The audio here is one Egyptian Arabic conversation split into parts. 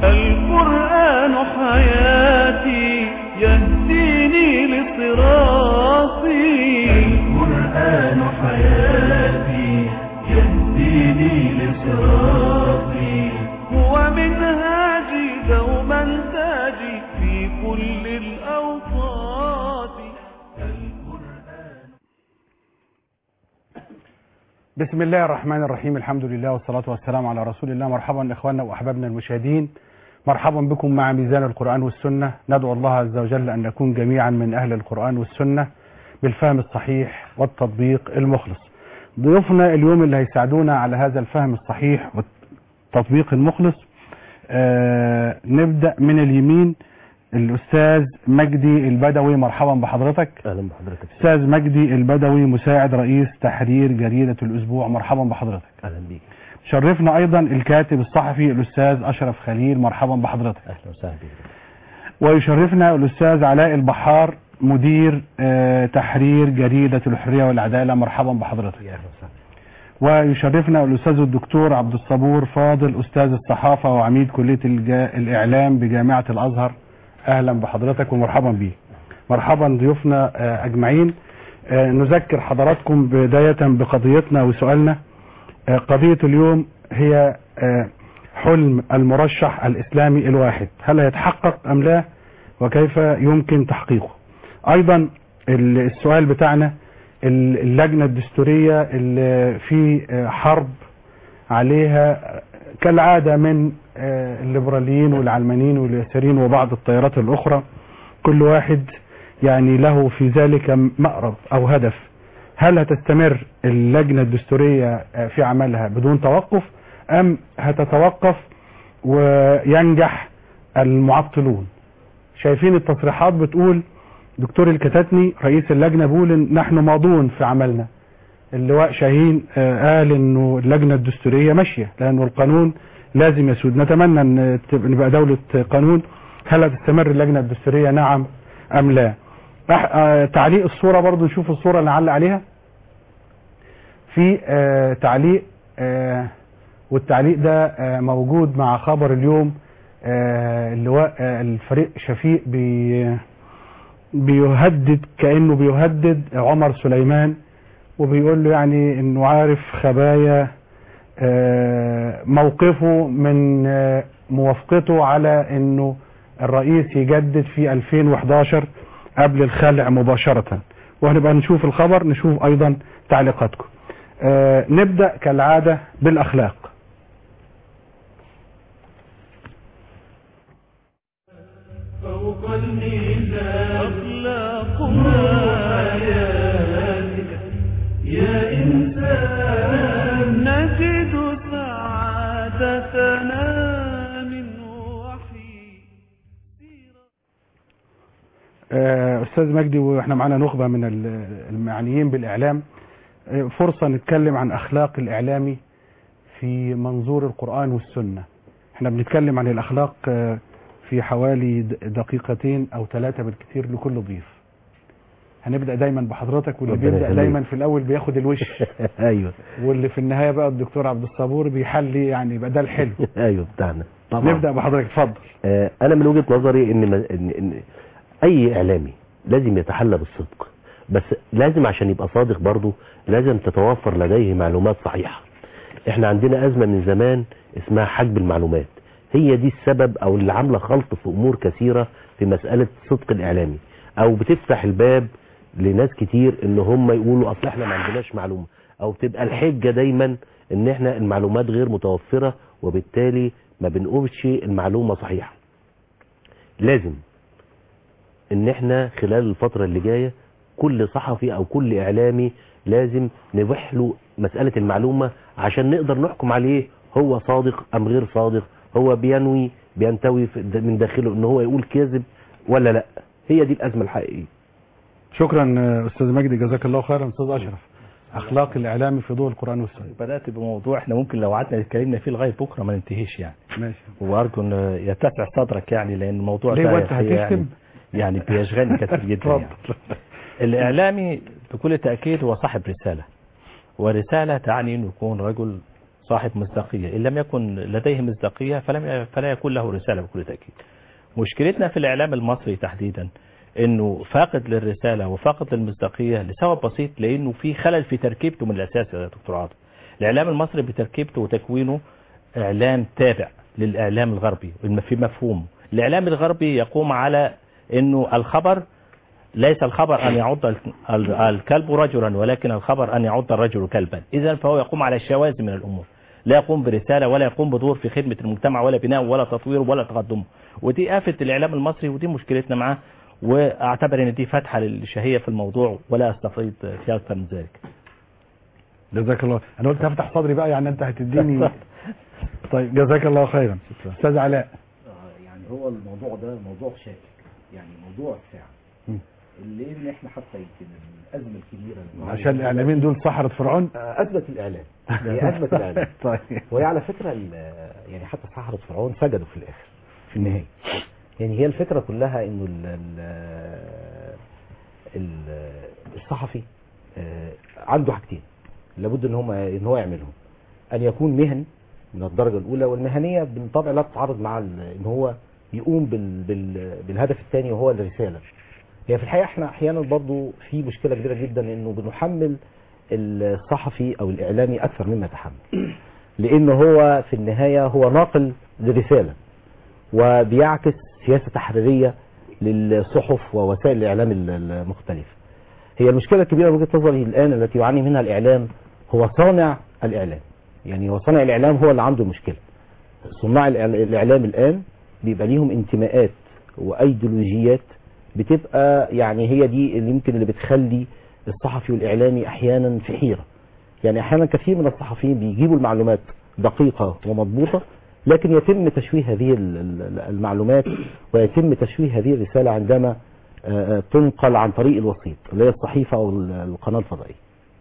القرآن حياتي يهديني لصراطي القرآن حياتي يهديني لصراطي هو منهاجي دوما تاجي في كل الأوقات القرآن بسم الله الرحمن الرحيم الحمد لله والصلاة والسلام على رسول الله مرحبا إخواننا وأحبابنا المشاهدين مرحبا بكم مع ميزان القرآن والسنة ندعو الله عز وجل أن نكون جميعا من أهل القرآن والسنة بالفهم الصحيح والتطبيق المخلص ضيوفنا اليوم اللي هيساعدونا على هذا الفهم الصحيح والتطبيق المخلص آه نبدأ من اليمين الأستاذ مجدي البدوي مرحبا بحضرتك اهلا بحضرتك أستاذ مجدي البدوي مساعد رئيس تحرير جريدة الأسبوع مرحبا بحضرتك اهلا بيك شرفنا أيضا الكاتب الصحفي الأستاذ أشرف خليل مرحبا بحضرتك اهلا وسهلا بيك ويشرفنا الأستاذ علاء البحار مدير آه، تحرير جريدة الحرية والعدالة مرحبا بحضرتك يا اهلا وسهلا ويشرفنا الأستاذ الدكتور عبد الصبور فاضل أستاذ الصحافة وعميد كلية الجا... الإعلام بجامعة الأزهر أهلا بحضرتك ومرحبا بيك مرحبا ضيوفنا آه، أجمعين آه، نذكر حضراتكم بداية بقضيتنا وسؤالنا آه، قضية اليوم هي آه، حلم المرشح الإسلامي الواحد هل يتحقق أم لا وكيف يمكن تحقيقه أيضا ال- السؤال بتاعنا ال- اللجنة الدستورية اللي في آه، حرب عليها كالعادة من آه، الليبراليين والعلمانيين واليساريين وبعض التيارات الأخرى كل واحد يعني له في ذلك مأرب أو هدف هل هتستمر اللجنة الدستورية آه، في عملها بدون توقف أم هتتوقف وينجح المعطلون شايفين التصريحات بتقول دكتور الكتاتني رئيس اللجنة بيقول إن نحن ماضون في عملنا اللواء شاهين آه، قال انه اللجنة الدستورية ماشية لانه القانون لازم يسود نتمنى ان تبقى- نبقى دولة قانون هل هتستمر اللجنة الدستورية نعم ام لا أح- آه، تعليق الصورة برضو نشوف الصورة اللي نعلق عليها في آه، تعليق آه، والتعليق ده آه، موجود مع خبر اليوم آه، اللواء آه، الفريق شفيق بي بيهدد كأنه بيهدد عمر سليمان وبيقول له يعني انه عارف خبايا آه، موقفه من آه، موافقته على انه الرئيس يجدد في 2011 قبل الخلع مباشرة وهنبقى نشوف الخبر نشوف ايضا تعليقاتكم آه، نبدأ كالعادة بالاخلاق فوق الميزان أخلاقنا حياتك يا إنسان نجد سعادتنا من وحي آه، استاذ مجدي واحنا معانا نخبه من ال- المعنيين بالاعلام آه، فرصه نتكلم عن اخلاق الاعلامي في منظور القران والسنه احنا بنتكلم عن الاخلاق آه، في حوالي د- دقيقتين او ثلاثه بالكثير لكل ضيف هنبدا دايما بحضرتك واللي ربنا بيبدا يخليك. دايما في الاول بياخد الوش ايوه واللي في النهايه بقى الدكتور عبد الصبور بيحلي يعني يبقى ده الحلو ايوه بتاعنا طبعا نبدا بحضرتك اتفضل آه انا من وجهة نظري ان, ما- إن, إن اي اعلامي لازم يتحلى بالصدق بس لازم عشان يبقى صادق برضه لازم تتوفر لديه معلومات صحيحة احنا عندنا ازمة من زمان اسمها حجب المعلومات هي دي السبب او اللي عامله خلط في امور كثيرة في مسألة صدق الاعلامي او بتفتح الباب لناس كتير ان هم يقولوا اصل احنا ما عندناش معلومة او تبقى الحجة دايما ان احنا المعلومات غير متوفرة وبالتالي ما بنقولش المعلومة صحيحة لازم ان احنا خلال الفترة اللي جاية كل صحفي او كل اعلامي لازم نبح له مسألة المعلومة عشان نقدر نحكم عليه هو صادق ام غير صادق هو بينوي بينتوي في- من داخله ان هو يقول كذب ولا لا هي دي الازمة الحقيقية شكرا آه، استاذ مجدي جزاك الله خيرا استاذ اشرف اخلاق الاعلام في ضوء القران والسنه بدأت بموضوع احنا ممكن لو قعدنا اتكلمنا فيه لغاية بكرة ما ننتهيش يعني ماشي وارجو ان يتسع صدرك يعني لان الموضوع ليه ده وانت يعني هتكتب يعني بيشغلني كتير جدا يعني. الاعلامي بكل تأكيد هو صاحب رسالة ورسالة تعني انه يكون رجل صاحب مصداقية إن لم يكن لديه مصداقية فلم فلا يكون له رسالة بكل تأكيد مشكلتنا في الإعلام المصري تحديدا انه فاقد للرسالة وفاقد للمصداقية لسبب بسيط لانه في خلل في تركيبته من الاساس يا دكتور عاطف الاعلام المصري بتركيبته وتكوينه اعلام تابع للاعلام الغربي الم- في مفهومه الاعلام الغربي يقوم على انه الخبر ليس الخبر ان يعض ال- ال- الكلب رجلا ولكن الخبر ان يعض الرجل كلبا اذا فهو يقوم على الشواذ من الامور لا يقوم برسالة ولا يقوم بدور في خدمة المجتمع ولا بناء ولا تطوير ولا تقدم ودي آفة الإعلام المصري ودي مشكلتنا معاه واعتبر ان دي فتحة للشهية في الموضوع ولا استفيد فيها اكثر من ذلك جزاك الله انا قلت هفتح صدري بقى يعني انت هتديني طيب جزاك الله خيرا استاذ علاء آه، يعني هو الموضوع ده موضوع شائك يعني موضوع ساعة مم. اللي ان احنا حتى يمكن الازمه الكبيره اللي عشان الاعلاميين دول سحرة فرعون آه، ازمه الاعلام هي ازمه الاعلام طيب وهي على فكره ال- يعني حتى سحرة فرعون سجدوا في الاخر في النهايه يعني هي الفكره كلها انه ال- ال- ال- الصحفي آه، عنده حاجتين لابد ان هم ان هو يعملهم ان يكون مهني من الدرجه الاولى والمهنيه بالطبع لا تتعارض مع ال- ان هو يقوم بال بال بالهدف الثاني وهو الرساله هي في الحقيقه احنا احيانا برضو في مشكله كبيره جدا انه بنحمل الصحفي او الاعلامي اكثر مما يتحمل لان هو في النهايه هو ناقل لرساله وبيعكس سياسه تحريريه للصحف ووسائل الاعلام ال- المختلفه هي المشكله الكبيره من وجهه نظري الان التي يعاني منها الاعلام هو صانع الاعلام يعني هو صانع الاعلام هو اللي عنده مشكله صناع الإعل- الاعلام الان بيبقى ليهم انتماءات وايديولوجيات بتبقى يعني هي دي اللي يمكن اللي بتخلي الصحفي والاعلامي احيانا في حيره يعني احيانا كثير من الصحفيين بيجيبوا المعلومات دقيقه ومضبوطه لكن يتم تشويه هذه ال- ال- المعلومات ويتم تشويه هذه الرساله عندما آه، آه، تنقل عن طريق الوسيط اللي هي الصحيفه او ال- القناه الفضائيه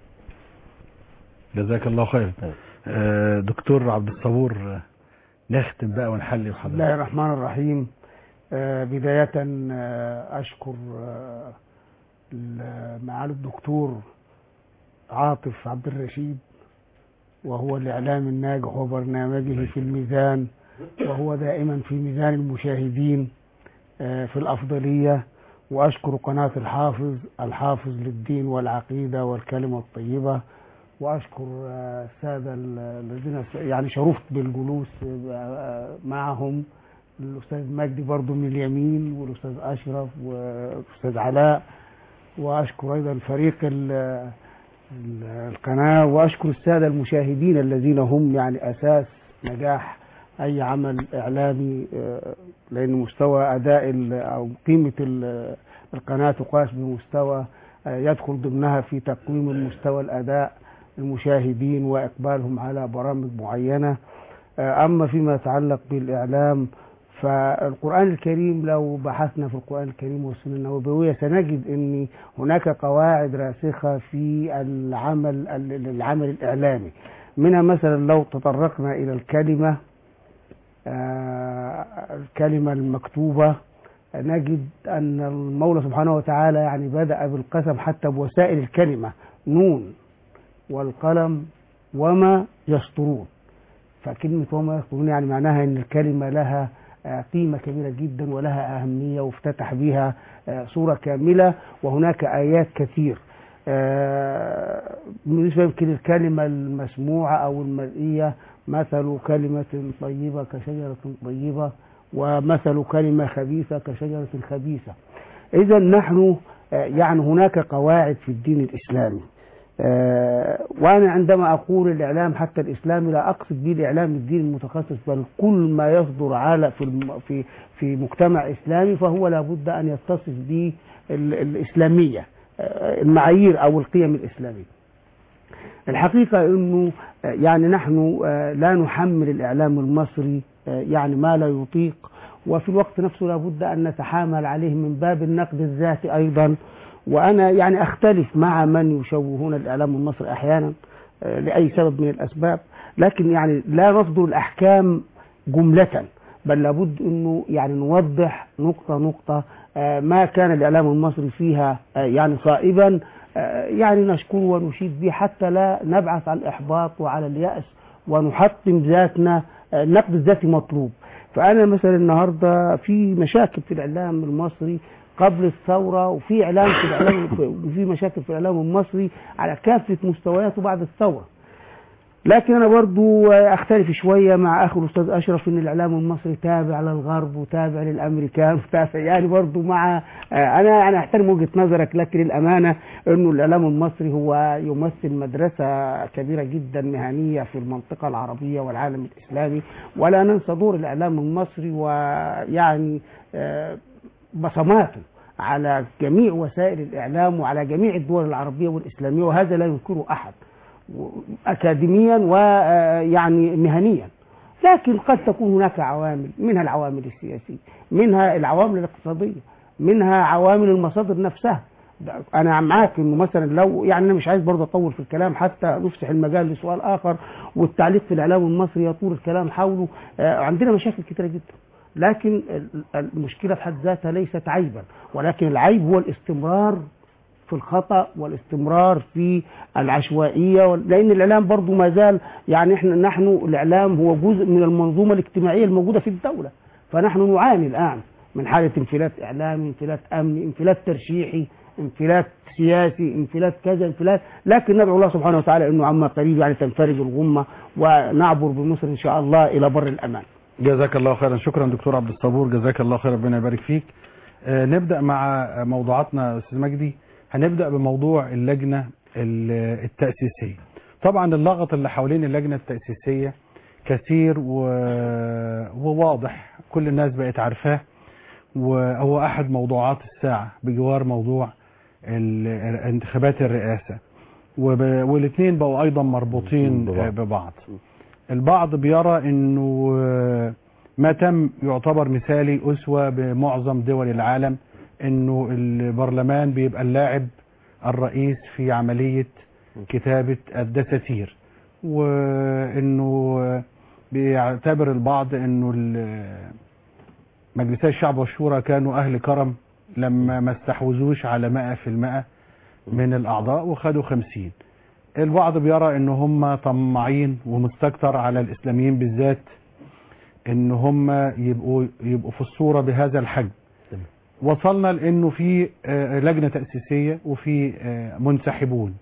جزاك الله خيرا آه، دكتور عبد الصبور آه، نختم بقى ونحلي بسم الله وحضرتك الرحمن الرحيم آه، بداية آه، أشكر آه، ال- معالي الدكتور عاطف عبد الرشيد وهو الإعلام الناجح وبرنامجه في الميزان وهو دائما في ميزان المشاهدين آه، في الأفضلية وأشكر قناة الحافظ الحافظ للدين والعقيدة والكلمة الطيبة وأشكر آه، السادة ال- الذين س- يعني شرفت بالجلوس آه، معهم الأستاذ مجدي برضو من اليمين والأستاذ أشرف والأستاذ علاء وأشكر أيضا فريق ال- ال- القناة وأشكر السادة المشاهدين الذين هم يعني أساس نجاح أي عمل إعلامي آه، لأن مستوى أداء ال- أو قيمة ال- القناة تقاس بمستوى آه، يدخل ضمنها في تقويم المستوى الأداء المشاهدين وإقبالهم على برامج معينة آه، أما فيما يتعلق بالإعلام فالقرآن الكريم لو بحثنا في القرآن الكريم والسنة النبوية سنجد أن هناك قواعد راسخة في العمل العمل الإعلامي منها مثلا لو تطرقنا إلى الكلمة آه، الكلمة المكتوبة نجد أن المولى سبحانه وتعالى يعني بدأ بالقسم حتى بوسائل الكلمة نون والقلم وما يسطرون فكلمة وما يسطرون يعني معناها أن الكلمة لها آه، قيمة كبيرة جدا ولها أهمية وافتتح بها آه، صورة كاملة وهناك آيات كثير آه، بالنسبة يمكن الكلمة المسموعة أو المرئية مثل كلمة طيبة كشجرة طيبة ومثل كلمة خبيثة كشجرة خبيثة إذا نحن آه، يعني هناك قواعد في الدين الإسلامي آه، وأنا عندما أقول الإعلام حتى الإسلامي لا أقصد به الإعلام الدين المتخصص بل كل ما يصدر على في الم- في في مجتمع إسلامي فهو لابد أن يتصف بالإسلامية آه، المعايير أو القيم الإسلامية الحقيقة أنه آه، يعني نحن آه، لا نحمل الإعلام المصري آه، يعني ما لا يطيق وفي الوقت نفسه لابد أن نتحامل عليه من باب النقد الذاتي أيضا وأنا يعني أختلف مع من يشوهون الإعلام المصري أحيانا آه، لأي سبب من الأسباب لكن يعني لا نصدر الأحكام جملة بل لابد أنه يعني نوضح نقطة نقطة آه، ما كان الإعلام المصري فيها آه، يعني صائبا آه، يعني نشكره ونشيد به حتى لا نبعث على الإحباط وعلى اليأس ونحطم ذاتنا آه، النقد الذاتي مطلوب فأنا مثلا النهاردة في مشاكل في الإعلام المصري قبل الثورة وفي إعلام في الإعلام وفي مشاكل في الإعلام المصري على كافة مستوياته بعد الثورة لكن انا برضو اختلف شويه مع اخي الاستاذ اشرف ان الاعلام المصري تابع للغرب وتابع للامريكان وتابع يعني برضو مع آه، انا انا احترم وجهه نظرك لكن الامانه انه الاعلام المصري هو يمثل مدرسه كبيره جدا مهنيه في المنطقه العربيه والعالم الاسلامي ولا ننسى دور الاعلام المصري ويعني آه، بصماته على جميع وسائل الاعلام وعلى جميع الدول العربيه والاسلاميه وهذا لا ينكره احد أكاديميا ويعني مهنيا لكن قد تكون هناك عوامل منها العوامل السياسية منها العوامل الاقتصادية منها عوامل المصادر نفسها ده انا معاك انه مثلا لو يعني انا مش عايز برضه اطول في الكلام حتى نفسح المجال لسؤال اخر والتعليق في الاعلام المصري يطول الكلام حوله آه، عندنا مشاكل كتيره جدا لكن ال- المشكله في حد ذاتها ليست عيبا ولكن العيب هو الاستمرار في الخطأ والاستمرار في العشوائية وال- لأن الإعلام برضو ما زال يعني إحنا نحن الإعلام هو جزء من المنظومة الاجتماعية الموجودة في الدولة فنحن نعاني الآن من حالة انفلات إعلامي انفلات أمني انفلات ترشيحي انفلات سياسي انفلات كذا انفلات لكن ندعو الله سبحانه وتعالى انه عما قريب يعني تنفرج الغمه ونعبر بمصر ان شاء الله الى بر الامان. جزاك الله خيرا شكرا دكتور عبد الصبور جزاك الله خير ربنا يبارك فيك آه، نبدأ مع موضوعاتنا أستاذ مجدي هنبدأ بموضوع اللجنة ال- التأسيسية طبعا اللغط اللي حوالين اللجنة التأسيسية كثير و... وواضح كل الناس بقت عارفاه وهو أحد موضوعات الساعة بجوار موضوع ال- انتخابات الرئاسة وب... والاثنين بقوا أيضا مربوطين ببعض. آه، ببعض البعض بيرى انه آه، ما تم يعتبر مثالي اسوه بمعظم دول العالم انه البرلمان بيبقى اللاعب الرئيس في عمليه كتابه الدساتير وانه آه، بيعتبر البعض انه ال- مجلسي الشعب والشورى كانوا اهل كرم لما ما استحوذوش على 100% من الاعضاء وخدوا 50 البعض بيرى ان هم طماعين ومستكتر على الاسلاميين بالذات ان هم يبقوا يبقوا في الصوره بهذا الحجم تمام. وصلنا لانه في آه، لجنه تاسيسيه وفي آه، منسحبون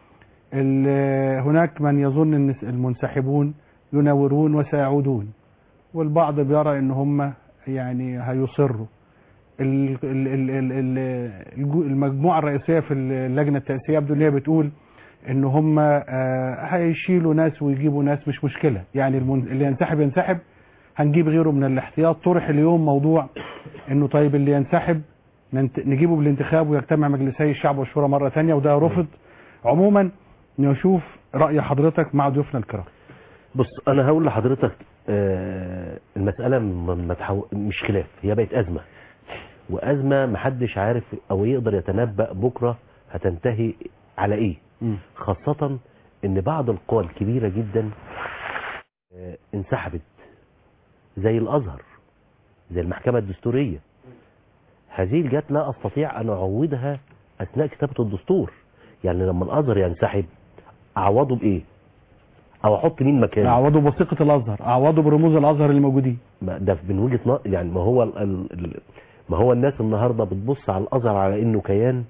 ال- هناك من يظن ان المنسحبون يناورون وسيعودون والبعض بيرى ان هم يعني هيصروا ال- ال- ال- ال- ال- الجو- المجموعه الرئيسيه في اللجنه التاسيسيه يبدو ان هي بتقول ان هم آه، هيشيلوا ناس ويجيبوا ناس مش مشكله يعني المن- اللي ينسحب ينسحب هنجيب غيره من الاحتياط طرح اليوم موضوع انه طيب اللي ينسحب ننت- نجيبه بالانتخاب ويجتمع مجلسي الشعب والشورى مره ثانيه وده رفض عموما نشوف راي حضرتك مع ضيوفنا الكرام بص انا هقول لحضرتك آه، المساله م- ما تحو... مش خلاف هي بقت ازمه وازمه محدش عارف او يقدر يتنبأ بكره هتنتهي على ايه خاصه ان بعض القوى الكبيره جدا آه، انسحبت زي الازهر زي المحكمه الدستوريه هذه الجات لا استطيع ان اعوضها اثناء كتابه الدستور يعني لما الازهر ينسحب اعوضه بايه او احط مين مكانه اعوضوا بوثيقه الازهر اعوضوا برموز الازهر اللي موجودين ما ده من وجهه نظر يعني ما هو ال... ال... ال- ما هو الناس النهارده بتبص على الازهر على انه كيان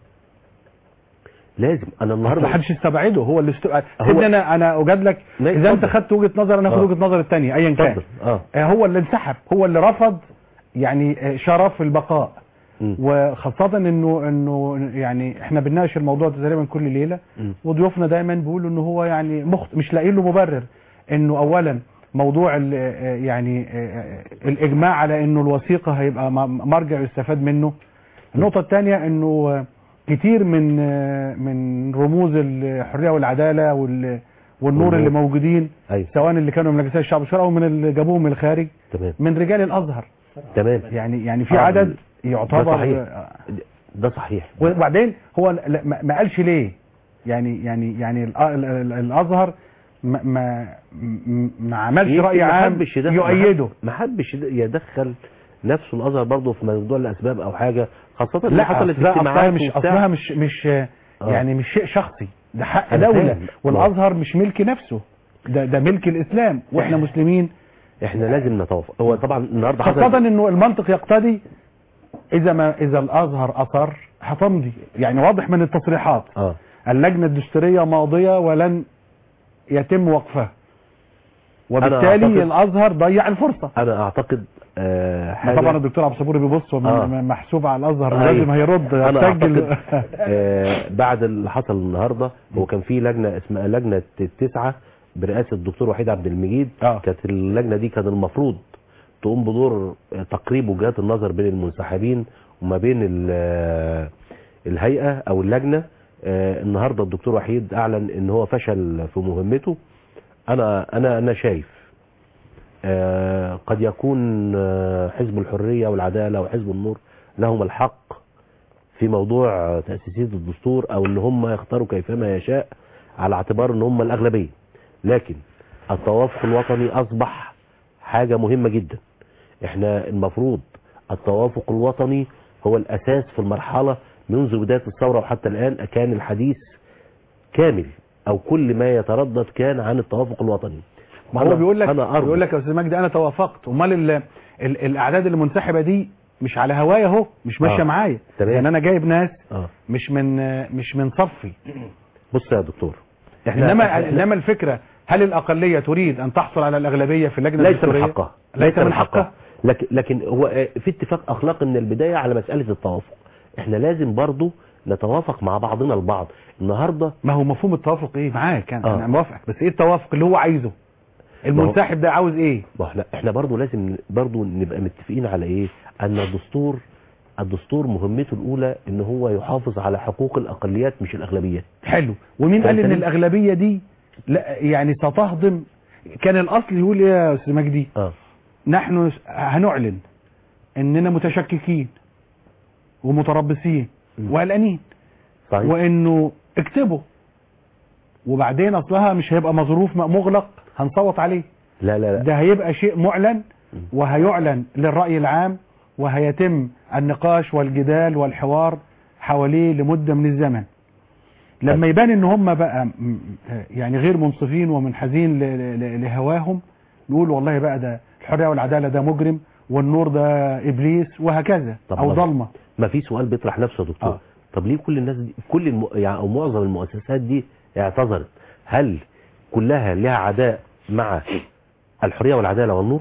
لازم انا ما النهارده حدش استبعده هو اللي است... هو- سيبني انا انا اجاد لك لا، اذا انت اتفضل. خدت وجهه نظر انا اخد آه. وجهه نظر الثانيه ايا كان اتفضل اه آه، هو اللي انسحب هو اللي رفض يعني آه، شرف البقاء مم. وخاصة انه انه يعني احنا بنناقش الموضوع ده تقريبا كل ليلة مم. وضيوفنا دايما بيقولوا ان هو يعني مخت... مش لاقيين له مبرر انه اولا موضوع ال... آه، يعني آه، الاجماع على انه الوثيقة هيبقى م- مرجع يستفاد منه النقطة الثانية انه آه، كتير من آه، من رموز الحرية والعدالة وال... والنور والنور. اللي موجودين ايوه سواء اللي كانوا من مجلس الشعب والشورى او من اللي جابوهم من الخارج تمام من رجال الازهر تمام يعني يعني في آه، عدد ده يعتبر صحيح. آه، ده صحيح وبعدين هو لا- ما ما قالش ليه يعني يعني يعني الأ- ال- ال- الازهر ما ما م- ما عملش يمكن راي ما عام حبش يدخل- يؤيده ما حبش يدخل نفسه الازهر برضه في موضوع الاسباب او حاجه خاصه إن لا حصلت أصلها, أصلها اجتماعات مش وبتاع. اصلها مش مش آه. يعني مش شيء شخصي ده حق أنا دوله فاهم. والازهر مش ملك نفسه ده ده ملك الاسلام واحنا مسلمين احنا لازم نتوافق هو طبعا النهارده خاصة حصل انه المنطق يقتضي اذا ما اذا الازهر اصر هتمضي يعني واضح من التصريحات اه اللجنة الدستورية ماضية ولن يتم وقفها وبالتالي أعتقد- الازهر ضيع الفرصة انا اعتقد آه ما حاجه طبعا الدكتور عبد الصبور بيبص وم- آه. محسوب على الازهر أيوة. لازم هيرد انا هتسجل اعتقد آه بعد اللي حصل النهارده هو كان في لجنه اسمها لجنه التسعه برئاسه الدكتور وحيد عبد المجيد آه. كانت اللجنه دي كان المفروض تقوم بدور آه، تقريب وجهات النظر بين المنسحبين وما بين ال- آه، الهيئه او اللجنه آه النهارده الدكتور وحيد اعلن ان هو فشل في مهمته انا انا انا شايف آه، قد يكون آه، حزب الحرية والعدالة وحزب النور لهم الحق في موضوع آه، تأسيسية الدستور او ان هم يختاروا كيفما يشاء على اعتبار ان هم الاغلبية لكن التوافق الوطني اصبح حاجة مهمة جدا احنا المفروض التوافق الوطني هو الاساس في المرحلة منذ بداية الثورة وحتى الان كان الحديث كامل او كل ما يتردد كان عن التوافق الوطني ما هو أنا- بيقول لك أنا أرجو. بيقول لك يا استاذ مجدي انا توافقت امال ال- ال- الاعداد المنسحبه دي مش على هوايا اهو مش ماشيه آه. معايا تمام. يعني انا جايب ناس اه مش من مش من صفي بص يا دكتور انما انما الفكره هل الاقليه تريد ان تحصل على الاغلبيه في اللجنه ليس من الدستورية؟ حقها ليس من حقها لكن لكن هو آه، في اتفاق اخلاقي من البدايه على مساله التوافق احنا لازم برضو نتوافق مع بعضنا البعض النهارده ما هو مفهوم التوافق ايه معاك انا آه. انا موافقك بس ايه التوافق اللي هو عايزه المنسحب ده عاوز ايه ما احنا احنا برضو لازم برضو نبقى متفقين على ايه ان الدستور الدستور مهمته الاولى ان هو يحافظ على حقوق الاقليات مش الاغلبيات حلو ومين طب قال ان تمام. الاغلبيه دي لا يعني ستهضم كان الاصل يقول ايه يا استاذ مجدي اه نحن هنعلن اننا متشككين ومتربصين م. وقلقانين صحيح وانه اكتبوا وبعدين اصلها مش هيبقى مظروف مغلق هنصوت عليه لا لا لا ده هيبقى شيء معلن وهيعلن للرأي العام وهيتم النقاش والجدال والحوار حواليه لمدة من الزمن لما يبان ان هم بقى م- يعني غير منصفين ومنحازين ل- ل- لهواهم نقول والله بقى ده الحرية والعدالة ده مجرم والنور ده ابليس وهكذا طب او ما- ضلمة ما في سؤال بيطرح نفسه يا دكتور آه. طب ليه كل الناس دي كل الم... يعني او معظم المؤسسات دي اعتذرت هل كلها لها عداء مع الحريه والعداله والنور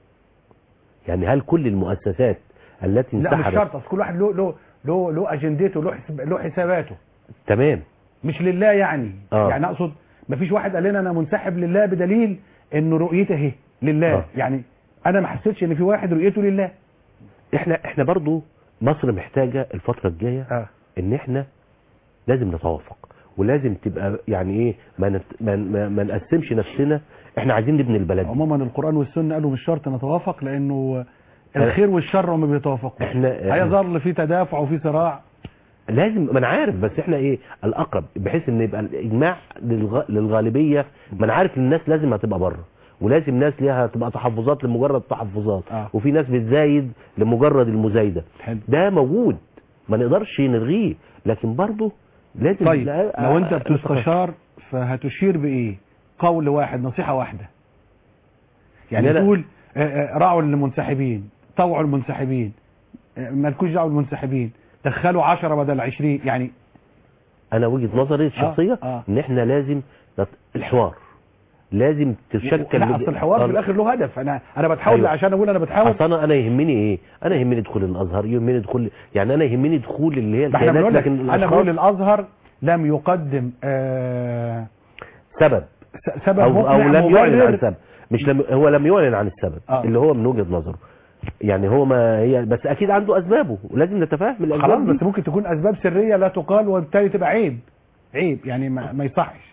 يعني هل كل المؤسسات التي لا مش انسحبت شرط أصل كل واحد له له له له اجندته له حساب له حساباته تمام مش لله يعني آه. يعني اقصد مفيش واحد قال لنا انا منسحب لله بدليل ان رؤيته اهي لله آه. يعني انا ما حسيتش ان في واحد رؤيته لله احنا احنا برضو مصر محتاجه الفتره الجايه اه ان احنا لازم نتوافق ولازم تبقى يعني ايه ما نت... ما, ما, ما نقسمش نفسنا احنا عايزين نبني البلد دي. عموما القران والسنه قالوا مش شرط نتوافق لانه الخير والشر ما بيتوافقوا احنا هيظل في تدافع وفي صراع لازم ما انا عارف بس احنا ايه الاقرب بحيث ان يبقى الاجماع للغ... للغالبيه ما انا عارف ان الناس لازم هتبقى بره ولازم ناس ليها تبقى تحفظات لمجرد تحفظات آه. وفي ناس بتزايد لمجرد المزايده حلو ده موجود ما نقدرش نلغيه لكن برضه لازم طيب لا- لو انت آه، بتستشار فهتشير بايه قول واحد نصيحه واحده يعني لا، لا. تقول آه، آه، راعوا المنسحبين طوعوا المنسحبين آه، مالكوش دعوه بالمنسحبين دخلوا 10 بدل 20 يعني انا وجهه نظري الشخصيه آه. ان احنا لازم نت... الحوار لازم تشكل لا لج- اصل الحوار في آه، الاخر له هدف انا انا بتحاول أيوة. عشان اقول انا بتحاول اصل انا انا يهمني ايه انا يهمني دخول الازهر يهمني دخول يعني انا يهمني دخول اللي هي ما احنا الكيانات بنقول لك لكن انا الأشخاص بقول الازهر لم يقدم آه سبب س- سبب او او مقنع لم يعلن عن مبرر سبب مش لم هو لم يعلن عن السبب آه. اللي هو من وجهه نظره يعني هو ما هي بس اكيد عنده اسبابه ولازم نتفاهم خلاص الاسباب بس دي ممكن تكون اسباب سريه لا تقال وبالتالي تبقى عيب عيب يعني ما, ما يصحش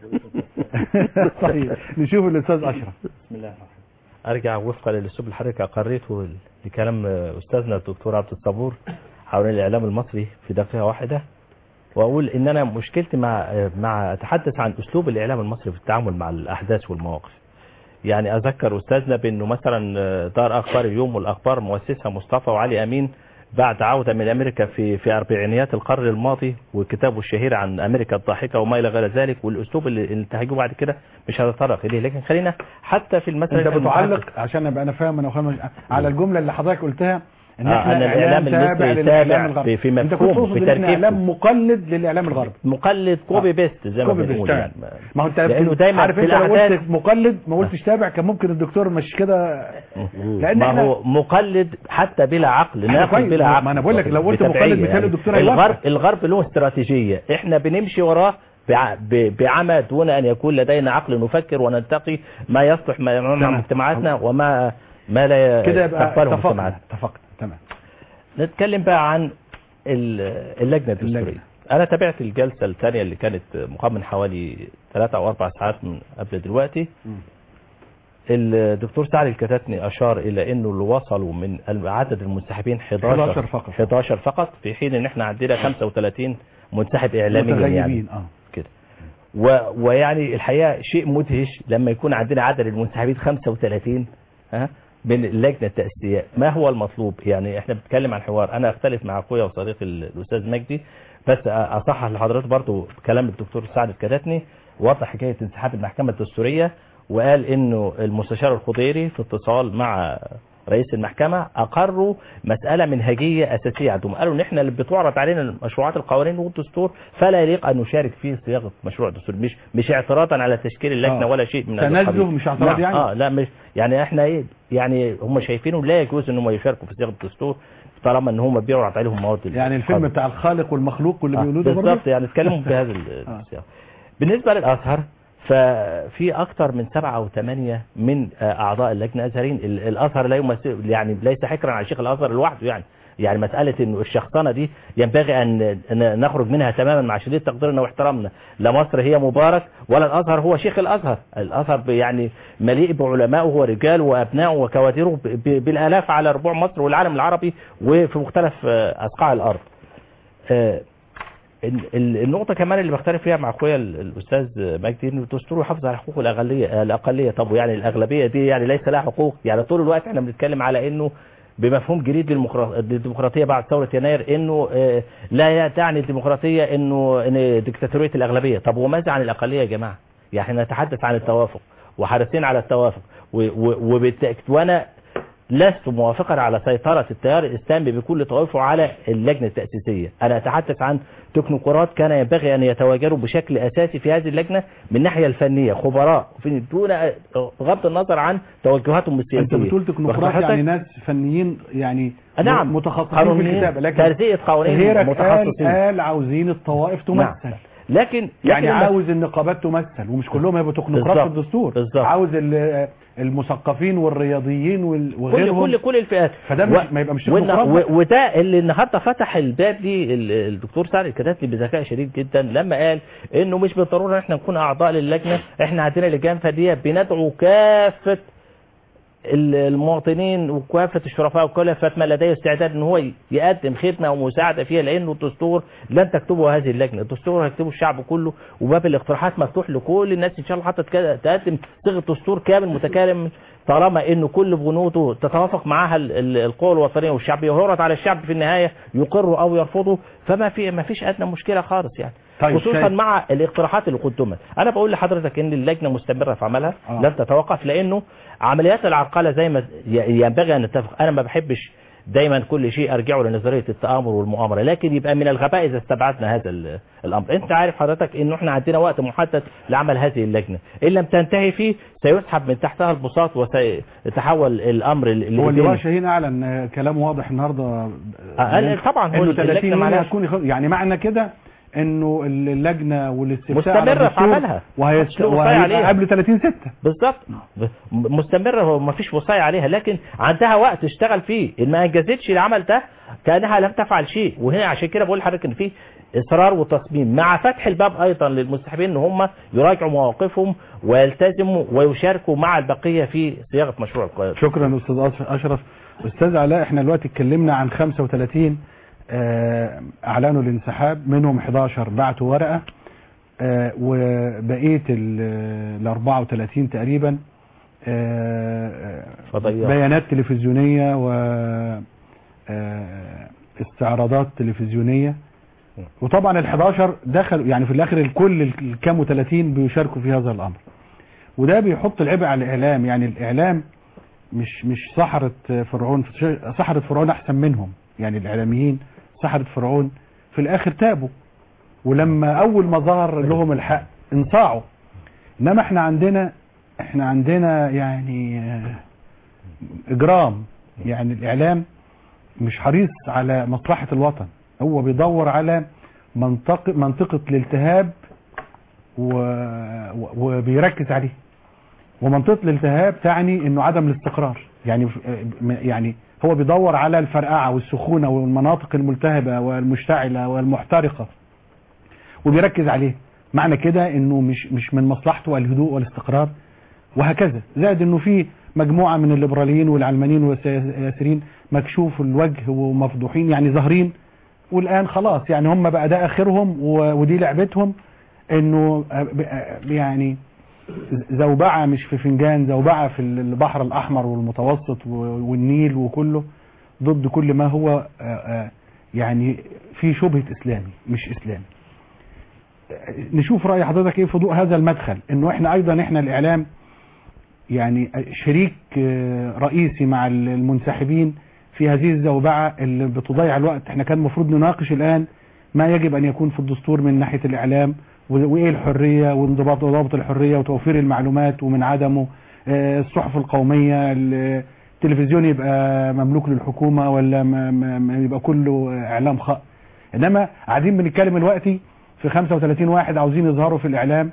طيب نشوف الاستاذ اشرف بسم الله الرحمن الرحيم. ارجع وفقا للاسلوب اللي حضرتك اقريته لكلام استاذنا الدكتور عبد الصبور حول الاعلام المصري في دقيقه واحده واقول ان انا مشكلتي مع مع اتحدث عن اسلوب الاعلام المصري في التعامل مع الاحداث والمواقف يعني اذكر استاذنا بانه مثلا دار اخبار اليوم والاخبار مؤسسها مصطفى وعلي امين بعد عودة من أمريكا في في أربعينيات القرن الماضي وكتابه الشهير عن أمريكا الضاحكة وما إلى غير ذلك والأسلوب اللي اللي انتهجوه بعد كده مش هنتطرق إليه لكن خلينا حتى في المثل انت اللي إحنا بتعلق عشان ابقى انا فاهم انا وخامس على الجمله اللي حضرتك قلتها ان آه، احنا أن الإعلام تابع المصري للاعلام تابع الغربي في- في انت كنت مفهومه، تقصد في ان احنا تركيبته. اعلام مقلد للاعلام الغربي مقلد كوبي آه. بيست زي ما كوبي بيست، بنقول تمام. يعني ما هو انت لأنه دايما عارف في انت لو الأحداث قلت مقلد ما قلتش تابع كان ممكن الدكتور مش كده لان ما احنا هو مقلد حتى بلا عقل احنا ناخد كويس، بلا ما- عقل ما أنا بقول لك لو قلت بتبعية مقلد مثال الدكتور هيوافق. الغرب الغرب له استراتيجية احنا بنمشي وراه بع- ب- بعمى دون ان يكون لدينا عقل نفكر وننتقي ما يصلح ما مع تمام. مجتمعاتنا وما ما لا كده يبقى تقبله اتفقنا مجتمعاتنا اتفقنا تمام نتكلم بقى عن ال- اللجنة الدستورية اللجنة. أنا تابعت الجلسة الثانية اللي كانت مقام من حوالي ثلاثة أو أربع ساعات من قبل دلوقتي مم. الدكتور سعد الكتاتني أشار إلى أنه اللي وصلوا من عدد المنسحبين 11 11 فقط. 11 فقط في حين إن إحنا عندنا 35 منسحب إعلاميا يعني متغيبين اه كده و... ويعني الحقيقه شيء مدهش لما يكون عندنا عدد المنسحبين 35 ها بين اللجنه التاسيسيه ما هو المطلوب يعني احنا بنتكلم عن حوار انا اختلف مع اخويا وصديقي ال- الاستاذ مجدي بس اصحح لحضرتك برضو كلام الدكتور سعد الكتاتني وضح حكايه انسحاب المحكمه الدستوريه وقال انه المستشار الخضيري في اتصال مع رئيس المحكمة أقروا مسألة منهجية أساسية عندهم قالوا إن إحنا اللي بتعرض علينا مشروعات القوانين والدستور فلا يليق أن نشارك في صياغة مشروع دستور مش مش اعتراضا على تشكيل اللجنة آه. ولا شيء من هذا تنزه القبيل. مش اعتراض نعم. يعني؟ اه لا مش يعني احنا ايه يعني هم شايفينه لا يجوز ان هم يشاركوا في صياغه الدستور طالما ان هم بيعرض عليهم مواد يعني الفيلم القانون. بتاع الخالق والمخلوق واللي آه، بيقولوه ده برضه بالظبط يعني اتكلموا بهذا ال- آه. السياق بالنسبه للازهر ففي اكثر من سبعة او ثمانية من آه، اعضاء اللجنه ازهريين ال- الازهر لا يمثل يعني ليس حكرا على شيخ الازهر لوحده يعني يعني مسألة انه الشخصنة دي ينبغي ان أن نخرج منها تماما مع شديد تقديرنا واحترامنا لا مصر هي مبارك ولا الازهر هو شيخ الازهر الازهر ب- يعني مليء بعلمائه ورجاله وابنائه وكوادره ب- ب- بالالاف على ربوع مصر والعالم العربي وفي مختلف آه، اصقاع الارض آه، ال- ال- النقطة كمان اللي بختلف فيها مع اخويا ال- الاستاذ مجدي انه الدستور يحافظ على حقوق الاقلية الاقلية طب يعني الاغلبية دي يعني ليس لها حقوق يعني طول الوقت احنا بنتكلم على انه بمفهوم جديد للمقرا- للديمقراطية بعد ثورة يناير انه آه، لا تعني الديمقراطية انه ان ديكتاتورية الاغلبية طب وماذا عن الاقلية يا جماعة يعني نتحدث عن التوافق وحريصين على التوافق و- و- وبالتأكيد وانا لست موافقا على سيطرة التيار الإسلامي بكل طوائفه على اللجنة التأسيسية أنا أتحدث عن تكنوقراط كان ينبغي أن يتواجدوا بشكل أساسي في هذه اللجنة من الناحية الفنية خبراء في دون بغض النظر عن توجهاتهم السياسية انت بتقول واخد تكنوقراط حضرتك؟ يعني ناس فنيين يعني نعم متخصصين في قانونيين، الكتابة لكن ترزية قوانين غيرك قال, متخصصين قال عاوزين الطوائف تمثل نعم. لكن يعني لكن عاوز النقابات تمثل ومش كلهم هيبقوا تكنوقراط في بالظبط. الدستور بالظبط. عاوز ال- المثقفين والرياضيين وال- كل وغيرهم كل كل الفئات فده مش- ما يبقى مش والن- ديمقراط و- وده اللي النهارده فتح الباب دي ال- الدكتور سعد الكتاتلي بذكاء شديد جدا لما قال انه مش بالضروره ان احنا نكون اعضاء للجنه احنا عندنا لجان فرديه بندعو كافه ال- المواطنين وكافه الشرفاء وكافه من لديه استعداد ان هو يقدم خدمه ومساعده فيها لانه الدستور لن تكتبه هذه اللجنه الدستور هيكتبه الشعب كله وباب الاقتراحات مفتوح لكل الناس ان شاء الله حتى تك- تقدم صيغه دستور كامل متكامل طالما انه كل بنوده تتوافق معها ال- ال- القوى الوطنيه والشعبيه ويعرض على الشعب في النهايه يقر او يرفضه فما في ما فيش ادنى مشكله خالص يعني طيب، خصوصا شايف- مع الاقتراحات اللي قدمت انا بقول لحضرتك ان اللجنه مستمره في عملها آه. لن تتوقف لانه عمليات العرقله زي ما ي- ينبغي ان نتفق انا ما بحبش دايما كل شيء ارجعه لنظريه التآمر والمؤامره لكن يبقى من الغباء اذا استبعدنا هذا ال- الامر انت عارف حضرتك انه احنا عندنا وقت محدد لعمل هذه اللجنه ان لم تنتهي فيه سيسحب من تحتها البساط وسيتحول الامر ال- هو اللواء ال- شاهين اعلن آه، كلام واضح النهارده آه، قال طبعا هو انه 30 اللجنة يوم معلش. هتكون يخ- يعني معنى كده انه اللجنه والاستفتاء على مستمرة في الدستور عملها. وهيست... مش له وصاية عليها. وهيبقى قبل 30 6 بالظبط م- مستمرة هو ما فيش وصاية عليها لكن عندها وقت تشتغل فيه ان ما انجزتش العمل ده كانها لم تفعل شيء وهنا عشان كده بقول لحضرتك ان في اصرار وتصميم مع فتح الباب ايضا للمستحبين ان هم يراجعوا مواقفهم ويلتزموا ويشاركوا مع البقيه في صياغه مشروع القانون شكرا استاذ أش- اشرف استاذ علاء احنا دلوقتي اتكلمنا عن 35 آه، اعلنوا الانسحاب منهم 11 بعتوا ورقه آه، وبقيه ال 34 تقريبا آه، فضيات. بيانات تلفزيونيه و آه، استعراضات تلفزيونيه وطبعا ال 11 دخلوا يعني في الاخر الكل الكام و30 بيشاركوا في هذا الامر وده بيحط العبء على الاعلام يعني الاعلام مش مش سحرة فرعون سحرة فرعون احسن منهم يعني الاعلاميين سحرة فرعون في الاخر تابوا ولما اول ما ظهر لهم الحق انصاعوا انما احنا عندنا احنا عندنا يعني آه، اجرام يعني الاعلام مش حريص على مصلحة الوطن هو بيدور على منطقة منطقة الالتهاب و... و- وبيركز عليه ومنطقة الالتهاب تعني انه عدم الاستقرار يعني يعني هو بيدور على الفرقعة والسخونة والمناطق الملتهبة والمشتعلة والمحترقة وبيركز عليه معنى كده انه مش مش من مصلحته الهدوء والاستقرار وهكذا زائد انه في مجموعة من الليبراليين والعلمانيين والياسرين مكشوف الوجه ومفضوحين يعني ظاهرين والان خلاص يعني هم بقى ده اخرهم و- ودي لعبتهم انه يعني زوبعة مش في فنجان زوبعة في البحر الأحمر والمتوسط و- والنيل وكله ضد كل ما هو آه، آه، يعني في شبهة إسلامي مش إسلامي آه، نشوف رأي حضرتك إيه في ضوء هذا المدخل إنه إحنا أيضا إحنا الإعلام يعني شريك آه، رئيسي مع المنسحبين في هذه الزوبعة اللي بتضيع الوقت إحنا كان المفروض نناقش الآن ما يجب أن يكون في الدستور من ناحية الإعلام و- وايه الحريه وانضباط وضابط الحريه وتوفير المعلومات ومن عدمه آه، الصحف القوميه ال- التلفزيون يبقى مملوك للحكومه ولا ما ما ما يبقى كله اعلام خاء انما قاعدين بنتكلم دلوقتي في 35 واحد عاوزين يظهروا في الاعلام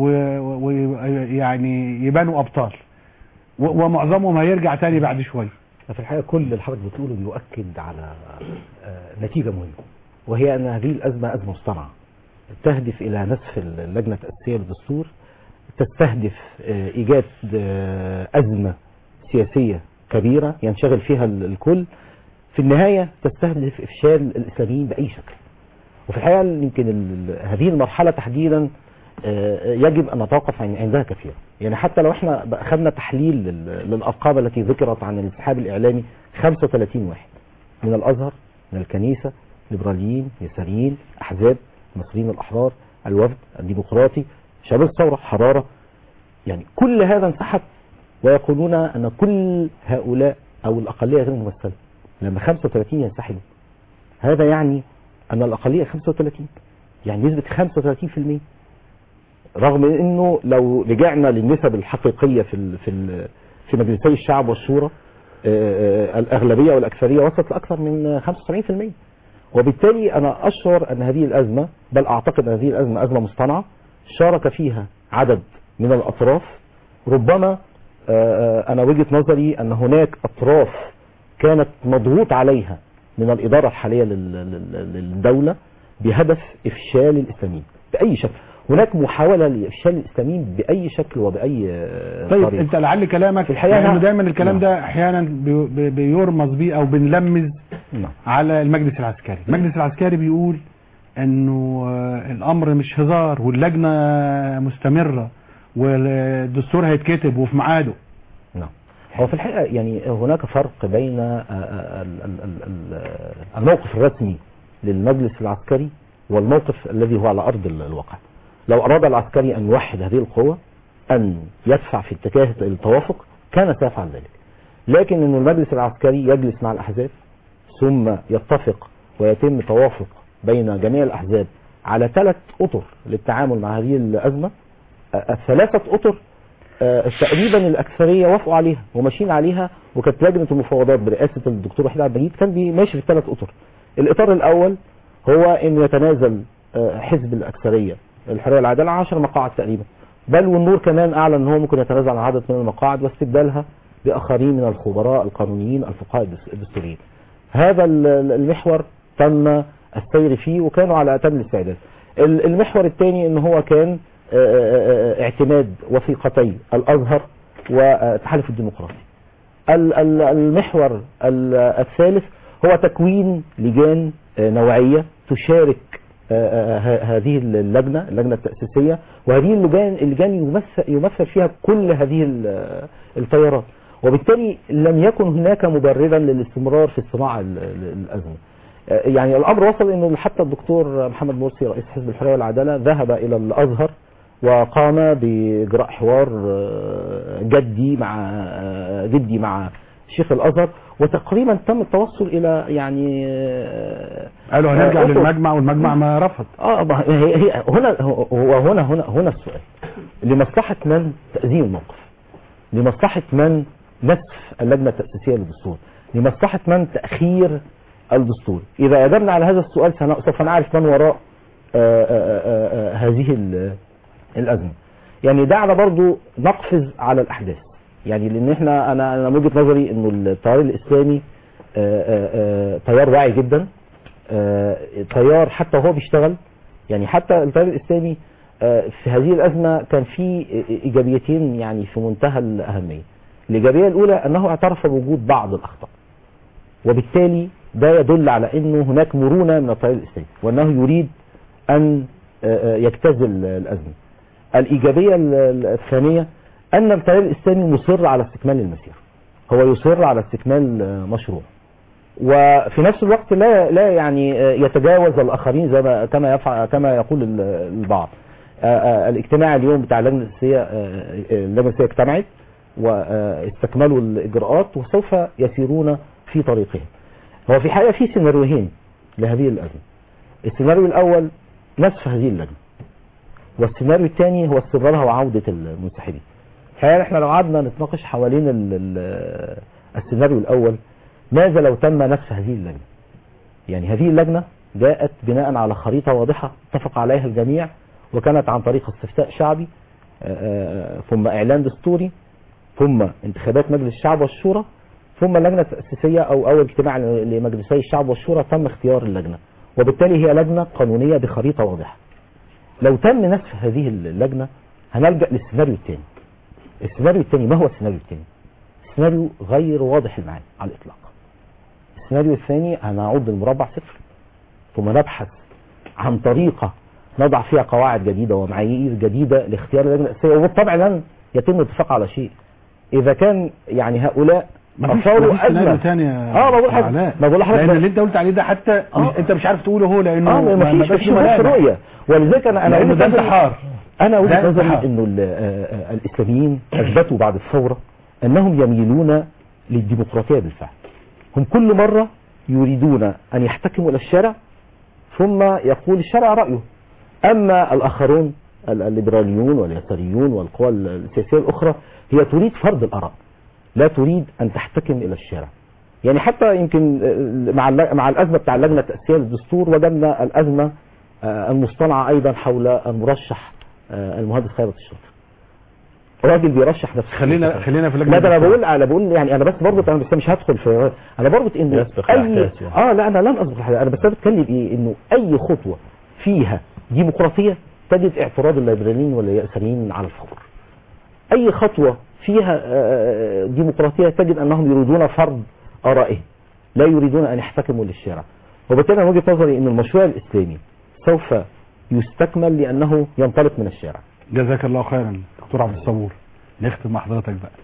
ويعني يبانوا ابطال و- ومعظمهم هيرجع تاني بعد شويه في الحقيقة كل اللي حضرتك بتقوله بيؤكد على آه، نتيجة مهمة وهي أن هذه الأزمة أزمة مصطنعة تهدف إلى نسف اللجنة التأسيسية للدستور تستهدف آه، إيجاد آه، أزمة سياسية كبيرة ينشغل فيها ال- الكل في النهاية تستهدف إفشال الإسلاميين بأي شكل وفي الحقيقة يمكن ال- هذه المرحلة تحديدا آه، يجب أن نتوقف عن- عندها كثيرا يعني حتى لو احنا أخذنا تحليل لل- للأرقام التي ذكرت عن الانسحاب الإعلامي 35 واحد من الأزهر من الكنيسة ليبراليين يساريين أحزاب المصريين الأحرار الوفد الديمقراطي شباب الثورة حرارة يعني كل هذا انسحب ويقولون أن كل هؤلاء أو الأقلية غير ممثلة لما 35 ينسحبوا هذا يعني أن الأقلية 35 يعني نسبة 35% رغم انه لو رجعنا للنسب الحقيقيه في ال في ال في مجلسي الشعب والشورى آه، آه، الاغلبيه والاكثريه وصلت لاكثر من 75% وبالتالي انا اشعر ان هذه الازمه بل اعتقد ان هذه الازمه ازمه مصطنعه شارك فيها عدد من الاطراف ربما آه، آه، انا وجهه نظري ان هناك اطراف كانت مضغوط عليها من الاداره الحاليه لل- لل- للدوله بهدف افشال الاسلاميين باي شكل هناك محاوله لافشال الاسلاميين باي شكل وباي آه، طيب طريقه انت لعل كلامك في الحقيقة لانه نعم. دايما الكلام نعم. ده احيانا بي- بي- بيرمز بيه او بنلمز نعم. على المجلس العسكري المجلس العسكري بيقول انه آه، الامر مش هزار واللجنه مستمره والدستور هيتكتب وفي ميعاده نعم هو في الحقيقة يعني هناك فرق بين آه، آه، ال- ال- ال- ال- الموقف الرسمي للمجلس العسكري والموقف الذي هو على أرض ال- الواقع لو أراد العسكري أن يوحد هذه القوة أن يدفع في اتجاه التوافق كان سيفعل ذلك لكن أن المجلس العسكري يجلس مع الأحزاب ثم يتفق ويتم توافق بين جميع الأحزاب على ثلاث أطر للتعامل مع هذه الأزمة آه، الثلاثة أطر آه، تقريبا الاكثريه وافقوا عليها وماشيين عليها وكانت لجنه المفاوضات برئاسه الدكتور وحيد عبد المجيد كان بي- ماشي في الثلاث اطر. الاطار الاول هو انه يتنازل آه، حزب الاكثريه الحريه والعداله 10 مقاعد تقريبا. بل والنور كمان اعلن ان هو ممكن يتنازل عن عدد من المقاعد واستبدالها باخرين من الخبراء القانونيين الفقهاء الدس- الدستوريين. هذا ال- ال- المحور تم السير فيه وكانوا على اتم الاستعداد. ال- المحور الثاني ان هو كان آه، آه، آه، اعتماد وثيقتي الازهر والتحالف الديمقراطي. ال- ال- المحور ال- الثالث هو تكوين لجان آه، نوعيه تشارك آه، آه، ه- هذه اللجنه اللجنه التاسيسيه وهذه اللجان اللجان يمثل يمثل فيها كل هذه ال- التيارات وبالتالي لم يكن هناك مبررا للاستمرار في الصناعه ال- ال- الازمه. آه، يعني الامر وصل انه حتى الدكتور محمد مرسي رئيس حزب الحريه والعداله ذهب الى الازهر وقام باجراء حوار آه، جدي مع آه، جدي مع شيخ الازهر وتقريبا تم التوصل الى يعني آه، قالوا هنرجع آه، أطر. للمجمع والمجمع ما رفض اه ما هي هي هنا هو هنا هنا هنا السؤال لمصلحة من تأذين الموقف لمصلحة من نسف اللجنة التأسيسية للدستور لمصلحة من تأخير الدستور إذا أجبنا على هذا السؤال سن- سوف نعرف من وراء آه، آه، آه، آه، هذه ال- الأزمة يعني دعنا برضو نقفز على الأحداث يعني لأن احنا أنا أنا من وجهة نظري إنه التيار الإسلامي آه، آه، آه، تيار واعي جدا آه، تيار حتى وهو بيشتغل يعني حتى التيار الاسلامي آه، في هذه الازمه كان في ايجابيتين يعني في منتهى الاهميه. الايجابيه الاولى انه اعترف بوجود بعض الاخطاء. وبالتالي ده يدل على انه هناك مرونه من التيار الاسلامي وانه يريد ان آه، آه، يجتزل الازمه. الايجابيه ال- ال- الثانيه ان التيار الاسلامي مصر على استكمال المسيره. هو يصر على استكمال آه، مشروع. وفي نفس الوقت لا لا يعني يتجاوز الاخرين زي ما كما يفعل كما يقول ال- البعض آه، آه، الاجتماع اليوم بتاع اللجنه الاساسيه آه، اللجنه الاساسيه اجتمعت واستكملوا الاجراءات وسوف يسيرون في طريقهم هو في حقيقه في سيناريوهين لهذه الازمه السيناريو الاول نسف هذه اللجنه والسيناريو الثاني هو استمرارها وعوده المنسحبين الحقيقه احنا لو قعدنا نتناقش حوالين ال- ال- السيناريو الاول ماذا لو تم نفس هذه اللجنة يعني هذه اللجنة جاءت بناء على خريطة واضحة اتفق عليها الجميع وكانت عن طريق استفتاء شعبي آه، آه، ثم إعلان دستوري ثم انتخابات مجلس الشعب والشورى ثم اللجنة التأسيسية أو أول اجتماع لمجلسي الشعب والشورى تم اختيار اللجنة وبالتالي هي لجنة قانونية بخريطة واضحة لو تم نسف هذه اللجنة هنلجأ للسيناريو الثاني السيناريو الثاني ما هو السيناريو الثاني سيناريو غير واضح المعاني على الإطلاق السيناريو الثاني هنعود للمربع صفر ثم نبحث عن طريقة نضع فيها قواعد جديدة ومعايير جديدة لاختيار اللجنة الأساسية وبالطبع لن يتم الاتفاق على شيء إذا كان يعني هؤلاء مفيش أثاروا مفيش سيناريو أزمة تاني اه ما بقول يا حاجة علاء. ما بقول حاجة لان اللي انت قلت عليه ده حتى آه. مش انت مش عارف تقوله هو لانه اه ما ما فيش بقاش مفيش له مفيش ملامح. رؤية ولذلك أنا أنا لانه وجهة ده نظري- انتحار انا وجهه ده نظري انتحار. انه ال- آه، آه، الاسلاميين اثبتوا بعد الثوره انهم يميلون للديمقراطيه بالفعل هم كل مره يريدون ان يحتكموا الى الشارع ثم يقول الشارع رايه اما الاخرون ال- الليبراليون واليساريون والقوى السياسيه الاخرى هي تريد فرض الاراء لا تريد ان تحتكم الى الشارع يعني حتى يمكن آه، مع الل- مع الازمه بتاع اللجنه التاسيسيه للدستور وجدنا الازمه آه، المصطنعه ايضا حول المرشح آه، المهندس خيرت الشاطر راجل بيرشح نفسه خلينا خلينا في لجنه لا ده انا الدستور. بقول انا بقول يعني انا بس بربط انا بس مش هدخل في انا بربط انه يسبق اي الأحداث يعني. اه لا انا لن اسبق الأحداث. انا بس بتكلم ايه انه اي خطوه فيها ديمقراطيه تجد اعتراض الليبراليين واليساريين على الفور اي خطوه فيها آه، ديمقراطيه تجد انهم يريدون فرض ارائهم لا يريدون ان يحتكموا للشارع وبالتالي انا وجهه نظري ان المشروع الاسلامي سوف يستكمل لانه ينطلق من الشارع جزاك الله خيرا دكتور عبد الصبور نختم مع حضرتك بقى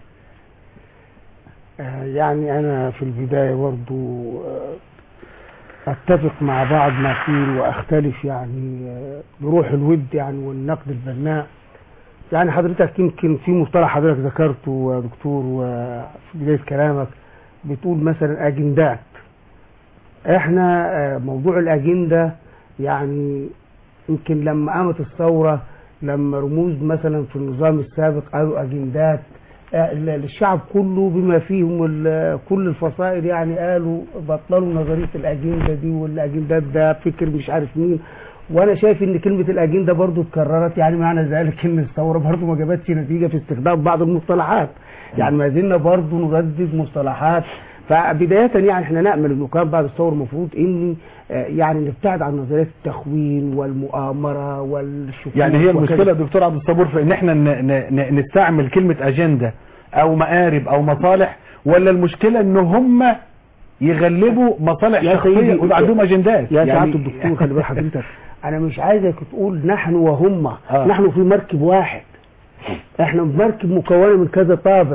آه، يعني أنا في البداية برضو آه، أتفق مع بعض ما قيل وأختلف يعني آه، بروح الود يعني والنقد البناء يعني حضرتك يمكن في مصطلح حضرتك ذكرته يا دكتور وفي بداية كلامك بتقول مثلا أجندات احنا آه، موضوع الأجندة يعني يمكن لما قامت الثورة لما رموز مثلا في النظام السابق قالوا أجندات آه، ال- الشعب كله بما فيهم ال- كل الفصائل يعني قالوا بطلوا نظرية الأجندة دي والأجندات ده فكر مش عارف مين وانا شايف ان كلمة الاجندة برضو اتكررت يعني معنى ذلك ان الثورة برضو ما جابتش نتيجة في استخدام بعض المصطلحات يعني ما زلنا برضو نردد مصطلحات فبداية يعني احنا نأمل انه كان بعد الثورة المفروض ان آه، يعني نبتعد عن نظريات التخوين والمؤامرة والشكوك يعني هي وكذا. المشكله يا دكتور عبد الصبور في ان احنا ن- ن- ن- نستعمل كلمه اجنده او مآرب او مصالح ولا المشكله ان هم يغلبوا مصالح يا شخصيه سيدي، ويبقى عندهم اجندات يا سعاده الدكتور خلي بال حضرتك انا مش عايزك تقول نحن وهم آه. نحن في مركب واحد احنا في مركب مكونه من كذا طابق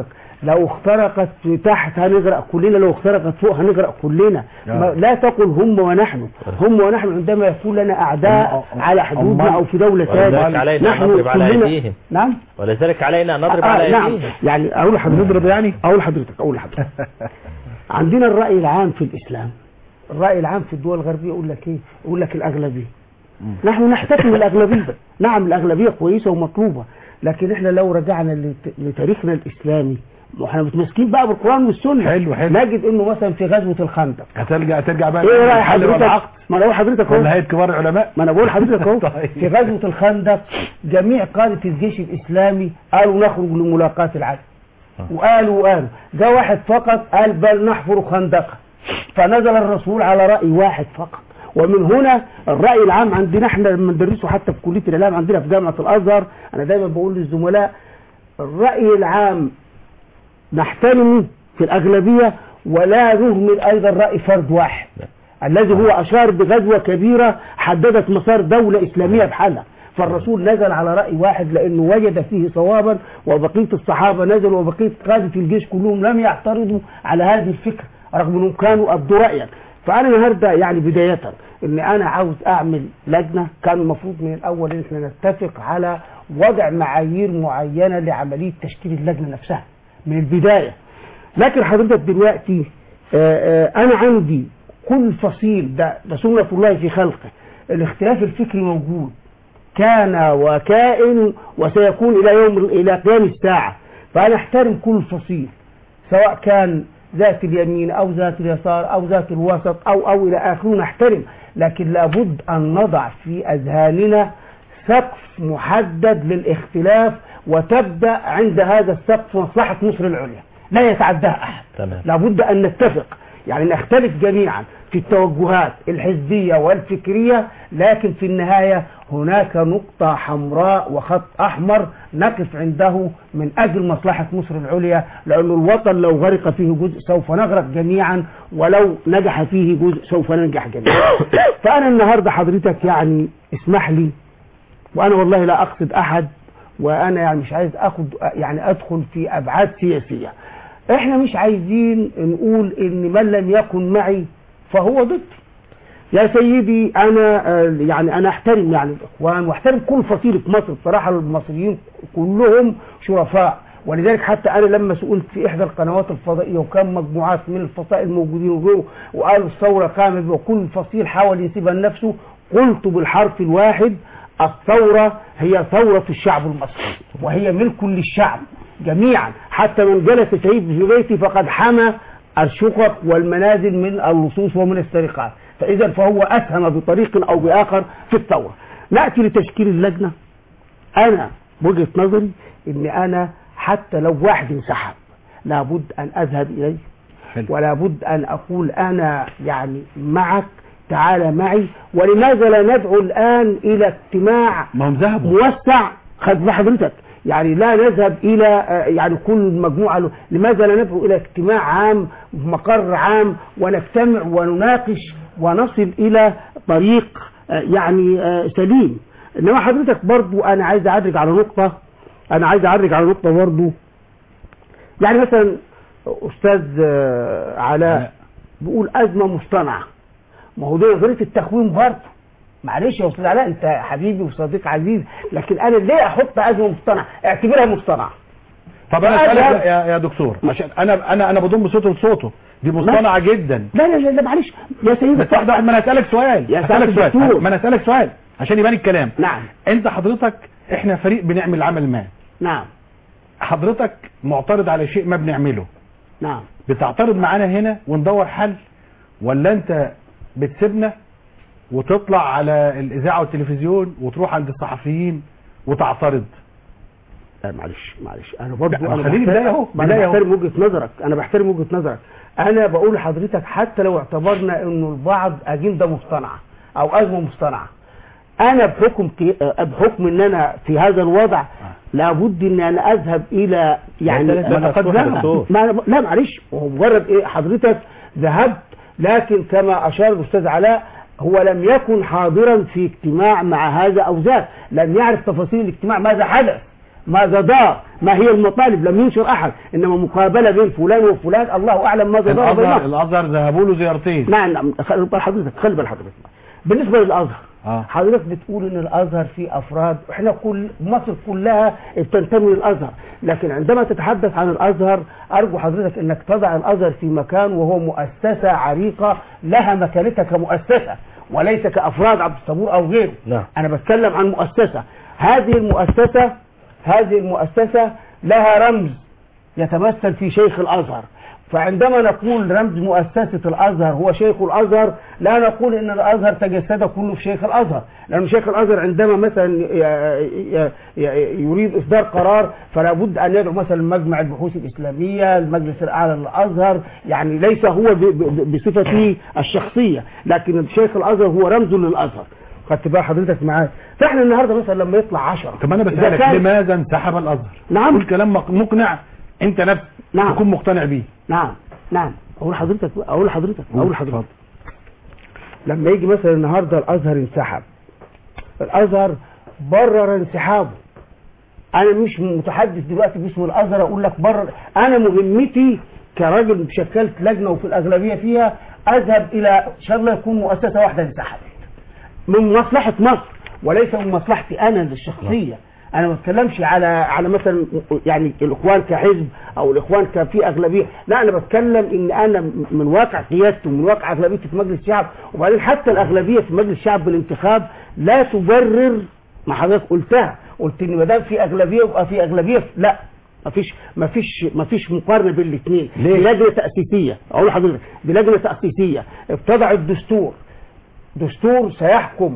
لو اخترقت في تحت هنغرق كلنا لو اخترقت فوق هنغرق كلنا آه. ما لا تقل هم ونحن هم ونحن عندما يكون لنا اعداء أم- على حدودنا أمال- او في دوله ولذلك ثانيه علينا أن نضرب على كلنا- أيديهم. نعم ولذلك علينا أن نضرب آه على نعم أيديهم يعني اقول لحضرتك نضرب يعني؟ اقول لحضرتك اقول لحضرتك عندنا الراي العام في الاسلام الراي العام في الدول الغربيه يقول لك ايه يقول لك الاغلبيه نحن نحتكم الاغلبيه نعم الاغلبيه كويسه ومطلوبه لكن احنا لو رجعنا لت- لتاريخنا الاسلامي واحنا متمسكين بقى بالقران والسنه حلو، حلو. نجد انه مثلا في غزوه الخندق هترجع ترجع بقى ايه راي الحل حضرتك والعقد ما انا بقول لحضرتك ولا اهو هيئه كبار العلماء ما انا بقول لحضرتك اهو طيب. في غزوه الخندق جميع قاده الجيش الاسلامي قالوا نخرج لملاقاه العدو وقالوا وقالوا جاء واحد فقط قال بل نحفر خندقا فنزل الرسول على راي واحد فقط ومن هنا الراي العام عندنا احنا لما ندرسه حتى في كليه الاعلام عندنا في جامعه الازهر انا دايما بقول للزملاء الراي العام نحترمه في الاغلبيه ولا نهمل ايضا راي فرد واحد الذي هو اشار بغزوه كبيره حددت مسار دوله اسلاميه بحالها فالرسول نزل على راي واحد لانه وجد فيه صوابا وبقيه الصحابه نزلوا وبقيه قاده الجيش كلهم لم يعترضوا على هذه الفكره رغم انهم كانوا ابدوا رايا فانا النهارده يعني بدايه ان انا عاوز اعمل لجنه كان المفروض من الاول ان احنا نتفق على وضع معايير معينه لعمليه تشكيل اللجنه نفسها من البدايه لكن حضرتك دلوقتي آه، آه، انا عندي كل فصيل ده ده سنه الله في خلقه الاختلاف الفكري موجود كان وكائن وسيكون الى يوم الى قيام الساعه فانا احترم كل فصيل سواء كان ذات اليمين او ذات اليسار او ذات الوسط او او الى اخره نحترم لكن لابد ان نضع في اذهاننا سقف محدد للاختلاف وتبدا عند هذا السقف مصلحه مصر العليا لا يتعداها احد تمام لابد ان نتفق يعني نختلف جميعا في التوجهات الحزبية والفكرية لكن في النهاية هناك نقطة حمراء وخط أحمر نقف عنده من أجل مصلحة مصر العليا لأن الوطن لو غرق فيه جزء سوف نغرق جميعا ولو نجح فيه جزء سوف ننجح جميعا فأنا النهاردة حضرتك يعني اسمح لي وأنا والله لا أقصد أحد وأنا يعني مش عايز أخد يعني أدخل في أبعاد سياسية احنا مش عايزين نقول ان من لم يكن معي فهو ضدي يا سيدي انا آه، يعني انا احترم يعني الاخوان واحترم كل فصيل في مصر بصراحه المصريين كلهم شرفاء ولذلك حتى انا لما سئلت في احدى القنوات الفضائيه وكان مجموعات من الفصائل موجودين وغيره وقالوا الثوره قامت وكل فصيل حاول ينسبها لنفسه قلت بالحرف الواحد الثوره هي ثوره الشعب المصري وهي ملك للشعب جميعا حتى من جلس شهيد في بيتي فقد حمى الشقق والمنازل من اللصوص ومن السرقات فإذا فهو أسهم بطريق أو بآخر في الثورة نأتي لتشكيل اللجنة أنا وجهة نظري إن أنا حتى لو واحد انسحب لابد أن أذهب إليه حلو. ولا بد أن أقول أنا يعني معك تعال معي ولماذا لا ندعو الآن إلى اجتماع ما هم ذهبوا موسع خد حضرتك يعني لا نذهب الى آه، يعني كل مجموعه له. لماذا لا ندعو الى اجتماع عام مقر عام ونجتمع ونناقش ونصل الى طريق آه، يعني آه، سليم انما حضرتك برضو انا عايز اعرج على نقطه انا عايز اعرج على نقطه برضو يعني مثلا استاذ آه، علاء بيقول ازمه مصطنعه ما هو دي نظريه التخوين برضه معلش يا استاذ علاء انت حبيبي وصديق عزيز لكن انا ليه احط ازمه مصطنعه اعتبرها مصطنعه طب انا فأنا- اسالك يا, يا دكتور عشان انا انا انا بضم صوته لصوته دي مصطنعه جدا لا لا لا, لا معلش يا سيدي بس واحده واحده ما انا اسالك سؤال يا اسالك سعادة سؤال الدكتور. ما انا اسالك سؤال عشان يبان الكلام نعم انت حضرتك احنا فريق بنعمل عمل ما نعم حضرتك معترض على شيء ما بنعمله نعم بتعترض معانا هنا وندور حل ولا انت بتسيبنا وتطلع على الاذاعه والتلفزيون وتروح عند الصحفيين وتعترض لا معلش معلش انا برضو لا، انا خليني بحترم- بداية أهو، ما بداية انا أهو. بحترم وجهه نظرك انا بحترم وجهه نظرك انا بقول لحضرتك حتى لو اعتبرنا انه البعض اجنده مصطنعه او ازمه مصطنعه انا بحكم كي- آه، بحكم ان انا في هذا الوضع لابد ان انا اذهب الى يعني ليس لسه ما- مفتوح لا, يا دكتور. ما أنا- لا معلش هو مجرد ايه حضرتك ذهبت لكن كما اشار الاستاذ علاء هو لم يكن حاضرا في اجتماع مع هذا او ذاك لم يعرف تفاصيل الاجتماع ماذا حدث ماذا دار ما هي المطالب لم ينشر احد انما مقابله بين فلان وفلان الله اعلم ماذا دار الازهر بينهم الازهر ذهبوا له زيارتين نعم نعم خلي بال حضرتك خلي بال حضرتك بالنسبه للازهر اه حضرتك بتقول ان الازهر فيه افراد احنا كل مصر كلها بتنتمي للازهر لكن عندما تتحدث عن الازهر ارجو حضرتك انك تضع الازهر في مكان وهو مؤسسه عريقه لها مكانتها كمؤسسه وليس كافراد عبد الصبور او غيره نعم. انا بتكلم عن مؤسسه هذه المؤسسه هذه المؤسسه لها رمز يتمثل في شيخ الازهر فعندما نقول رمز مؤسسة الأزهر هو شيخ الأزهر لا نقول إن الأزهر تجسد كله في شيخ الأزهر لأن شيخ الأزهر عندما مثلا ي- ي- ي- يريد إصدار قرار فلا بد أن يدعو مثلا مجمع البحوث الإسلامية المجلس الأعلى للأزهر يعني ليس هو ب- ب- بصفته الشخصية لكن شيخ الأزهر هو رمز للأزهر خدت بقى حضرتك معايا فاحنا النهارده مثلا لما يطلع 10 طب انا بسالك لماذا انسحب الازهر نعم. قول كلام مق- مقنع انت نفسك نعم. تكون مقتنع بيه نعم نعم اقول لحضرتك اقول لحضرتك اقول لحضرتك اتفضل. لما يجي مثلا النهارده الازهر انسحب الازهر برر انسحابه انا مش متحدث دلوقتي باسم الازهر اقول لك برر انا مهمتي كراجل شكلت لجنه وفي الاغلبيه فيها اذهب الى ان شاء الله يكون مؤسسه واحده انسحبت من مصلحه مصر وليس من مصلحتي انا الشخصيه انا ما بتكلمش على على مثلا يعني الاخوان كحزب او الاخوان كفي اغلبيه لا انا بتكلم ان انا من واقع قيادتي ومن واقع اغلبيتي في مجلس الشعب وبعدين حتى الاغلبيه في مجلس الشعب بالانتخاب لا تبرر ما حضرتك قلتها قلت ان ما دام في اغلبيه يبقى في اغلبيه لا مفيش مفيش مفيش مقارنه بين الاثنين ليه؟ دي لجنه تاسيسيه اقول لحضرتك دي لجنه تاسيسيه ابتدعت دستور دستور سيحكم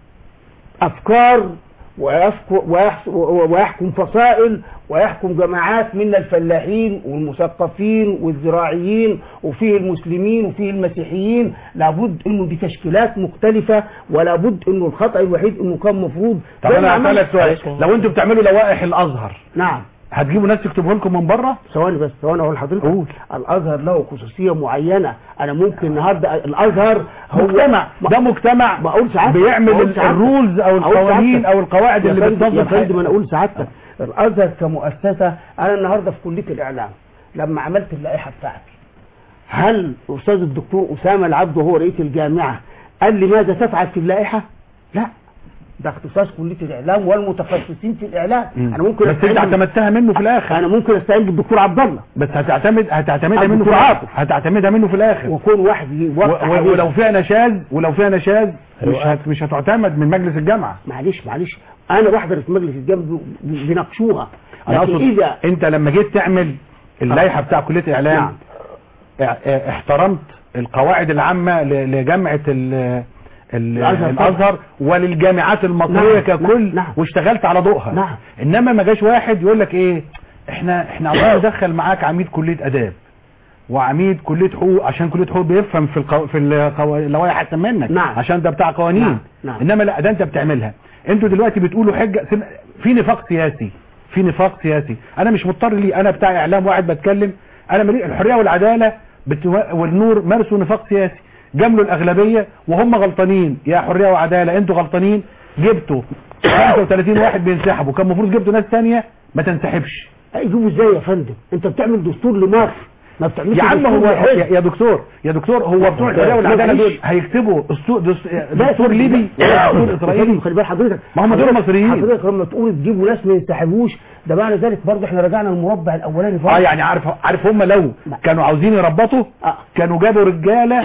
افكار ويحكم, ويحكم فصائل ويحكم جماعات من الفلاحين والمثقفين والزراعيين وفيه المسلمين وفيه المسيحيين لابد انه دي تشكيلات مختلفه ولا بد انه الخطا الوحيد انه كان مفروض طب زي انا ما عمل- هسالك سؤال لو انتوا بتعملوا لوائح الازهر نعم هتجيبوا ناس تكتبه لكم من بره ثواني بس ثواني اقول لحضرتك قول. الازهر له خصوصيه معينه انا ممكن النهارده الازهر هو مجتمع ده مجتمع بقول ساعات بيعمل بقول ال- ساعات. الرولز او أقول القوانين ساعات. او القواعد يا اللي فندم- يا بتنظم فندم انا حياة- اقول سعادتك الازهر كمؤسسه انا النهارده في كليه الاعلام لما عملت اللائحه بتاعتي هل استاذ الدكتور اسامه العبد وهو رئيس الجامعه قال لي ماذا تفعل في اللائحه؟ لا ده اختصاص كليه الاعلام والمتخصصين في الاعلام انا ممكن بس انت أستعين بال- اعتمدتها منه في الاخر انا ممكن استعين بالدكتور عبد الله بس هتعتمد هتعتمدها منه في الدكتور الاخر عاطف. هتعتمدها منه في الاخر وكون واحد يوقع و- و- عليه. ولو فيها نشاز ولو فيها نشاز مش هت مش هتعتمد من مجلس الجامعه معلش معلش انا بحضر في مجلس الجامعه ب- بيناقشوها انا لكن اقصد اذا انت لما جيت تعمل اللائحه بتاع كليه اعلام نعم. اه- اه- احترمت القواعد العامه ل- لجامعه ال- ال- الأزهر طبعا. الازهر وللجامعات المصريه نعم، ككل نعم، نعم. واشتغلت على ضوءها نعم. انما ما جاش واحد يقول لك ايه احنا احنا عاوزين ندخل معاك عميد كليه اداب وعميد كليه حقوق عشان كليه حقوق بيفهم في القو... في القو... اللوائح احسن منك نعم. عشان ده بتاع قوانين نعم، نعم. انما لا ده انت بتعملها انتوا دلوقتي بتقولوا حجه سم- في نفاق سياسي في نفاق سياسي انا مش مضطر ليه انا بتاع اعلام واحد بتكلم انا ملي... الحريه والعداله بتو... والنور مارسوا نفاق سياسي جاملوا الاغلبيه وهم غلطانين يا حريه وعداله انتوا غلطانين جبتوا 35 واحد بينسحبوا كان المفروض جبتوا ناس ثانيه ما تنسحبش يجيبوا ازاي يا فندم انت بتعمل دستور لمصر ما بتعملش يا عم دستور هو لحزب. يا يا دكتور يا دكتور هو بتوع الحريه والعداله دول هيكتبوا دستور دستور ليبي ولا دستور اسرائيلي خلي بال حضرتك ما هم دول حضرتك- مصريين. حضرتك لما تقول تجيبوا ناس ما ينسحبوش ده معنى ذلك برضه احنا رجعنا المربع الاولاني اه يعني عارف عارف هم لو كانوا عاوزين يربطوا آه. كانوا جابوا رجاله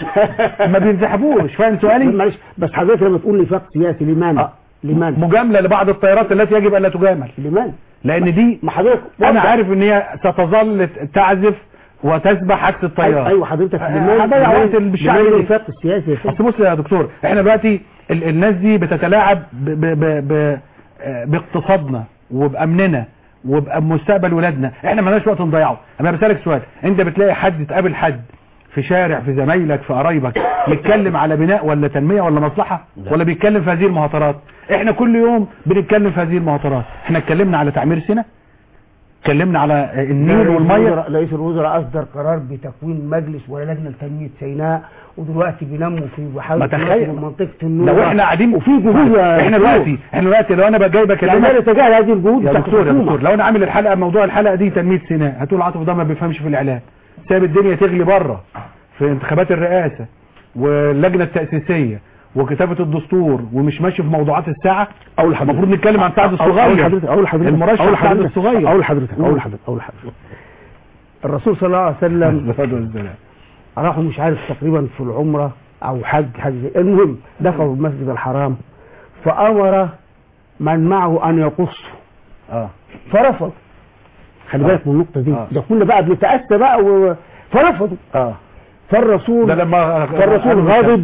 ما بينسحبوش فاهم سؤالي معلش بس حضرتك لما تقول نفاق سياسي لمن آه. لمن مجامله لبعض الطيارات التي يجب الا تجامل لمن لان دي ما حضرتك انا وضع- عارف ان هي ستظل تعزف وتسبح عكس الطيار ايوه أيوة حضرتك آه، لمن هضيع لمن- وقت بالشعب لمن ليه؟ النفاق السياسي يا فندم؟ اصل بص يا دكتور احنا دلوقتي ال- الناس دي بتتلاعب ب ب ب ب آه، باقتصادنا وبامننا وبمستقبل ولادنا احنا مالناش وقت نضيعه انا بسالك سؤال انت بتلاقي حد تقابل حد في شارع في زمايلك في قرايبك يتكلم على بناء ولا تنميه ولا مصلحه ولا بيتكلم في هذه المهاترات احنا كل يوم بنتكلم في هذه المهاترات احنا اتكلمنا على تعمير سينا اتكلمنا على النيل رئيس والميه الوزراء- رئيس الوزراء اصدر قرار بتكوين مجلس ولا لجنه لتنميه سيناء ودلوقتي بينموا في ما بحاول تخيل منطقه النور لو احنا قاعدين وفي جهود يا احنا دكتور. دلوقتي احنا دلوقتي لو انا بقى جاي يعني بكلمك لا نتجاهل هذه الجهود يا بتاعت دكتور يا الحكومة. دكتور لو انا عامل الحلقه موضوع الحلقه دي تنميه سيناء هتقول عاطف ده ما بيفهمش في الاعلام ساب الدنيا تغلي بره في انتخابات الرئاسه واللجنه التاسيسيه وكتابه الدستور ومش ماشي في موضوعات الساعه اقول لحضرتك المفروض نتكلم عن سعد اقول الصغير حضرتك اقول حضرتك المرشح اقول سعد حضرتك الصغير اقول حضرتك اقول حضرتك اقول حضرتك الرسول صلى الله عليه وسلم الصلاة والسلام. راحوا مش عارف تقريبا في العمره او حج حج زي- المهم دخلوا المسجد الحرام فامر من معه ان يقصوا اه فرفض خلي بالك من النقطه دي آه. ده كنا بقى بنتاسى بقى و... فرفضوا اه فالرسول ده لما فالرسول غضب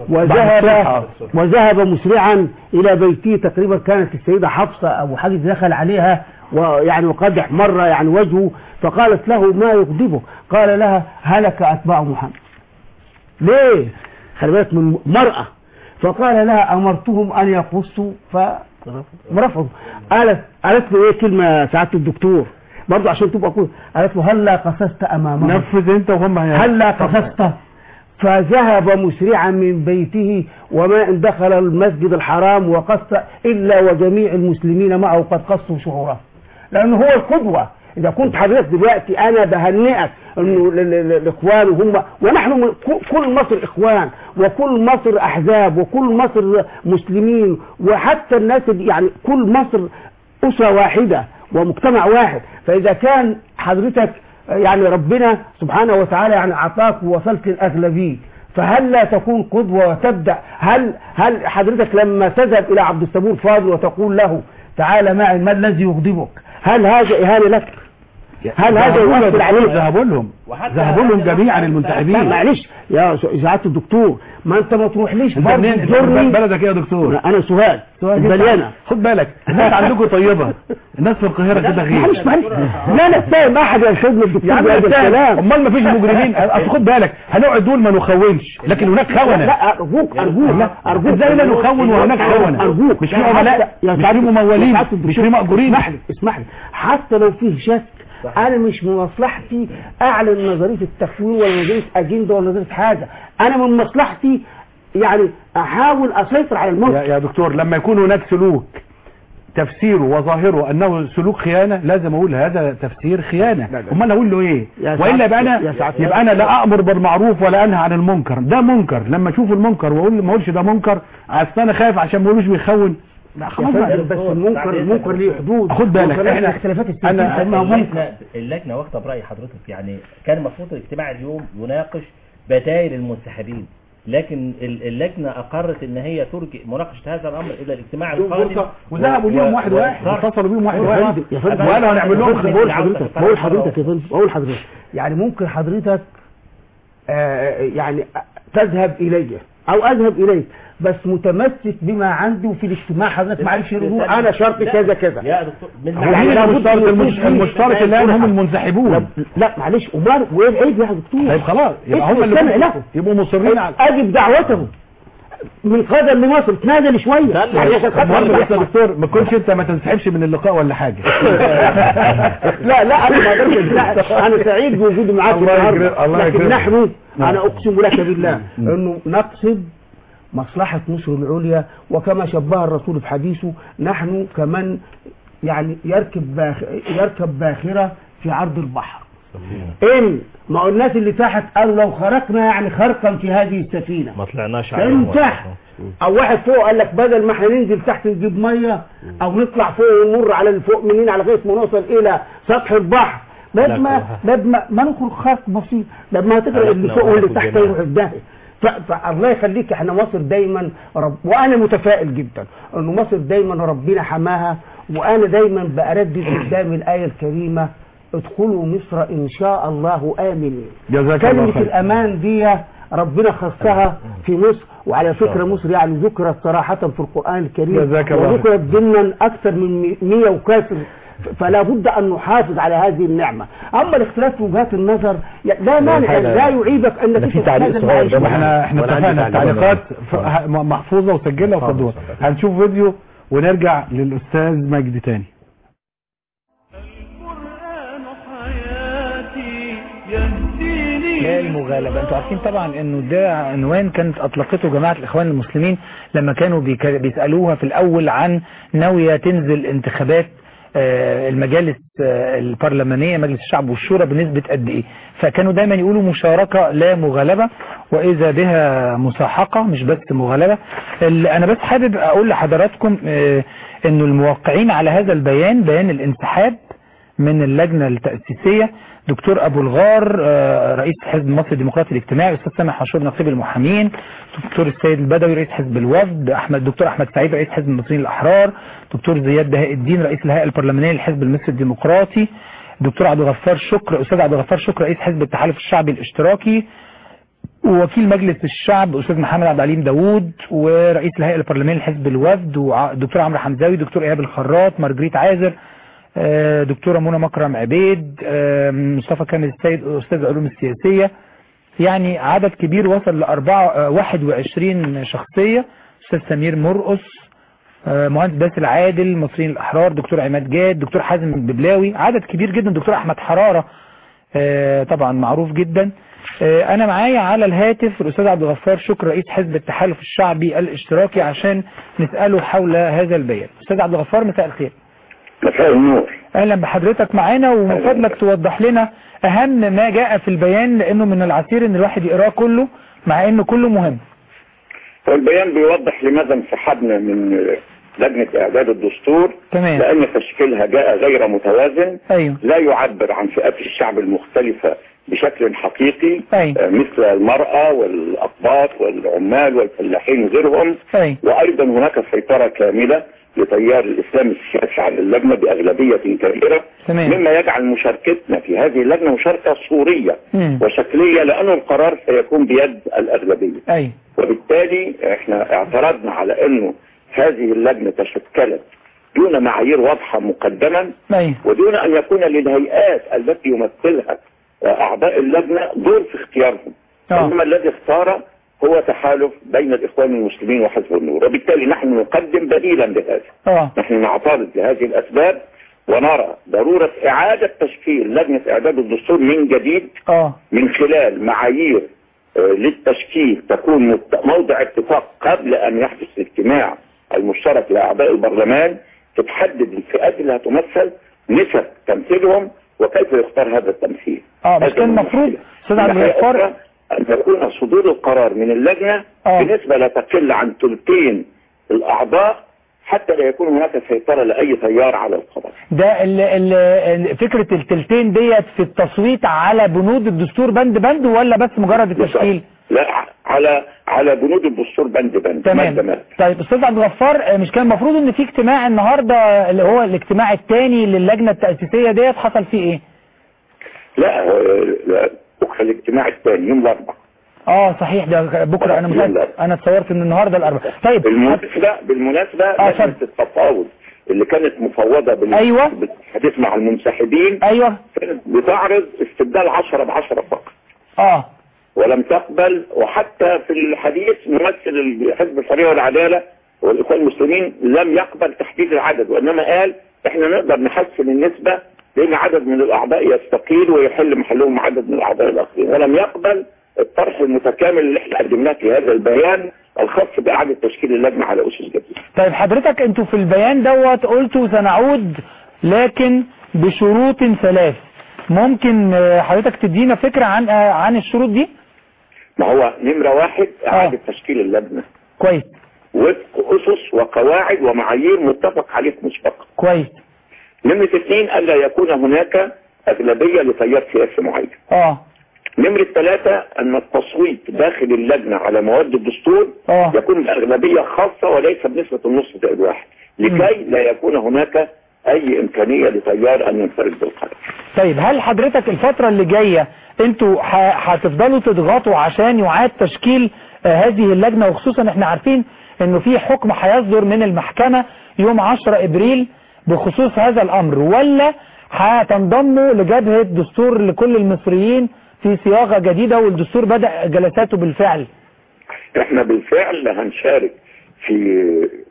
وذهب وذهب مسرعا الى بيته تقريبا كانت السيده حفصه او حاجه دخل عليها ويعني وقد احمر يعني وجهه فقالت له ما يغضبه قال لها هلك اتباع محمد ليه خلي بالك من مرأة فقال لها أمرتهم أن يقصوا فرفضوا قالت قالت له إيه كلمة سعادة الدكتور برضه عشان تبقى كويس قالت له هلا قصصت أمامهم نفذ انت وهم هي- هلا قصصت فذهب مسرعا من بيته وما ان دخل المسجد الحرام وقص الا وجميع المسلمين معه قد قصوا شعوره لانه هو القدوه اذا كنت حضرتك دلوقتي انا بهنئك انه ال- ال- الاخوان وهم ونحن من- ك- كل مصر اخوان وكل مصر احزاب وكل مصر مسلمين وحتى الناس اللي- يعني كل مصر اسره واحده ومجتمع واحد فاذا كان حضرتك يعني ربنا سبحانه وتعالى يعني اعطاك ووصلت للاغلبيه فهل لا تكون قدوه وتبدا هل هل حضرتك لما تذهب الى عبد الصبور فاضل وتقول له تعالى معي ما الذي يغضبك هل هذا اهانه لك هل هذا ذهبوا يؤثر لهم- عليك ذهبوا لهم ذهبوا لهم جميعا لا المنتخبين معلش يا سعاده الدكتور ما انت ما تروحليش انت برضه منين انت تجرني من بلدك ايه يا دكتور انا سهاد بليانه خد بالك الناس عندكم طيبه الناس في القاهره كده غير معلش معلش لا نتهم احد يا سيدنا الدكتور يا عم بهذا الكلام الكلام امال ما فيش مجرمين اصل خد بالك هنقعد دول ما نخونش لكن هناك لا خونه ارجوك ارجوك ارجوك ازاي لا نخون وهناك خونه ارجوك مش في عملاء مش في ممولين مش في مأجورين اسمح لي اسمح لي حتى لو فيه شك انا مش من مصلحتي اعلن نظريه التكوين ولا نظريه اجنده ولا نظريه حاجه انا من مصلحتي يعني احاول اسيطر على يا, الموقف يا دكتور لما يكون هناك سلوك تفسيره وظاهره انه سلوك خيانه لازم اقول هذا تفسير خيانه لا، لا. امال اقول له ايه يا سعادة- والا يبقى يا انا سعادة- يبقى انا لا امر بالمعروف ولا انهى عن المنكر ده منكر لما اشوف المنكر واقول ما اقولش ده منكر اصل انا خايف عشان ما يقولوش بيخون لا يا خلاص بقى. فندم بس المنكر المنكر ليه حدود خد بالك، وكمان إحنا- الاختلافات أنا- السياسيه بنسميها منكر اللجنة, اللجنة واخدة برأي حضرتك يعني كان المفروض الاجتماع اليوم يناقش بدائل المنسحبين لكن ال- اللجنة أقرت إن هي ترجئ مناقشة هذا الأمر إلى الاجتماع القادم وذهبوا ليهم واحد واحد وصار- اتصلوا بيهم واحد يا واحد فندم يا فندم وقالوا هنعمل لهم بقول بقول حضرتك بقول حضرتك يا فندم بقول حضرتك يعني ممكن حضرتك آه يعني تذهب الي او اذهب اليك بس متمسك بما عندي وفي الاجتماع حضرتك ما عرفش يقول انا شرط لا. كذا كذا يا دكتور من هو يعني مين لابد المشترك أن يكون المش- في- المشترك الان هم المنسحبون لا, لا معلش امال وايه العيب يا دكتور طيب خلاص يبقى هم استمع اللي له. يبقوا مصرين على اجب دعوته من قدم لمصر تنازل شويه يعني عشان خاطر المهم الله بس يا دكتور ما تكونش انت ما تنسحبش من اللقاء ولا حاجه لا لا انا ما اقدرش أنسحب. انا سعيد بوجودي معاك الله النهارده يكرم- الله لكن يكرمك. نحن انا اقسم لك بالله انه نقصد مصلحة مصر العليا وكما شبه الرسول في حديثه نحن كمن يعني يركب باخ يركب باخرة في عرض البحر ان ما هو الناس اللي تحت قالوا لو خرقنا يعني خرقا في هذه السفينة ما طلعناش لانه تحت او واحد فوق قال لك بدل ما احنا ننزل تحت نجيب ميه او نطلع فوق ونمر على اللي فوق منين على لغايه ما نوصل الى سطح البحر لما لما ما نخرج خرق بسيط لما هتقرا اللي فوق واللي تحت يروح الداهيه ف- فالله يخليك احنا مصر دايما رب وانا متفائل جدا انه مصر دايما ربنا حماها وانا دايما بأردد قدام الايه الكريمه ادخلوا مصر ان شاء الله امنين جزاك الله كلمة خير الأمان دي ربنا خصها في مصر وعلى فكرة مصر يعني ذكرت صراحة في القرآن الكريم جزاك الله خير. وذكرت ضمنا أكثر من مية وكاسر فلا بد أن نحافظ على هذه النعمة أما الاختلاف في وجهات النظر لا مانع حاجة- لا يعيبك أنك أنا في أنت تعليق تتنازل صغير مع ده الشيء. احنا احنا وأنا عندي اتفقنا تعليق. التعليقات ف- م- محفوظه وسجلها وفضوها هنشوف فيديو ونرجع للاستاذ مجدي تاني القرآن لا المغالبة انتوا عارفين طبعا انه ده عنوان كانت اطلقته جماعة الاخوان المسلمين لما كانوا بيك- بيسألوها في الاول عن ناوية تنزل انتخابات آه، المجالس آه، البرلمانية مجلس الشعب والشورى بنسبة قد ايه فكانوا دايما يقولوا مشاركة لا مغالبة واذا بها مساحقة مش بس مغالبة اللي انا بس حابب اقول لحضراتكم آه، انه الموقعين على هذا البيان بيان الانسحاب من اللجنة التأسيسية دكتور أبو الغار آه، رئيس حزب مصر الديمقراطي الاجتماعي أستاذ سامح عاشور نقيب المحامين دكتور السيد البدوي رئيس حزب الوفد أحمد دكتور أحمد سعيد رئيس حزب المصريين الأحرار دكتور زياد بهاء الدين رئيس الهيئة البرلمانية للحزب المصري الديمقراطي دكتور عبد الغفار شكر أستاذ عبد الغفار شكر رئيس حزب التحالف الشعبي الاشتراكي ووكيل مجلس الشعب استاذ محمد عبد العليم داوود ورئيس الهيئه البرلمانيه لحزب الوفد ودكتور عمرو حمزاوي دكتور ايهاب الخراط مارجريت عازر آه، دكتوره منى مكرم عبيد آه، مصطفى كامل السيد استاذ العلوم السياسيه يعني عدد كبير وصل لأربعة آه، 21 شخصيه استاذ سمير مرقص آه، مهندس باسل عادل مصريين الاحرار دكتور عماد جاد دكتور حازم الببلاوي عدد كبير جدا دكتور احمد حراره آه، طبعا معروف جدا آه، انا معايا على الهاتف الاستاذ عبد الغفار شكر رئيس حزب التحالف الشعبي الاشتراكي عشان نساله حول هذا البيان استاذ عبد الغفار مساء الخير مساء النور اهلا بحضرتك معانا ومن فضلك توضح لنا اهم ما جاء في البيان لانه من العسير ان الواحد يقراه كله مع انه كله مهم والبيان بيوضح لماذا انسحبنا من لجنة إعداد الدستور تمام لأن تشكيلها جاء غير متوازن ايوه لا يعبر عن فئات الشعب المختلفة بشكل حقيقي ايوه آه، مثل المرأة والأقباط والعمال والفلاحين وغيرهم ايوه وأيضا هناك سيطرة كاملة لتيار الإسلام السياسي على اللجنة بأغلبية كبيرة تمام مما يجعل مشاركتنا في هذه اللجنة مشاركة صورية مم. وشكلية لأن القرار سيكون بيد الأغلبية ايوه وبالتالي احنا اعترضنا على انه هذه اللجنة تشكلت دون معايير واضحة مقدما ايوه ودون ان يكون للهيئات التي يمثلها اعضاء اللجنة دور في اختيارهم اه انما الذي اختار هو تحالف بين الاخوان المسلمين وحزب النور وبالتالي نحن نقدم بديلا لهذا اه نحن نعترض لهذه الاسباب ونرى ضرورة اعادة تشكيل لجنة اعداد الدستور من جديد اه من خلال معايير آه، للتشكيل تكون مت- موضع اتفاق قبل ان يحدث الاجتماع المشترك لاعضاء البرلمان تتحدد الفئات اللي هتمثل نسب تمثيلهم وكيف يختار هذا التمثيل اه مش هذا كان المفروض المشكلة. استاذ عبد من ناحية الغفار أخرى، ان يكون صدور القرار من اللجنة اه بنسبة لا تقل عن ثلثين الاعضاء حتى لا يكون هناك سيطرة لاي تيار على القرار ده ال ال ال فكرة التلتين ديت في التصويت على بنود الدستور بند بند ولا بس مجرد التشكيل لا على على بنود الدستور بند بند تمام مادة مادة. طيب استاذ عبد الغفار آه، مش كان المفروض ان في اجتماع النهارده اللي هو الاجتماع الثاني للجنه التاسيسيه ديت حصل فيه ايه لا هو- لا، بكره الاجتماع الثاني يوم الاربعاء اه صحيح ده بكره انا متأكد انا اتصورت ان النهارده الاربعاء طيب بالمناسبة بالمناسبة آه، لجنة اتفضل. التفاوض اللي كانت مفوضة بال- أيوة. بالحديث مع المنسحبين ايوه كانت بتعرض استبدال 10 ب 10 فقط اه ولم تقبل وحتى في الحديث ممثل حزب الحرية والعدالة والإخوان المسلمين لم يقبل تحديد العدد وإنما قال إحنا نقدر نحسن النسبة لأن عدد من الأعضاء يستقيل ويحل محلهم عدد من الأعضاء الآخرين ولم يقبل الطرح المتكامل اللي احنا قدمناه في هذا البيان الخاص بإعادة تشكيل اللجنة على أسس جديدة طيب حضرتك انتوا في البيان دوت قلتوا سنعود لكن بشروط ثلاث ممكن آه، حضرتك تدينا فكرة عن آه، عن الشروط دي ما هو نمرة واحد إعادة تشكيل اللجنة كويس وفق أسس وقواعد ومعايير متفق عليه مسبقا كويس نمرة اثنين ألا يكون هناك أغلبية لتيار سياسي معين اه نمرة ثلاثة أن التصويت داخل اللجنة على مواد الدستور اه يكون بأغلبية خاصة وليس بنسبة النص زائد واحد لكي لا يكون هناك أي إمكانية لتيار أن ينفرد بالقرار طيب هل حضرتك الفترة اللي جاية انتوا ح- هتفضلوا تضغطوا عشان يعاد تشكيل آه، هذه اللجنة وخصوصا احنا عارفين انه في حكم هيصدر من المحكمة يوم 10 ابريل بخصوص هذا الامر ولا هتنضموا لجبهة دستور لكل المصريين في صياغة جديدة والدستور بدأ جلساته بالفعل احنا بالفعل هنشارك في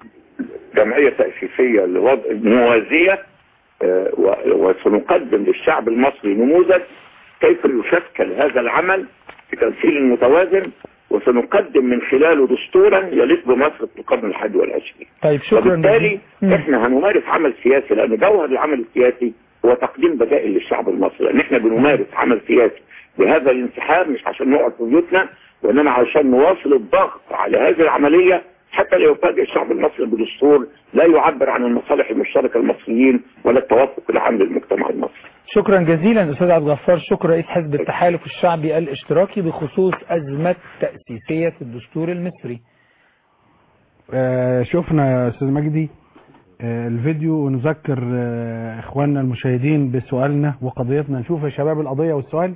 جمعية تأسيسية لوضع موازية آه، و- وسنقدم للشعب المصري نموذج كيف يشكل هذا العمل بتمثيل متوازن وسنقدم من خلاله دستورا يليق بمصر في القرن الحادي والعشرين طيب شكرا وبالتالي جزيلا. احنا هنمارس عمل سياسي لان جوهر العمل السياسي هو تقديم بدائل للشعب المصري لان احنا بنمارس عمل سياسي بهذا الانسحاب مش عشان نقعد في بيوتنا وانما عشان نواصل الضغط على هذه العمليه حتى لا يفاجئ الشعب المصري بدستور لا يعبر عن المصالح المشتركه المصريين ولا التوافق العام للمجتمع المصري. شكرا جزيلا استاذ عبد الغفار شكرا رئيس حزب التحالف الشعبي الاشتراكي بخصوص ازمه تاسيسيه الدستور المصري آه، شفنا يا استاذ مجدي آه، الفيديو ونذكر آه، اخواننا المشاهدين بسؤالنا وقضيتنا نشوف يا شباب القضيه والسؤال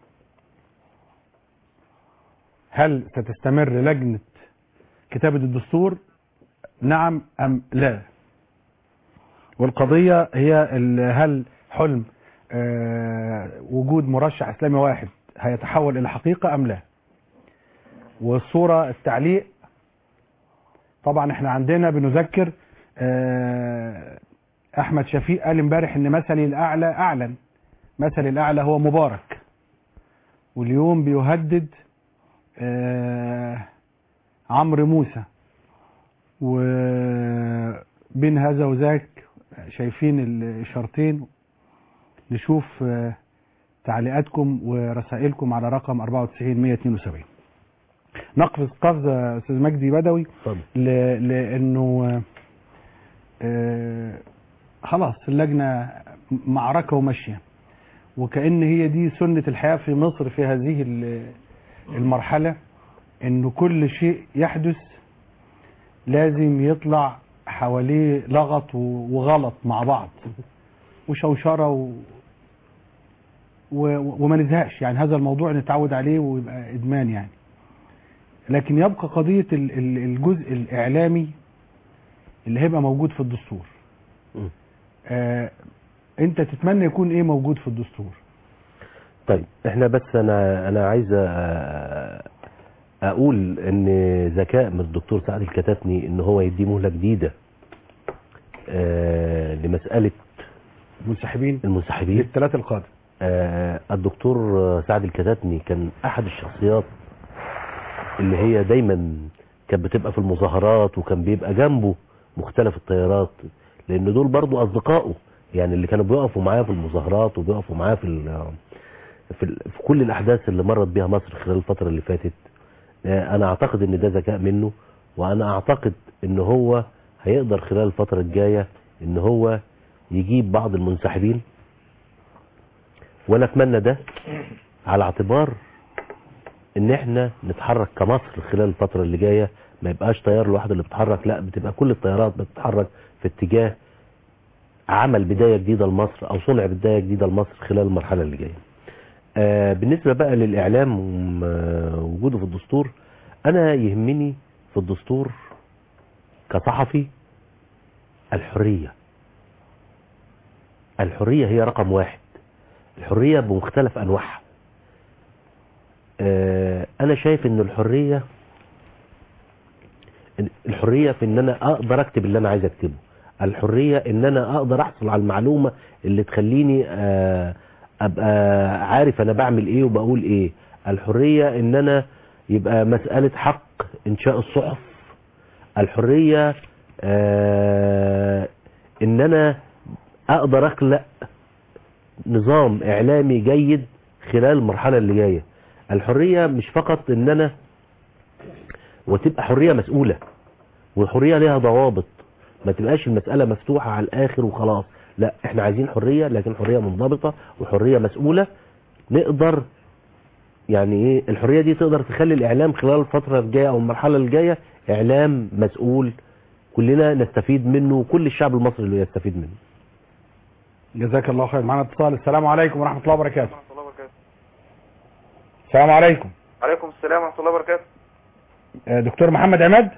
هل ستستمر لجنه كتابه الدستور نعم ام لا والقضيه هي ال- هل حلم آه، وجود مرشح اسلامي واحد هيتحول الى حقيقه ام لا والصوره التعليق طبعا احنا عندنا بنذكر آه، احمد شفيق قال امبارح ان مثلي الاعلى اعلن مثلي الاعلى هو مبارك واليوم بيهدد آه، عمرو موسى وبين هذا وذاك شايفين الاشارتين نشوف آه، تعليقاتكم ورسائلكم على رقم 94 172 نقفز قفزه استاذ مجدي بدوي اتفضل ل- لانه آه، خلاص اللجنه معركه وماشيه وكأن هي دي سنة الحياة في مصر في هذه ال- المرحلة انه كل شيء يحدث لازم يطلع حواليه لغط و- وغلط مع بعض وشوشرة و... و... وما نزهقش يعني هذا الموضوع نتعود عليه ويبقى ادمان يعني لكن يبقى قضية ال- ال- الجزء الإعلامي اللي هيبقى موجود في الدستور م. آه انت تتمنى يكون ايه موجود في الدستور طيب احنا بس انا انا عايز أ- اقول ان ذكاء من الدكتور سعد الكتاتني ان هو يدي مهله جديده آه، لمساله منسحبين المنسحبين للثلاث القادم آه، الدكتور سعد الكتاتني كان احد الشخصيات اللي هي دايما كانت بتبقى في المظاهرات وكان بيبقى جنبه مختلف التيارات لان دول برضو اصدقائه يعني اللي كانوا بيقفوا معاه في المظاهرات وبيقفوا معاه في ال في, ال في كل الاحداث اللي مرت بيها مصر خلال الفتره اللي فاتت آه، انا اعتقد ان ده ذكاء منه وانا اعتقد ان هو هيقدر خلال الفتره الجايه ان هو يجيب بعض المنسحبين وانا اتمنى ده على اعتبار ان احنا نتحرك كمصر خلال الفتره اللي جايه ما يبقاش تيار لوحده اللي بيتحرك لا بتبقى كل التيارات بتتحرك في اتجاه عمل بدايه جديده لمصر او صنع بدايه جديده لمصر خلال المرحله اللي جايه. آه بالنسبه بقى للاعلام ووجوده في الدستور انا يهمني في الدستور كصحفي الحريه. الحريه هي رقم واحد. الحريه بمختلف انواعها. آه انا شايف ان الحريه الحريه في ان انا اقدر اكتب اللي انا عايز اكتبه الحريه ان انا اقدر احصل على المعلومه اللي تخليني آه، ابقى عارف انا بعمل ايه وبقول ايه الحريه ان انا يبقى مساله حق انشاء الصحف الحريه آه، ان انا اقدر اخلق نظام اعلامي جيد خلال المرحله اللي جايه الحريه مش فقط ان انا وتبقى حريه مسؤوله والحريه ليها ضوابط ما تبقاش المساله مفتوحه على الاخر وخلاص لا احنا عايزين حريه لكن حريه منضبطه وحريه مسؤوله نقدر يعني ايه الحريه دي تقدر تخلي الاعلام خلال الفتره الجايه او المرحله الجايه اعلام مسؤول كلنا نستفيد منه وكل الشعب المصري اللي يستفيد منه جزاك الله خير معنا اتصال السلام عليكم ورحمه الله وبركاته ورحمة الله وبركاته السلام عليكم عليكم السلام ورحمة الله وبركاته آه، دكتور محمد عماد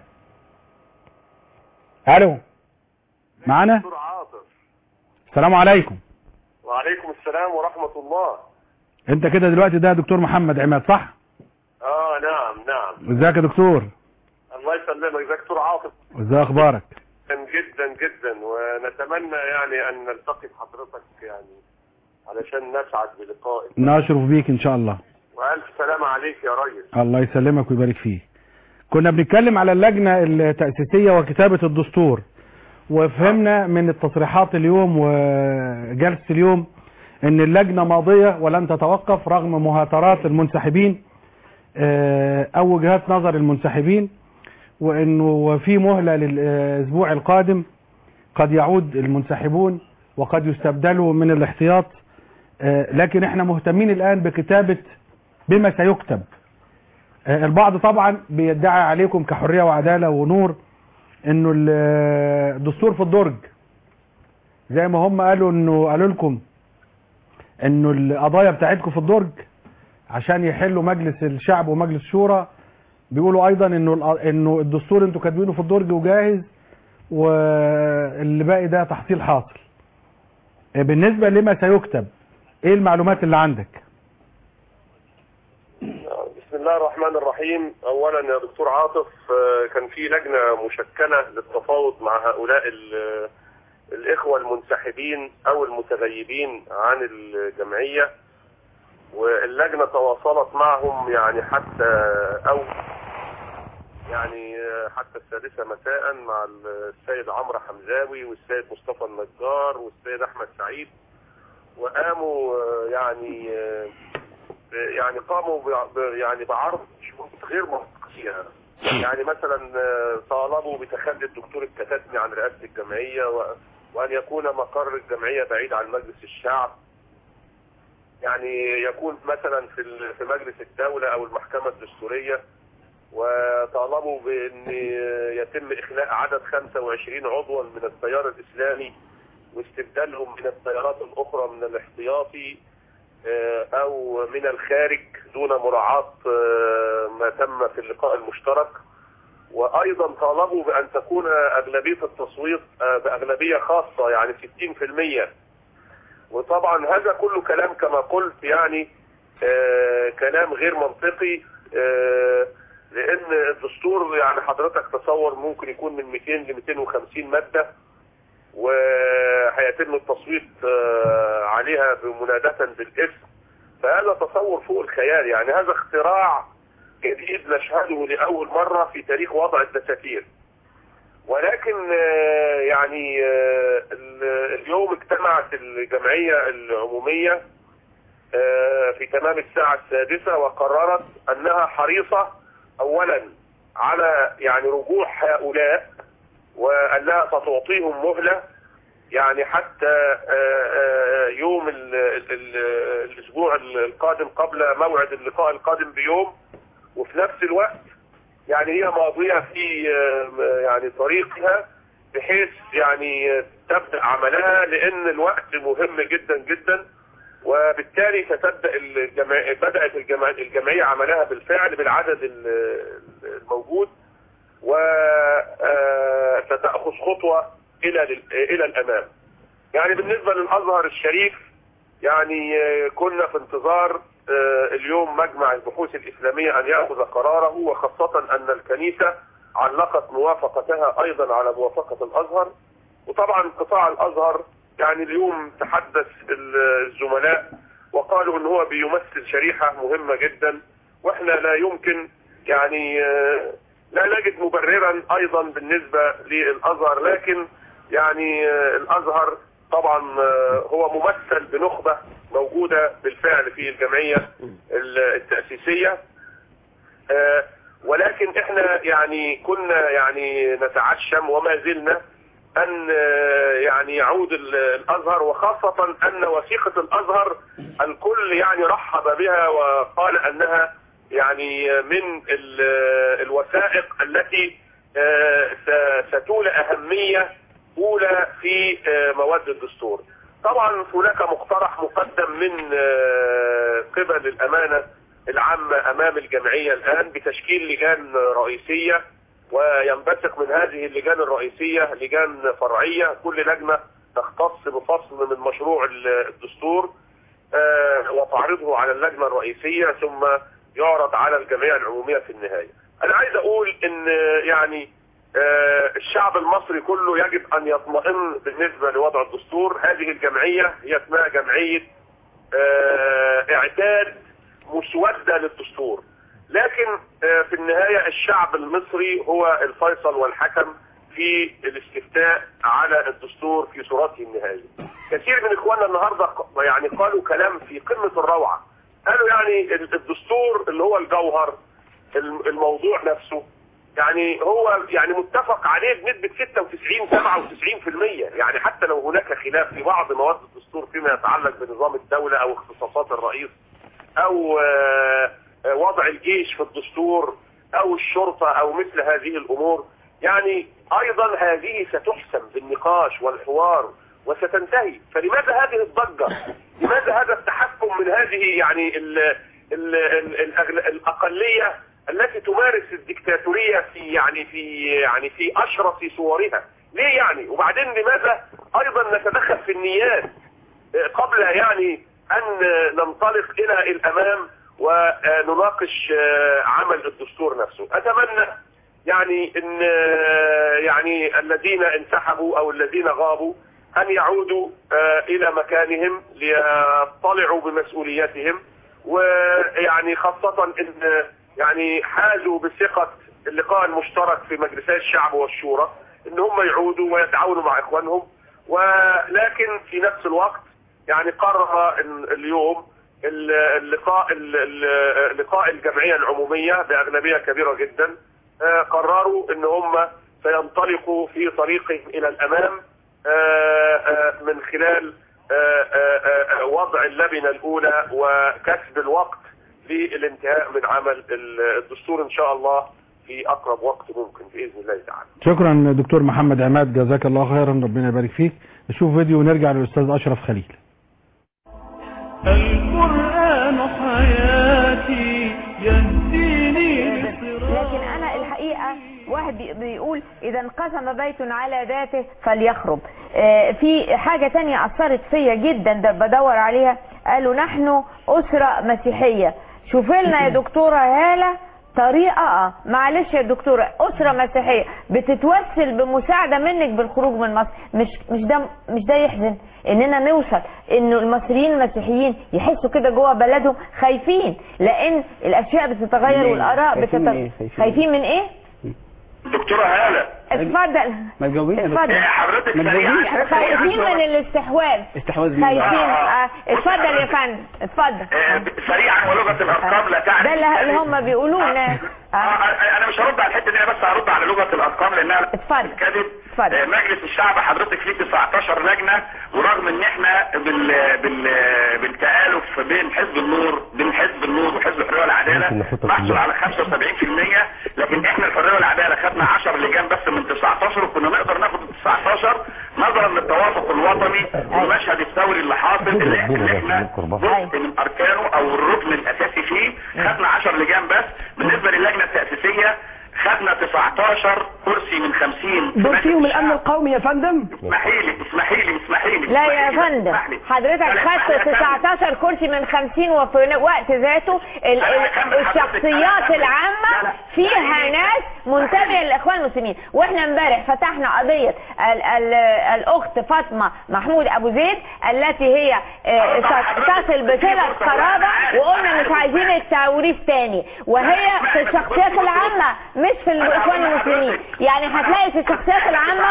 الو معانا دكتور عاطف السلام عليكم وعليكم السلام ورحمة الله انت كده دلوقتي ده دكتور محمد عماد صح اه نعم نعم ازيك يا دكتور الله يسلمك ازيك دكتور عاطف ازاي اخبارك جدا جدا ونتمنى يعني ان نلتقي بحضرتك يعني علشان نسعد بلقائك نشرف بيك ان شاء الله والف السلامة عليك يا ريس الله يسلمك ويبارك فيك كنا بنتكلم على اللجنة التأسيسية وكتابة الدستور وفهمنا من التصريحات اليوم وجلسة اليوم ان اللجنة ماضية ولن تتوقف رغم مهاترات المنسحبين آه، او وجهات نظر المنسحبين وانه في مهلة للاسبوع القادم قد يعود المنسحبون وقد يستبدلوا من الاحتياط آه، لكن احنا مهتمين الان بكتابة بما سيكتب آه، البعض طبعا بيدعي عليكم كحرية وعدالة ونور انه ال- الدستور في الدرج زي ما هم قالوا انه قالوا لكم انه القضايا بتاعتكم في الدرج عشان يحلوا مجلس الشعب ومجلس الشورى بيقولوا ايضا انه الق- انه الدستور انتوا كاتبينه في الدرج وجاهز واللي باقي ده تحصيل حاصل آه، بالنسبة لما سيكتب ايه المعلومات اللي عندك بسم الله الرحمن الرحيم اولا يا دكتور عاطف آه، كان في لجنة مشكلة للتفاوض مع هؤلاء ال- الاخوة المنسحبين او المتغيبين عن الجمعية واللجنة تواصلت معهم يعني حتى او يعني آه، حتى السادسة مساء مع السيد عمرو حمزاوي والسيد مصطفى النجار والسيد احمد سعيد وقاموا آه، يعني آه، يعني قاموا ب- ب- يعني بعرض شروط غير منطقية يعني مثلا آه، طالبوا بتخلي الدكتور الكتاتني عن رئاسة الجمعية و- وأن يكون مقر الجمعية بعيد عن مجلس الشعب يعني يكون مثلا في ال- في مجلس الدولة أو المحكمة الدستورية وطالبوا بأن يتم إخلاء عدد 25 عضوا من التيار الإسلامي واستبدالهم من التيارات الأخرى من الاحتياطي آه، او من الخارج دون مراعاة آه، ما تم في اللقاء المشترك وايضا طالبوا بان تكون اغلبية التصويت آه، باغلبية خاصة يعني 60% وطبعا هذا كله كلام كما قلت يعني آه، كلام غير منطقي آه، لان الدستور يعني حضرتك تصور ممكن يكون من 200 ل 250 مادة وهيتم التصويت آه، عليها بمناداة بالاسم فهذا تصور فوق الخيال يعني هذا اختراع جديد نشهده لأول مرة في تاريخ وضع الدساتير ولكن آه، يعني آه، ال- اليوم اجتمعت الجمعية العمومية آه، في تمام الساعة السادسة وقررت أنها حريصة أولا على يعني رجوع هؤلاء وأنها ستعطيهم مهلة يعني حتى آه، آه، يوم ال ال ال الأسبوع القادم قبل موعد اللقاء القادم بيوم وفي نفس الوقت يعني هي ماضية في آه، يعني طريقها بحيث يعني آه، تبدأ عملها لأن الوقت مهم جدا جدا وبالتالي ستبدأ الجمعية بدأت الجمع- الجمعية عملها بالفعل بالعدد ال- الموجود وستأخذ خطوة إلى إلى الأمام يعني بالنسبة للأزهر الشريف يعني آه، كنا في انتظار آه، اليوم مجمع البحوث الإسلامية أن يأخذ قراره وخاصة أن الكنيسة علقت موافقتها أيضا على موافقة الأزهر وطبعا قطاع الأزهر يعني اليوم تحدث ال- الزملاء وقالوا ان هو بيمثل شريحة مهمة جدا واحنا لا يمكن يعني آه، لا نجد مبررا ايضا بالنسبة للازهر لكن يعني آه، الازهر طبعا آه، هو ممثل بنخبة موجودة بالفعل في الجمعية ال- التأسيسية آه، ولكن احنا يعني كنا يعني نتعشم وما زلنا ان آه، يعني يعود ال- الازهر وخاصة ان وثيقة الازهر الكل يعني رحب بها وقال انها يعني من ال- الوثائق التي آه، س- ستولى اهمية اولى في آه، مواد الدستور طبعا هناك مقترح مقدم من آه، قبل الامانة العامة امام الجمعية الان بتشكيل لجان رئيسية وينبثق من هذه اللجان الرئيسية لجان فرعية كل لجنة تختص بفصل من مشروع ال- الدستور آه، وتعرضه على اللجنة الرئيسية ثم يعرض على الجمعية العمومية في النهاية أنا عايز أقول إن آه، يعني آه، الشعب المصري كله يجب أن يطمئن بالنسبة لوضع الدستور هذه الجمعية هي اسمها جمعية آه، إعداد مسودة للدستور لكن آه، في النهاية الشعب المصري هو الفيصل والحكم في الاستفتاء على الدستور في صورته النهائية كثير من اخواننا النهاردة ق- يعني قالوا كلام في قمة الروعة قالوا يعني ال- الدستور اللي هو الجوهر الم- الموضوع نفسه يعني هو يعني متفق عليه بنسبة 96 97% يعني حتى لو هناك خلاف في بعض مواد الدستور فيما يتعلق بنظام الدولة او اختصاصات الرئيس او آه، آه، وضع الجيش في الدستور او الشرطة او مثل هذه الامور يعني ايضا هذه ستحسم بالنقاش والحوار وستنتهي فلماذا هذه الضجة لماذا هذا التحكم من هذه يعني ال ال ال الأغل- الاقلية التي تمارس الدكتاتورية في يعني في يعني في اشرس صورها ليه يعني وبعدين لماذا ايضا نتدخل في النيات قبل يعني ان ننطلق الى الامام ونناقش عمل الدستور نفسه اتمنى يعني ان يعني الذين انسحبوا او الذين غابوا ان يعودوا الى مكانهم ليطلعوا بمسؤولياتهم ويعني خاصة ان يعني حازوا بثقة اللقاء المشترك في مجلسي الشعب والشورى ان هم يعودوا ويتعاونوا مع اخوانهم ولكن في نفس الوقت يعني قرر ال- اليوم ال- اللقاء ال- ال- لقاء الجمعية العمومية بأغلبية كبيرة جدا آه، قرروا ان هم سينطلقوا في طريقهم الى الامام آه، آه، من خلال آه، آه، آه، وضع اللبنة الاولى وكسب الوقت للانتهاء من عمل ال- الدستور ان شاء الله في اقرب وقت ممكن باذن الله تعالى شكرا دكتور محمد عماد جزاك الله خيرا ربنا يبارك فيك نشوف فيديو ونرجع للاستاذ اشرف خليل القرآن حياتي يهديني لكن انا الحقيقه واحد بي- بيقول اذا انقسم بيت على ذاته فليخرب آه، في حاجه تانية اثرت فيا جدا ده بدور عليها قالوا نحن اسره مسيحيه شوف لنا يا دكتوره هاله طريقه اه معلش يا دكتوره اسره مسيحيه بتتوسل بمساعده منك بالخروج من مصر مش مش ده مش ده يحزن اننا نوصل انه المصريين المسيحيين يحسوا كده جوه بلدهم خايفين لان الاشياء بتتغير ليه؟ والاراء خايفين من إيه؟ بتتغير خايفين خايفين من ايه دكتورة هالة اتفضل ما تجاوبيش يا اتفضل دكتور. حضرتك ما تجاوبيش سريعا خايفين من الاستحواذ استحواذ مين خايفين بقى؟ آه. اتفضل يا فندم اتفضل آه، سريعا ولغة الارقام لا تعني ده اللي اللي هم بيقولوه الناس آه، آه، انا مش هرد على الحته دي انا بس هرد على لغه الارقام لانها اتفضل. كذب اتفضل. آه، مجلس الشعب حضرتك فيه 19 لجنه ورغم ان احنا بال بال بالتالف بين حزب النور بين حزب النور وحزب الحريه والعداله ممكن نحطها نحصل كلها. على 75% لكن احنا الحريه والعداله خدنا 10 لجان بس من 19 وكنا نقدر ناخد ال 19 نظرا للتوافق الوطني والمشهد الثوري اللي حاصل اللي اللي احنا جزء من اركانه او الركن الاساسي فيه خدنا 10 لجان بس بالنسبه للجنه التاسيسيه خدنا 19 كرسي من 50 دول فيهم الامن القومي يا فندم اسمحي لي اسمحي لي اسمحي لي لا يا اسمحي لي، فندم اسمح لي. حضرتك أنا اسمح لي خدت أكمل. 19 كرسي من 50 وفي وقت ذاته ال- أنا ال- هكمل حضرتك. أنا الشخصيات هكمل. لا، العامة لا. فيها اسمحي لي. ناس منتبهة للإخوان المسلمين واحنا امبارح فتحنا قضية ال ال الأخت فاطمة محمود أبو زيد التي هي آه، تص- تصل بصلة قرابة وقلنا مش عايزين التوريث تاني وهي في الشخصيات العامة مش في الإخوان المسلمين يعني هتلاقي في الشخصيات العامة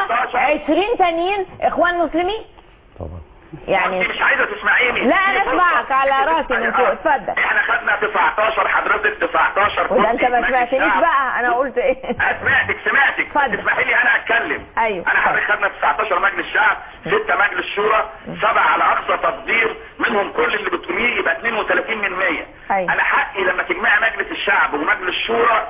20 تانيين إخوان مسلمين طبعا يعني انت مش عايزه تسمعيني لا انا اسمعك على راسي من فوق اتفضل احنا خدنا 19 حضرتك 19 وده انت كرسي ما في مجلس سمعتنيش الشعب. بقى انا قلت ايه سمعتك سمعتك اتفضل. تسمحي لي انا اتكلم ايوه انا حضرتك خدنا 19 مجلس شعب 6 مجلس شورى سبعة على اقصى تقدير منهم كل اللي بتقوليه يبقى 32 من 100 أيوة. انا حقي لما تجمعي مجلس الشعب ومجلس الشورى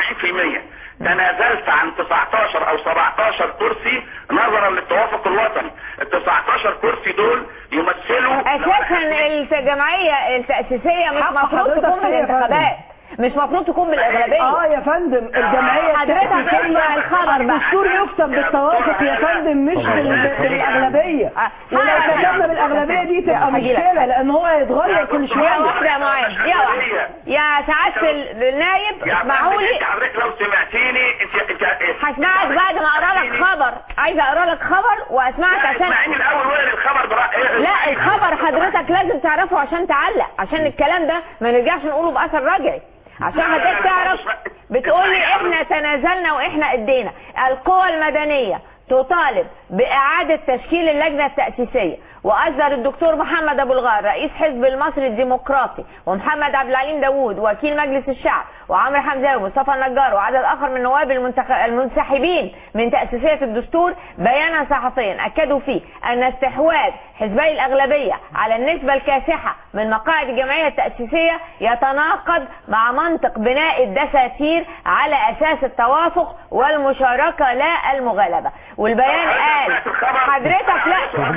49% تنازلت عن 19 او 17 كرسي نظرا للتوافق الوطني ال 19 كرسي دول يمثلوا اساسا الجمعيه التاسيسيه مش حق مفروض حضرتك تكون فيا يا بالانتخابات مش مفروض تكون بالاغلبيه اه يا فندم الجمعيه حضرتك اسمع الخبر بقى الدستور يكتب بالتوافق يا فندم مش بال- بالاغلبيه آه. ولو حاضر. كتبنا بالاغلبيه دي تبقى هجيلك. مشكله لان هو هيتغير كل يا شويه واحده يا معين يا واحده يا سعاده ال- النايب اسمعوا لي انت حضرتك لو سمعتيني انت انت هسمعك بعد ما اقرا لك خبر عايزه اقرا لك خبر واسمعك عشان اسمعيني الاول وين الخبر برا... لا الخبر حضرتك لازم تعرفه عشان تعلق عشان الكلام ده ما نرجعش نقوله باثر رجعي عشان حضرتك تعرف بتقولي احنا تنازلنا واحنا ادينا القوى المدنيه تطالب بإعادة تشكيل اللجنة التأسيسية وأصدر الدكتور محمد أبو الغار رئيس حزب المصري الديمقراطي ومحمد عبد العليم داوود وكيل مجلس الشعب وعمرو حمزاوي ومصطفى النجار وعدد آخر من نواب المنتخ... المنسحبين من تأسيسية الدستور بيانا صحفيا أكدوا فيه أن استحواذ حزبي الأغلبية على النسبة الكاسحة من مقاعد الجمعية التأسيسية يتناقض مع منطق بناء الدساتير على أساس التوافق والمشاركة لا المغالبة والبيان قال حضرتك لا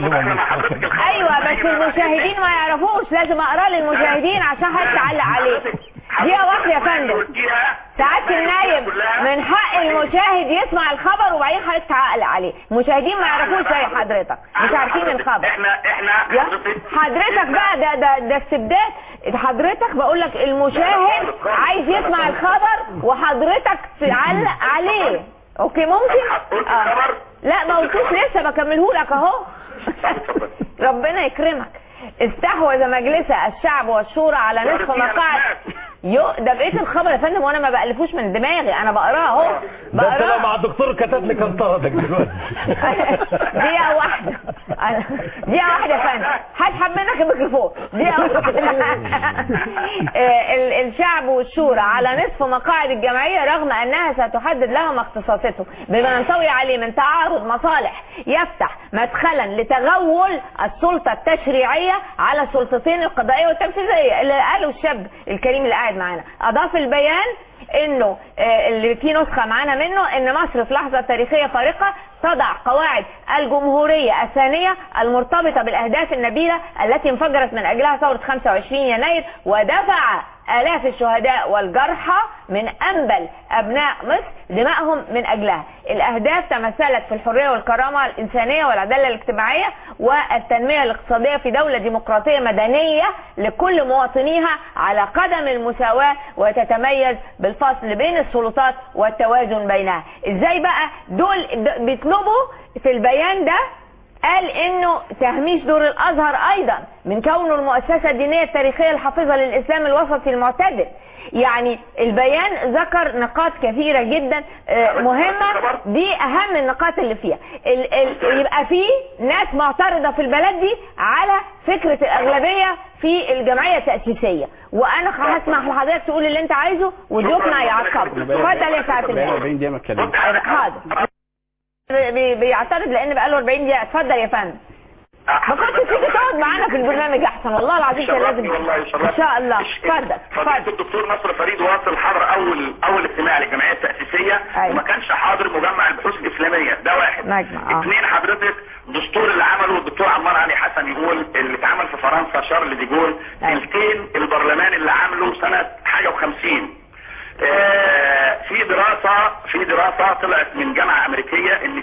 ايوه بس المشاهدين ما يعرفوش لازم اقرا للمشاهدين عشان حد تعلق عليه دقيقه واحده يا فندم سعاده النايب من حق المشاهد يسمع الخبر وبعدين حضرتك تعلق عليه المشاهدين ما يعرفوش زي حضرتك مش عارفين الخبر احنا احنا يا حضرتك بقى ده ده ده استبداد حضرتك بقول لك المشاهد عايز يسمع الخبر وحضرتك تعلق عليه اوكي ممكن آه. لا ما قلتوش لسه بكمله لك اهو ربنا يكرمك استحوذ مجلس الشعب والشورى على نصف مقاعد يو ده بقيت الخبر يا فندم وانا ما بالفوش من دماغي انا بقراه اهو ده انت لو بقراه مع الدكتور كتب لي كان طردك دلوقتي دقيقة واحدة أنا- دقيقة واحدة يا فندم هسحب منك الميكروفون دقيقة واحدة آه، ال- الشعب والشورى على نصف مقاعد الجمعية رغم أنها ستحدد لهم اختصاصاتهم بما ينطوي عليه من تعارض مصالح يفتح مدخلا لتغول السلطة التشريعية على السلطتين القضائية والتنفيذية اللي قاله الشاب الكريم اللي قاعد معانا أضاف البيان انه آه، اللي في نسخة معانا منه ان مصر في لحظة تاريخية فارقة تضع قواعد الجمهورية الثانية المرتبطة بالاهداف النبيلة التي انفجرت من اجلها ثورة 25 يناير ودفع آلاف الشهداء والجرحى من أنبل أبناء مصر دمائهم من أجلها الأهداف تمثلت في الحرية والكرامة الإنسانية والعدالة الاجتماعية والتنمية الاقتصادية في دولة ديمقراطية مدنية لكل مواطنيها على قدم المساواة وتتميز بالفصل بين السلطات والتوازن بينها ازاي بقى دول د- بيطلبوا في البيان ده قال انه تهميش دور الازهر ايضا من كونه المؤسسة الدينية التاريخية الحافظة للاسلام الوسطي المعتدل يعني البيان ذكر نقاط كثيرة جدا آه، مهمة دي اهم النقاط اللي فيها ال ال يبقى في ناس معترضة في البلد دي على فكرة الاغلبية في الجمعية التأسيسية وانا هسمح لحضرتك تقول اللي انت عايزه وضيوفنا يعقبوا اتفضل يا سعادة النائب 40 دقيقة ما اتكلمش حاضر بي- بيعترض لان بقاله 40 دقيقه اتفضل يا فندم ما كنتش تيجي تقعد معانا في البرنامج احسن والله العظيم كان لازم شرفني والله شرفني. ان شاء الله اتفضل فضيلة الدكتور نصر فريد واصل حضر اول اول اجتماع للجمعيه التاسيسيه أيوة. وما كانش حاضر مجمع البحوث الاسلاميه ده واحد مجمع اه اثنين حضرتك الدستور اللي عمله الدكتور عمار علي حسن يقول اللي اتعمل في فرنسا شارل دي جول أيوة. تلتين البرلمان اللي عامله سنه حاجه وخمسين آه، في دراسة في دراسة طلعت من جامعة أمريكية إن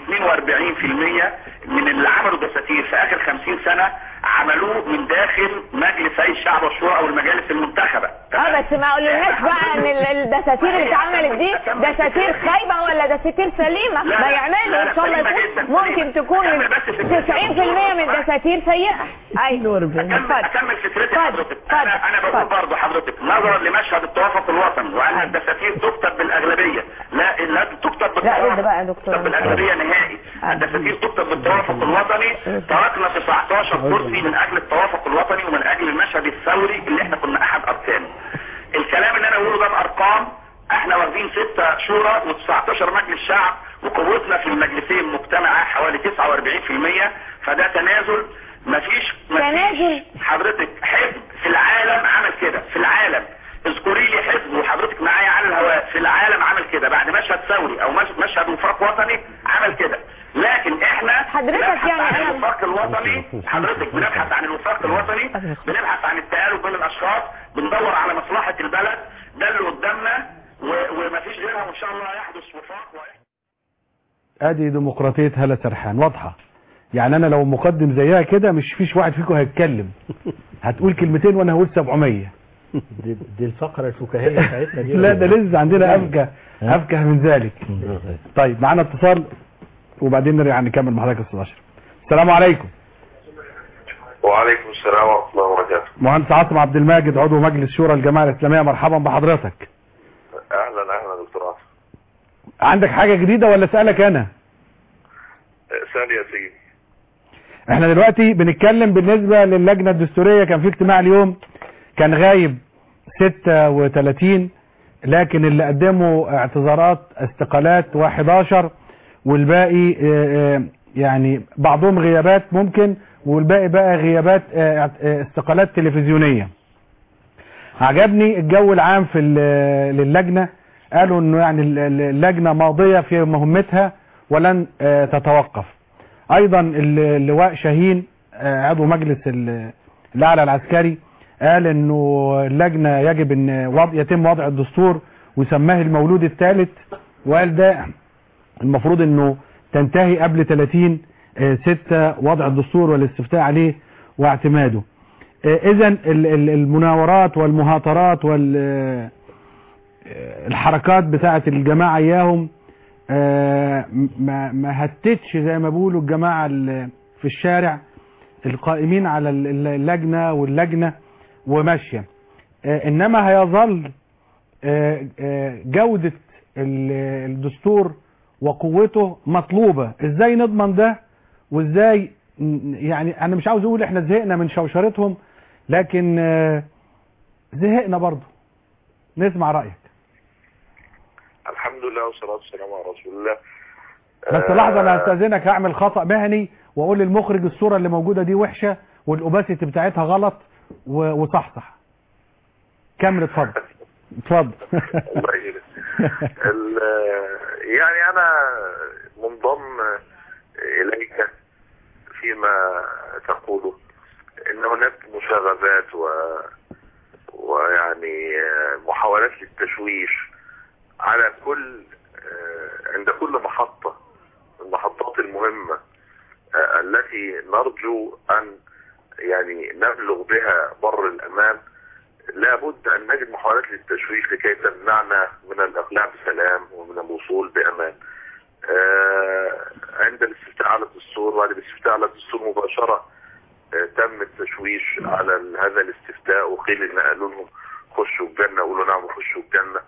42% من اللي عملوا دساتير في آخر 50 سنة عملوه من داخل مجلس أي الشعب والشورى أو المجالس المنتخبة اه بس ما قولناش بقى ان ال- الدساتير اللي اتعملت دي دساتير خايبه ولا دساتير سليمه لا، ما لا، يعملوا لا، ان شاء الله سليمة يكون جدا، ممكن سليمة. تكون أكمل بس في 90% من الدساتير سيئه ايوه أكمل, اتفضل أكمل فكرتي اتفضل، حضرتك اتفضل، أنا أنا بقول اتفضل. برضه حضرتك نظرا لمشهد التوافق الوطني وأن الدساتير تكتب بالأغلبية لا لا تكتب لا رد بالتوافق بقى يا دكتور تكتب بالأغلبية نهائي الدساتير تكتب بالتوافق الوطني تركنا 19 كرسي من أجل التوافق الوطني ومن أجل المشهد الثوري اللي احنا كنا أحد أركانه الكلام اللي أنا بقوله ده بأرقام احنا واخدين ستة شورى و19 مجلس شعب وقوتنا في المجلسين مجتمعة حوالي 49% فده تنازل مفيش مفيش تنازل؟ حضرتك حزب في العالم عمل كده في العالم اذكري لي حزب وحضرتك معايا على الهواء في العالم عمل كده بعد مشهد ثوري او مش- مشهد وفاق وطني عمل كده لكن احنا حضرتك بنبحث يعني عن أنا- الوفاق الوطني حضرتك بنبحث عن الوفاق الوطني بنبحث عن التآلف بين الاشخاص بندور على مصلحة البلد ده اللي قدامنا و- ومفيش غيرها وان شاء الله يحدث وفاق ويحدث ادي ديمقراطية هلا سرحان واضحة يعني انا لو مقدم زيها كده مش فيش واحد فيكم هيتكلم هتقول كلمتين وانا هقول 700 دي, دي الفقرة الفكاهية بتاعتنا دي لا ده لسه عندنا افكه افكه من ذلك طيب معانا اتصال وبعدين نرجع نكمل مع حضرتك يا استاذ اشرف السلام عليكم وعليكم السلام ورحمة الله وبركاته مهندس عاصم عبد الماجد عضو مجلس شورى الجماعه الاسلاميه مرحبا بحضرتك أهلا أهلا دكتور عاصم عندك حاجه جديده ولا اسالك انا ثانية يا سيدي احنا دلوقتي بنتكلم بالنسبه للجنه الدستوريه كان في اجتماع اليوم كان غايب 36 لكن اللي قدموا اعتذارات استقالات و11 والباقي اه، اه، يعني بعضهم غيابات ممكن والباقي بقى غيابات اه، اه، استقالات تلفزيونيه عجبني الجو العام في ال- للجنه قالوا انه يعني ال- ال- اللجنه ماضيه في مهمتها ولن اه، تتوقف ايضا ال- اللواء شاهين اه، عضو مجلس ال- الاعلى العسكري قال انه اللجنه يجب ان وضع يتم وضع الدستور وسماه المولود الثالث وقال ده المفروض انه تنتهي قبل 30 6 وضع الدستور والاستفتاء عليه واعتماده اذا المناورات والمهاترات والحركات بتاعه الجماعه اياهم آه، ما ما هتتش زي ما بيقولوا الجماعه ال- في الشارع القائمين على ال- اللجنه واللجنه وماشيه آه، انما هيظل آه، آه، جوده ال- الدستور وقوته مطلوبه ازاي نضمن ده وازاي ن- يعني انا مش عاوز اقول احنا زهقنا من شوشرتهم لكن آه، زهقنا برضه نسمع رايك الحمد لله والصلاة والسلام على رسول الله بس لحظه انا هستاذنك هعمل خطا مهني واقول للمخرج الصوره اللي موجوده دي وحشه والاوباسيتي بتاعتها غلط و- وصحصح كمل اتفضل اتفضل الله يجزيك. ال- يعني أنا منضم إليك فيما تقوله إن هناك مشاغبات و ويعني محاولات للتشويش على كل عند كل محطة من المحطات المهمة التي نرجو أن يعني نبلغ بها بر الأمان لابد أن نجد محاولات للتشويش لكي تمنعنا من الإقلاع بسلام ومن الوصول بأمان آه، عند الاستفتاء على الدستور وبعد الاستفتاء على الدستور مباشرة آه، تم التشويش على ال- هذا الاستفتاء وقيل ان قالوا لهم خشوا الجنة قولوا نعم خشوا الجنة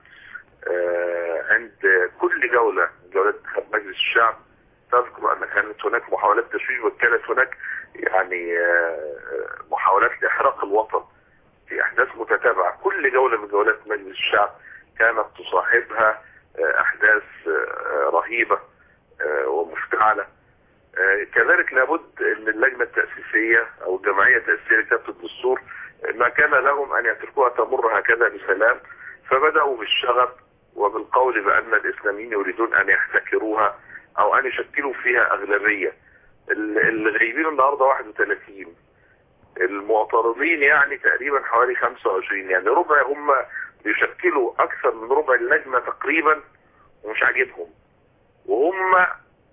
آه، عند كل جولة من جولات انتخاب مجلس الشعب تذكر ان كانت هناك محاولات تشويش وكانت هناك يعني آه، محاولات لاحراق الوطن في احداث متتابعة كل جولة من جولات مجلس الشعب كانت تصاحبها آه، احداث آه، رهيبة آه، ومفتعلة آه، كذلك لابد ان اللجنة التأسيسية او الجمعية التأسيسية لكتابة الدستور آه، ما كان لهم ان يتركوها تمر هكذا بسلام فبدأوا بالشغب وبالقول بأن الإسلاميين يريدون أن يحتكروها أو أن يشكلوا فيها أغلبية ال- اللي غايبين النهاردة 31 المعترضين يعني تقريبا حوالي 25 يعني ربع هم بيشكلوا أكثر من ربع اللجنة تقريبا ومش عاجبهم وهم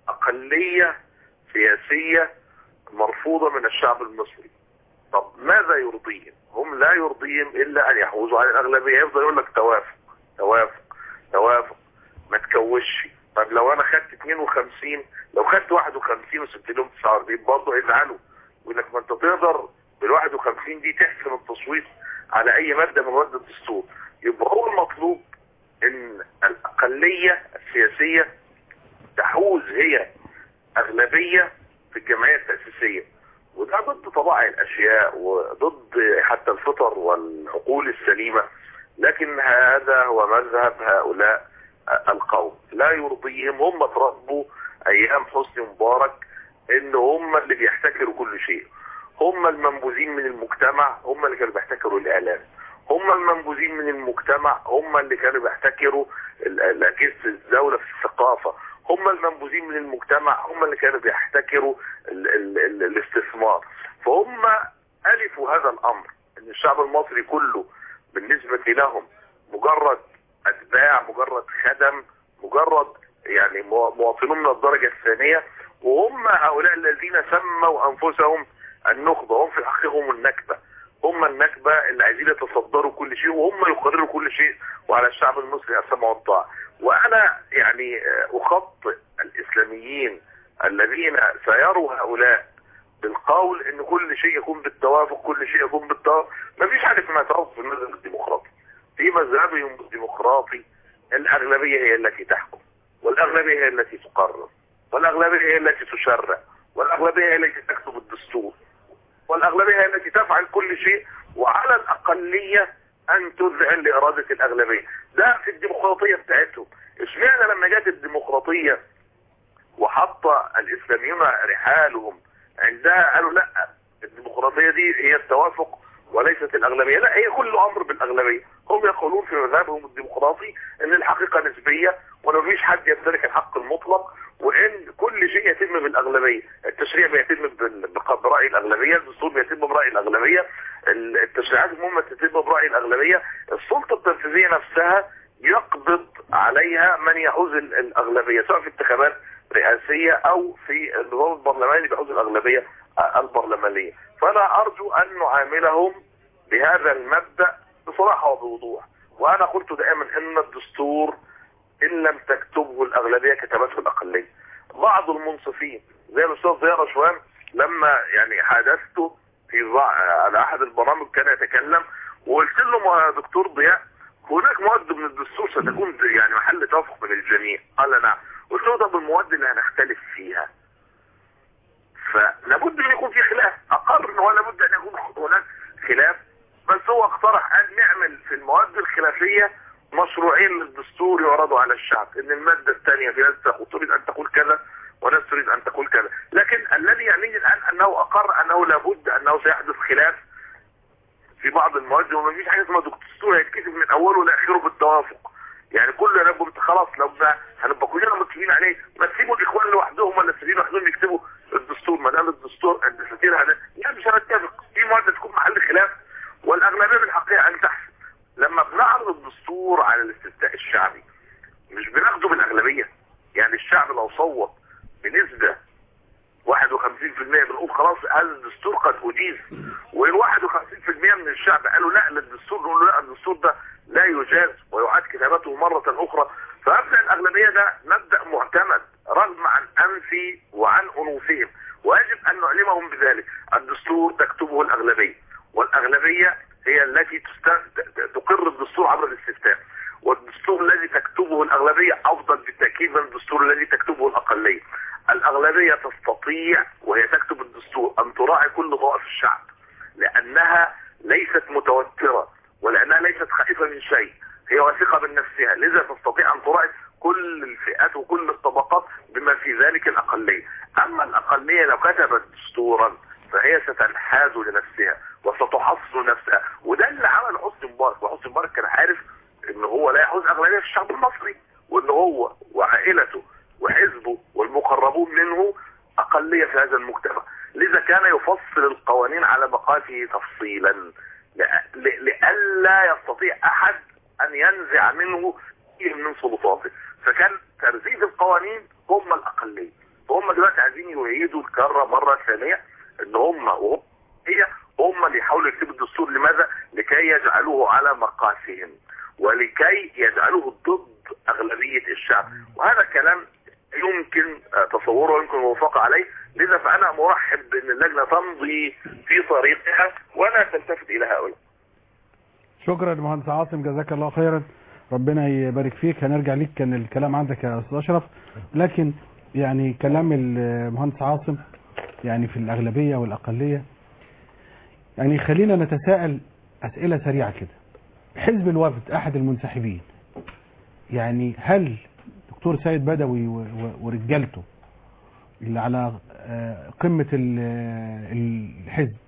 أقلية سياسية مرفوضة من الشعب المصري طب ماذا يرضيهم هم لا يرضيهم إلا أن يحوزوا على الأغلبية يفضل يقول لك توافق توافق توافق ما تكوش طب لو أنا خدت 52 لو خدت 51 وسبت لهم 49 برضه يزعلوا يقول لك ما أنت تقدر بال 51 دي تحسم التصويت على أي مادة من مواد الدستور يبقى هو المطلوب إن الأقلية السياسية تحوز هي أغلبية في الجمعية التأسيسية وده ضد طبائع الأشياء وضد حتى الفطر والعقول السليمة لكن هذا هو مذهب هؤلاء القوم لا يرضيهم هم تربوا أيام حسني مبارك إن هم اللي بيحتكروا كل شيء هم المنبوذين من المجتمع هم اللي كانوا بيحتكروا الإعلام هم المنبوذين من المجتمع هم اللي كانوا بيحتكروا ال- ال- أجهزة الدولة في الثقافة هم المنبوذين من المجتمع هم اللي كانوا بيحتكروا ال ال ال الاستثمار فهم ألفوا هذا الأمر أن الشعب المصري كله بالنسبة لهم مجرد أتباع مجرد خدم مجرد يعني مو- مواطنون من الدرجة الثانية وهم هؤلاء الذين سموا أنفسهم النخبة هم في حقهم النكبة هم النكبة اللي عايزين يتصدروا كل شيء وهم يقرروا كل شيء وعلى الشعب المصري السمع والطاعة وانا يعني آه، اخطئ الاسلاميين الذين سيروا هؤلاء بالقول ان كل شيء يكون بالتوافق كل شيء يكون بالتوافق ما فيش حاجه اسمها توافق في المذهب الديمقراطي في مذهبهم الديمقراطي الاغلبيه هي التي تحكم والاغلبيه هي التي تقرر والاغلبيه هي التي تشرع والاغلبيه هي التي تكتب الدستور والاغلبيه هي التي تفعل كل شيء وعلى الاقليه ان تذعن لاراده الاغلبيه ده في الديمقراطيه بتاعتهم اشمعنى لما جت الديمقراطيه وحط الاسلاميون رحالهم عندها قالوا لا الديمقراطيه دي هي التوافق وليست الاغلبيه لا هي كل امر بالاغلبيه هم يقولون في مذهبهم الديمقراطي ان الحقيقه نسبيه وان مفيش حد يمتلك الحق المطلق وان كل شيء يتم بالاغلبيه التشريع بيتم بال- بق- براي الاغلبيه الدستور بيتم براي الاغلبيه ال- التشريعات المهمه تتم براي الاغلبيه السلطه التنفيذيه نفسها يقبض عليها من يحوز ال- الاغلبيه سواء في انتخابات رئاسيه او في النظام البرلماني بيحوز الاغلبيه آه، البرلمانيه فانا ارجو ان نعاملهم بهذا المبدا بصراحه وبوضوح وانا قلت دائما ان الدستور ان لم تكتبه الاغلبيه كتبته الاقليه بعض المنصفين زي الاستاذ ضياء رشوان لما يعني حدثته في بع- على احد البرامج كان يتكلم وقلت له يا دكتور ضياء هناك مواد من الدستور ستكون يعني محل توافق من الجميع قال نعم قلت له طب المواد اللي هنختلف فيها فلابد ان يكون في خلاف اقر ان هو لابد ان يكون هناك خلاف بس هو اقترح ان نعمل في المواد الخلافيه مشروعين للدستور يعرضوا على الشعب ان الماده الثانيه في ناس تقول- تريد ان تقول كذا وناس تريد ان تقول كذا لكن الذي يعنيني الان انه اقر انه لابد انه سيحدث خلاف في بعض المواد وما فيش حاجه اسمها دستور هيتكتب من اوله لاخره بالتوافق يعني كله ينبه خلاص لو بقى هنبقى كلنا متفقين عليه ما تسيبوا الاخوان لوحدهم ولا السبيل لوحدهم يكتبوا الدستور ما دام الدستور الدساتير هذا يعني مش هنتفق في مواد تكون محل خلاف والاغلبيه بالحقيقه ان تحسن لما بنعرض الدستور على الاستفتاء الشعبي مش بناخده بالاغلبيه يعني الشعب لو صوت بنسبه 51% بنقول خلاص هذا الدستور قد أجيز وال 51% من الشعب قالوا لا للدستور نقول له لا الدستور ده لا يجاز ويعاد كتابته مرة أخرى فمبدأ الأغلبية ده مبدأ معتمد رغم عن أنفي وعن أنوفهم ويجب أن نعلمهم بذلك الدستور تكتبه الأغلبية والأغلبية هي التي تست... تقر الدستور عبر الاستفتاء والدستور الذي تكتبه الأغلبية أفضل بالتأكيد من الدستور الذي تكتبه الأقلية الأغلبية تستطيع وهي تكتب الدستور أن تراعي كل طوائف الشعب لأنها ليست متوترة ولأنها ليست خائفة من شيء هي واثقة من نفسها لذا تستطيع أن تراعي كل الفئات وكل الطبقات بما في ذلك الأقلية أما الأقلية لو كتبت دستورا فهي ستنحاز لنفسها وستحصن نفسها وده اللي عمل حسني مبارك وحسني مبارك كان عارف ان هو لا يحوز اغلبيه في الشعب المصري وان هو وعائلته وحزبه والمقربون منه اقليه في هذا المجتمع لذا كان يفصل القوانين على مقاته تفصيلا لأ- ل- لئلا يستطيع احد ان ينزع منه شيء من سلطاته فكان تنفيذ القوانين هم الاقليه فهم دلوقتي عايزين يعيدوا الكره مره ثانيه ان هم وهم هي هم اللي يحاولوا يكتبوا الدستور لماذا؟ لكي يجعلوه على مقاسهم ولكي يجعلوه ضد اغلبيه الشعب وهذا كلام يمكن آه، تصوره ويمكن الوفاق عليه لذا فانا مرحب بان اللجنه تمضي في طريقها ولا تلتفت الى هؤلاء شكرا مهندس عاصم جزاك الله خيرا ربنا يبارك فيك هنرجع ليك كان الكلام عندك يا استاذ اشرف لكن يعني كلام المهندس عاصم يعني في الاغلبيه والاقليه يعني خلينا نتساءل اسئله سريعه كده حزب الوفد احد المنسحبين يعني هل دكتور سيد بدوي و- و- ورجالته اللي على آه، قمه ال- آه، الحزب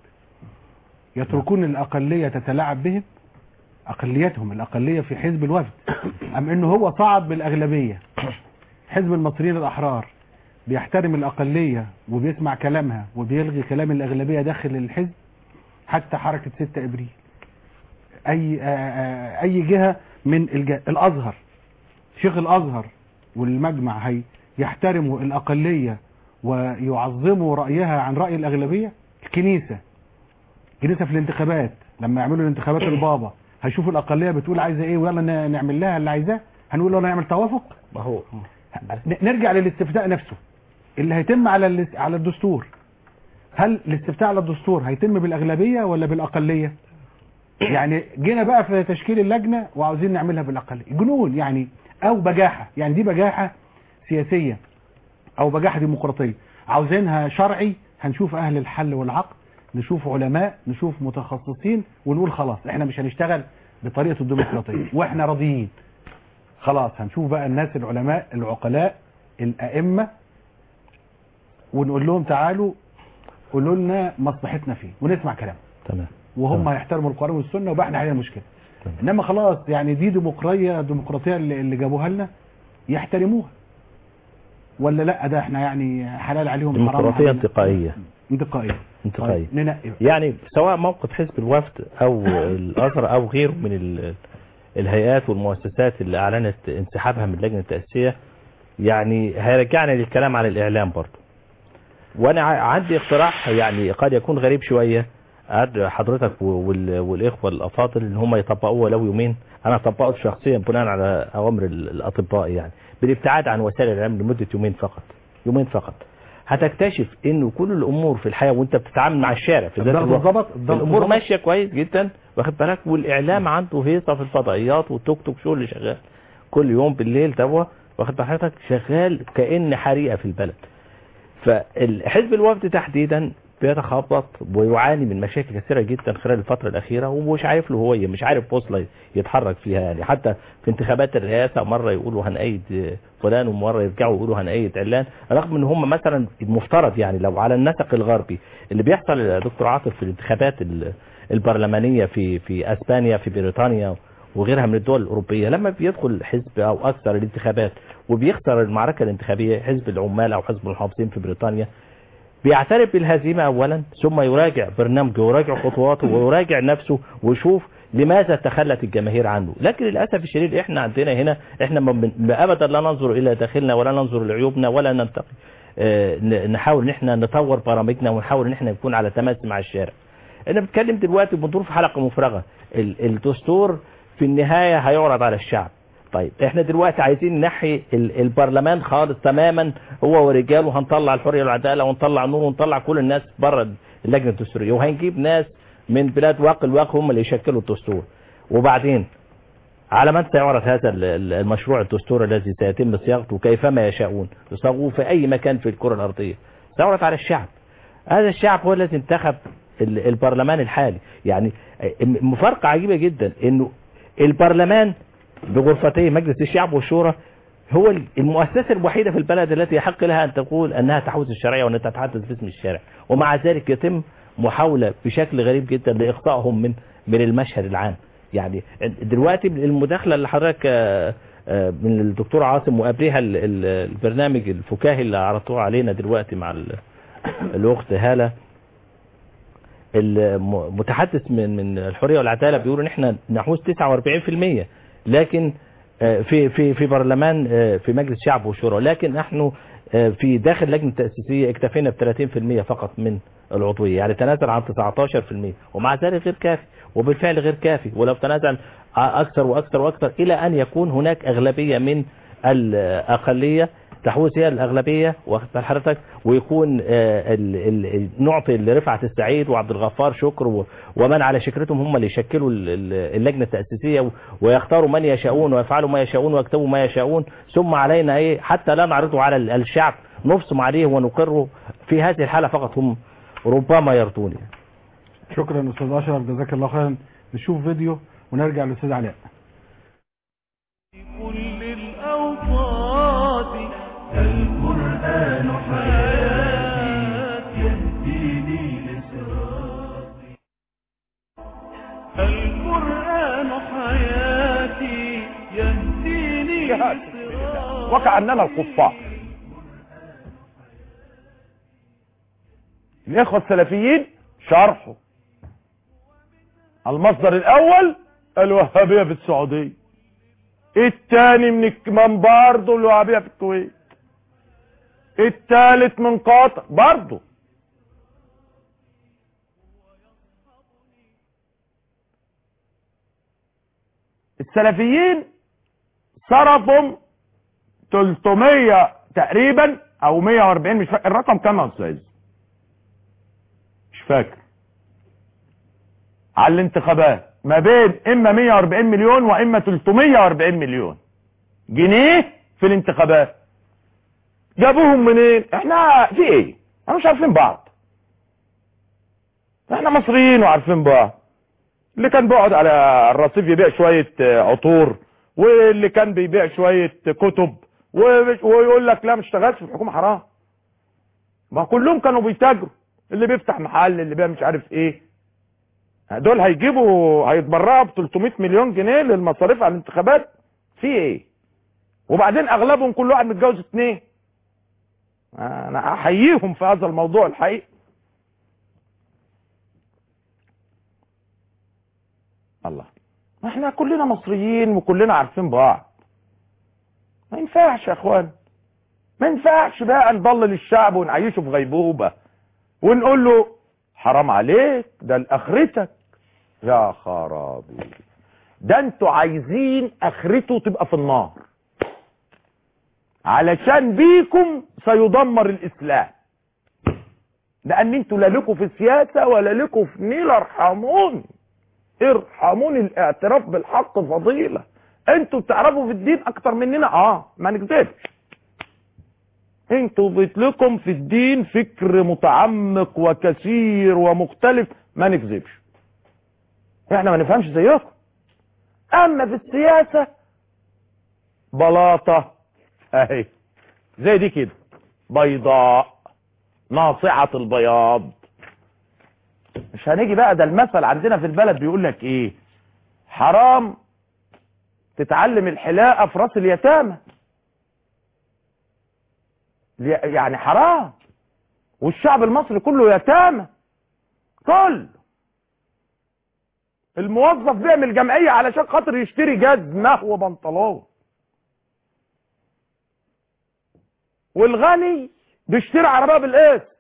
يتركون الاقليه تتلاعب بهم اقليتهم الاقليه في حزب الوفد ام انه هو صعد بالاغلبيه حزب المصريين الاحرار بيحترم الاقليه وبيسمع كلامها وبيلغي كلام الاغلبيه داخل الحزب حتى حركه 6 ابريل اي آه، آه، اي جهه من الج- الازهر شيخ الازهر والمجمع هي يحترموا الاقليه ويعظموا رايها عن راي الاغلبيه الكنيسه جينا في الانتخابات لما يعملوا الانتخابات البابا هيشوفوا الاقليه بتقول عايزه ايه ويلا ن- نعمل لها اللي عايزاه هنقول يلا نعمل توافق ما هو ن- نرجع للاستفتاء نفسه اللي هيتم على الاس- على الدستور هل الاستفتاء على الدستور هيتم بالاغلبيه ولا بالاقليه يعني جينا بقى في تشكيل اللجنه وعاوزين نعملها بالاقليه جنون يعني او بجاحه يعني دي بجاحه سياسيه او بجاحه ديمقراطيه عاوزينها شرعي هنشوف اهل الحل والعقد نشوف علماء نشوف متخصصين ونقول خلاص احنا مش هنشتغل بطريقه الديمقراطيه واحنا راضيين خلاص هنشوف بقى الناس العلماء العقلاء الائمه ونقول لهم تعالوا قولوا لنا مصلحتنا فيه ونسمع كلام تمام وهم تمام. هيحترموا القرآن والسنة وبقى احنا علينا المشكلة انما خلاص يعني دي ديمقراطية الديمقراطية اللي, اللي جابوها لنا يحترموها ولا لا ده احنا يعني حلال عليهم حرام ديمقراطية علينا انتقائية انتقائية انتقائية طيب، ننقي بقى. يعني سواء موقف حزب الوفد او الازهر او غيره من ال- الهيئات والمؤسسات اللي اعلنت انسحابها من اللجنه التاسيسيه يعني هيرجعنا للكلام على الاعلام برضه وانا ع- عندي اقتراح يعني قد يكون غريب شويه أرجو حضرتك و- وال- والاخوه الافاضل ان هم يطبقوه ولو يومين انا طبقته شخصيا بناء على اوامر ال- الاطباء يعني بالابتعاد عن وسائل الاعلام لمده يومين فقط يومين فقط هتكتشف انه كل الامور في الحياه وانت بتتعامل مع الشارع في ذات الضغط الوقت اتظبط الضغط الامور اتظبط. ماشيه كويس جدا واخد بالك والاعلام عنده هيصه في الفضائيات والتوك توك شو اللي شغال كل يوم بالليل توا واخد بال حضرتك شغال كان حريقه في البلد فالحزب الوفد تحديدا بيتخبط ويعاني من مشاكل كثيره جدا خلال الفتره الاخيره ومش عارف له هويه مش عارف بوصله يتحرك فيها يعني حتى في انتخابات الرئاسه مره يقولوا هنأيد فلان ومره يرجعوا يقولوا هنأيد علان رغم ان هم مثلا المفترض يعني لو على النسق الغربي اللي بيحصل يا دكتور عاطف في الانتخابات ال- البرلمانيه في في اسبانيا في بريطانيا وغيرها من الدول الأوروبية لما بيدخل حزب أو أكثر الانتخابات وبيخسر المعركة الانتخابية حزب العمال أو حزب المحافظين في بريطانيا بيعترف بالهزيمة أولا ثم يراجع برنامجه ويراجع خطواته ويراجع نفسه ويشوف لماذا تخلت الجماهير عنه لكن للأسف الشديد احنا عندنا هنا احنا ما بن- ابدا لا ننظر الى داخلنا ولا ننظر لعيوبنا ولا ننتقي آه، ن- نحاول ان احنا نطور برامجنا ونحاول ان احنا نكون على تماس مع الشارع انا بتكلم دلوقتي بندور في حلقه مفرغه ال- الدستور في النهايه هيعرض على الشعب طيب احنا دلوقتي عايزين نحي ال- البرلمان خالص تماما هو ورجاله هنطلع الحريه والعداله ونطلع النور ونطلع كل الناس بره اللجنه الدستوريه وهنجيب ناس من بلاد واقع الواقع هم اللي يشكلوا الدستور وبعدين على من سيعرض هذا ال- ال- المشروع الدستوري الذي سيتم صياغته كيفما يشاءون يصاغوه في اي مكان في الكره الارضيه سيعرض على الشعب هذا الشعب هو الذي انتخب ال- البرلمان الحالي يعني مفارقة عجيبة جدا انه البرلمان بغرفتي مجلس الشعب والشورى هو المؤسسة الوحيدة في البلد التي يحق لها ان تقول انها تحوز الشرعية وانها تتحدث باسم الشارع ومع ذلك يتم محاولة بشكل غريب جدا لاخطائهم من من المشهد العام يعني دلوقتي المداخلة اللي حضرتك آه، آه، من الدكتور عاصم وقبلها ال- ال- البرنامج الفكاهي اللي عرضوه علينا دلوقتي مع ال- الاخت هاله المتحدث من من الحريه والعداله بيقول ان احنا نحوز 49% لكن آه، في في في برلمان آه، في مجلس الشعب والشورى لكن نحن آه، في داخل لجنه التاسيسيه اكتفينا ب 30% فقط من العضويه يعني تنازل عن 19% ومع ذلك غير كافي وبالفعل غير كافي ولو تنازل اكثر واكثر واكثر الى ان يكون هناك اغلبيه من الاقليه تحوز هي الاغلبيه واخد بال حضرتك ويكون آه، ال- ال- ال- نعطي لرفعت السعيد وعبد الغفار شكر و- ومن على شكرتهم هم اللي يشكلوا ال- ال- اللجنه التاسيسيه و- ويختاروا من يشاءون ويفعلوا ما يشاءون ويكتبوا ما يشاءون ثم علينا ايه حتى لا نعرضه على ال- الشعب نفصم عليه ونقره في هذه الحاله فقط هم ربما يرضون يعني. شكرا استاذ اشرف جزاك الله خيرا نشوف فيديو ونرجع للاستاذ علاء كل الأوقات القرآن حياتي يهديني لصراطي القرآن حياتي يهديني لصراطي وكأننا الكفار الإخوة السلفيين شرحوا المصدر الأول الوهابية في السعودية الثاني من الك- من برضه الوهابية في الكويت الثالث من قطر برضه السلفيين صرفوا 300 تقريبا او 140 مش فاكر الرقم كام يا استاذ مش فاكر على الانتخابات ما بين اما 140 مليون واما 340 مليون جنيه في الانتخابات جابوهم منين احنا في ايه احنا مش عارفين بعض احنا مصريين وعارفين بعض اللي كان بيقعد على الرصيف يبيع شوية آه، عطور واللي كان بيبيع شوية كتب و- ويقول لك لا ما اشتغلش في الحكومة حرام ما كلهم كانوا بيتاجروا اللي بيفتح محل اللي بيع مش عارف ايه دول هيجيبوا هيتبرعوا ب 300 مليون جنيه للمصاريف على الانتخابات في ايه وبعدين اغلبهم كل واحد متجوز اتنين انا احييهم في هذا الموضوع الحقيقي الله ما احنا كلنا مصريين وكلنا عارفين بعض ما ينفعش يا اخوان ما ينفعش بقى نضلل الشعب ونعيشه في غيبوبة ونقول له حرام عليك ده لاخرتك يا خرابي ده انتوا عايزين اخرته تبقى في النار علشان بيكم سيدمر الاسلام لان انتوا لا لكم في السياسة ولا لكم في نيل ارحموني ارحموني الاعتراف بالحق فضيلة انتوا بتعرفوا في الدين اكتر مننا اه ما نكذبش انتوا بيتلكم في الدين فكر متعمق وكثير ومختلف ما نكذبش احنا ما نفهمش زيكم اما في السياسة بلاطة اهي زي دي كده بيضاء ناصعة البياض مش هنيجي بقى ده المثل عندنا في البلد بيقول لك ايه حرام تتعلم الحلاقة في راس اليتامى لي- يعني حرام والشعب المصري كله يتامى كل الموظف بيعمل جمعية علشان خاطر يشتري جزمة وبنطلون والغني بيشتري عربية بالقسط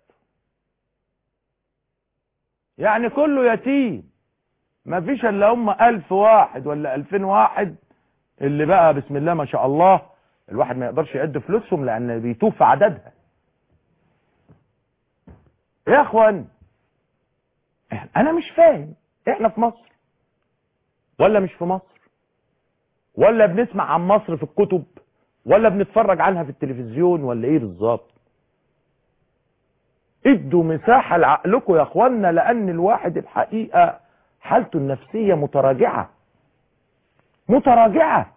يعني كله يتيم ما فيش الا هم الف واحد ولا الفين واحد اللي بقى بسم الله ما شاء الله الواحد ما يقدرش يعد فلوسهم لان بيتوه في عددها يا اخوان انا مش فاهم احنا في مصر ولا مش في مصر ولا بنسمع عن مصر في الكتب ولا بنتفرج عنها في التلفزيون ولا ايه بالظبط ادوا مساحة لعقلكم يا اخوانا لان الواحد الحقيقة حالته النفسية متراجعة متراجعة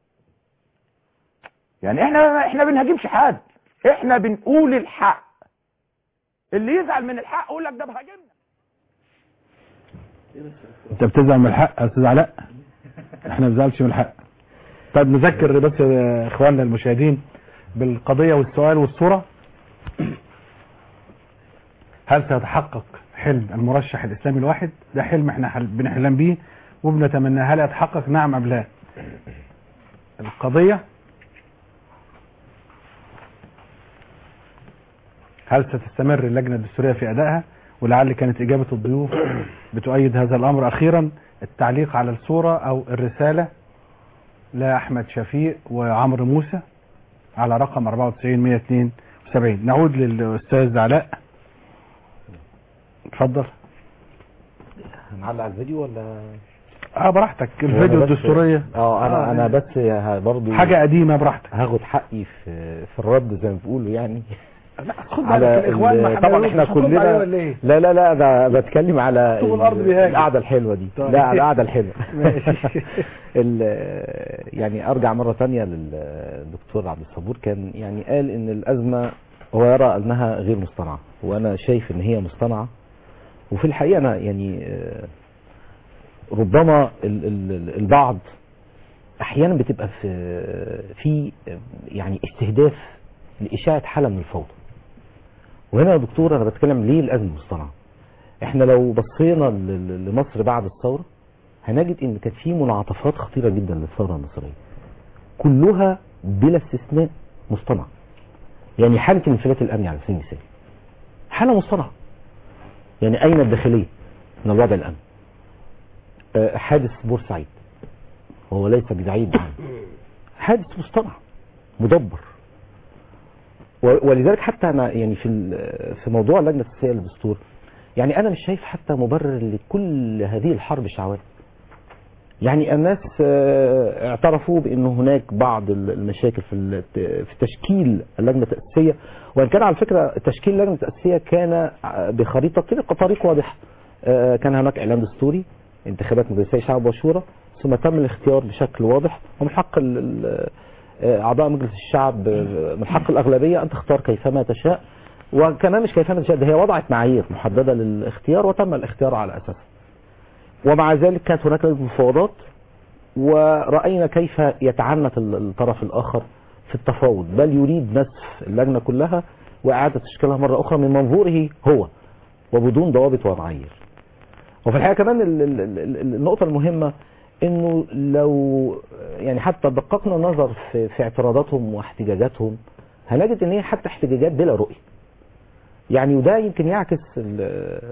يعني احنا احنا بنهاجمش حد احنا بنقول الحق اللي يزعل من الحق يقول لك ده بهاجمنا انت بتزعل من الحق يا استاذ علاء احنا ما بنزعلش من الحق طيب نذكر بس يا اخواننا المشاهدين بالقضية والسؤال والصورة هل سيتحقق حلم المرشح الاسلامي الواحد ده حلم احنا حل- بنحلم بيه وبنتمنى هل يتحقق نعم ام لا القضية هل ستستمر اللجنة الدستورية في أدائها ولعل كانت إجابة الضيوف بتؤيد هذا الأمر أخيرا التعليق على الصورة أو الرسالة لأحمد شفيق وعمرو موسى على رقم 94 172 نعود للأستاذ علاء اتفضل هنعلق على الفيديو ولا اه براحتك أنا الفيديو بس- الدستورية اه انا آه، انا بس ه- برضو حاجة قديمة براحتك هاخد حقي في في الرد زي ما بيقولوا يعني خد بالك على الإخوان ما ال- حملوش، طبعا احنا مش هترد عليه كلنا ولا إيه؟ لا لا لا انا بتكلم على طوب ال- الأرض بيهاجم. القعده الحلوه دي طيب. لا على القعده الحلوه ماشي. ال- يعني ارجع مره تانية للدكتور عبد الصبور كان يعني قال ان الازمه هو يرى انها غير مصطنعه وانا شايف ان هي مصطنعه وفي الحقيقه انا يعني آه، ربما ال- ال- البعض احيانا بتبقى في في يعني استهداف لاشاعه حاله من الفوضى وهنا يا دكتور انا بتكلم ليه الازمه مصطنعه احنا لو بصينا ل- ل- لمصر بعد الثوره هنجد ان كانت في منعطفات خطيره جدا للثوره المصريه كلها بلا استثناء مصطنعه يعني حاله الانفلات الامني على سبيل المثال حاله مصطنعه يعني اين الداخليه من الوضع الامني آه، حادث بورسعيد وهو ليس ببعيد عنه حادث مصطنع مدبر و- ولذلك حتى انا يعني في ال- في موضوع اللجنه التاسيسيه للدستور يعني انا مش شايف حتى مبرر لكل هذه الحرب الشعويه يعني الناس آه، اعترفوا بان هناك بعض ال- المشاكل في ال- في تشكيل اللجنه التاسيسيه وان كان على فكره تشكيل اللجنه التاسيسيه كان بخريطه طريق طريق واضحه آه، كان هناك اعلان دستوري انتخابات مجلسيه شعب وشورى ثم تم الاختيار بشكل واضح ومن حق ال- ال- آه، اعضاء مجلس الشعب آه، من حق الاغلبيه ان تختار كيفما تشاء وكمان مش كيفما تشاء ده هي وضعت معايير محدده للاختيار وتم الاختيار على اساسها ومع ذلك كانت هناك لجنة مفاوضات ورأينا كيف يتعنت ال- الطرف الآخر في التفاوض بل يريد نسف اللجنة كلها وإعادة تشكيلها مرة أخرى من منظوره هو وبدون ضوابط ومعايير وفي الحقيقة كمان ال- ال- ال- ال- النقطة المهمة انه لو يعني حتى دققنا النظر في, في اعتراضاتهم واحتجاجاتهم هنجد ان هي حتى احتجاجات بلا رؤية يعني وده يمكن يعكس ال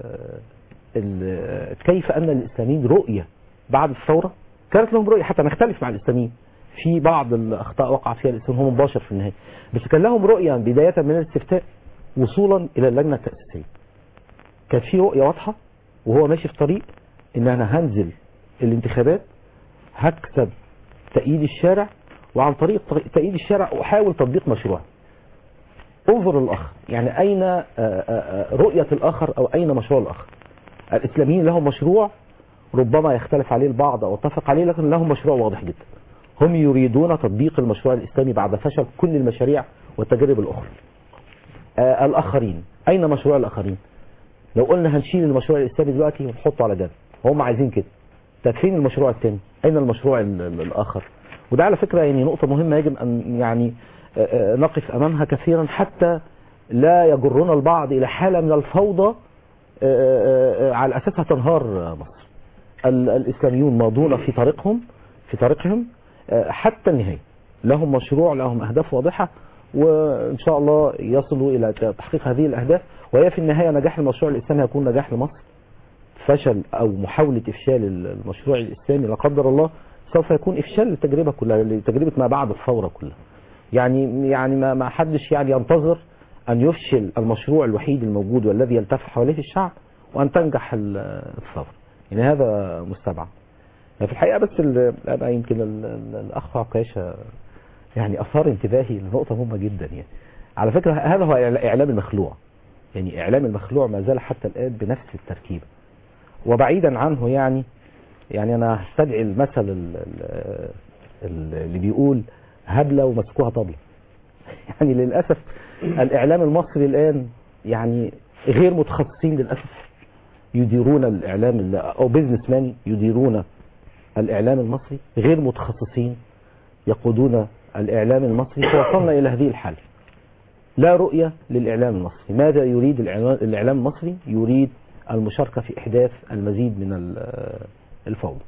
ال كيف ان الاسلاميين رؤية بعد الثورة كانت لهم رؤية حتى نختلف مع الاسلاميين في بعض الاخطاء وقع فيها الاسلام هم مباشر في النهاية بس كان لهم رؤية بداية من الاستفتاء وصولا الى اللجنة التأسيسية كانت في رؤية واضحة وهو ماشي في طريق ان انا هنزل الانتخابات هكسب تأييد الشارع وعن طريق تأييد الشارع احاول تطبيق مشروع انظر الاخر يعني اين آه، آه، آه، رؤية الاخر او اين مشروع الاخر الاسلاميين لهم مشروع ربما يختلف عليه البعض او اتفق عليه لكن لهم مشروع واضح جدا هم يريدون تطبيق المشروع الاسلامي بعد فشل كل المشاريع والتجارب الاخرى آه، الاخرين اين مشروع الاخرين لو قلنا هنشيل المشروع الاسلامي دلوقتي ونحطه على جنب هم عايزين كده طب فين المشروع الثاني اين المشروع ال- ال- الاخر وده على فكره يعني نقطه مهمه يجب ان يعني آه، آه، نقف امامها كثيرا حتى لا يجرنا البعض الى حاله من الفوضى آه، آه، آه، على اساسها تنهار آه، مصر ال- الاسلاميون ماضون في طريقهم في طريقهم آه، حتى النهايه لهم مشروع لهم اهداف واضحه وان شاء الله يصلوا الى تحقيق هذه الاهداف وهي في النهايه نجاح المشروع الاسلامي هيكون نجاح لمصر فشل او محاوله افشال المشروع الاسلامي لا قدر الله سوف يكون افشال للتجربه كلها لتجربه ما بعد الثوره كلها يعني يعني ما ما حدش يعني ينتظر ان يفشل المشروع الوحيد الموجود والذي يلتف حواليه الشعب وان تنجح ال- الثوره يعني هذا مستبعد يعني في الحقيقه بس ال- انا يمكن ال- ال- الاخ عكاشه يعني اثار انتباهي لنقطه مهمه جدا يعني على فكره هذا هو اعلام المخلوع يعني اعلام المخلوع ما زال حتى الان بنفس التركيبه وبعيدا عنه يعني يعني انا هستدعي المثل ال- ال- ال- اللي بيقول هبله ومسكوها طبله يعني للاسف الاعلام المصري الان يعني غير متخصصين للاسف يديرون الاعلام ال- او بيزنس مان يديرون الاعلام المصري غير متخصصين يقودون الاعلام المصري فوصلنا الى هذه الحاله لا رؤيه للاعلام المصري ماذا يريد الإعلام- الاعلام المصري يريد المشاركه في احداث المزيد من ال- الفوضى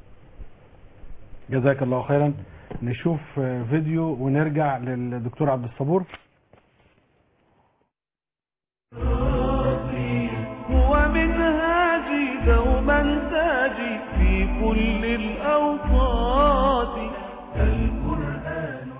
جزاك الله خيرا نشوف آه، فيديو ونرجع للدكتور عبد الصبور هو منهاجي دوما تاجي في كل الأوقات القرآن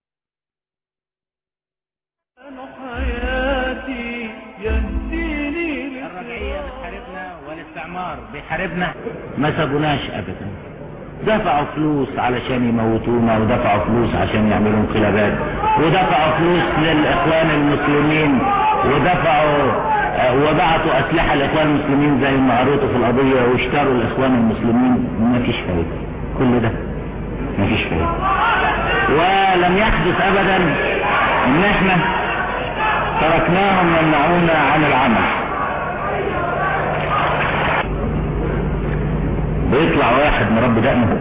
حياتي يهديني الرجعية بتحاربنا والاستعمار بيحاربنا ما سابوناش ابدا دفعوا فلوس علشان يموتونا ودفعوا فلوس عشان يعملوا انقلابات ودفعوا فلوس للاخوان المسلمين ودفعوا آه، وبعتوا اسلحه لاخوان المسلمين زي ما قريتوا في القضيه واشتروا الاخوان المسلمين ما فيش فايده كل ده ما فيش فايده ولم يحدث ابدا ان احنا تركناهم يمنعونا عن العمل بيطلع واحد مربي دقنه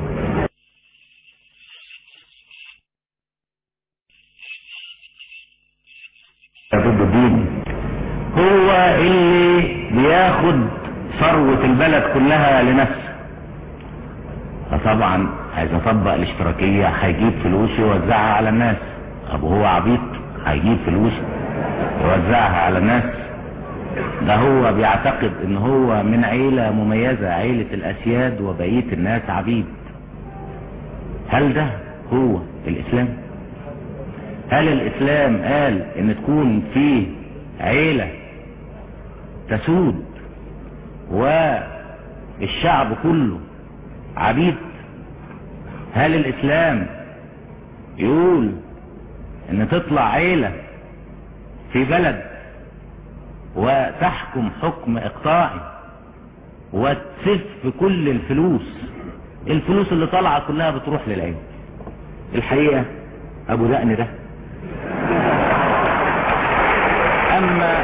ضد الدين هو اللي بياخد ثروة البلد كلها لنفسه فطبعا عايز اطبق الاشتراكية هيجيب فلوس يوزعها على الناس طب هو عبيط هيجيب فلوس يوزعها على الناس ده هو بيعتقد ان هو من عيلة مميزة عيلة الاسياد وبقية الناس عبيد هل ده هو الاسلام هل الاسلام قال ان تكون فيه عيلة تسود والشعب كله عبيد هل الاسلام يقول ان تطلع عيلة في بلد وتحكم حكم اقطاعي وتسف كل الفلوس الفلوس اللي طالعة كلها بتروح للعيلة الحقيقة ابو دقن ده اما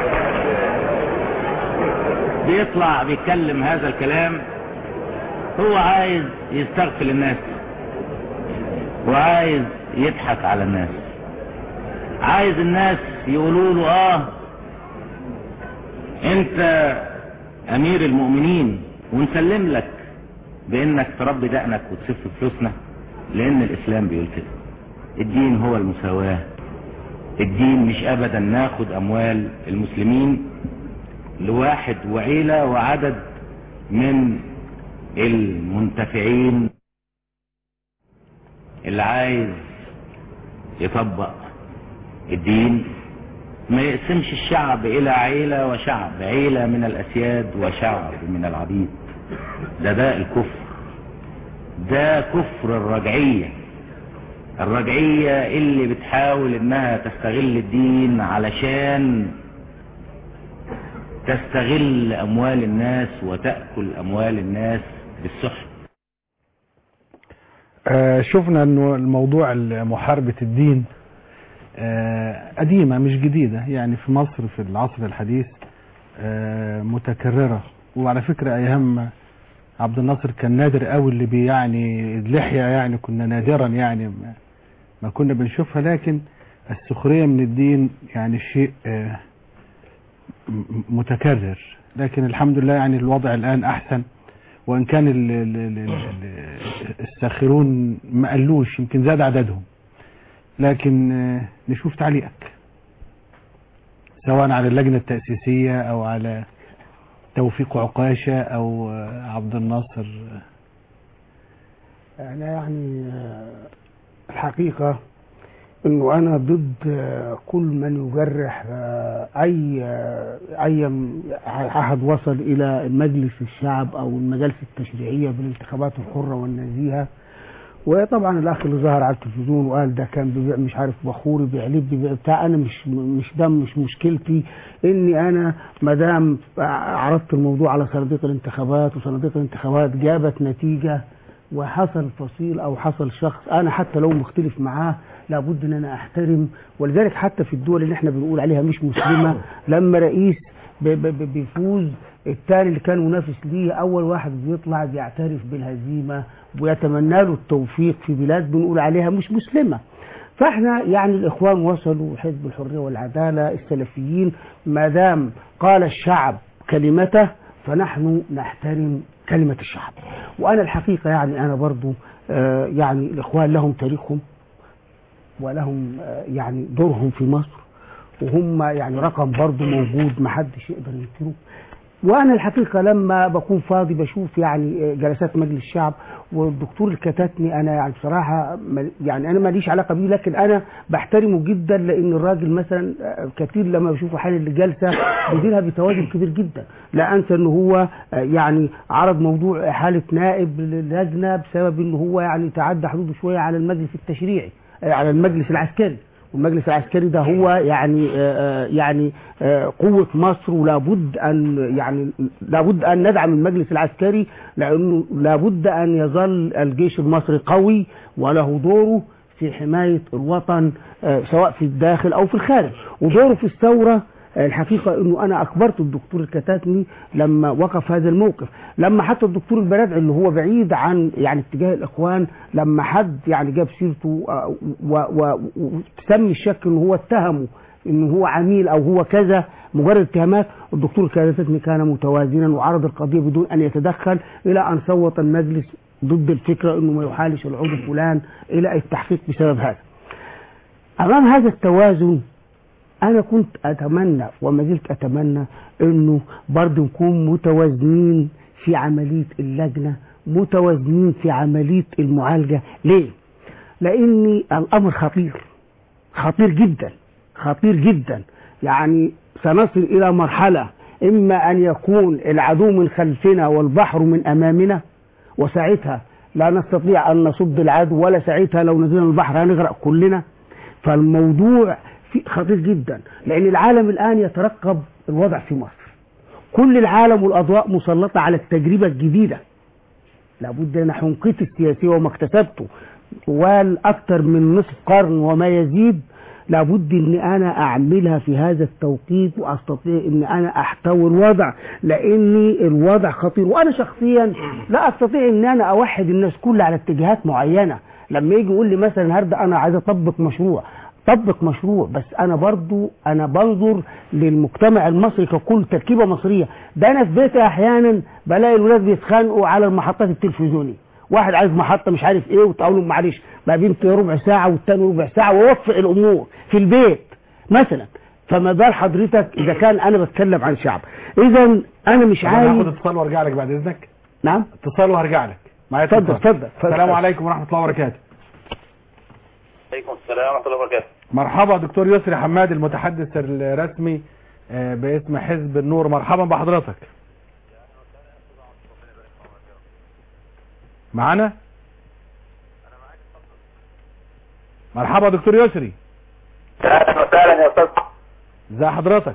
بيطلع بيتكلم هذا الكلام هو عايز يستغفل الناس وعايز يضحك على الناس عايز الناس يقولوا له اه انت امير المؤمنين ونسلم لك بانك تربي دقنك وتسف فلوسنا لان الاسلام بيقول كده الدين هو المساواة الدين مش ابدا ناخد اموال المسلمين لواحد وعيلة وعدد من المنتفعين اللي عايز يطبق الدين ما يقسمش الشعب الى عيلة وشعب عيلة من الاسياد وشعب من العبيد ده ده الكفر ده كفر الرجعية الرجعية اللي بتحاول انها تستغل الدين علشان تستغل اموال الناس وتأكل اموال الناس بالسحت آه، شفنا انه الموضوع محاربة الدين آه، قديمة مش جديدة يعني في مصر في العصر الحديث آه، متكررة وعلى فكرة ايام عبد الناصر كان نادر قوي اللي بي يعني اللحية يعني كنا نادرا يعني ما, ما كنا بنشوفها لكن السخرية من الدين يعني شيء آه، م- متكرر لكن الحمد لله يعني الوضع الآن أحسن وإن كان ال- ال- ال- ال- الساخرون ما قلوش يمكن زاد عددهم لكن آه، نشوف تعليقك سواء على اللجنة التأسيسية أو على توفيق عقاشة أو آه، عبد الناصر أنا يعني آه، الحقيقة انه انا ضد آه، كل من يجرح آه، اي آه، اي م- عهد وصل الى مجلس الشعب او المجالس التشريعيه بالانتخابات الحره والنزيهه وطبعا الاخ اللي ظهر على التلفزيون وقال ده كان بيبيع مش عارف بخوري بيعلب بيبيع بتاع انا مش مش ده مش مشكلتي اني انا ما دام عرضت الموضوع على صناديق الانتخابات وصناديق الانتخابات جابت نتيجه وحصل فصيل او حصل شخص انا حتى لو مختلف معاه لابد ان انا احترم ولذلك حتى في الدول اللي احنا بنقول عليها مش مسلمه لما رئيس ب- ب- ب- بيفوز التاني اللي كان منافس ليه اول واحد بيطلع بيعترف بالهزيمه ويتمنى له التوفيق في بلاد بنقول عليها مش مسلمه فاحنا يعني الاخوان وصلوا حزب الحريه والعداله السلفيين ما دام قال الشعب كلمته فنحن نحترم كلمه الشعب وانا الحقيقه يعني انا برضو آه، يعني الاخوان لهم تاريخهم ولهم آه، يعني دورهم في مصر وهم يعني رقم برضو موجود محدش يقدر ينكره وانا الحقيقه لما بكون فاضي بشوف يعني جلسات مجلس الشعب والدكتور الكتاتني انا يعني بصراحه ما- يعني انا ماليش علاقه بيه لكن انا بحترمه جدا لان الراجل مثلا كتير لما بشوفه حال الجلسه بيديرها بتوازن كبير جدا لا انسى ان هو يعني عرض موضوع حاله نائب للجنه بسبب ان هو يعني تعدى حدوده شويه على المجلس التشريعي على المجلس العسكري والمجلس العسكري ده هو يعني آه، آه، يعني آه، قوة مصر ولابد أن يعني لابد أن ندعم المجلس العسكري لأنه لابد أن يظل الجيش المصري قوي وله دوره في حماية الوطن آه، سواء في الداخل أو في الخارج ودوره في الثورة آه، الحقيقة أنه أنا أخبرت الدكتور الكتاتني لما وقف هذا الموقف لما حتى الدكتور البرادعي اللي هو بعيد عن يعني اتجاه الإخوان لما حد يعني جاب سيرته آه، و- و- وتسمي الشك أنه هو اتهمه انه هو عميل او هو كذا مجرد اتهامات الدكتور الكتاتني كان متوازنا وعرض القضيه بدون ان يتدخل الى ان صوت المجلس ضد الفكره انه ما يحالش العضو فلان الى التحقيق بسبب هذا. امام هذا التوازن انا كنت اتمنى وما زلت اتمنى انه برضه نكون متوازنين في عمليه اللجنه متوازنين في عملية المعالجة ليه؟ لأن الأمر خطير خطير جدا خطير جدا يعني سنصل إلى مرحلة إما أن يكون العدو من خلفنا والبحر من أمامنا وساعتها لا نستطيع أن نصد العدو ولا ساعتها لو نزلنا البحر هنغرق كلنا فالموضوع في- خطير جدا لأن العالم الآن يترقب الوضع في مصر كل العالم والأضواء مسلطة على التجربة الجديدة لابد أن حنقتي السياسية وما اكتسبته والأكثر من نصف قرن وما يزيد لابد ان انا اعملها في هذا التوقيت واستطيع ان انا احتوي الوضع لان الوضع خطير وانا شخصيا لا استطيع ان انا اوحد الناس كلها على اتجاهات معينه لما يجي يقول لي مثلا النهارده انا عايز اطبق مشروع طبق مشروع بس انا برضو انا بنظر للمجتمع المصري ككل تركيبه مصريه ده انا في بيتي احيانا بلاقي الولاد بيتخانقوا على المحطات التلفزيونيه واحد عايز محطه مش عارف ايه وتقول له معلش ما بين ربع ساعه والتاني ربع ساعه ووفق الامور في البيت مثلا فما بال حضرتك اذا كان انا بتكلم عن شعب اذا انا مش طب أنا هاخد عايز اتصال وارجع لك بعد اذنك نعم اتصال وهرجع لك معايا اتفضل اتصال. اتفضل اتفضل. السلام عليكم ورحمه الله وبركاته عليكم السلام ورحمة الله وبركاته مرحبا دكتور يسري حماد المتحدث الرسمي آه، باسم حزب النور مرحبا بحضرتك معانا مرحبا دكتور يسري اهلا وسهلا يا استاذ ازي حضرتك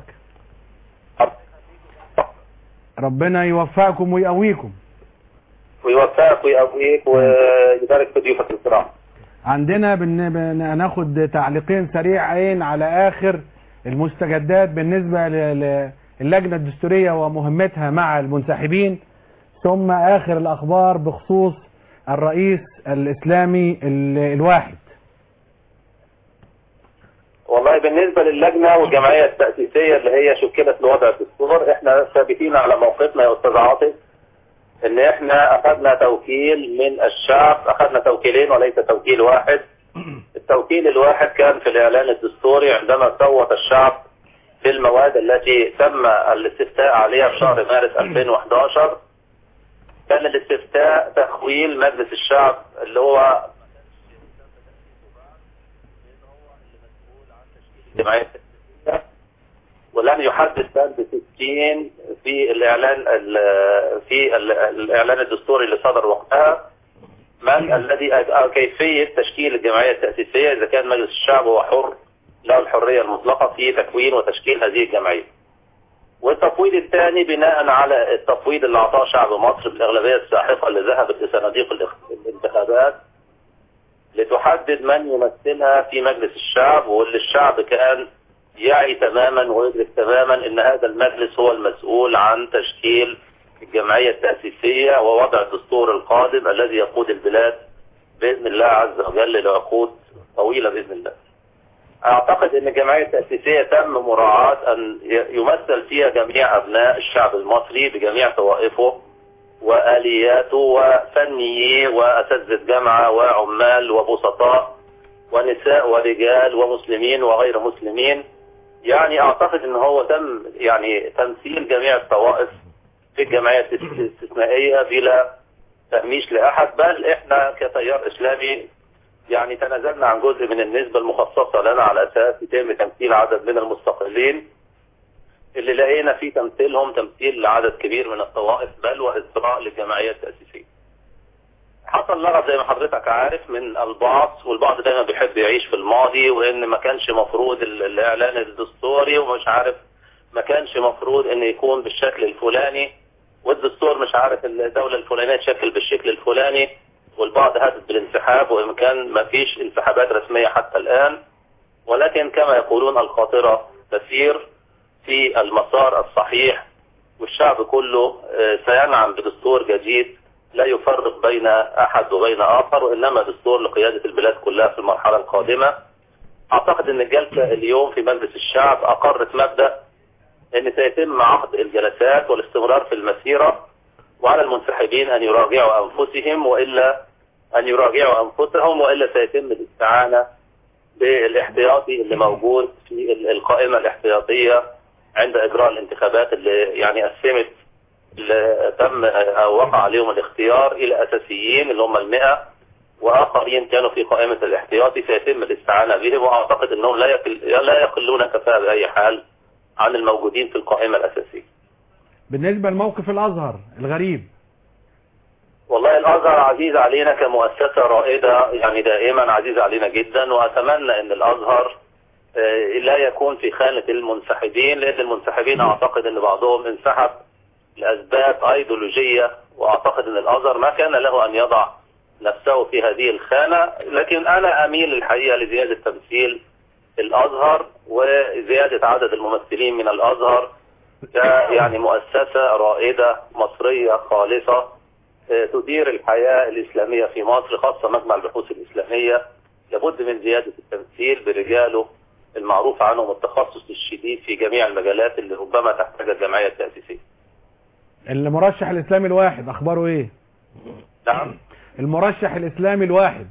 ربنا يوفقكم ويقويكم ويوفقك ويقويك ويبارك في ضيوفك الكرام عندنا بن... بن... هناخد تعليقين سريعين على اخر المستجدات بالنسبة ل- للجنة الدستورية ومهمتها مع المنسحبين ثم اخر الاخبار بخصوص الرئيس الاسلامي ال... الواحد والله بالنسبة للجنة والجمعية التأسيسية اللي هي شكلت لوضع الدستور احنا ثابتين على موقفنا يا استاذ عاطف ان احنا اخذنا توكيل من الشعب اخذنا توكيلين وليس توكيل واحد التوكيل الواحد كان في الاعلان الدستوري عندما صوت الشعب في المواد التي تم الاستفتاء عليها في شهر مارس 2011 كان الاستفتاء تخويل مجلس الشعب اللي هو جمعية ولم يحدد بند 60 في الاعلان ال- في ال- الاعلان الدستوري اللي صدر وقتها من الذي أو كيفيه تشكيل الجمعيه التاسيسيه اذا كان مجلس الشعب هو حر له الحريه المطلقه في تكوين وتشكيل هذه الجمعيه. والتفويض الثاني بناء على التفويض اللي اعطاه شعب مصر بالاغلبيه الساحقه اللي ذهبت لصناديق الاخ- الانتخابات لتحدد من يمثلها في مجلس الشعب واللي الشعب كان يعي تماما ويدرك تماما ان هذا المجلس هو المسؤول عن تشكيل الجمعية التأسيسية ووضع الدستور القادم الذي يقود البلاد بإذن الله عز وجل لعقود طويلة بإذن الله أعتقد أن الجمعية التأسيسية تم مراعاة أن ي- يمثل فيها جميع أبناء الشعب المصري بجميع طوائفه وآلياته وفنييه وأساتذة جامعة وعمال وبسطاء ونساء ورجال ومسلمين وغير مسلمين يعني اعتقد ان هو تم يعني تمثيل جميع الطوائف في الجمعية الاستثنائية بلا تهميش لأحد بل احنا كتيار اسلامي يعني تنازلنا عن جزء من النسبة المخصصة لنا على اساس يتم تمثيل عدد من المستقلين اللي لقينا في تمثيلهم تمثيل لعدد كبير من الطوائف بل وإسراء للجمعية التأسيسية حصل لغط زي ما حضرتك عارف من البعض والبعض دايما بيحب يعيش في الماضي وان ما كانش مفروض ال- الاعلان الدستوري ومش عارف ما كانش مفروض ان يكون بالشكل الفلاني والدستور مش عارف الدولة الفلانية تشكل بالشكل الفلاني والبعض هدد بالانسحاب وان كان ما فيش انسحابات رسمية حتى الان ولكن كما يقولون الخاطرة تسير في المسار الصحيح والشعب كله آه، سينعم بدستور جديد لا يفرق بين احد وبين اخر وانما دستور لقيادة البلاد كلها في المرحلة القادمة اعتقد ان الجلسة اليوم في مجلس الشعب اقرت مبدأ ان سيتم عقد الجلسات والاستمرار في المسيرة وعلى المنسحبين ان يراجعوا انفسهم والا ان يراجعوا انفسهم والا سيتم الاستعانة بالاحتياطي اللي موجود في ال- القائمة الاحتياطية عند اجراء الانتخابات اللي يعني قسمت اللي تم أو وقع عليهم الاختيار إلى أساسيين اللي هم المئة وآخرين كانوا في قائمة الاحتياطي سيتم الاستعانة بهم وأعتقد أنهم لا يقل لا يقلون كفاءة بأي حال عن الموجودين في القائمة الأساسية بالنسبة لموقف الازهر الغريب والله الازهر عزيز علينا كمؤسسه رائده يعني دائما عزيز علينا جدا واتمنى ان الازهر آه، لا يكون في خانه المنسحبين لان المنسحبين اعتقد ان بعضهم انسحب لاسباب ايديولوجيه واعتقد ان الازهر ما كان له ان يضع نفسه في هذه الخانه لكن انا اميل الحقيقه لزياده تمثيل الازهر وزياده عدد الممثلين من الازهر ك- يعني مؤسسه رائده مصريه خالصه آه، تدير الحياة الإسلامية في مصر خاصة مجمع البحوث الإسلامية لابد من زيادة التمثيل برجاله المعروف عنهم التخصص الشديد في جميع المجالات اللي ربما تحتاج الجمعية التأسيسية المرشح الاسلامي الواحد اخباره ايه نعم المرشح الاسلامي الواحد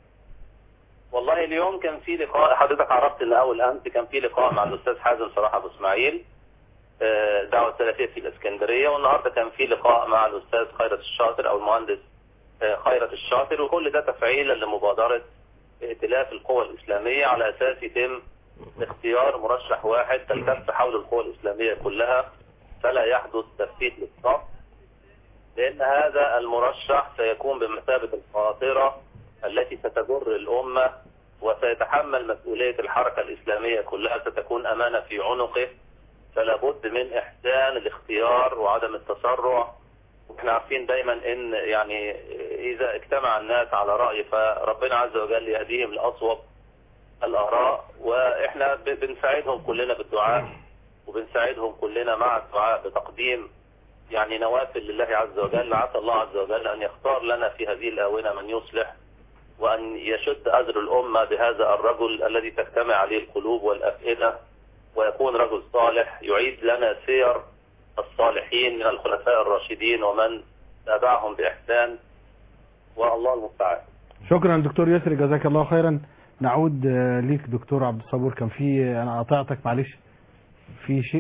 والله اليوم كان في لقاء حضرتك عرفت ان اول امس كان في لقاء مع الاستاذ حازم صلاح ابو اسماعيل آه، دعوة الثلاثية في الاسكندرية والنهاردة كان في لقاء مع الاستاذ خيرت الشاطر او المهندس آه، خيرت الشاطر وكل ده تفعيلا لمبادرة ائتلاف القوى الاسلامية على اساس يتم اختيار مرشح واحد تلتف حول القوى الاسلامية كلها فلا يحدث تفتيت للصف لان هذا المرشح سيكون بمثابة القاطرة التي ستجر الامة وسيتحمل مسؤولية الحركة الاسلامية كلها ستكون امانة في عنقه فلا بد من احسان الاختيار وعدم التسرع واحنا عارفين دايما ان يعني اذا اجتمع الناس على رأي فربنا عز وجل يهديهم لاصوب الاراء واحنا ب- بنساعدهم كلنا بالدعاء وبنساعدهم كلنا مع الدعاء بتقديم يعني نوافل لله عز وجل عسى الله عز وجل ان يختار لنا في هذه الاونه من يصلح وان يشد اجر الامه بهذا الرجل الذي تجتمع عليه القلوب والافئده ويكون رجل صالح يعيد لنا سير الصالحين من الخلفاء الراشدين ومن تابعهم بإحسان والله المستعان شكرا دكتور يسري جزاك الله خيرا نعود آه، ليك دكتور عبد الصبور كان في انا قطعتك معلش في شيء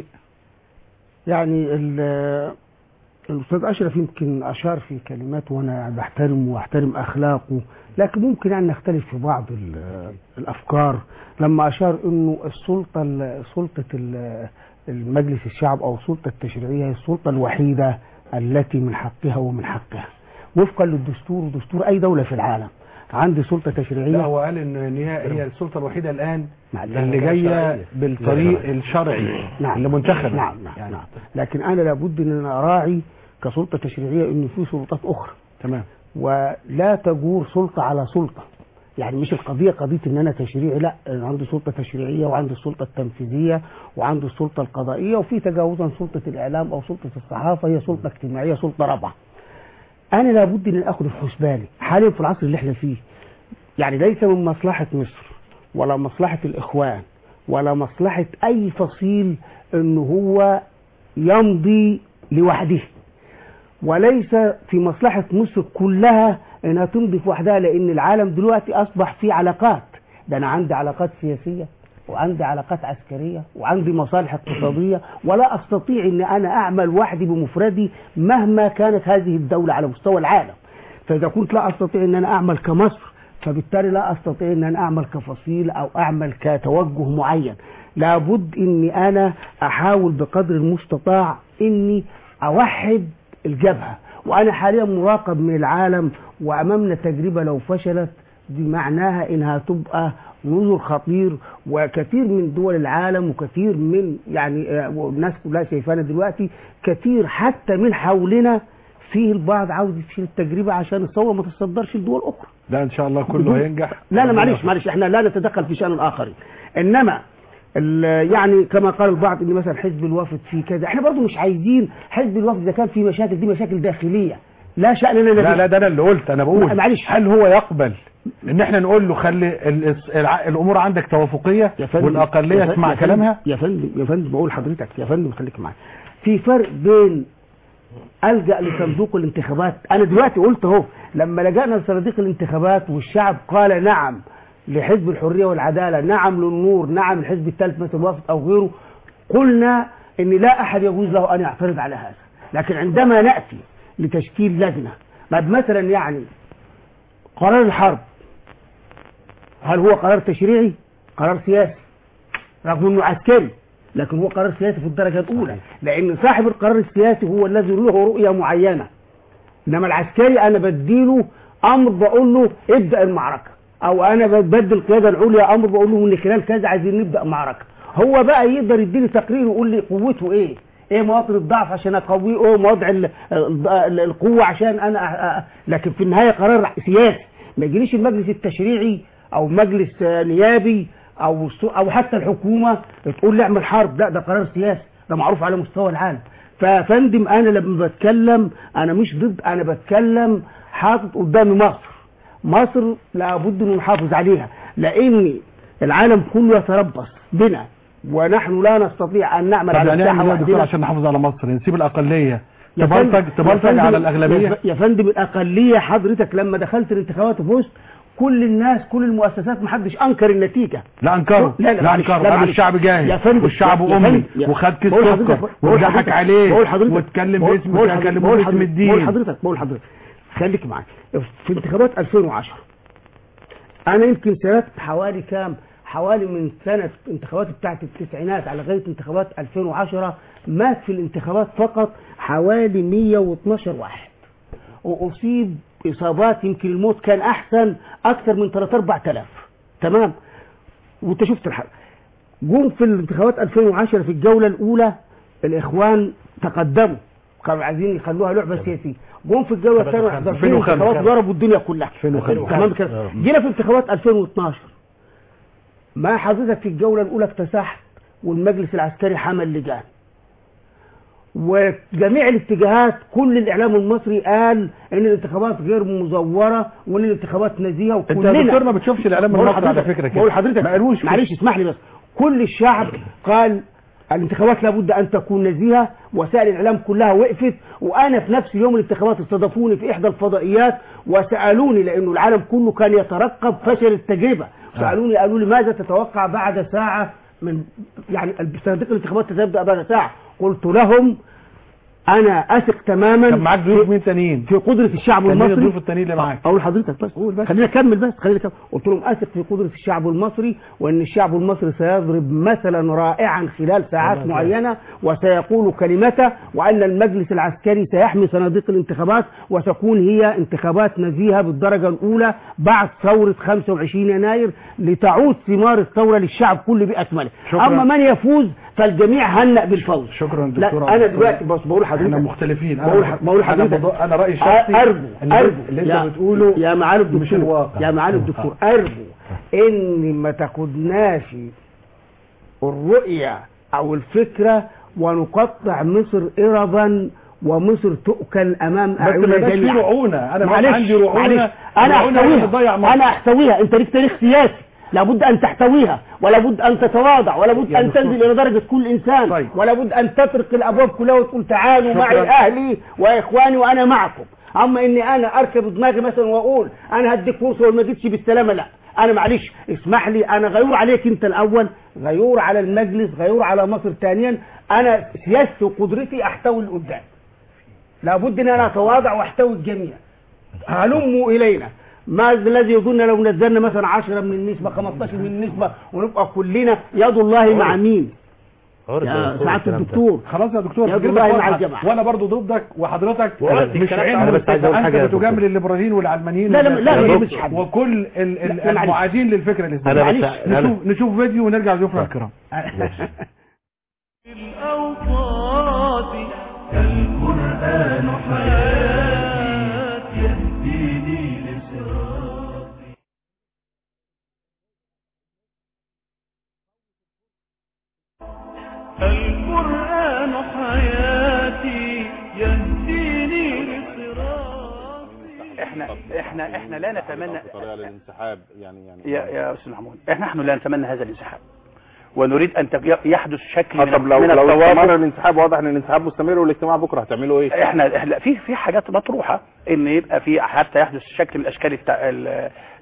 يعني ال- الاستاذ اشرف يمكن اشار في كلمات وانا بحترمه واحترم اخلاقه لكن ممكن يعني نختلف في بعض ال- الافكار لما اشار انه السلطه ال- سلطه ال- المجلس الشعب او السلطه التشريعيه هي السلطه الوحيده التي من حقها ومن حقها وفقا للدستور ودستور اي دوله في العالم عندي سلطه تشريعيه لا هو قال ان إن هي هي السلطه الوحيده الان معلش. اللي جايه بالطريق الشرعي اللي منتخب نعم نعم, نعم. لكن انا لابد ان انا اراعي كسلطه تشريعيه ان في سلطات اخرى تمام ولا تجور سلطه على سلطه يعني مش القضيه قضيه ان انا تشريعي لا أنا عندي سلطه تشريعيه وعندي السلطه التنفيذيه وعندي السلطه القضائيه وفي تجاوزا سلطه الاعلام او سلطه الصحافه هي سلطه اجتماعيه سلطه رابعه انا لابد ان اخد في حسباني حاليا في العصر اللي احنا فيه يعني ليس من مصلحه مصر ولا مصلحه الاخوان ولا مصلحه اي فصيل ان هو يمضي لوحده وليس في مصلحة مصر كلها انها تمضي في وحدها لان العالم دلوقتي اصبح فيه علاقات ده انا عندي علاقات سياسية وعندي علاقات عسكرية وعندي مصالح اقتصادية ولا استطيع ان انا اعمل وحدي بمفردي مهما كانت هذه الدولة على مستوى العالم فاذا كنت لا استطيع ان انا اعمل كمصر فبالتالي لا استطيع ان انا اعمل كفصيل او اعمل كتوجه معين لابد اني انا احاول بقدر المستطاع اني اوحد الجبهة وانا حاليا مراقب من العالم وامامنا تجربة لو فشلت دي معناها انها تبقى نذر خطير وكثير من دول العالم وكثير من يعني آه، والناس كلها شايفانا دلوقتي كثير حتى من حولنا فيه البعض عاوز يفشل التجربة عشان الثورة ما تتصدرش لدول اخرى ده ان شاء الله كله هينجح لا لا معلش معلش احنا لا نتدخل في شأن الآخرين انما ال- يعني كما قال البعض ان مثلا حزب الوفد في كذا احنا برضو مش عايزين حزب الوفد اذا كان في مشاكل دي مشاكل داخليه لا شأن لنا لا بها. لا ده انا اللي قلت انا بقول معلش هل هو يقبل ان احنا نقول له خلي ال- الع- الامور عندك توافقيه يا فندم- والاقليه يا تسمع فندم- كلامها يا فندم يا فندم بقول لحضرتك يا فندم خليك معايا في فرق بين الجا لصندوق الانتخابات انا دلوقتي قلت اهو لما لجأنا لصناديق الانتخابات والشعب قال نعم لحزب الحريه والعداله نعم للنور نعم الحزب الثالث مثل الوفد او غيره قلنا ان لا احد يجوز له ان يعترض على هذا لكن عندما ناتي لتشكيل لجنه بعد مثلا يعني قرار الحرب هل هو قرار تشريعي قرار سياسي رغم انه عسكري لكن هو قرار سياسي في الدرجه الاولى لان صاحب القرار السياسي هو الذي له رؤيه معينه انما العسكري انا بديله امر بقول له ابدا المعركه او انا بدي القياده العليا امر بقول له من خلال كذا عايزين نبدا معركه هو بقى يقدر يديني تقرير ويقول لي قوته ايه ايه مواطن الضعف عشان اقويه ايه مواضع ال- ال- القوه عشان انا أ- أ- لكن في النهايه قرار سياسي ما يجيليش المجلس التشريعي او مجلس آه، نيابي او سو- او حتى الحكومه تقول لي اعمل حرب لا ده قرار سياسي ده معروف على مستوى العالم ففندم انا لما بتكلم انا مش ضد انا بتكلم حاطط قدامي مصر مصر لابد ان نحافظ عليها لان العالم كله يتربص بنا ونحن لا نستطيع ان نعمل طب على يعني الساحه نعمل ايه يا دكتور وحدنا عشان نحافظ على مصر نسيب الاقليه يا تبلطج فندم- يا تبلطج فندم- على يا الاغلبيه ف- يا فندم الاقليه حضرتك لما دخلت الانتخابات وفزت كل الناس كل المؤسسات محدش انكر النتيجه لا انكروا لا لا, معلش، انكروا لا قالوا معلش. الشعب جاهز يا فندم والشعب يا- يا امي فندم، يا- وخد كيس بقول لحضرتك- سكر بقول وضحك لحضرتك- عليه بقول لحضرتك- واتكلم بقول- باسمه بقول وكلمه حضرتك- بقول باسم حضرتك- الدين بقول لحضرتك بقول لحضرتك خليك معايا في انتخابات 2010 انا يمكن سيرت حوالي كام حوالي من سنة انتخابات بتاعت التسعينات على لغاية انتخابات 2010 مات في الانتخابات فقط حوالي 112 واحد وأصيب إصابات يمكن الموت كان أحسن أكثر من 3 4000 تمام وأنت شفت الحق جم في الانتخابات 2010 في الجولة الأولى الإخوان تقدموا كانوا عايزين يخلوها لعبة سياسية جم في الجولة الثانية 11 في 2005. الانتخابات ضربوا الدنيا كلها 2005. تمام كده جينا في انتخابات 2012 ما حضرتك في الجولة الأولى اكتسحت والمجلس العسكري حمل لجان وجميع الاتجاهات كل الإعلام المصري قال إن الانتخابات غير مزورة وإن الانتخابات نزيهة انت وكلنا يا دكتور ما بتشوفش الاعلام بقول المصري على حضرتك- فكره كده بقول حضرتك ما قالوش كده. معلش اسمح لي بس كل الشعب قال الانتخابات لابد ان تكون نزيهه وسائل الاعلام كلها وقفت وانا في نفس يوم الانتخابات استضافوني في احدى الفضائيات وسالوني لانه العالم كله كان يترقب فشل التجربه سالوني قالوا لي ماذا تتوقع بعد ساعه من يعني صناديق الانتخابات تبدا بعد ساعه قلت لهم انا اثق تماما كان معاك ضيوف مين تانيين في قدره الشعب كان مين المصري الضيوف التانيين اللي معاك اقول لحضرتك بس قول بس خلينا اكمل بس خلينا اكمل قلت لهم اثق في قدره الشعب المصري وان الشعب المصري سيضرب مثلا رائعا خلال ساعات معينه وسيقول كلمته وان المجلس العسكري سيحمي صناديق الانتخابات وتكون هي انتخابات نزيهه بالدرجه الاولى بعد ثوره 25 يناير لتعود ثمار الثوره للشعب كله باكمله شكراً. اما من يفوز فالجميع هنأ بالفوز شكرا لا دكتور انا عبد دلوقتي بس بقول لحضرتك احنا مختلفين بقول انا بقول انا حضرتك بض- انا رايي الشخصي ارجو إن ارجو اللي انت يا- بتقوله يا معالي مش الدكتور الواقع يا معالي الدكتور ارجو ان ما تاخدناش الرؤيه او الفكره ونقطع مصر اربا ومصر تؤكل امام بس اعين ما يبقاش في جميعا رعونه انا بس معلش عندي رعونه معلش انا الرعونة هي اللي بتضيع احتويها مصر. انا احتويها انت ليك تاريخ سياسي لابد ان تحتويها ولا بد ان تتواضع ولا بد يا ان دكتور. تنزل الى درجه كل انسان طيب. ولا بد ان تطرق الابواب كلها وتقول تعالوا شكراً. معي اهلي واخواني وانا معكم اما اني انا اركب دماغي مثلا واقول انا هديك فرصه وما جيتش بالسلامه لا انا معلش اسمح لي انا غيور عليك انت الاول غيور على المجلس غيور على مصر ثانيا انا سياستي وقدرتي احتوي اللي قدام لابد ان انا اتواضع واحتوي الجميع هلموا الينا ما الذي يظن لو نزلنا مثلا 10 من النسبه 15 من النسبه ونبقى كلنا يد الله مع مين يا سعاده الدكتور خلاص يا دكتور يد فكرتك الله مع واضحة. الجماعه وانا برضو ضدك وحضرتك وقلت مش الكلام ده. عين أنا بس عايز أقول حاجة يا انت دكتور. بتجامل الليبراليين والعلمانيين لا، لا، لا، والناس- ما يهمش حد. وكل ال- ال- لا، معلش. المعادين للفكره أنا الاسلاميه بس- أنا- نشوف نشوف فيديو ونرجع لضيوفنا الكرام الأوقات القرآن حياتي يهديني لصراطي القرآن حياتي يهديني لصراطي احنا احنا احنا لا نتمنى بطريقه للانسحاب يعني يعني يا يا استاذ محمود احنا نحن لا نتمنى هذا الانسحاب ونريد ان تك- يحدث شكل آه، من, طب لو من لو استمر التوافق الانسحاب واضح ان الانسحاب مستمر والاجتماع بكره هتعملوا ايه؟ احنا احنا في في حاجات مطروحه ان يبقى في حتى يحدث شكل من اشكال التع... ال-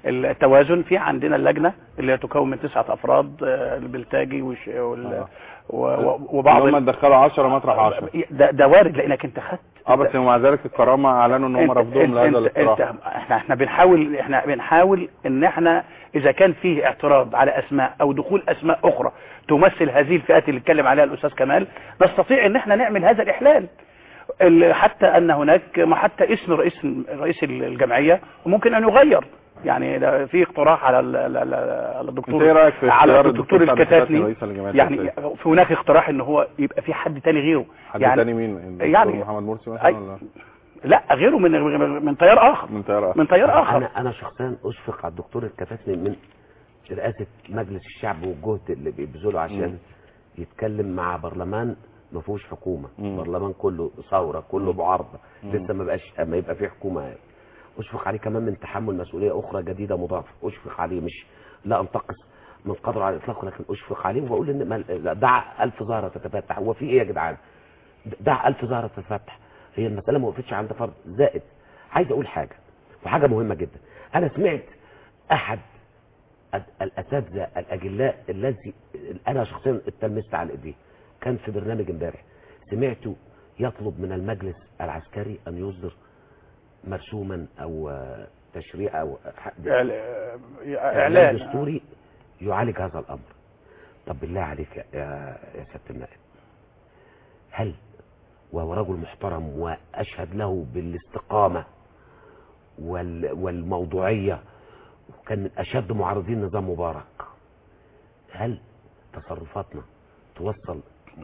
التوازن في عندنا اللجنه اللي هي تكون من تسعه افراد آه، البلتاجي وش- وال- و- و- وبعض هم ال- دخلوا 10 مطرح 10 ده, ده وارد لانك انت خدت اه بس ومع ذلك الكرامه اعلنوا ان هم انت- رفضهم انت- لهذا انت- الاقتراح انت- احنا احنا بنحاول احنا بنحاول ان احنا اذا كان فيه اعتراض على اسماء او دخول اسماء اخرى تمثل هذه الفئات اللي اتكلم عليها الاستاذ كمال نستطيع ان احنا نعمل هذا الاحلال ال- حتى ان هناك ما حتى اسم رئيس رئيس الجمعيه ممكن ان يغير يعني ده في اقتراح على ال- ال- ال- على الدكتور انت ايه رايك في على اختيار الدكتور سعد الكتاتني رئيس الجمعيه يعني التأسيسية؟ في هناك اقتراح ان هو يبقى في حد تاني غيره حد يعني تاني مين الدكتور يعني محمد مرسي مثلا أي- ولا لا غيره من من تيار اخر من تيار اخر من تيار اخر انا انا شخصيا اشفق على الدكتور الكتاتني من رئاسه مجلس الشعب والجهد اللي بيبذله عشان مم. يتكلم مع برلمان ما فيهوش حكومه برلمان كله ثوره كله معارضه مم. لسه ما بقاش ما يبقى فيه حكومه يعني. اشفق عليه كمان من تحمل مسؤوليه اخرى جديده مضافه اشفق عليه مش لا انتقص من قدره على الاطلاق لكن اشفق عليه وبقول ان ما- لا، دع الف زهره تتفتح هو في ايه يا جدعان دع الف زهره تتفتح هي المساله ما وقفتش عند فرد زائد عايز اقول حاجه وحاجه مهمه جدا انا سمعت احد ال- الاساتذه الاجلاء الذي انا شخصيا اتلمست على ايديه كان في برنامج امبارح سمعته يطلب من المجلس العسكري ان يصدر مرسوما او آه، تشريع او ح- إعل- اعلان اعلان دستوري يعالج هذا الامر طب بالله عليك يا يا يا سياده النائب هل وهو رجل محترم واشهد له بالاستقامه وال والموضوعيه وكان من اشد معارضين نظام مبارك هل تصرفاتنا توصل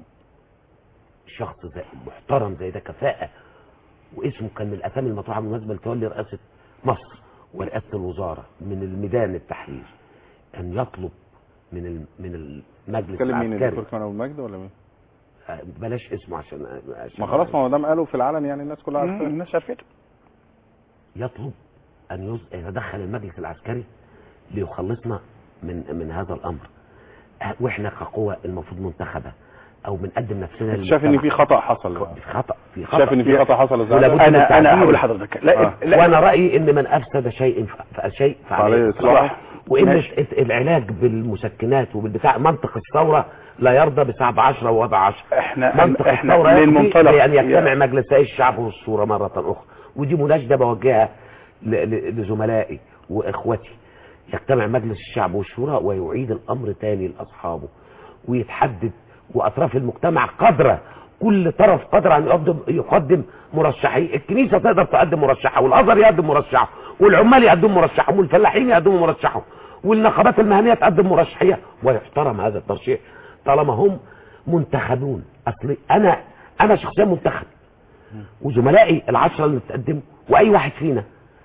شخص زي محترم زي ده كفاءه واسمه كان من الاسامي المطروحه بالمناسبه لتولي رئاسه مصر ورئاسه الوزاره من الميدان التحرير ان يطلب من ال- من المجلس تكلم مين العسكري الدكتور كمال ابو المجد ولا مين آه، بلاش اسمه عشان عشان ما خلاص ما هو دام قالوا في العلن يعني الناس كلها عارفه الناس عرفته يطلب ان يز- يتدخل المجلس العسكري ليخلصنا من من هذا الامر آه، واحنا كقوة المفروض منتخبة او بنقدم نفسنا انت شايف ان في خطا حصل في خطا في خطا شايف ان في خطا حصل ازاي ولابد من انا انا التعديل. هقول لحضرتك لا, آه. لا وانا رايي ان من افسد شيء ف- شيء فعليه فعليه إصلاحه. اصلاحه وان ماشي. الت- العلاج بالمسكنات وبالبتاع منطق الثوره لا يرضى بسعب عشرة ووضع عشرة احنا منطق احنا الثوره يقضي للمنطلق بان يجتمع يا- مجلسي الشعب والصوره مره اخرى ودي مناشده بوجهها ل- ل- لزملائي واخوتي يجتمع مجلس الشعب والشورى ويعيد الامر تاني لاصحابه ويتحدد واطراف المجتمع قادره كل طرف قادر ان يقدم يقدم مرشحين الكنيسه تقدر تقدم مرشحه والازهر يقدم مرشحه والعمال يقدموا مرشحهم والفلاحين يقدموا مرشحهم والنقابات المهنيه تقدم مرشحيه ويحترم هذا الترشيح طالما هم منتخبون اصل انا انا شخصيا منتخب وزملائي العشره اللي بتقدموا واي واحد فينا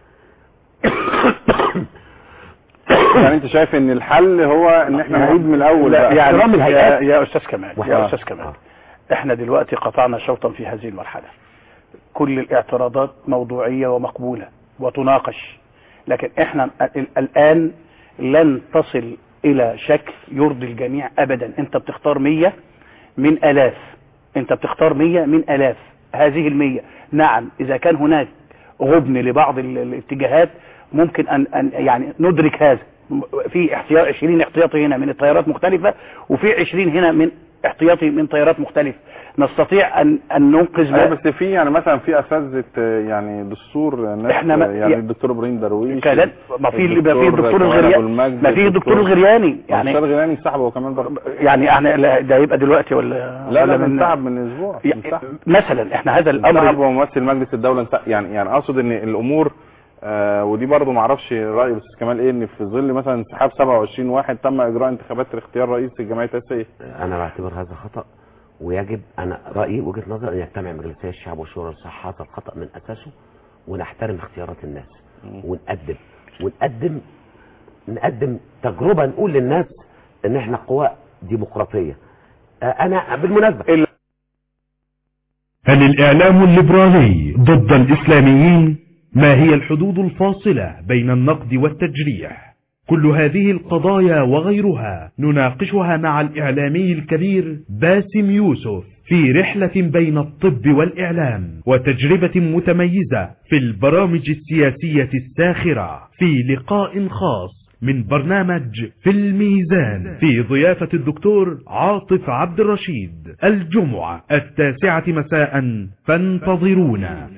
يعني انت شايف ان الحل هو ان احنا نعيد من الاول لا بقى. يعني احترام يا, الهيئات. يا استاذ كمال يا وحرام. استاذ كمال احنا دلوقتي قطعنا شوطا في هذه المرحله كل الاعتراضات موضوعيه ومقبوله وتناقش لكن احنا ال- الان لن تصل الى شكل يرضي الجميع ابدا انت بتختار مية من الاف انت بتختار مية من الاف هذه المية نعم اذا كان هناك غبن لبعض ال- الاتجاهات ممكن ان, أن يعني ندرك هذا في احتياط 20 احتياطي هنا من التيارات مختلفة وفي 20 هنا من احتياطي من تيارات مختلفة نستطيع ان ان ننقذ ايوه ما- بس في يعني مثلا في اساتذه آه، يعني دستور ناس إحنا ما- يعني يا- الدكتور ابراهيم درويش كانت ما في ما في الدكتور كمال الغرياني أبو المجد، ما في الدكتور الغرياني يعني يعني الاستاذ غيراني انسحب هو كمان برضه يعني احنا لا، ده يبقى دلوقتي ولا لا ولا لا انسحب من اسبوع يا- انسحب مثلا احنا هذا انسحب الامر وممثل مجلس الدوله انسحب يعني يعني اقصد ان الامور آه ودي برضه ما اعرفش راي بس كمال ايه ان في ظل مثلا انسحاب 27 واحد تم اجراء انتخابات لاختيار رئيس الجمعيه التاسيسيه انا بعتبر هذا خطا ويجب انا رايي وجهه نظر ان يجتمع مجلسي الشعب والشورى لصحه هذا الخطا من اساسه ونحترم اختيارات الناس ونقدم ونقدم نقدم تجربه نقول للناس ان احنا قوى ديمقراطيه آه، انا بالمناسبه هل الإعلام الليبرالي ضد الإسلاميين؟ ما هي الحدود الفاصلة بين النقد والتجريح؟ كل هذه القضايا وغيرها نناقشها مع الإعلامي الكبير باسم يوسف في رحلة بين الطب والإعلام وتجربة متميزة في البرامج السياسية الساخرة في لقاء خاص من برنامج في الميزان في ضيافة الدكتور عاطف عبد الرشيد الجمعة التاسعة مساء فانتظرونا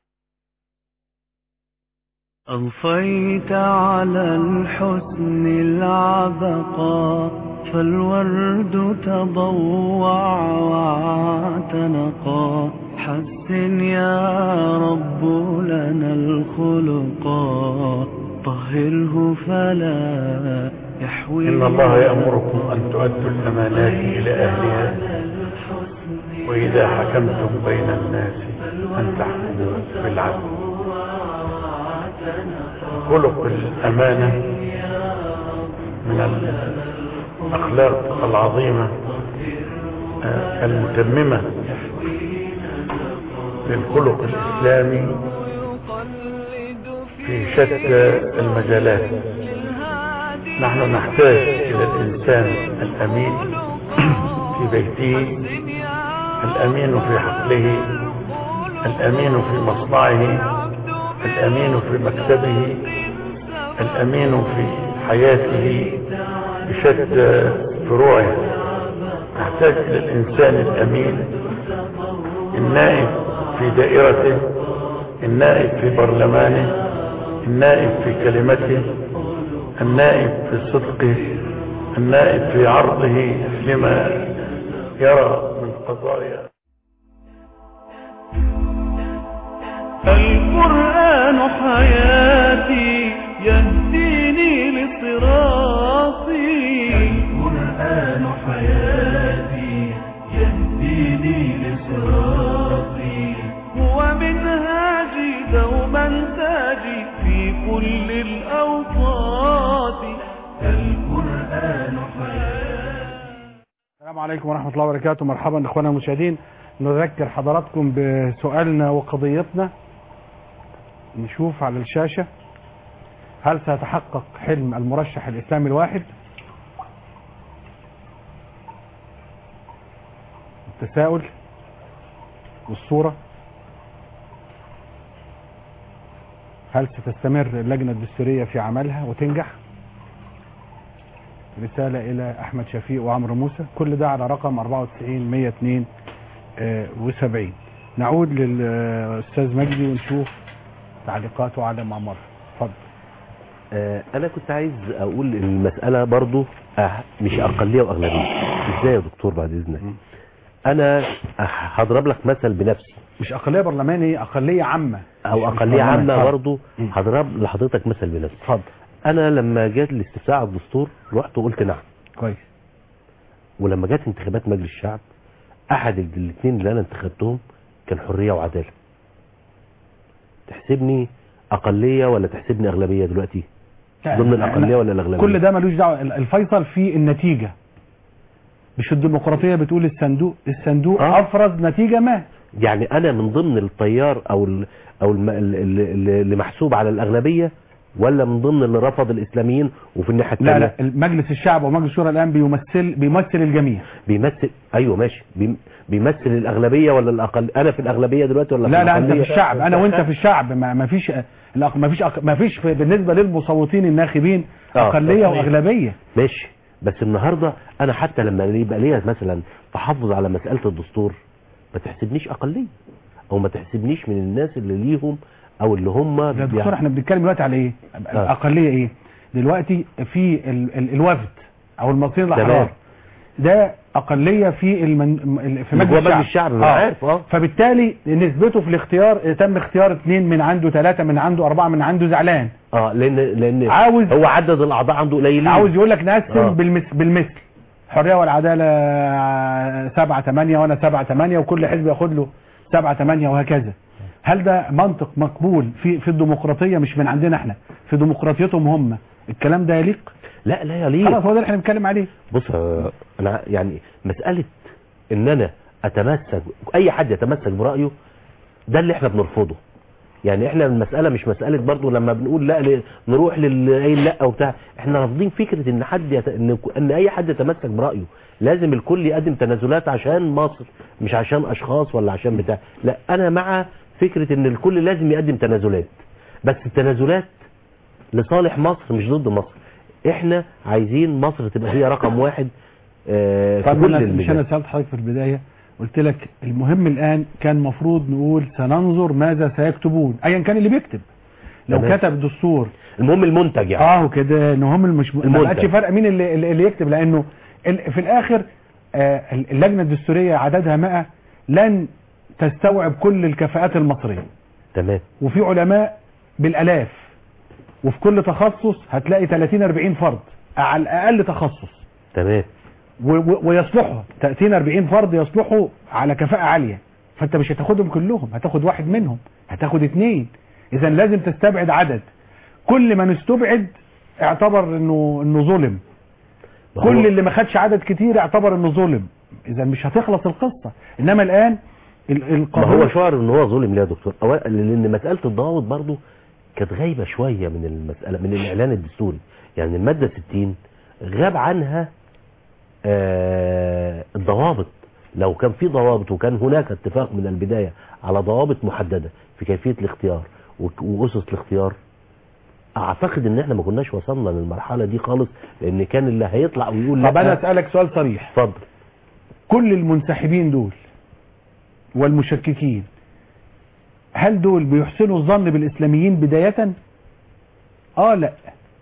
أضفيت على الحسن العبقى فالورد تضوع واعتنقا حسن يا رب لنا الخلقا طهره فلا يحوي إن الله يأمركم أن تؤدوا الأمانات إلى أهلها وإذا حكمتم بين الناس أن تحكموا بالعدل خلق الأمانة من الأخلاق العظيمة آه، المتممة للخلق الإسلامي في شتى المجالات نحن نحتاج إلى الإنسان الأمين في بيته الأمين في حقله الأمين في مصنعه الأمين في مكتبه الأمين في حياته بشتى فروعه نحتاج إلى الإنسان الأمين النائب في دائرته النائب في برلمانه النائب في كلمته النائب في صدقه النائب في عرضه لما يرى من قضايا القرآن حياتي يهديني لصراطي القرآن حياتي يهديني لصراطي هو منهاجي دوما تاجي في كل الأوقات القرآن حياتي السلام عليكم ورحمة الله وبركاته مرحبا اخوانا المشاهدين نذكر حضراتكم بسؤالنا وقضيتنا نشوف على الشاشة هل سيتحقق حلم المرشح الإسلامي الواحد التساؤل والصورة هل ستستمر اللجنة الدستورية في عملها وتنجح رسالة إلى أحمد شفيق وعمرو موسى كل ده على رقم 94 102 وسبعين نعود للأستاذ مجدي ونشوف تعليقاته على ما مر اتفضل آه، انا كنت عايز اقول ان المسألة برضو آه، مش اقلية واغلبية ازاي يا دكتور بعد اذنك انا آه، هضرب لك مثل بنفسي مش أقلية برلمانية أقلية عامة او مش اقلية برلمان. عامة اتفضل. برضو هضرب لحضرتك مثل بنفسي اتفضل انا لما جات الاستفتاء على الدستور رحت وقلت نعم كويس ولما جت انتخابات مجلس الشعب احد الاثنين اللي انا انتخبتهم كان حرية وعدالة تحسبني اقلية ولا تحسبني اغلبية دلوقتي ضمن الاقلية ولا الاغلبية كل ده ملوش دعوه الفيصل في النتيجه مش الديمقراطيه بتقول الصندوق الصندوق آه. افرز نتيجه ما يعني انا من ضمن التيار او ال او الم- ال- ال- اللي محسوب على الاغلبية ولا من ضمن اللي رفض الاسلاميين وفي الناحية لا الثانية لا مجلس الشعب ومجلس الشورى الان بيمثل بيمثل الجميع بيمثل ايوه ماشي بيم- بيمثل الاغلبية ولا الاقل انا في الاغلبية دلوقتي ولا في لا لا انت الأقلية؟ في الشعب انا وانت في الشعب ما ما فيش الأق- ما فيش أق- ما فيش في- بالنسبه للمصوتين الناخبين آه، اقليه أقلية. واغلبيه ماشي بس النهاردة انا حتى لما يبقى ليا مثلا تحفظ على مسألة الدستور ما تحسبنيش اقلية او ما تحسبنيش من الناس اللي ليهم او اللي هم يا دكتور احنا بنتكلم دلوقتي على ايه اقليه ايه دلوقتي في ال ال الوفد او المصريين تمام. الاحرار ده اقليه في المن... في اللي مجلس جوه الشعب, مجلس الشعب، أنا عارف، آه. فبالتالي نسبته في الاختيار تم اختيار اثنين من عنده ثلاثه من عنده اربعه من عنده زعلان اه لان لان عاوز هو عدد الاعضاء عنده قليلين عاوز يقول لك نقسم آه. بالمثل بالمثل الحريه والعداله سبعة ثمانية وانا سبعة ثمانية وكل حزب ياخد له سبعة ثمانية وهكذا هل ده منطق مقبول في في الديمقراطيه مش من عندنا احنا في ديمقراطيتهم هم الكلام ده يليق لا لا يليق خلاص هو ده اللي احنا بنتكلم عليه بص آه، انا يعني مسألة ان انا اتمسك اي حد يتمسك برأيه ده اللي احنا بنرفضه يعني احنا المسألة مش مسألة برضو لما بنقول لا ل- نروح للقايل لا وبتاع احنا رافضين فكرة ان حد يت... ان... ان اي حد يتمسك برأيه لازم الكل يقدم تنازلات عشان مصر مش عشان اشخاص ولا عشان بتاع لا انا مع فكرة ان الكل لازم يقدم تنازلات بس التنازلات لصالح مصر مش ضد مصر احنا عايزين مصر تبقى هي رقم واحد آه، في طب كل أنا مش انا المجال سالت حضرتك في البدايه قلت لك المهم الان كان المفروض نقول سننظر ماذا سيكتبون ايا كان اللي بيكتب لو تمام. كتب دستور المهم المنتج يعني اه وكده ان هم مش ما المنتج. بقتش فرق مين اللي, اللي اللي يكتب لانه ال- في الاخر آه اللجنه الدستوريه عددها 100 لن تستوعب كل الكفاءات المصريه تمام وفي علماء بالالاف وفي كل تخصص هتلاقي 30 40 فرد على الاقل تخصص تمام و- و- ويصلحوا 30 40 فرد يصلحوا على كفاءة عالية فانت مش هتاخدهم كلهم هتاخد واحد منهم هتاخد اتنين اذا لازم تستبعد عدد كل من استبعد اعتبر انه انه ظلم ما هو- كل اللي ما خدش عدد كتير اعتبر انه ظلم اذا مش هتخلص القصة انما الان ال- ما القانون هو شعر ان هو ظلم ليه يا دكتور أو- لان مساله الضوابط برضو كانت غايبه شويه من المساله من الاعلان الدستوري يعني الماده 60 غاب عنها آه الضوابط لو كان في ضوابط وكان هناك اتفاق من البدايه على ضوابط محدده في كيفيه الاختيار وك- واسس الاختيار اعتقد ان احنا ما كناش وصلنا للمرحله دي خالص لان كان اللي هيطلع ويقول طب لا انا اسالك سؤال صريح اتفضل كل المنسحبين دول والمشككين هل دول بيحسنوا الظن بالاسلاميين بداية اه لا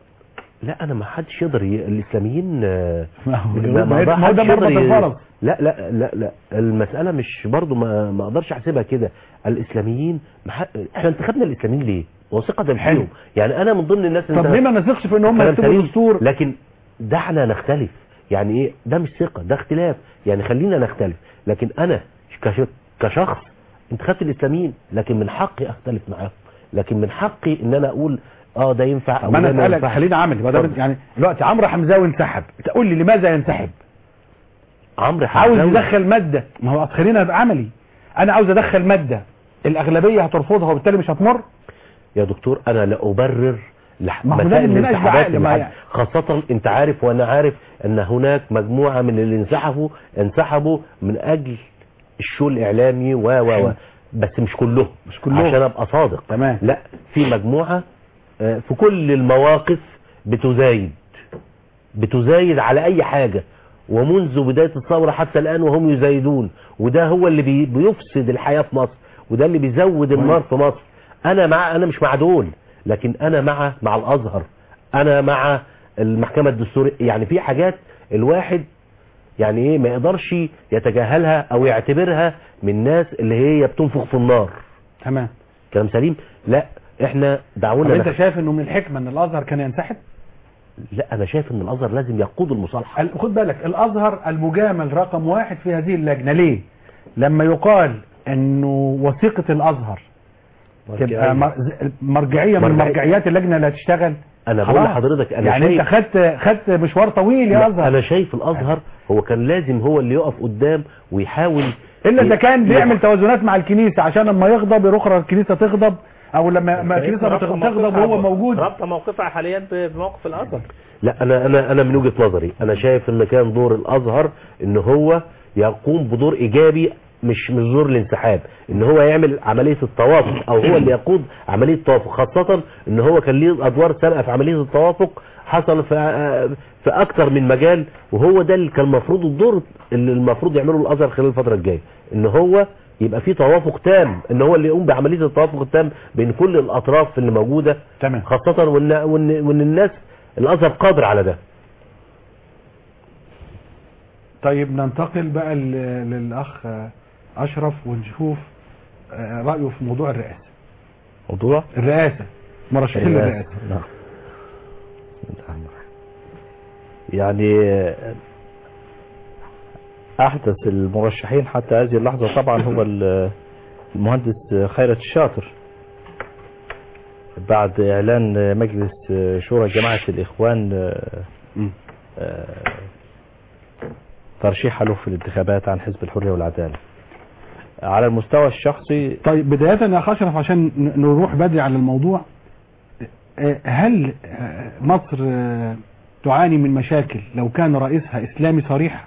لا انا ما حدش يقدر ي... الاسلاميين آه، ما هو ما- ما ما هو ده حدش يقدر مربط ي- الفرس. لا لا لا لا المساله مش برضو ما ما اقدرش احسبها كده الاسلاميين ما ح... احنا انتخبنا الاسلاميين ليه وثقه حلو. فيهم يعني انا من ضمن الناس اللي طب انت- ليه ما نثقش في ان هم كلام يكتبوا سليم. دستور لكن ده احنا نختلف يعني ايه ده مش ثقه ده اختلاف يعني خلينا نختلف لكن انا كش... كشخص انتخبت الاسلاميين لكن من حقي اختلف معاهم لكن من حقي ان انا اقول اه ده ينفع او ما انا ده ما اسالك ينفعش. خلينا عملي ما دام اتفضل. يعني دلوقتي عمرو حمزاوي انسحب تقول لي لماذا ينسحب عمرو عاوز حمزاوي يدخل ماده ما هو خلينا نبقى عملي انا عاوز ادخل ماده الاغلبيه هترفضها وبالتالي مش هتمر يا دكتور انا لا ابرر لح- ما هو ده مسائل اللي ناقش الانسحابات بعقل، ما لحد. يعني. خاصة انت عارف وانا عارف ان هناك مجموعة من اللي انسحبوا انسحبوا من اجل الشو الاعلامي و و و بس مش كلهم مش كلهم. عشان ابقى صادق تمام لا في مجموعة آه، في كل المواقف بتزايد بتزايد على اي حاجة ومنذ بداية الثورة حتى الان وهم يزايدون وده هو اللي بي- بيفسد الحياة في مصر وده اللي بيزود النار في مصر انا مع انا مش مع دول لكن انا مع مع الازهر انا مع المحكمة الدستورية يعني في حاجات الواحد يعني ايه ما يقدرش يتجاهلها او يعتبرها من ناس اللي هي بتنفخ في النار تمام كلام سليم لا احنا طب دعونا انت نخ- شايف انه من الحكمه ان الازهر كان ينسحب لا انا شايف ان الازهر لازم يقود المصالحه ال- خد بالك الازهر المجامل رقم واحد في هذه اللجنه ليه لما يقال انه وثيقه الازهر تبقى مر- ز- مرجعيه من مرجعية. مرجعيات اللجنه اللي هتشتغل انا بقول خلاص. لحضرتك انا يعني شايف انت خدت خدت مشوار طويل يا لا، ازهر انا شايف الازهر هو كان لازم هو اللي يقف قدام ويحاول الا اذا ي- كان ي- بيعمل توازنات مع الكنيسه عشان لما يغضب يروح الكنيسه تغضب او لما ما الكنيسه ربط بتغ- موقفها تغضب وهو ب- موجود ربط موقفها حاليا ب- بموقف الازهر لا انا انا انا من وجهه نظري انا شايف ان كان دور الازهر ان هو يقوم بدور ايجابي مش مش دور الانسحاب ان هو يعمل عمليه التوافق او هو اللي يقود عمليه التوافق خاصه ان هو كان ليه ادوار سابقه في عمليه التوافق حصل في في اكتر من مجال وهو ده اللي كان المفروض الدور اللي المفروض يعمله الازهر خلال الفتره الجايه ان هو يبقى في توافق تام ان هو اللي يقوم بعمليه التوافق التام بين كل الاطراف اللي موجوده تمام خاصه وان وان, وإن الناس الازهر قادر على ده طيب ننتقل بقى ل- للاخ اشرف ونشوف آه، رايه في موضوع الرئاسه موضوع الرئاسه مرشحين للرئاسه نعم يعني احدث المرشحين حتى هذه اللحظة طبعا هو ال- المهندس خيرت الشاطر بعد اعلان مجلس شورى جماعة الاخوان آه، ترشيحه له في الانتخابات عن حزب الحرية والعدالة على المستوى الشخصي طيب بداية يا أخ أشرف عشان ن- نروح بدري على الموضوع آه، هل آه، مصر آه، تعاني من مشاكل لو كان رئيسها إسلامي صريح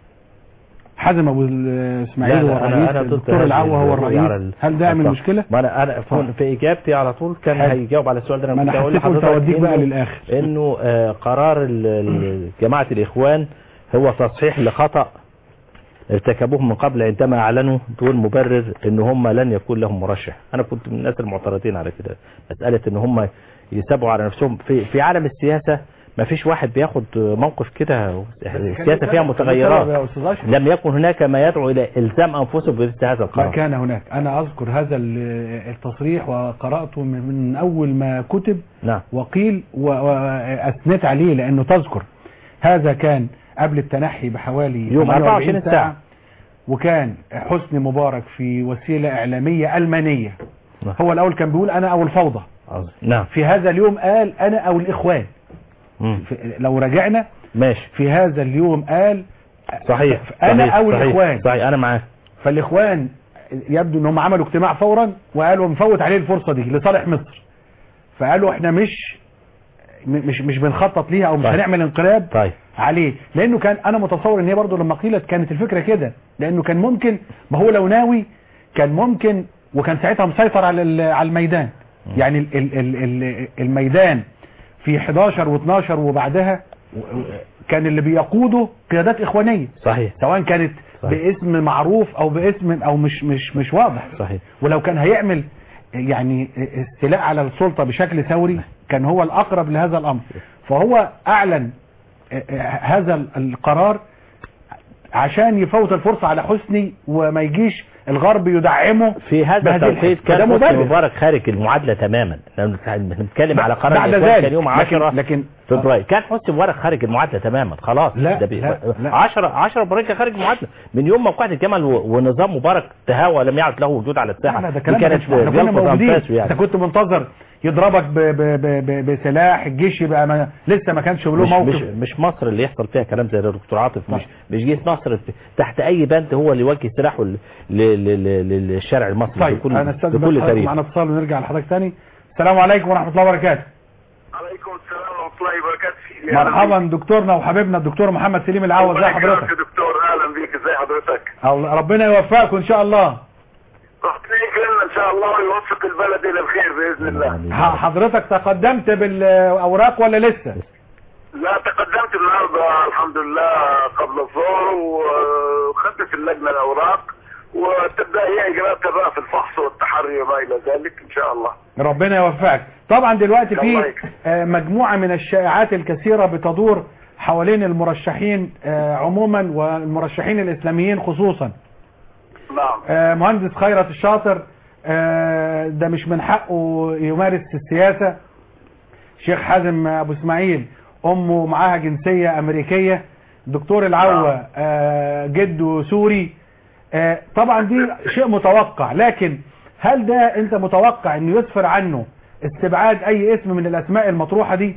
حزم أبو ال- إسماعيل لا، هو لا، أنا- الرئيس أنا ضد الدكتور هذه العوا هو الرؤية على الرئيس ال- هل ده يعمل طب. مشكلة؟ ما انا انا في- في اجابتي على طول كان حلو. هيجاوب على السؤال ده ما أنا كنت هقول حسيت قلت لحضرتك أوديك بقى إنه- للآخر. انه آه، قرار ال- ال- جماعه الاخوان هو تصحيح لخطا ارتكبوه من قبل عندما اعلنوا دون مبرر ان هم لن يكون لهم مرشح انا كنت من الناس المعترضين على كده مساله ان هم يسابوا على نفسهم في في عالم السياسه ما فيش واحد بياخد موقف كده السياسه فيها متغيرات يا أستاذ أشرف. لم يكن هناك ما يدعو الى الزام انفسهم بمثل هذا ما القرار كان هناك أنا أذكر هذا ال- التصريح وقرأته من من أول ما كتب نعم وقيل و- وأثنيت عليه لأنه تذكر هذا كان قبل التنحي بحوالي يوم 48 24 ساعة. وكان حسني مبارك في وسيلة إعلامية ألمانية نعم. هو الأول كان بيقول أنا أو الفوضى نعم في هذا اليوم قال أنا أو الإخوان مم. في- لو رجعنا ماشي في هذا اليوم قال صحيح أنا صحيح. أو صحيح. الإخوان صحيح انا معاك فالاخوان يبدو انهم عملوا اجتماع فورا وقالوا نفوت عليه الفرصه دي لصالح مصر فقالوا احنا مش م- مش مش بنخطط ليها او مش طيب. هنعمل انقلاب طيب عليه لانه كان انا متصور ان هي برضه لما قيلت كانت الفكره كده لانه كان ممكن ما هو لو ناوي كان ممكن وكان ساعتها مسيطر على ال- على الميدان يعني ال ال ال ال الميدان في 11 و12 وبعدها و- و- كان اللي بيقوده قيادات اخوانيه صحيح سواء كانت صحيح. باسم معروف او باسم او مش مش مش واضح صحيح ولو كان هيعمل يعني استيلاء على السلطة بشكل ثوري كان هو الأقرب لهذا الأمر فهو أعلن هذا القرار عشان يفوت الفرصة على حسني وما يجيش الغرب يدعمه في هذا بهذه التوقيت الحكاية. كان ده حسني مبرر. مبارك خارج المعادله تماما لأنه بنتكلم على قرار بعد الإخوان ذلك كان يوم لكن 10 لكن فبراير كان حسني مبارك خارج المعادله تماما خلاص لا، ده بي... لا، لا. 10 10 مبارك خارج المعادله من يوم موقعة الجمل و... ونظام مبارك تهاوى لم يعد له وجود على الساحه لا ده دي كلام كانت مش احنا كنا جلطة موجودين أنفاسه يعني انت كنت منتظر يضربك ب ب ب ب بسلاح الجيش يبقى ما لسه ما كانش له مش, موقف مش مش مصر اللي يحصل فيها كلام زي ده دكتور عاطف مش مش جيش مصر تحت اي بند هو اللي يوجه سلاحه ل- ل- ل- ل- للشارع المصري طيب بكل انا استاذ بكل بس تاريخ معنا اتصال ونرجع لحضرتك تاني السلام عليكم ورحمه الله وبركاته عليكم السلام ورحمه الله وبركاته مرحبا دكتورنا وحبيبنا الدكتور محمد سليم العوض ازي حضرتك يا دكتور اهلا بيك ازي حضرتك الله- ربنا يوفقكم ان شاء الله ربنا يكرمنا ان شاء الله ويوفق البلد الى الخير باذن الله ح- حضرتك تقدمت بالاوراق ولا لسه لا تقدمت النهارده الحمد لله قبل الظهر وخدت في اللجنه الاوراق وتبدا هي اجراءاتها بقى في الفحص والتحري وما الى ذلك ان شاء الله ربنا يوفقك طبعا دلوقتي الله في يكرمك. آه، مجموعة من الشائعات الكثيرة بتدور حوالين المرشحين آه، عموما والمرشحين الإسلاميين خصوصا نعم آه، مهندس خيرت الشاطر آه، ده مش من حقه يمارس السياسة شيخ حازم أبو إسماعيل أمه معاها جنسية أمريكية دكتور العوة آه، جده سوري آه، طبعا دي شيء متوقع لكن هل ده انت متوقع انه يسفر عنه استبعاد اي اسم من الاسماء المطروحة دي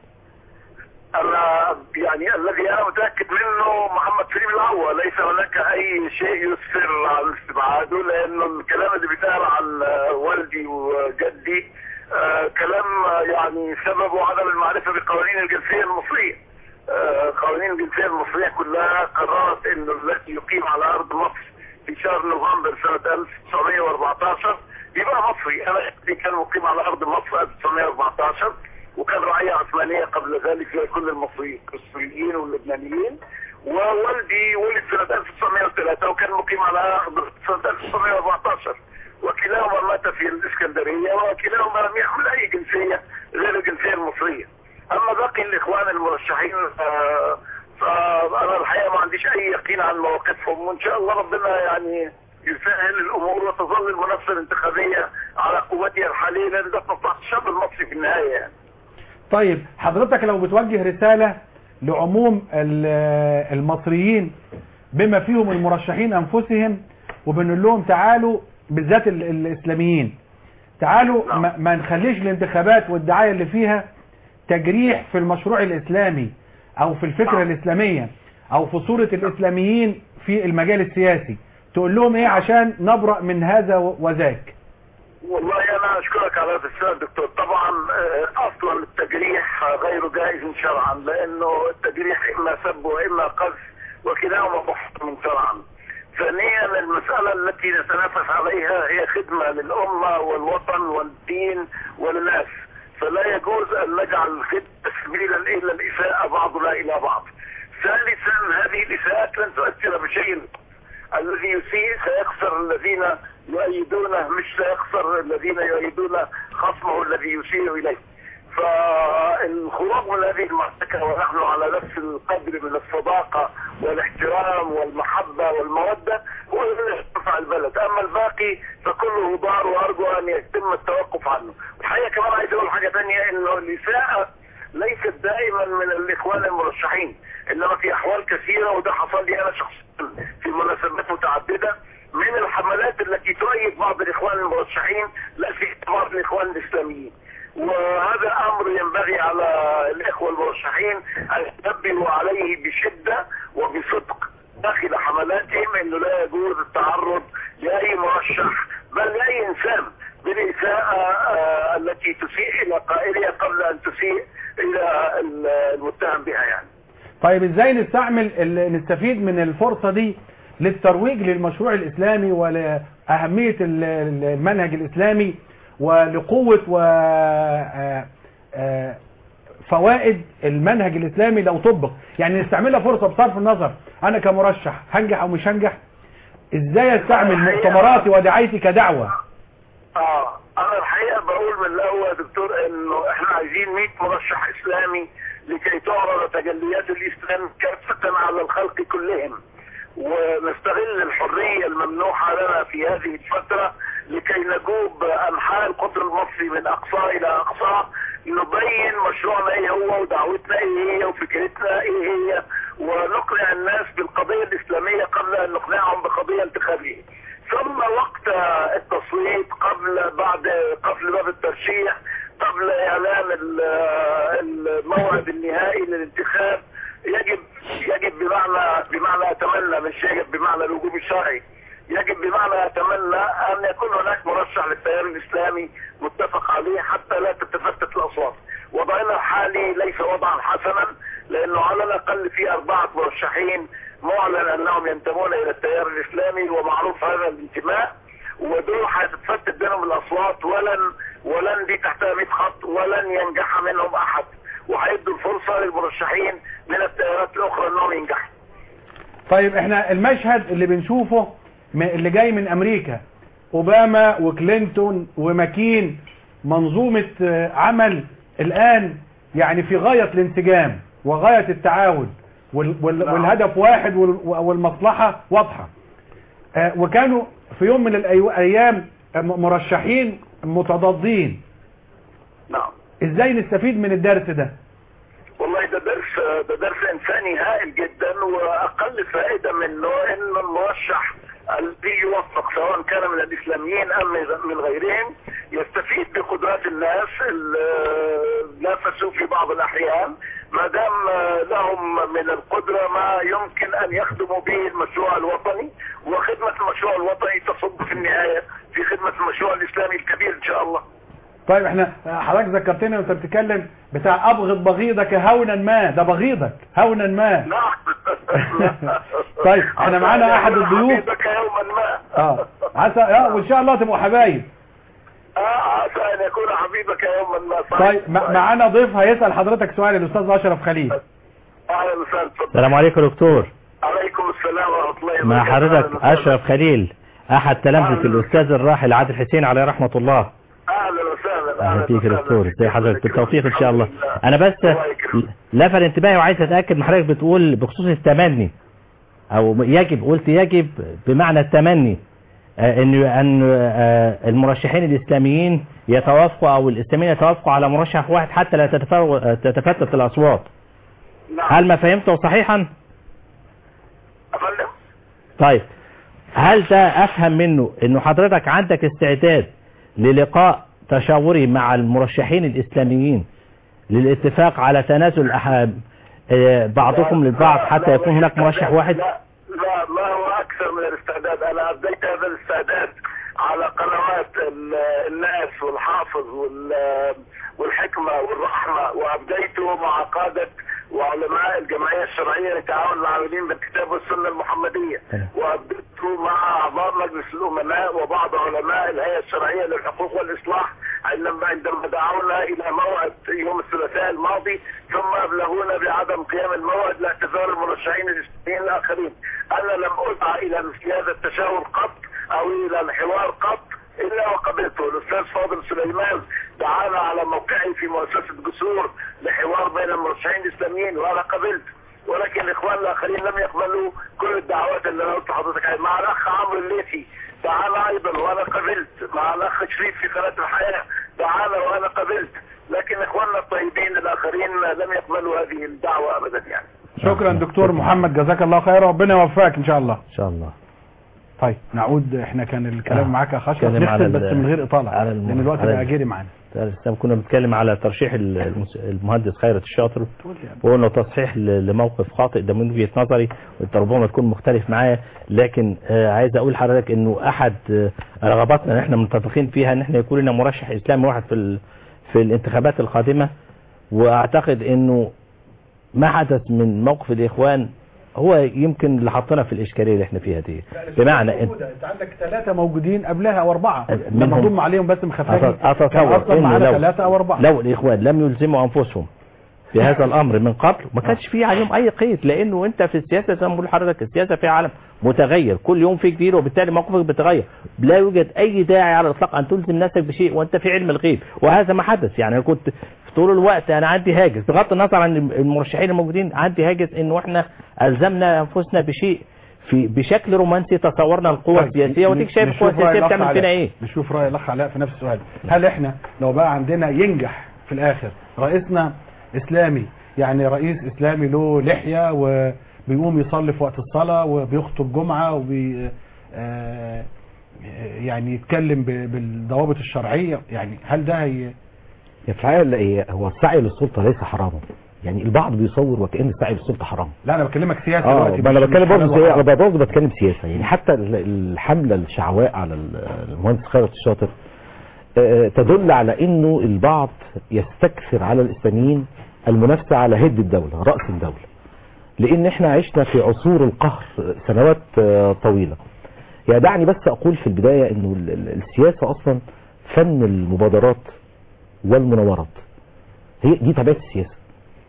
انا يعني الذي انا متاكد منه محمد سليم العوة ليس هناك اي شيء يسفر عن استبعاده لانه الكلام اللي بيتقال عن آه، والدي وجدي آه، كلام آه، يعني سببه عدم المعرفه بقوانين الجنسيه المصريه آه، قوانين الجنسيه المصريه كلها قررت انه الذي يقيم على ارض مصر في شهر نوفمبر سنه 1914 يبقى مصري انا ابني كان مقيم على ارض مصر 1914 وكان رعيه عثمانيه قبل ذلك زي كل المصريين السوريين واللبنانيين ووالدي ولد سنه 1903 وكان مقيم على ارض سنه 1914 وكلاهما مات في الاسكندريه وكلاهما لم يحمل اي جنسيه غير الجنسيه المصريه اما باقي الاخوان المرشحين آه، فانا الحقيقه ما عنديش اي يقين عن مواقفهم وان شاء الله ربنا يعني يسهل الامور وتظل المنافسه الانتخابيه على قوتها الحاليه لان ده مصلحه الشعب المصري في النهايه يعني. طيب حضرتك لو بتوجه رسالة لعموم ال- المصريين بما فيهم المرشحين انفسهم وبنقول لهم تعالوا بالذات ال- الاسلاميين تعالوا ما, ما نخليش الانتخابات والدعاية اللي فيها تجريح في المشروع الاسلامي او في الفكرة الاسلامية او في صورة الاسلاميين في المجال السياسي تقول لهم ايه عشان نبرأ من هذا وذاك والله انا اشكرك على هذا السؤال دكتور طبعا آه، اصلا التجريح غير جائز شرعا لانه التجريح اما سب واما قذف وكلاهما محرم شرعا ثانيا المسألة التي نتنافس عليها هي خدمة للأمة والوطن والدين والناس فلا يجوز أن نجعل الخدمة سبيلا إلى الإساءة بعضنا إلى بعض ثالثا هذه الإساءات لن تؤثر بشيء الذي يسيء سيخسر الذين يؤيدونه مش سيخسر الذين يؤيدون خصمه الذي يسيء إليه فالخروج من هذه المعركة ونحن على نفس القدر من الصداقة والاحترام والمحبة والمودة هو الذي يرفع البلد أما الباقي فكله ضار وأرجو أن يتم التوقف عنه الحقيقة كمان عايز أقول حاجة ثانية إنه الإساءة ليست دائما من الإخوان المرشحين إنما في أحوال كثيرة وده حصل لي أنا شخصيا في مناسبات متعددة من الحملات التي تؤيد بعض الإخوان المرشحين لا في بعض الإخوان الإسلاميين وهذا امر ينبغي على الاخوه المرشحين ان ينبهوا عليه بشده وبصدق داخل حملاتهم انه لا يجوز التعرض لاي مرشح بل لاي انسان بالاساءه آه، التي تسيء الى قائلها قبل ان تسيء الى المتهم بها يعني. طيب ازاي نستعمل ال- نستفيد من الفرصة دي للترويج للمشروع الاسلامي ولأهمية ال- ال- المنهج الاسلامي ولقوة و آه، آه، فوائد المنهج الاسلامي لو طبق يعني نستعملها فرصة بصرف النظر انا كمرشح هنجح او مش هنجح ازاي استعمل مؤتمراتي ودعايتي كدعوة اه انا الحقيقه بقول من الاول يا دكتور انه احنا عايزين 100 مرشح اسلامي لكي تعرض تجليات الاسلام كافه على الخلق كلهم ونستغل الحريه الممنوحه لنا في هذه الفتره لكي نجوب انحاء القطر المصري من اقصاه الى اقصاه نبين مشروعنا ايه هو ودعوتنا ايه هي وفكرتنا ايه هي ونقنع الناس بالقضيه الاسلاميه قبل ان نقنعهم بقضيه انتخابيه ثم وقت التصويت قبل بعد قبل باب الترشيح قبل اعلان ال- الموعد النهائي للانتخاب يجب يجب بمعنى بمعنى اتمنى مش يجب بمعنى الوجوب الشرعي يجب بمعنى اتمنى ان يكون هناك مرشح للتيار الاسلامي متفق عليه حتى لا تتفتت الاصوات وضعنا الحالي ليس وضعا حسنا لانه على الاقل في اربعه مرشحين معلن انهم ينتمون الى التيار الاسلامي ومعروف هذا الانتماء ودول هتتفتت بينهم الاصوات ولن ولن دي تحتها 100 خط ولن ينجح منهم احد وهيدوا الفرصه للمرشحين من التيارات الاخرى انهم ينجحوا طيب احنا المشهد اللي بنشوفه م- اللي جاي من امريكا اوباما وكلينتون وماكين منظومة آه، عمل الان يعني في غاية الانسجام وغاية التعاون وال- وال- والهدف واحد وال- والمصلحة واضحة آه، وكانوا في يوم من الايام م- مرشحين متضادين نعم ازاي نستفيد من الدرس ده والله ده درس ده درس انساني هائل جدا واقل فائده منه ان المرشح الذي يوفق سواء كان من الاسلاميين ام من غيرهم يستفيد بقدرات الناس اللي نافسوا في بعض الاحيان ما دام لهم من القدره ما يمكن ان يخدموا به المشروع الوطني وخدمه المشروع الوطني تصب في النهايه في خدمه المشروع الاسلامي الكبير ان شاء الله طيب احنا حضرتك ذكرتني وانت بتتكلم بتاع ابغض بغيضك هونا ما ده بغيضك هونا ما طيب احنا معانا احد الضيوف حبيبك يوما ما اه عسى اه وان شاء الله تبقوا حبايب اه عسى ان يكون حبيبك يوما ما صحيح. طيب مع- معانا ضيف هيسال حضرتك سؤال الاستاذ اشرف خليل اهلا وسهلا اتفضل. السلام عليكم يا دكتور عليكم السلام ورحمه الله مع وبركاته. حضرتك أهلاً وسهلاً. أشرف خليل أحد تلامذة الأستاذ الراحل عادل حسين عليه رحمة الله اهلا وسهلا أهلا فيك يا دكتور ازي حضرتك بالتوفيق إن شاء الله أنا بس لفت انتباهي وعايز أتأكد من حضرتك بتقول بخصوص التمني أو يجب قلت يجب بمعنى التمني آه، إن أن آه، المرشحين الإسلاميين يتوافقوا أو الإسلاميين يتوافقوا على مرشح واحد حتى لا تتفرغ- آه، تتفتت الأصوات هل ما فهمته صحيحا؟ طيب هل ده افهم منه انه حضرتك عندك استعداد للقاء تشاوري مع المرشحين الاسلاميين للاتفاق على تنازل أح- آه، بعضكم للبعض حتى يكون هناك مرشح واحد لا لا ما هو اكثر من الاستعداد انا ابديت هذا الاستعداد على قنوات ال- الناس والحافظ وال- والحكمة والرحمة وابديته مع قادة وعلماء الجمعية الشرعية للتعاون العاملين بالكتاب والسنة المحمدية وابديته مع اعضاء مجلس الامناء وبعض علماء الهيئة الشرعية للحقوق والاصلاح عندما عندما دعونا الى موعد يوم الثلاثاء الماضي ثم ابلغونا بعدم قيام الموعد لاعتذار المرشحين الاسلاميين الاخرين انا لم ادعى الى مثل هذا التشاور قط او الى الحوار قط الا وقبلته الاستاذ فاضل سليمان دعانا على موقعي في مؤسسه جسور لحوار بين المرشحين الاسلاميين وانا قبلت ولكن الاخوان الاخرين لم يقبلوا كل الدعوات اللي انا قلت لحضرتك عليها مع الاخ عمرو الليثي دعانا ايضا وانا قبلت مع الاخ شريف في قناه الحياه دعانا وانا قبلت لكن اخواننا الطيبين الاخرين لم يقبلوا هذه الدعوه ابدا يعني شكرا دكتور محمد جزاك الله خير ربنا يوفقك ان شاء الله ان شاء الله طيب نعود احنا كان الكلام آه. معاك يا خشب نتكلم على نختم بس ال- من غير اطاله على الم- لان الوقت على بقى ال- جري معانا لسه كنا بنتكلم على ترشيح ال- المس- المهندس خيرت الشاطر وقلنا تصحيح ل- لموقف خاطئ ده من وجهه نظري وانت ربما تكون مختلف معايا لكن آه، عايز اقول لحضرتك انه احد آه، رغباتنا ان احنا متفقين فيها ان احنا يكون لنا مرشح اسلامي واحد في ال- في الانتخابات القادمه واعتقد انه ما حدث من موقف الاخوان هو يمكن اللي حطنا في الاشكاليه اللي احنا فيها دي بمعنى إن- انت عندك ثلاثه موجودين قبلها او اربعه لما منهم- ضم عليهم بس مخفاجي كان اتصور اصلا انه معانا لو ثلاثه او اربعه لو الاخوان لم يلزموا انفسهم بهذا الامر من قبل ما كانش فيه عليهم اي قيد لانه انت في السياسه زي ما بقول لحضرتك السياسه في عالم متغير كل يوم في جديد وبالتالي موقفك بيتغير لا يوجد اي داعي على الاطلاق ان تلزم نفسك بشيء وانت في علم الغيب وهذا ما حدث يعني انا كنت في طول الوقت انا عندي هاجس بغض النظر عن المرشحين الموجودين عندي هاجس انه احنا الزمنا انفسنا بشيء في بشكل رومانسي تصورنا القوى طيب، السياسيه وتيجي شايف نشوف القوى رأي السياسيه الأخ بتعمل علاء. فينا ايه نشوف راي الاخ علاء في نفس السؤال هل احنا لو بقى عندنا ينجح في الاخر رئيسنا اسلامي يعني رئيس اسلامي له لحيه وبيقوم يصلي في وقت الصلاه وبيخطب جمعه وبي آه، يعني يتكلم ب- بالضوابط الشرعيه يعني هل ده هي يعني في الحقيقه لا، هي- هو السعي للسلطه ليس حراما يعني البعض بيصور وكأن السعي للسلطه حرام لا انا بكلمك سياسه اه دلوقتي ما انا مش- بتكلم مش برضه حلال سياسة، وحرام. انا برضه بتكلم سياسه يعني حتى ال- الحمله الشعواء على ال- المهندس خيرت الشاطر آه، تدل على انه البعض يستكثر على الاسلاميين المنافسه على هد الدوله راس الدوله لان احنا عشنا في عصور القهر سنوات آه، طويله يعني دعني بس اقول في البدايه انه ال- ال- السياسه اصلا فن المبادرات والمناورات هي دي طبيعه السياسه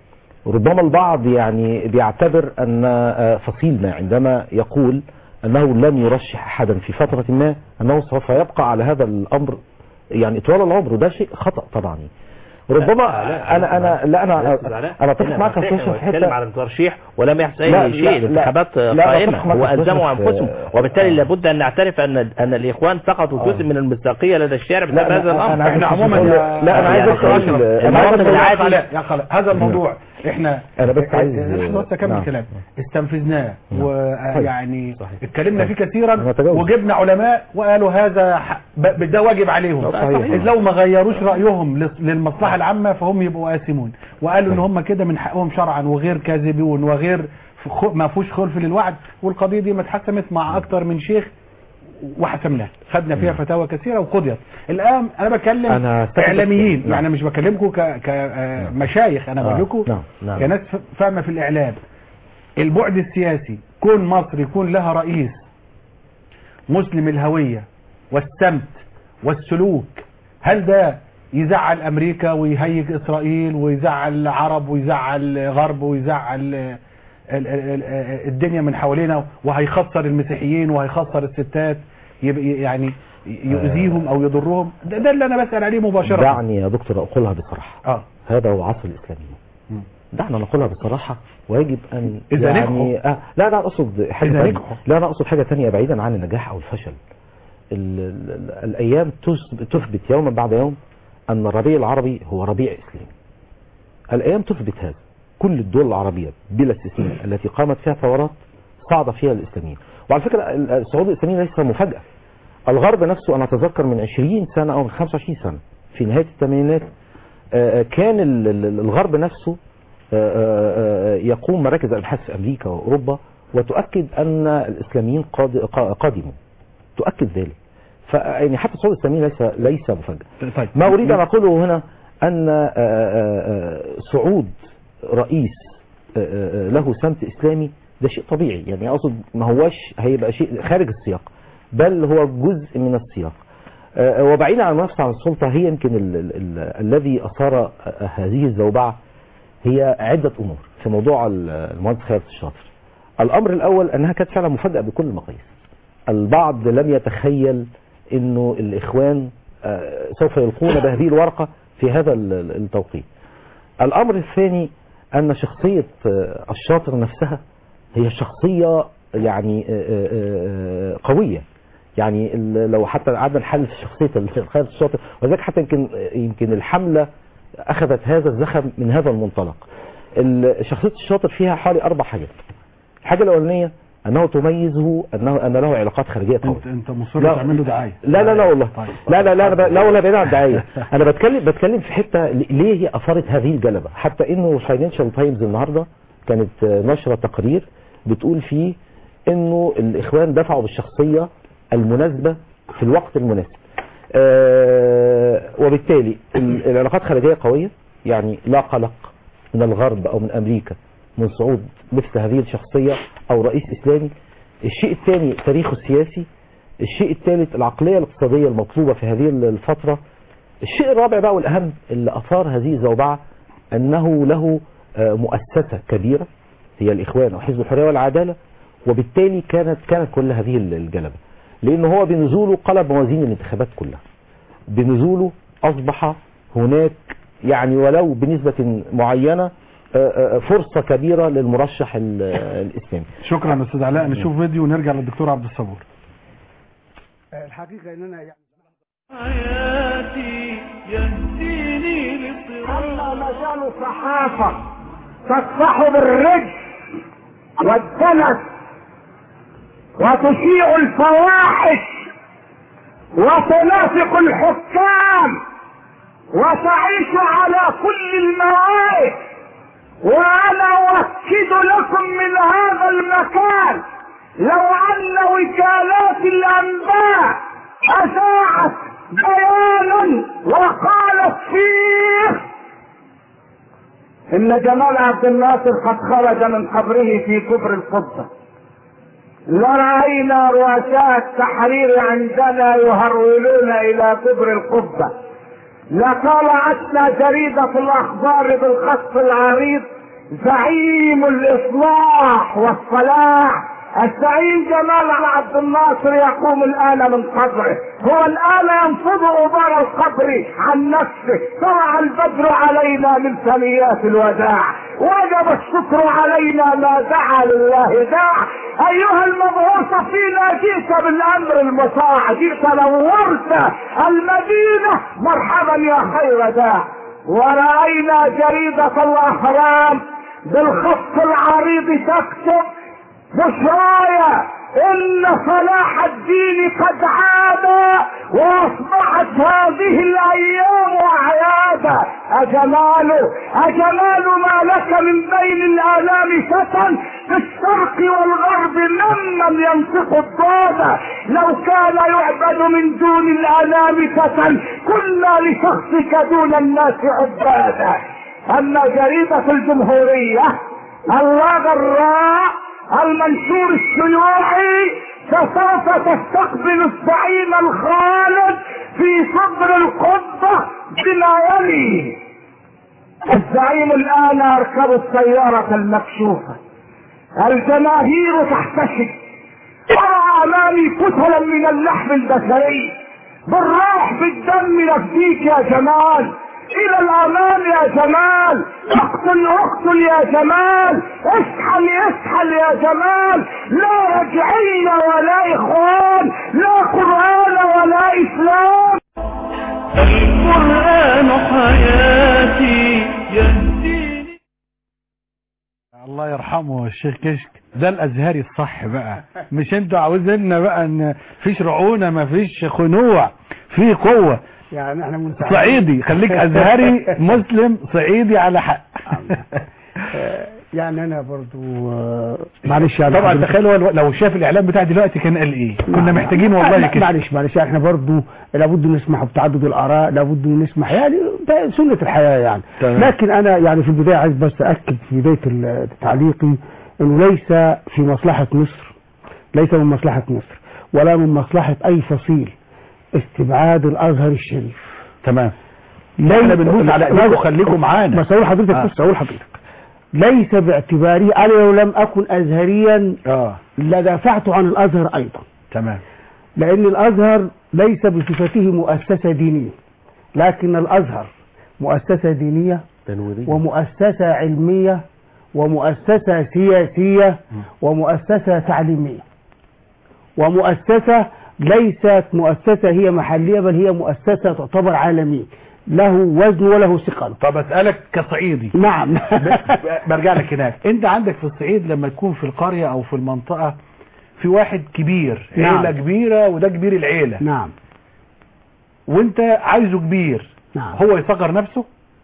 ربما البعض يعني بيعتبر ان آه، فصيل ما عندما يقول انه لن يرشح احدا في فتره ما انه سوف يبقى على هذا الامر يعني طوال العمر وده شيء خطا طبعا ربما انا انا لا انا انا اتفق معك يا أستاذ في بتكلم حته على ترشيح ولم يحصل لا، اي لا، شيء لا. الانتخابات لا، قائمه أتفق معك يا أستاذ والزموا في- انفسهم وبالتالي لابد ان نعترف ان ان الاخوان فقدوا جزء من المصداقيه لدى الشارع لا، بسبب لا، هذا الامر أنا احنا بس عموما بقول- يا لا، أنا عايز يا بس أقول- أشرف، أنا المواطن عايز أقول- العادي لا يا خلاص هذا الموضوع احنا أنا بس عايز- لحظه بس اكمل نعم. كلام استنفذناه نعم. ويعني صحيح. اتكلمنا فيه أنا كثيرا أتجاوز. وجبنا علماء وقالوا هذا ح- ب- ده واجب عليهم صحيح. إذ لو ما غيروش رايهم لص- للمصلحه العامه فهم يبقوا آثمون وقالوا ان هم كده من حقهم شرعا وغير كاذبون وغير خ- ما فيهوش خلف للوعد والقضيه دي ما اتحسمت مع اكتر من شيخ وحسمناها خدنا فيها فتاوى كثيره وقضيت الان انا بكلم أنا أستفد- اعلاميين نعم. يعني أنا مش بكلمكم كمشايخ انا آه، بقول لكم نعم، نعم. كناس ف- فاهمه في الاعلام البعد السياسي كون مصر يكون لها رئيس مسلم الهويه والسمت والسلوك هل ده يزعل امريكا ويهيج اسرائيل ويزعل العرب ويزعل الغرب ويزعل ال- ال- ال- الدنيا من حوالينا وهيخسر المسيحيين وهيخسر الستات يبقى يعني يؤذيهم او يضرهم ده, ده اللي انا بسال عليه مباشره دعني يا دكتور اقولها بصراحه اه هذا هو عصر الاسلاميين مم. دعنا نقولها بصراحة ويجب ان إذا يعني نجحوا. آه لا لا اقصد حاجة إذا تانية. نجحوا. لا انا اقصد حاجة تانية بعيدا عن النجاح او الفشل ال ال ال الايام تثب- تثبت يوما بعد يوم ان الربيع العربي هو ربيع اسلامي الايام تثبت هذا كل الدول العربية بلا استثناء التي قامت فيها ثورات صعد فيها الاسلاميين وعلى فكرة ال- الصعود الاسلامي ليس مفاجأة الغرب نفسه انا اتذكر من 20 سنة او من 25 سنة في نهاية الثمانينات آه، آه، كان ال- ال- الغرب نفسه آه، آه، آه، يقوم مراكز الابحاث في امريكا واوروبا وتؤكد أن الإسلاميين قاد- قا- قادمون تؤكد ذلك فيعني حتى الصعود الإسلامي ليس ليس مفاجأة طيب ما أريد أن أقوله هنا أن آه، آه، آه، صعود رئيس آه، آه، له سمت إسلامي ده شيء طبيعي يعني أقصد ما هواش هيبقى شيء خارج السياق بل هو جزء من السياق آه، وبعيدا عن المنافسة عن السلطة هي يمكن ال ال ال الذي أثار آه، هذه الزوبعة هي عدة أمور في موضوع ال- المهندس خالد الشاطر الأمر الأول أنها كانت فعلا مفاجأة بكل المقاييس البعض لم يتخيل أنه الإخوان آه، سوف يلقون بهذه الورقة في هذا ال- ال- التوقيت الأمر الثاني أن شخصية آه، الشاطر نفسها هي شخصية يعني آه، آه، آه، قوية يعني ال- لو حتى قعدنا نحلل في شخصية ال- خالد الشاطر وذلك حتى يمكن يمكن الحملة أخذت هذا الزخم من هذا المنطلق ال- شخصية الشاطر فيها حوالي أربع حاجات الحاجة الأولانية أنه تميزه أنه أن له علاقات خارجية قوية انت انت مصر لا. تعمل له دعايه لا لا لا والله طيب. لا لا لا أنا ب- لا ولا بعيد عن الدعايه انا بتكلم بتكلم في حته ل- ليه هي اثارت هذه الجلبه حتى انه فاينانشال تايمز النهارده كانت آه، نشره تقرير بتقول فيه انه الاخوان دفعوا بالشخصيه المناسبه في الوقت المناسب آه، وبالتالي ال- العلاقات الخارجيه قويه يعني لا قلق من الغرب او من امريكا من صعود مثل هذه الشخصيه او رئيس اسلامي الشيء الثاني تاريخه السياسي الشيء الثالث العقلية الاقتصادية المطلوبة في هذه الفترة الشيء الرابع بقى والأهم اللي أثار هذه الزوبعة أنه له آه، مؤسسة كبيرة هي الإخوان أو حزب الحرية والعدالة وبالتالي كانت كانت كل هذه الجلبة لأن هو بنزوله قلب موازين الانتخابات كلها بنزوله أصبح هناك يعني ولو بنسبة معينة آه، آه، فرصة كبيرة للمرشح ال- الإسلامي شكرا استاذ علاء نشوف فيديو ونرجع للدكتور عبد الصبور الحقيقة ان انا يعني حياتي يهديني للصراط أما مجال صحافة تصفح بالرجل والدنس وتشيع الفواحش وتنافق الحكام وتعيش على كل الموائد وانا اؤكد لكم من هذا المكان لو ان وكالات الانباء اذاعت بيانا وقالت فيه ان جمال عبد الناصر قد خرج من قبره في كبر القبه لرأينا رؤساء التحرير عندنا يهرولون الى كبر القبه لطلعتنا جريدة الأخبار بالخط العريض زعيم الإصلاح والصلاح الزعيم جمال عبد الناصر يقوم الآن من قبره هو الآن ينفض غبار القبر عن نفسه طلع البدر علينا من ثنيات الوداع وجب الشكر علينا ما دعا لله داع أيها المبعوث فينا جئت بالأمر المطاع جئت نورت المدينة مرحبا يا خير داع ورأينا جريدة الأهرام بالخط العريض تكتب بشرايا ان صلاح الدين قد عاد واصبحت هذه الايام اعيادا اجمال اجمال ما لك من بين الالام فتى في الشرق والغرب ممن ينطق الضاد لو كان يعبد من دون الالام فتى كنا لشخصك دون الناس عبادا اما جريدة الجمهورية الراء المنشور الشيوعي فسوف تستقبل الزعيم الخالد في صدر القبة بما يلي الزعيم الآن يركب السيارة المكشوفة الجماهير تحتشد أرى أمامي كتلا من اللحم البشري بالروح بالدم نفديك يا جمال الى الامام يا جمال اقتل اقتل يا جمال اسحل اسحل يا جمال لا رجعين ولا اخوان لا قرآن ولا اسلام القرآن حياتي يهديني الله يرحمه الشيخ كشك ده الازهري الصح بقى مش انتوا عاوزيننا بقى ان فيش رعونه ما فيش خنوع في قوه يعني احنا منسعين صعيدي خليك ازهري مسلم صعيدي على حق يعني انا برضو آه، معلش يعني طبعا حضرتك- تخيل هو لو شاف الاعلام بتاع دلوقتي كان قال ايه كنا محتاجين لا، والله لا، كده معلش معلش احنا برضو لابد نسمح بتعدد الاراء لابد نسمح يعني ده سنه الحياه يعني تمام. لكن انا يعني في البدايه عايز بس اكد في بدايه ال- تعليقي انه ليس في مصلحه مصر ليس من مصلحه مصر ولا من مصلحه اي فصيل استبعاد الازهر الشريف تمام ليس- احنا بنقول على لا- ايديكم خليكم معانا بس اقول لحضرتك آه. بس اقول لحضرتك ليس باعتباري انا لو لم اكن ازهريا اه لدافعت عن الازهر ايضا تمام لأن الأزهر ليس بصفته مؤسسة دينية لكن الأزهر مؤسسة دينية تنويرية ومؤسسة علمية ومؤسسة سياسية ومؤسسة تعليمية ومؤسسة ليست مؤسسة هي محلية بل هي مؤسسة تعتبر عالمية له وزن وله ثقل طب اسالك كصعيدي نعم ب- برجع لك هناك انت عندك في الصعيد لما تكون في القرية او في المنطقة في واحد كبير نعم. عيلة كبيرة وده كبير العيلة نعم وانت عايزه كبير نعم هو يصغر نفسه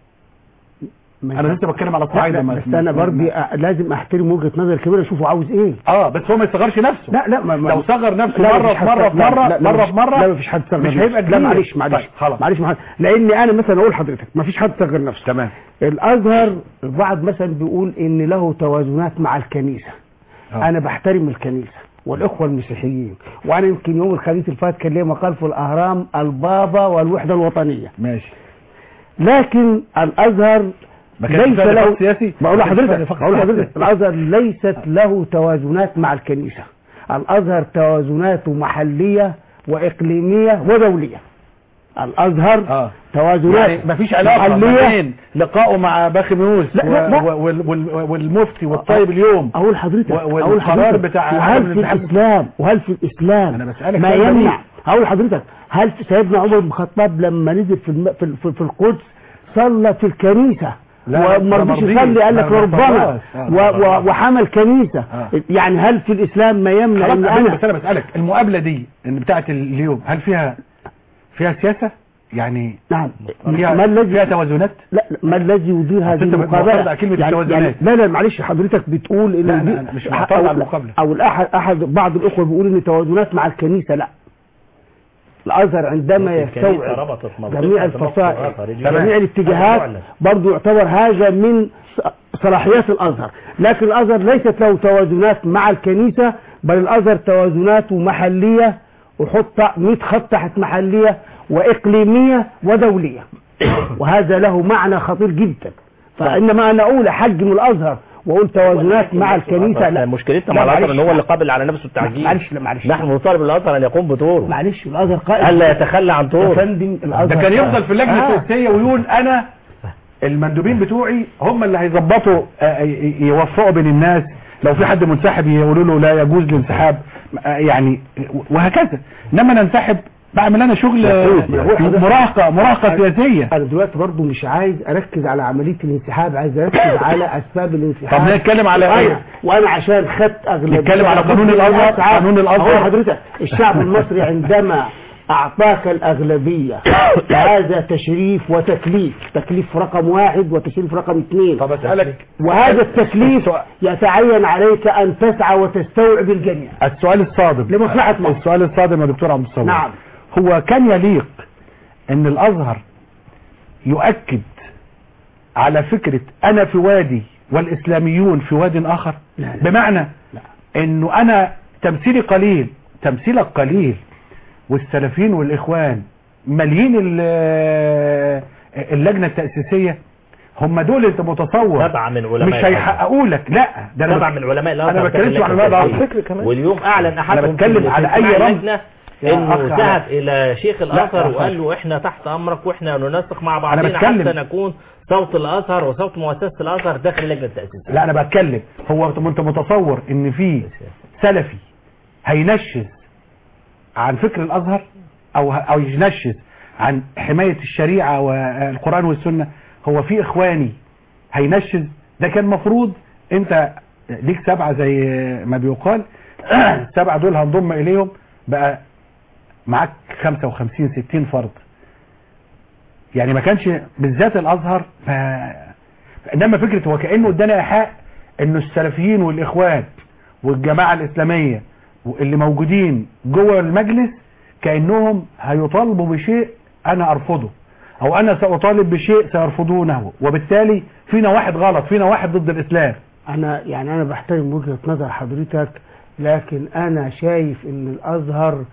ما انا لسه بتكلم على لا، الصعايدة لا، ما- بس انا ما- برضه أ- لازم احترم وجهه نظر الكبير اشوفه عاوز ايه اه بس هو ما يصغرش نفسه لا لا ما ما لو صغر نفسه لا، مرة مفيش في حد مرة صغر- في لا، مرة لا، لا، مرة مفيش- في مرة لا مفيش حد صغر مش نفسه. هيبقى لا كبير معلش معلش طيب، خلاص معلش معلش لان انا مثلا اقول لحضرتك مفيش حد صغر نفسه تمام الازهر البعض مثلا بيقول ان له توازنات مع الكنيسه آه. انا بحترم الكنيسه والاخوه المسيحيين وانا يمكن يوم الخميس اللي فات كان ليا مقال في الاهرام البابا والوحده الوطنيه ماشي لكن الازهر ما كانش ليس فيها له نفاق سياسي بقول ما كانش فيها لحضرتك نفاق بقول سياسي. لحضرتك الازهر ليست له توازنات مع الكنيسه الازهر توازناته محليه واقليميه ودوليه الازهر اه توازنات يعني مفيش علاقة ما محليه بين لقائه مع باخي ميوس لا، لا، لا. و- وال- وال- والمفتي والطيب اليوم اقول لحضرتك و- اقول والقرار لحضرتك بتاع وهل عدم في الانسحاب- الاسلام وهل في الاسلام أنا بسألك ما سؤال يمنع بديهي. هقول لحضرتك هل في سيدنا عمر بن الخطاب لما نزل في الم... في, في, في القدس صلى في الكنيسه لا، وما ده رضيش مرضي. يصلي قال لك لا، ما ربنا صلاش. آه، و... ما و... صلاش. وحمى الكنيسه آه. يعني هل في الاسلام ما يمنع خلاص ان أنا انا بس انا بسالك المقابله دي ان بتاعت اليوم هل فيها فيها سياسه يعني نعم فيها, ما الذي فيها توازنات لا لا، ما الذي يدير هذه أنت معترض المقابله على كلمة يعني التوازنات. يعني لا لا معلش حضرتك بتقول ان لا، دي- أنا- أنا مش معترض أو- على المقابلة. او الاحد احد بعض الاخوه بيقول ان توازنات مع الكنيسه لا الازهر عندما الكنيسة يستوعب ربطت موقفها جميع بموقف الفصائل الأزهر. جميع الاتجاهات هذا معلن. برضو يعتبر هذا من ص- صلاحيات الازهر لكن الازهر ليست له توازنات مع الكنيسه بل الازهر توازناته محليه وحط 100 خط تحت محليه واقليميه ودوليه وهذا له معنى خطير جدا فانما انا اقول احجم الازهر واقول توازنات مع الكنيسه لا مشكلتنا لا، مع الازهر معلش. ان هو اللي قابل على نفسه التعجيل معلش لا معلش نحن نطالب الازهر ان يقوم بدوره معلش الازهر قائد الا يتخلى عن يا دوره فندم الازهر ده كان يفضل في اللجنه آه. السياسيه ويقول انا المندوبين بتوعي هم اللي هيظبطوا آه، ي- يوفقوا بين الناس لو في حد منسحب يقولوا له لا يجوز الانسحاب آه، يعني وهكذا انما ننسحب بعمل انا شغل آه، مفروض. مراهقه مراهقه سياسيه انا دلوقتي برضو مش عايز اركز على عمليه الانسحاب عايز اركز على اسباب الانسحاب طب نتكلم على وأنا- إيه؟ وانا عشان خدت اغلبيه نتكلم على قانون الأزهر، أسعى. قانون الأزهر. أقول لحضرتك الشعب المصري عندما اعطاك الاغلبيه هذا تشريف وتكليف تكليف رقم واحد وتشريف رقم اثنين طب اسالك وهذا التكليف يتعين عليك ان تسعى وتستوعب الجميع السؤال الصادم لمصلحه مصر السؤال الصادم يا دكتور عبد الصبور نعم هو كان يليق ان الازهر يؤكد على فكرة انا في وادي والاسلاميون في واد اخر لا لا. بمعنى انه انا تمثيلي قليل تمثيلك قليل والسلفيين والاخوان ماليين ال- اللجنة التأسيسية هم دول انت متصور تبع من علماء مش هيحققوا لك لا ده انا تبع بك- من علماء الازهر انا ما بتكلمش عن علماء الازهر فكر كمان واليوم اعلن احدهم أنا بتكلم في على اجتماع أي رمز. اللجنة يا انه أخ ذهب على- الى شيخ لا، الازهر يا وقال أخ. له احنا تحت امرك واحنا ننسق مع بعضنا بتكلم. حتى نكون صوت الازهر وصوت مؤسسه الازهر داخل اللجنه التاسيسيه لا انا بتكلم هو انت متصور ان في سلفي هينشز عن فكر الازهر او او ينشز عن حماية الشريعة والقرآن والسنة هو في اخواني هينشز ده كان مفروض انت ليك سبعة زي ما بيقال السبعة دول هنضم اليهم بقى معاك 55 60 فرد يعني ما كانش بالذات الازهر ف... انما فكرة هو كأنه ادانا ايحاء انه السلفيين والاخوان والجماعة الاسلامية اللي موجودين جوه المجلس كأنهم هيطالبوا بشيء انا ارفضه او انا ساطالب بشيء سيرفضونه وبالتالي فينا واحد غلط فينا واحد ضد الاسلام انا يعني انا بحترم وجهة نظر حضرتك لكن انا شايف ان الازهر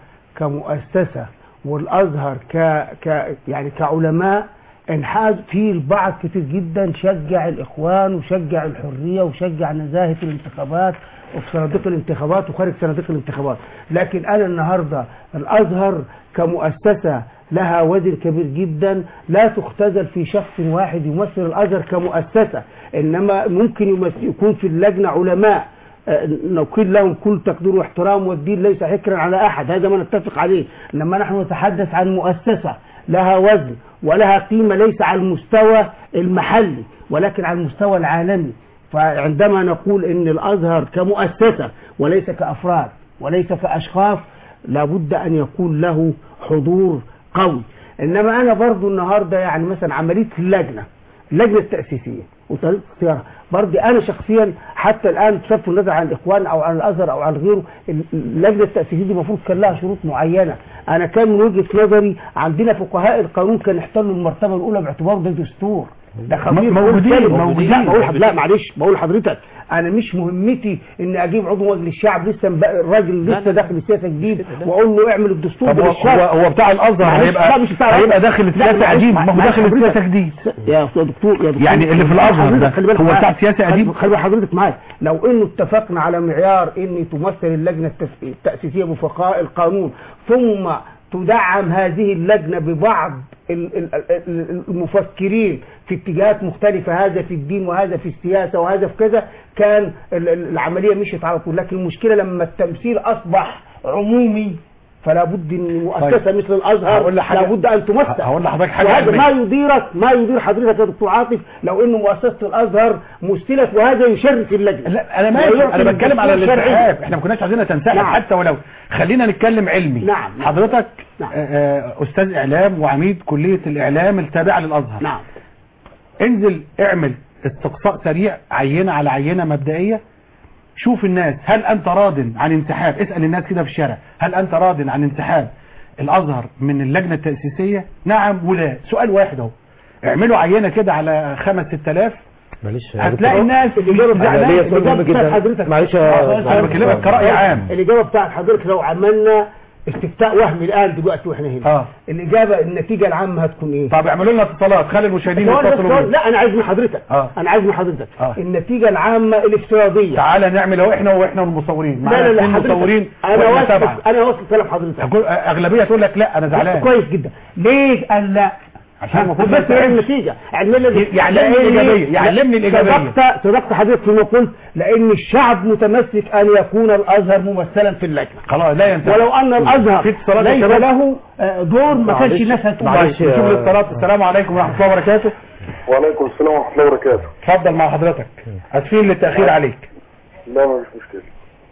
كمؤسسة والازهر ك, ك يعني كعلماء انحاز في البعض كتير جدا شجع الاخوان وشجع الحرية وشجع نزاهة الانتخابات وفي صناديق الانتخابات وخارج صناديق الانتخابات لكن انا النهاردة الازهر كمؤسسة لها وزن كبير جدا لا تختزل في شخص واحد يمثل الازهر كمؤسسة انما ممكن يمثل يكون في اللجنة علماء آه، نقول لهم كل تقدير واحترام والدين ليس حكرا على احد هذا ما نتفق عليه لما نحن نتحدث عن مؤسسة لها وزن ولها قيمة ليس على المستوى المحلي ولكن على المستوى العالمي فعندما نقول ان الازهر كمؤسسة وليس كافراد وليس كاشخاص لابد ان يكون له حضور قوي انما انا برضو النهارده يعني مثلا عمليه اللجنه اللجنه التاسيسيه وطريقه اختيارها برضه انا شخصيا حتى الان بصرف النظر عن الاخوان او عن الازهر او عن غيره اللجنه التاسيسيه دي المفروض كان لها شروط معينه انا كان من وجهه نظري عندنا فقهاء القانون كان احتلوا المرتبه الاولى باعتباره ده دستور ده خبير موجودين- كامل. موجودين. لا بقول حض- لا معلش بقول لحضرتك انا مش مهمتي ان اجيب عضو مجلس الشعب لسه مبقى- الراجل لسه داخل السياسه جديد واقول له اعمل الدستور طب هو- بالشرع. هو- هو بتاع الأزهر معلش، هيبقى- لا مش بتاع هيبقى الأزهر. داخل لا، السياسة معلش، قديم، معلش، ما هو داخل حضرتك. السياسة جديد. يا أستاذ دكتور يا دكتور يعني اللي في الأزهر حضرتك ده خلي بالك هو معايا. بتاع سياسة خلي- قديم؟ خلي بالك حضرتك معايا لو انه اتفقنا على معيار ان تمثل اللجنه التف- التاسيسيه بفقهاء القانون ثم تدعم هذه اللجنه ببعض ال- ال- ال- المفكرين في اتجاهات مختلفة هذا في الدين وهذا في السياسة وهذا في كذا كان ال- ال- العملية مشيت على طول لكن المشكلة لما التمثيل أصبح عمومي فلا بد ان مؤسسه طيب. مثل الازهر هقول لحضرتك- لابد ان تمثل هقول لحضرتك حاجة وهذا علمية. ما يديرك ما يدير حضرتك يا دكتور عاطف لو انه مؤسسه الازهر مثلت وهذا يشرف اللجنه لا انا ماشي ويعطي انا بتكلم على الدستور شرعي. الانسحاب احنا ما كناش عايزينها تنسحب نعم. حتى ولو خلينا نتكلم علمي نعم. حضرتك نعم. آه، آه، استاذ اعلام وعميد كليه الاعلام التابعه للازهر نعم انزل اعمل استقصاء سريع عينه على عينه مبدئيه شوف الناس هل انت راض عن انسحاب اسال الناس كده في الشارع هل انت راض عن انسحاب الازهر من اللجنه التاسيسيه نعم ولا سؤال واحد اهو اعملوا عينه كده على خمس ست آلاف معلش هتلاقي الناس الإجابة بتاعت أنا ليا سؤال مهم الإجابة بتاعت جدا. حضرتك معلش يا- انا بكلمك كرأي عام الإجابة بتاعت حضرتك لو عملنا استفتاء وهمي الآن دلوقتي واحنا هنا اه الإجابة النتيجة العامة هتكون إيه؟ طب اعملوا لنا اتصالات خلي المشاهدين ثواني بس يتصلوا ثواني. بينا لا أنا عايز من حضرتك اه أنا عايز من حضرتك آه. النتيجة العامة الافتراضية تعالى نعمل اهو احنا واحنا والمصورين لا لا لا اتنين حضرتك مصورين أنا واحنا سبعه واثق أنا واثق كلام حضرتك هقول- اغلبيه تقول لك لا انا زعلان كويس جدا ليه قال لا عشان المفروض بس ما يتعبش. النتيجة علمنا يعلمني الإيجابية، يعلمني الإيجابية. صدقت صدقت حضرتك فيما قلت لأن الشعب متمسك أن يكون الأزهر ممثلا في اللجنة خلاص لا ينفع ولو أن الأزهر في اتصالات يا ليس شباب؟ له آه، دور ما كانش معلش- الناس هتقول معلش نشوف الاتصالات السلام عليكم ورحمه الله وبركاته وعليكم السلام ورحمة الله وبركاته اتفضل مع حضرتك اسفين للتاخير عليك لا ما فيش مشكلة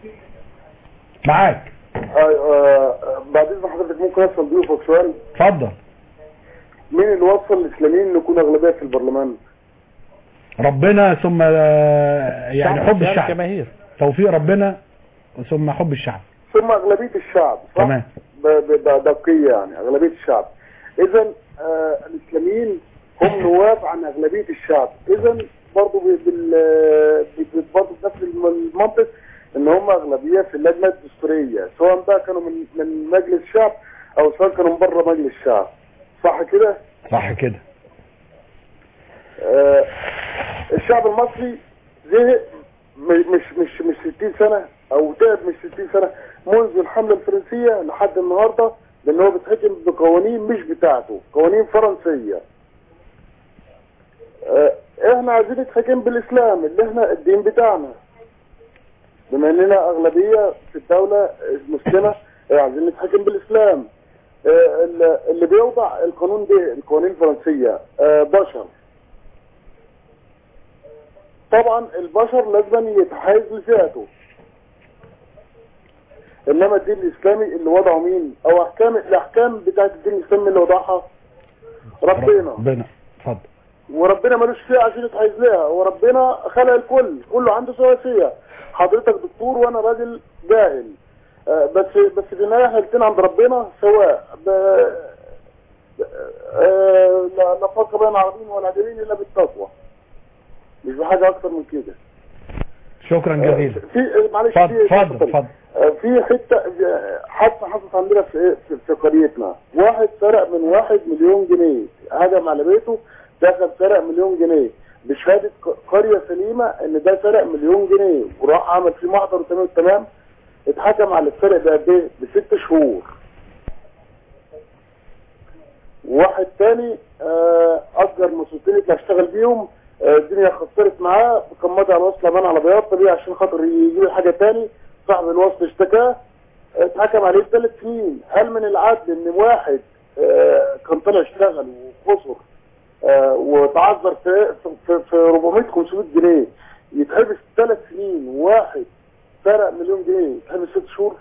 معاك آه آه بعد إذن حضرتك ممكن أسأل ضيوفك سؤال اتفضل مين اللي وصل الإسلاميين نكون أغلبية في البرلمان؟ ربنا ثم آه، يعني حب الشعب الشعب الجماهير. توفيق ربنا ثم حب الشعب ثم أغلبية الشعب صح؟ تمام ب- ب- بدقية يعني أغلبية الشعب إذا آه الإسلاميين هم نواب عن أغلبية الشعب إذا برضه بال ب- برضه بنفس الم- المنطق إن هم أغلبية في اللجنة الدستورية سواء بقى كانوا من من مجلس الشعب أو سواء كانوا من بره مجلس الشعب صح كده؟ صح كده آه، الشعب المصري زهق م- مش مش مش 60 سنة او تعب مش 60 سنة منذ الحملة الفرنسية لحد النهاردة لان هو بيتحكم بقوانين مش بتاعته قوانين فرنسية آه، احنا عايزين نتحكم بالاسلام اللي احنا الدين بتاعنا بما اننا اغلبية في الدولة المسلمة آه، عايزين نتحكم بالاسلام آه، اللي- اللي بيوضع القانون ده القوانين الفرنسية آه، بشر طبعا البشر لازم يتحيز لفئته انما الدين الاسلامي اللي وضعه مين او احكام الاحكام بتاعت الدين الاسلامي اللي وضعها ربنا ربنا اتفضل وربنا ملوش فيها عشان يتحيز لها وربنا خلق الكل كله عنده سواسية حضرتك دكتور وانا راجل جاهل آه، بس بس في النهاية احنا الاتنين عند ربنا سواء ب... آه، لا لا فرق بين العربيين والعجميين الا بالتقوى مش بحاجة اكتر من كده شكرا جزيلا في معلش اتفضل في اتفضل اتفضل آه، في حته آه، حادثه حصلت عندنا في إيه؟ في- في قريتنا واحد سرق من واحد مليون جنيه هجم على بيته دخل سرق مليون جنيه بشهاده ق- قريه سليمه ان ده سرق مليون جنيه وراح عمل فيه محضر وتمام التمام اتحكم على السرق ده قد ايه؟ بست شهور واحد تاني آه، اجر مسؤولين اللي هشتغل بيهم آه، الدنيا خسرت معاه كان ماضي على وصل امان على بياض طبيعي عشان خاطر يجيب حاجه تاني صاحب الوصل اشتكاه آه، اتحكم عليه بثلاث سنين هل من العدل ان واحد آه، كان طلع اشتغل وخسر آه، وتعذر في في, في 400 500 جنيه يتحبس ثلاث سنين وواحد سرق مليون جنيه يتحبس ست شهور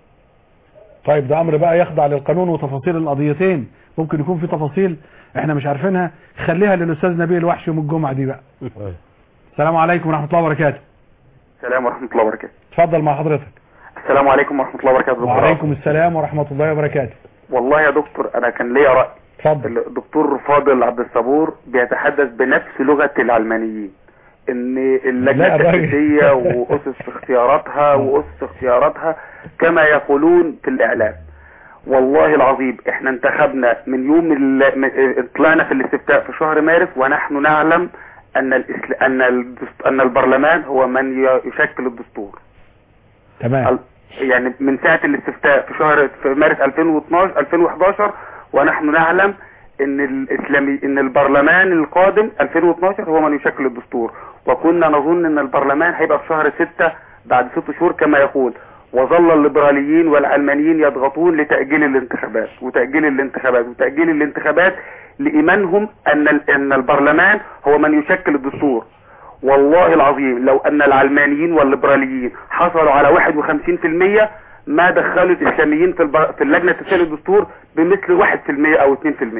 طيب ده امر بقى يخضع للقانون وتفاصيل القضيتين ممكن يكون في تفاصيل احنا مش عارفينها خليها للاستاذ نبيل الوحش يوم الجمعه دي بقى السلام عليكم ورحمه الله وبركاته السلام ورحمة الله وبركاته اتفضل مع حضرتك السلام عليكم ورحمة الله وبركاته دكتور وعليكم السلام ورحمه الله وبركاته والله يا دكتور أنا كان ليا رأي اتفضل الدكتور فاضل عبد الصبور بيتحدث بنفس لغة العلمانيين ان اللجنة لا، الراجل. التأسيسية وأسس اختياراتها وأسس اختياراتها كما يقولون في الإعلام والله العظيم احنا انتخبنا من يوم ال- من- طلعنا في الاستفتاء في شهر مارس ونحن نعلم ان الإسل... ان الدست... ان البرلمان هو من ي- يشكل الدستور تمام يعني من ساعة الاستفتاء في شهر في مارس 2012 2011 ونحن نعلم ان الاسلامي ان البرلمان القادم 2012 هو من يشكل الدستور وكنا نظن ان البرلمان هيبقى في شهر 6 بعد ست شهور كما يقول وظل الليبراليين والعلمانيين يضغطون لتأجيل الانتخابات وتأجيل الانتخابات وتأجيل الانتخابات لإيمانهم أن ال- أن البرلمان هو من يشكل الدستور والله العظيم لو أن العلمانيين والليبراليين حصلوا على 51% ما دخلوا الإسلاميين في, البر... في اللجنة التسلي الدستور بمثل 1% أو 2%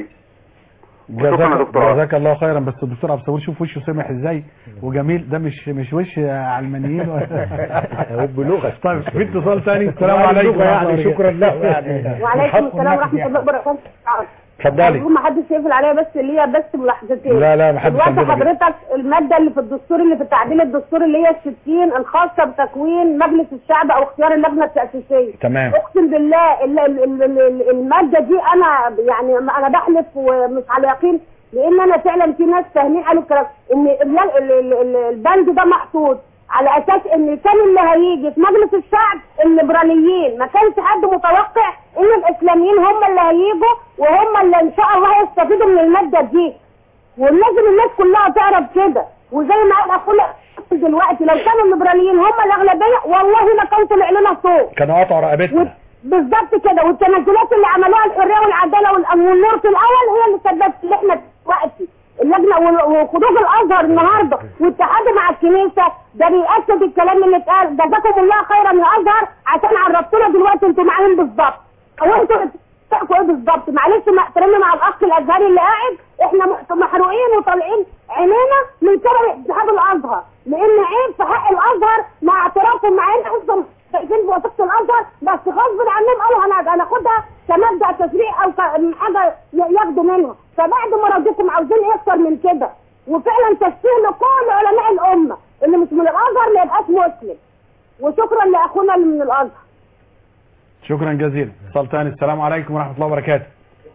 شكرا يا جزاك, دكتور. جزاك الله خيرا بس الدكتور عبد الصبور شوف وشه سمح ازاي وجميل ده مش مش وش علمانيين هو بلغة طيب في اتصال ثاني السلام عليكم اللغة يعني شكرا له يعني وعليكم السلام ورحمه الله وبركاته اتفضلي أرجو ما حدش يقفل عليا بس ليا بس ملاحظتين لا، لا، ما حدش دلوقتي عندنا كده. حضرتك الماده اللي في الدستور اللي في التعديل الدستوري اللي هي الستين الخاصه بتكوين مجلس الشعب او اختيار اللجنه التاسيسيه تمام اقسم بالله ال- ال- ال- ال- الماده دي انا يعني انا بحلف ومش على يقين لان انا فعلا في ناس فاهمين قالوا الكلام ان ال- ال- ال- ال- البند ده محطوط على اساس ان كان اللي هيجي في مجلس الشعب الليبراليين ما كانش حد متوقع ان الاسلاميين هم اللي هيجوا وهم اللي ان شاء الله هيستفيدوا من الماده دي ولازم الناس كلها تعرف كده وزي ما قال اخونا دلوقتي لو كانوا الليبراليين هم الاغلبيه والله ما كان طلع لنا صوت كانوا قطعوا رقبتنا بالظبط كده والتنازلات اللي عملوها الحريه والعداله وال- والنور في الاول هي اللي سببت اللي احنا دلوقتي اللجنه وال- وخروج الازهر النهارده واتحاده مع الكنيسه ده بيأكد الكلام اللي اتقال جزاكم الله خيرا يا ازهر عشان عرفتونا دلوقتي انتوا معاهم بالظبط او انتوا بتحكوا ايه بالظبط معلش مع احترامنا مع الاخ الازهري اللي قاعد احنا مح- محروقين وطالعين عينينا من سبب اتحاد الازهر لان عيب في حق الازهر مع اعترافهم معانا اصلا شايفين في وثيقه الازهر بس غصب عنهم قالوا هن- هناخدها كمبدا تشريع او ك- حاجه ي- ياخدوا منها فبعد ما رديتم عاوزين ايه اكتر من كده وفعلا تشفيه لكل علماء الامه اللي مش من الازهر ما يبقاش مسلم وشكرا لاخونا اللي من الازهر شكرا جزيلا اتصال ثاني السلام عليكم ورحمه الله وبركاته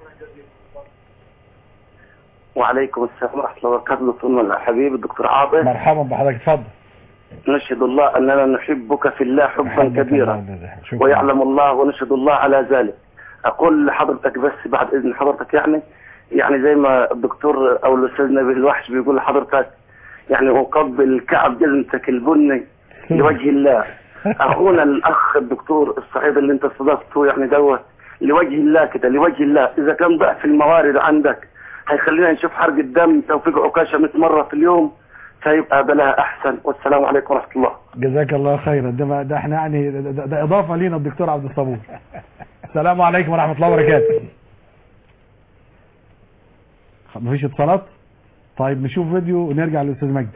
وعليكم السلام ورحمة الله وبركاته دكتورنا الحبيب الدكتور عاطف مرحبا بحضرتك اتفضل نشهد الله أننا نحبك في الله حبا كبيرا شكرا. ويعلم الله ونشهد الله على ذلك أقول لحضرتك بس بعد إذن حضرتك يعني يعني زي ما الدكتور أو الأستاذ نبيل الوحش بيقول لحضرتك يعني أقبل كعب جزمتك البني لوجه الله أخونا الأخ الدكتور الصعيد اللي أنت استضفته يعني دوت لوجه الله كده لوجه الله إذا كان ضعف الموارد عندك هيخلينا نشوف حرق الدم توفيق عكاشة 100 مرة في اليوم فيبقى بلاها أحسن والسلام عليكم ورحمة الله جزاك الله خيرا ده, ما- ده احنا يعني ده, ده, ده اضافه لينا الدكتور عبد الصبور السلام عليكم ورحمه الله وبركاته مفيش اتصالات طيب نشوف فيديو ونرجع للاستاذ مجدي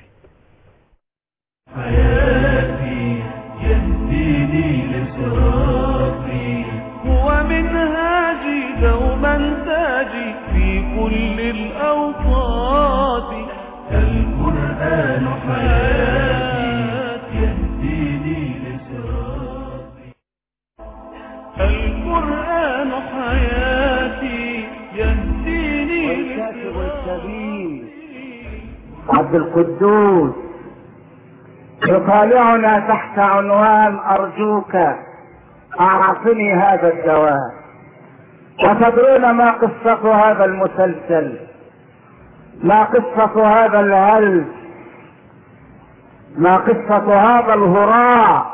حياتي يهديني لصراطي هو منهاجي دوما تاجي في كل الأوقات القرآن حياتي يهديني لصراطي القرآن حياتي يهديني لصراطي عبد القدوس يطالعنا تحت عنوان أرجوك أعطني هذا الدواء وتدرون ما قصة هذا المسلسل ما قصة هذا الهلس ما قصة هذا الهراء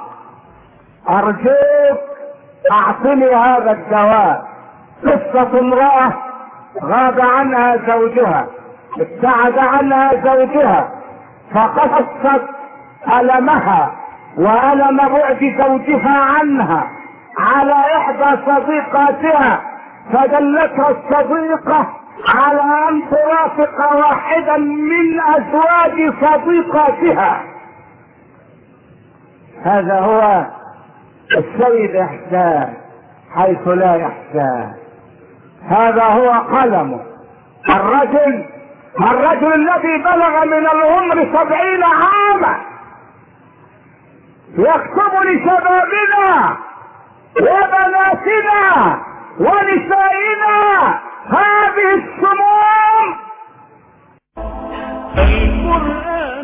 أرجوك أعطني هذا الدواء قصة امرأة غاب عنها زوجها ابتعد عنها زوجها فقصت ألمها وألم بعد زوجها عنها على إحدى صديقاتها فدلتها الصديقة على أن ترافق واحدا من أزواج صديقاتها هذا هو السيد إحسان حيث لا يحسان هذا هو قلمه الرجل الرجل الذي بلغ من العمر سبعين عاما يكتب لشبابنا وبناتنا ونسائنا هذه السموم القرآن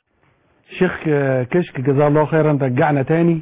شيخ كشك جزاه الله خيرا رجعنا تاني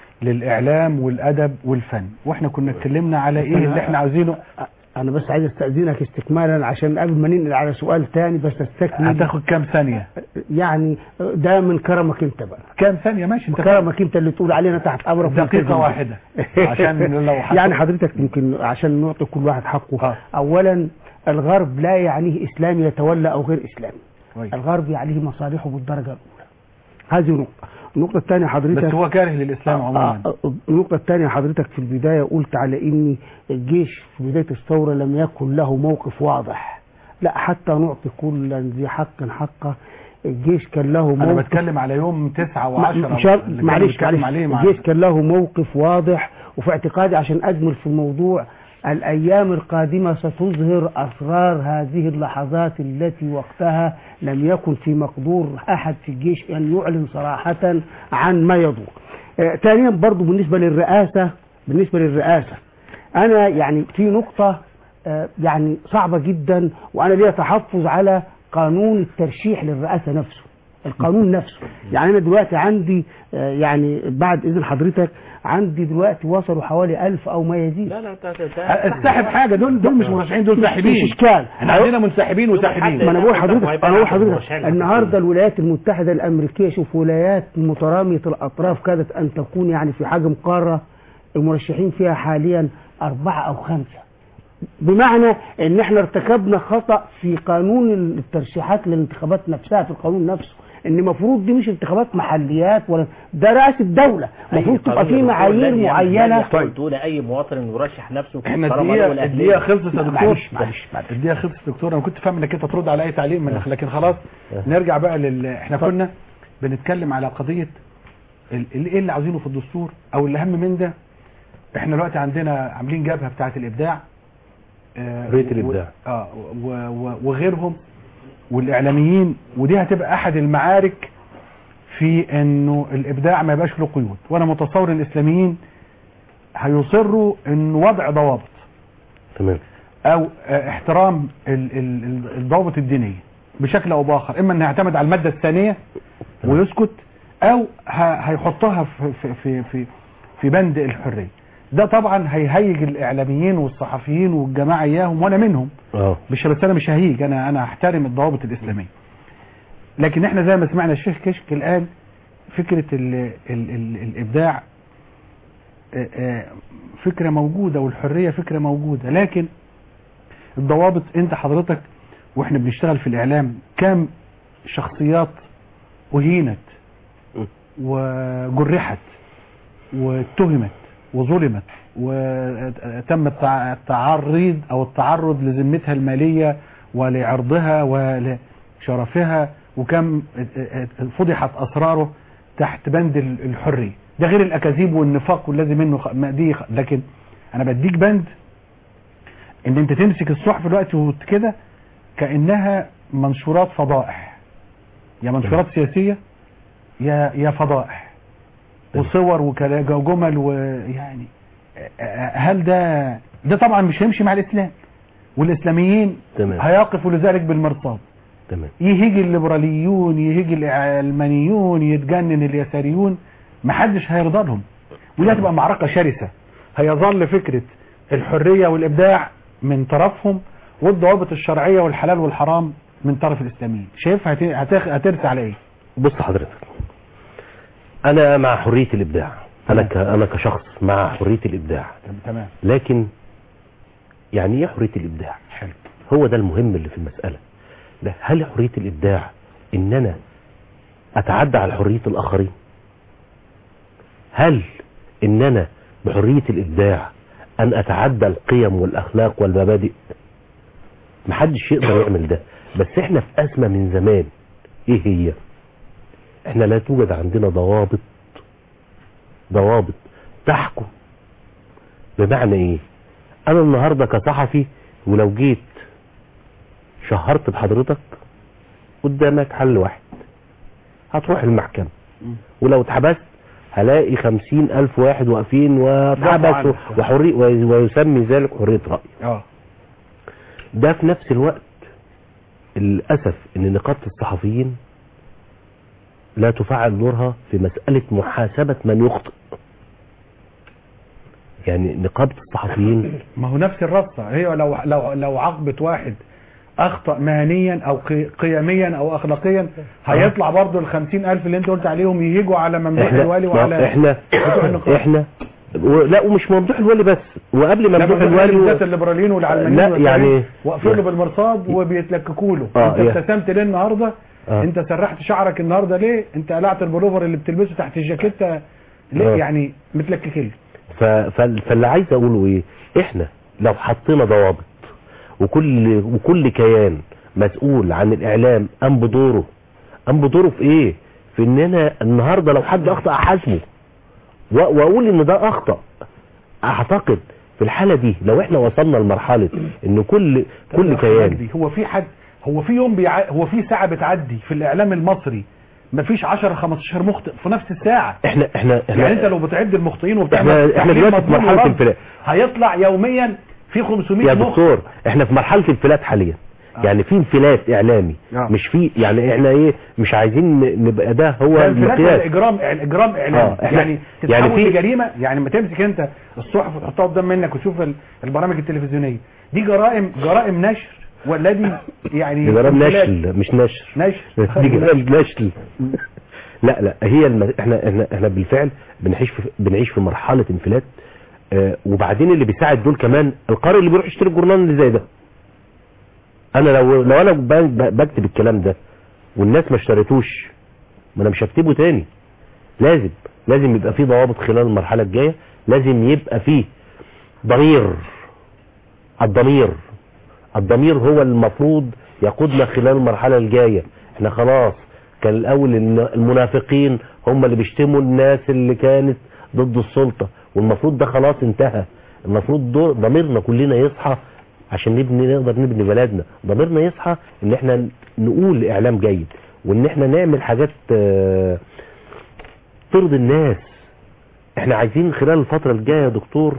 للاعلام والادب والفن واحنا كنا اتكلمنا على ايه اللي احنا عاوزينه انا بس عايز استاذنك استكمالا عشان قبل ما ننقل على سؤال تاني بس استكمل هتاخد كام ثانيه يعني ده من كرمك انت بقى كام ثانيه ماشي انت كرمك انت اللي تقول علينا تحت امرك دقيقه ونلتزم. واحده عشان لو حصل- يعني حضرتك يمكن عشان نعطي كل واحد حقه آه. اولا الغرب لا يعنيه اسلامي يتولى او غير اسلامي كويس. الغرب يعنيه مصالحه بالدرجه الاولى هذه نقطه النقطه الثانيه حضرتك بس هو كاره للاسلام عموما آه، آه، النقطة الثانية حضرتك في البداية قلت على إن الجيش في بداية الثورة لم يكن له موقف واضح لا حتى نعطي كل ذي حق حقه الجيش كان له موقف انا بتكلم على يوم 9 و10 مش عارف- معلش معلش عليه مع الجيش كان له موقف واضح وفي اعتقادي عشان اجمل في الموضوع الايام القادمه ستظهر اسرار هذه اللحظات التي وقتها لم يكن في مقدور احد في الجيش ان يعلن صراحه عن ما يدور. آه، ثانيا برضو بالنسبه للرئاسه بالنسبه للرئاسه انا يعني في نقطه آه، يعني صعبه جدا وانا ليا تحفظ على قانون الترشيح للرئاسه نفسه القانون نفسه يعني انا دلوقتي عندي آه، يعني بعد اذن حضرتك عندي دلوقتي وصلوا حوالي ألف او ما يزيد لا لا ده- ده- ده- الساحب حاجه دول دول مش مرشحين دول مش- ساحبين مش اشكال احنا عندنا منسحبين وساحبين ما انا بقول حضرتك وهيبقى انا بقول عنده حضرتك مرشحين النهارده الولايات المتحده الامريكيه شوف ولايات متراميه الاطراف كادت ان تكون يعني في حجم قاره المرشحين فيها حاليا اربعه او خمسه بمعنى ان احنا ارتكبنا خطا في قانون الترشيحات للانتخابات نفسها في القانون نفسه ان المفروض دي مش انتخابات محليات ولا ده رئاسه دوله المفروض تبقى في معايير معينه طيب دون اي مواطن انه يرشح نفسه احنا طالما الدقيقه له الأهلية. الدقيقه خلصت يا لا، دكتور معلش معلش معلش الدقيقه خلصت يا دكتور انا كنت فاهم انك انت ترد على اي تعليق من لكن خلاص نرجع بقى لل احنا كنا بنتكلم على قضيه ال- ال- ايه اللي عاوزينه في الدستور او الاهم من ده احنا دلوقتي عندنا عاملين جبهه بتاعه الابداع آه، حرية و- الإبداع. اه و- و- وغيرهم والاعلاميين ودي هتبقى احد المعارك في انه الابداع ما يبقاش له قيود وانا متصور ان الاسلاميين هيصروا ان وضع ضوابط تمام او آه، احترام ال- ال- ال- الضوابط الدينيه بشكل او باخر اما انه يعتمد على الماده الثانيه ويسكت او ه- هيحطها في في في في, في بند الحريه ده طبعا هيهيج الاعلاميين والصحفيين والجماعه اياهم وانا منهم اه مش بس انا مش ههيج انا انا هحترم الضوابط الاسلاميه لكن احنا زي ما سمعنا الشيخ كشك الان فكره ال ال ال الابداع آه، آه، فكره موجوده والحريه فكره موجوده لكن الضوابط انت حضرتك واحنا بنشتغل في الاعلام كام شخصيات اهينت وجرحت واتهمت وظلمت وتم التع- التعريض او التعرض لذمتها الماليه ولعرضها ول شرفها وكم فضحت اسراره تحت بند ال- الحريه ده غير الاكاذيب والنفاق والذي منه خ- ما دي خ- لكن انا بديك بند ان انت تمسك الصحف دلوقتي وكده كانها منشورات فضائح يا منشورات سياسيه يا يا فضائح وصور وكلا- وجمل ويعني هل ده ده طبعا مش هيمشي مع الاسلام والاسلاميين تمام. هيقفوا لذلك بالمرصاد تمام يهيج الليبراليون يهيج العلمانيون يتجنن اليساريون محدش هيرضى لهم ودي هتبقى معركة شرسة هيظل فكرة الحرية والإبداع من طرفهم والضوابط الشرعية والحلال والحرام من طرف الإسلاميين شايف هت- هتخ- هترسى على إيه بص حضرتك انا مع حريه الابداع انا ك... انا كشخص مع حريه الابداع تمام لكن يعني ايه حريه الابداع حلو هو ده المهم اللي في المساله ده هل حريه الابداع ان انا اتعدى على حريه الاخرين هل ان انا بحريه الابداع ان اتعدى القيم والاخلاق والمبادئ محدش يقدر يعمل ده بس احنا في ازمه من زمان ايه هي احنا لا توجد عندنا ضوابط ضوابط تحكم بمعنى ايه انا النهاردة كصحفي ولو جيت شهرت بحضرتك قدامك حل واحد هتروح المحكمة ولو اتحبست هلاقي خمسين الف واحد واقفين واتحبس عنك. وحري ويسمي ذلك حرية رأي اه ده في نفس الوقت للأسف ان نقابة الصحفيين لا تفعل دورها في مسألة محاسبة من يخطئ يعني نقابة الصحفيين ما هو نفس الرصة هي لو لو لو عاقبت واحد اخطأ مهنيا او قي- قيميا او اخلاقيا هيطلع برضه ال 50000 اللي انت قلت عليهم يهيجوا على ممدوح احنا الوالي ما- وعلى احنا بتوع النقابة. احنا و- لا ومش ممدوح الوالي بس وقبل لا ممدوح ممدوح الوالي بالذات و... الليبراليين والعلمانيين لا واليساريين يعني واقفين له بالمرصاد وبيتلككوا له آه، انت يا- ابتسمت ليه النهارده آه. انت سرحت شعرك النهارده ليه انت قلعت البلوفر اللي بتلبسه تحت الجاكيته ليه آه. يعني متلككين ف... فال- فاللي عايز اقوله ايه احنا لو حطينا ضوابط وكل وكل كيان مسؤول عن الاعلام قام بدوره قام بدوره في ايه في ان انا النهارده لو حد اخطا احاسبه و- واقول ان ده اخطا اعتقد في الحاله دي لو احنا وصلنا لمرحله ان كل كل كيان مجدي، هو في حد هو في يوم بيع... هو في ساعه بتعدي في الاعلام المصري مفيش 10 15 مخطئ في نفس الساعه احنا احنا احنا يعني انت لو بتعد المخطئين وبتعمل احنا احنا تحليل دلوقتي في مضمون مرحله ورد، انفلات هيطلع يوميا في 500 يا مخطئ دكتور احنا في مرحله انفلات حاليا يعني في انفلات اعلامي آه. مش في يعني احنا ايه مش عايزين ن- نبقى ده هو ده انفلات ولا المقياس اجرام اجرام اعلامي آه، إحنا- يعني يعني تتحول في- لجريمه يعني ما تمسك انت الصحف وتحطها قدام منك وتشوف ال- البرامج التلفزيونيه دي جرائم جرائم نشر ولا دي يعني دي جرام انفلات؟ نشل مش نشر نشر دي جرام نشل لا لا هي الم... احنا احنا احنا بالفعل بنعيش في بنعيش في مرحله انفلات آه وبعدين اللي بيساعد دول كمان القارئ اللي بيروح يشتري الجورنال اللي زي ده انا لو لو انا ب- ب- بكتب الكلام ده والناس ما اشتريتوش ما انا مش هكتبه تاني لازم لازم يبقى في ضوابط خلال المرحله الجايه لازم يبقى في ضمير الضمير الضمير هو المفروض يقودنا خلال المرحله الجايه احنا خلاص كان الاول إن المنافقين هم اللي بيشتموا الناس اللي كانت ضد السلطه والمفروض ده خلاص انتهى المفروض دور ضميرنا كلنا يصحى عشان نبني نقدر نبني بلدنا ضميرنا يصحى ان احنا نقول اعلام جيد وان احنا نعمل حاجات آه، ترضي الناس احنا عايزين خلال الفترة الجاية يا دكتور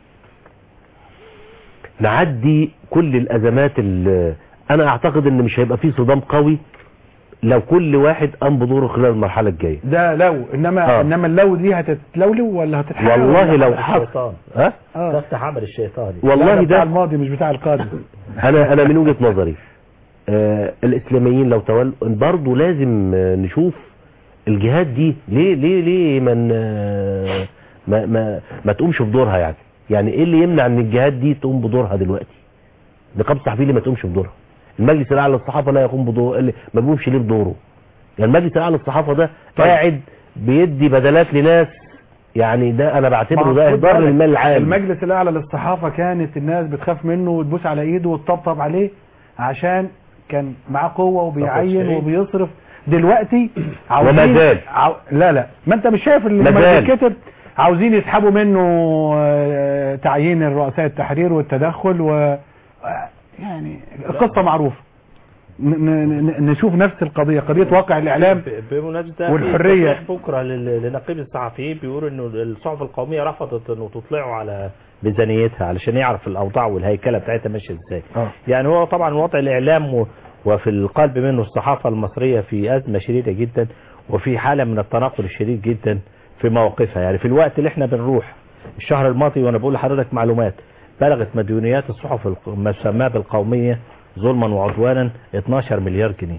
نعدي كل الازمات اللي انا اعتقد ان مش هيبقى فيه صدام قوي لو كل واحد قام بدوره خلال المرحلة الجاية ده لو انما آه. انما اللو دي هتتلولو ولا هتتحقق والله ولا لو هتتحقق؟ حصل الشيطان ها اه تفتح عمل الشيطاني والله لا، بتاع ده الماضي مش بتاع القادم انا انا من وجهة نظري آه الاسلاميين لو تولوا برضه لازم آه، نشوف الجهاد دي ليه ليه ليه من آه، ما ما ما تقومش بدورها يعني يعني ايه اللي يمنع ان الجهاد دي تقوم بدورها دلوقتي نقابه الصحفيين ليه ما تقومش بدورها المجلس الاعلى للصحافه لا يقوم بدور اللي- ما بيقومش ليه بدوره يعني المجلس الاعلى للصحافه ده قاعد بيدي بدلات لناس يعني ده انا بعتبره ده خد اهدار بالك، للمال العام المجلس الاعلى للصحافه كانت الناس بتخاف منه وتبوس على ايده وتطبطب عليه عشان كان معاه قوه وبيعين شريف. وبيصرف دلوقتي عاوزين وما زال. عاو... لا لا ما انت مش شايف اللي ما لما زال. بيتكتب عاوزين يسحبوا منه آه، تعيين الرؤساء التحرير والتدخل و آه، يعني القصه معروفه ن- ن- ن- نشوف نفس القضيه قضيه واقع الاعلام ب- بمناسبة ده في والحرية. تصريح بكره لل- لنقيب الصحفيين بيقول انه الصحف القوميه رفضت انه تطلعوا على ميزانيتها علشان يعرف الاوضاع والهيكله بتاعتها ماشيه ازاي اه يعني هو طبعا وضع الاعلام و- وفي القلب منه الصحافه المصريه في ازمه شديده جدا وفي حاله من التناقض الشديد جدا في مواقفها يعني في الوقت اللي احنا بنروح الشهر الماضي وانا بقول لحضرتك معلومات بلغت مديونيات الصحف الق- المسماه بالقوميه ظلما وعدوانا 12 مليار جنيه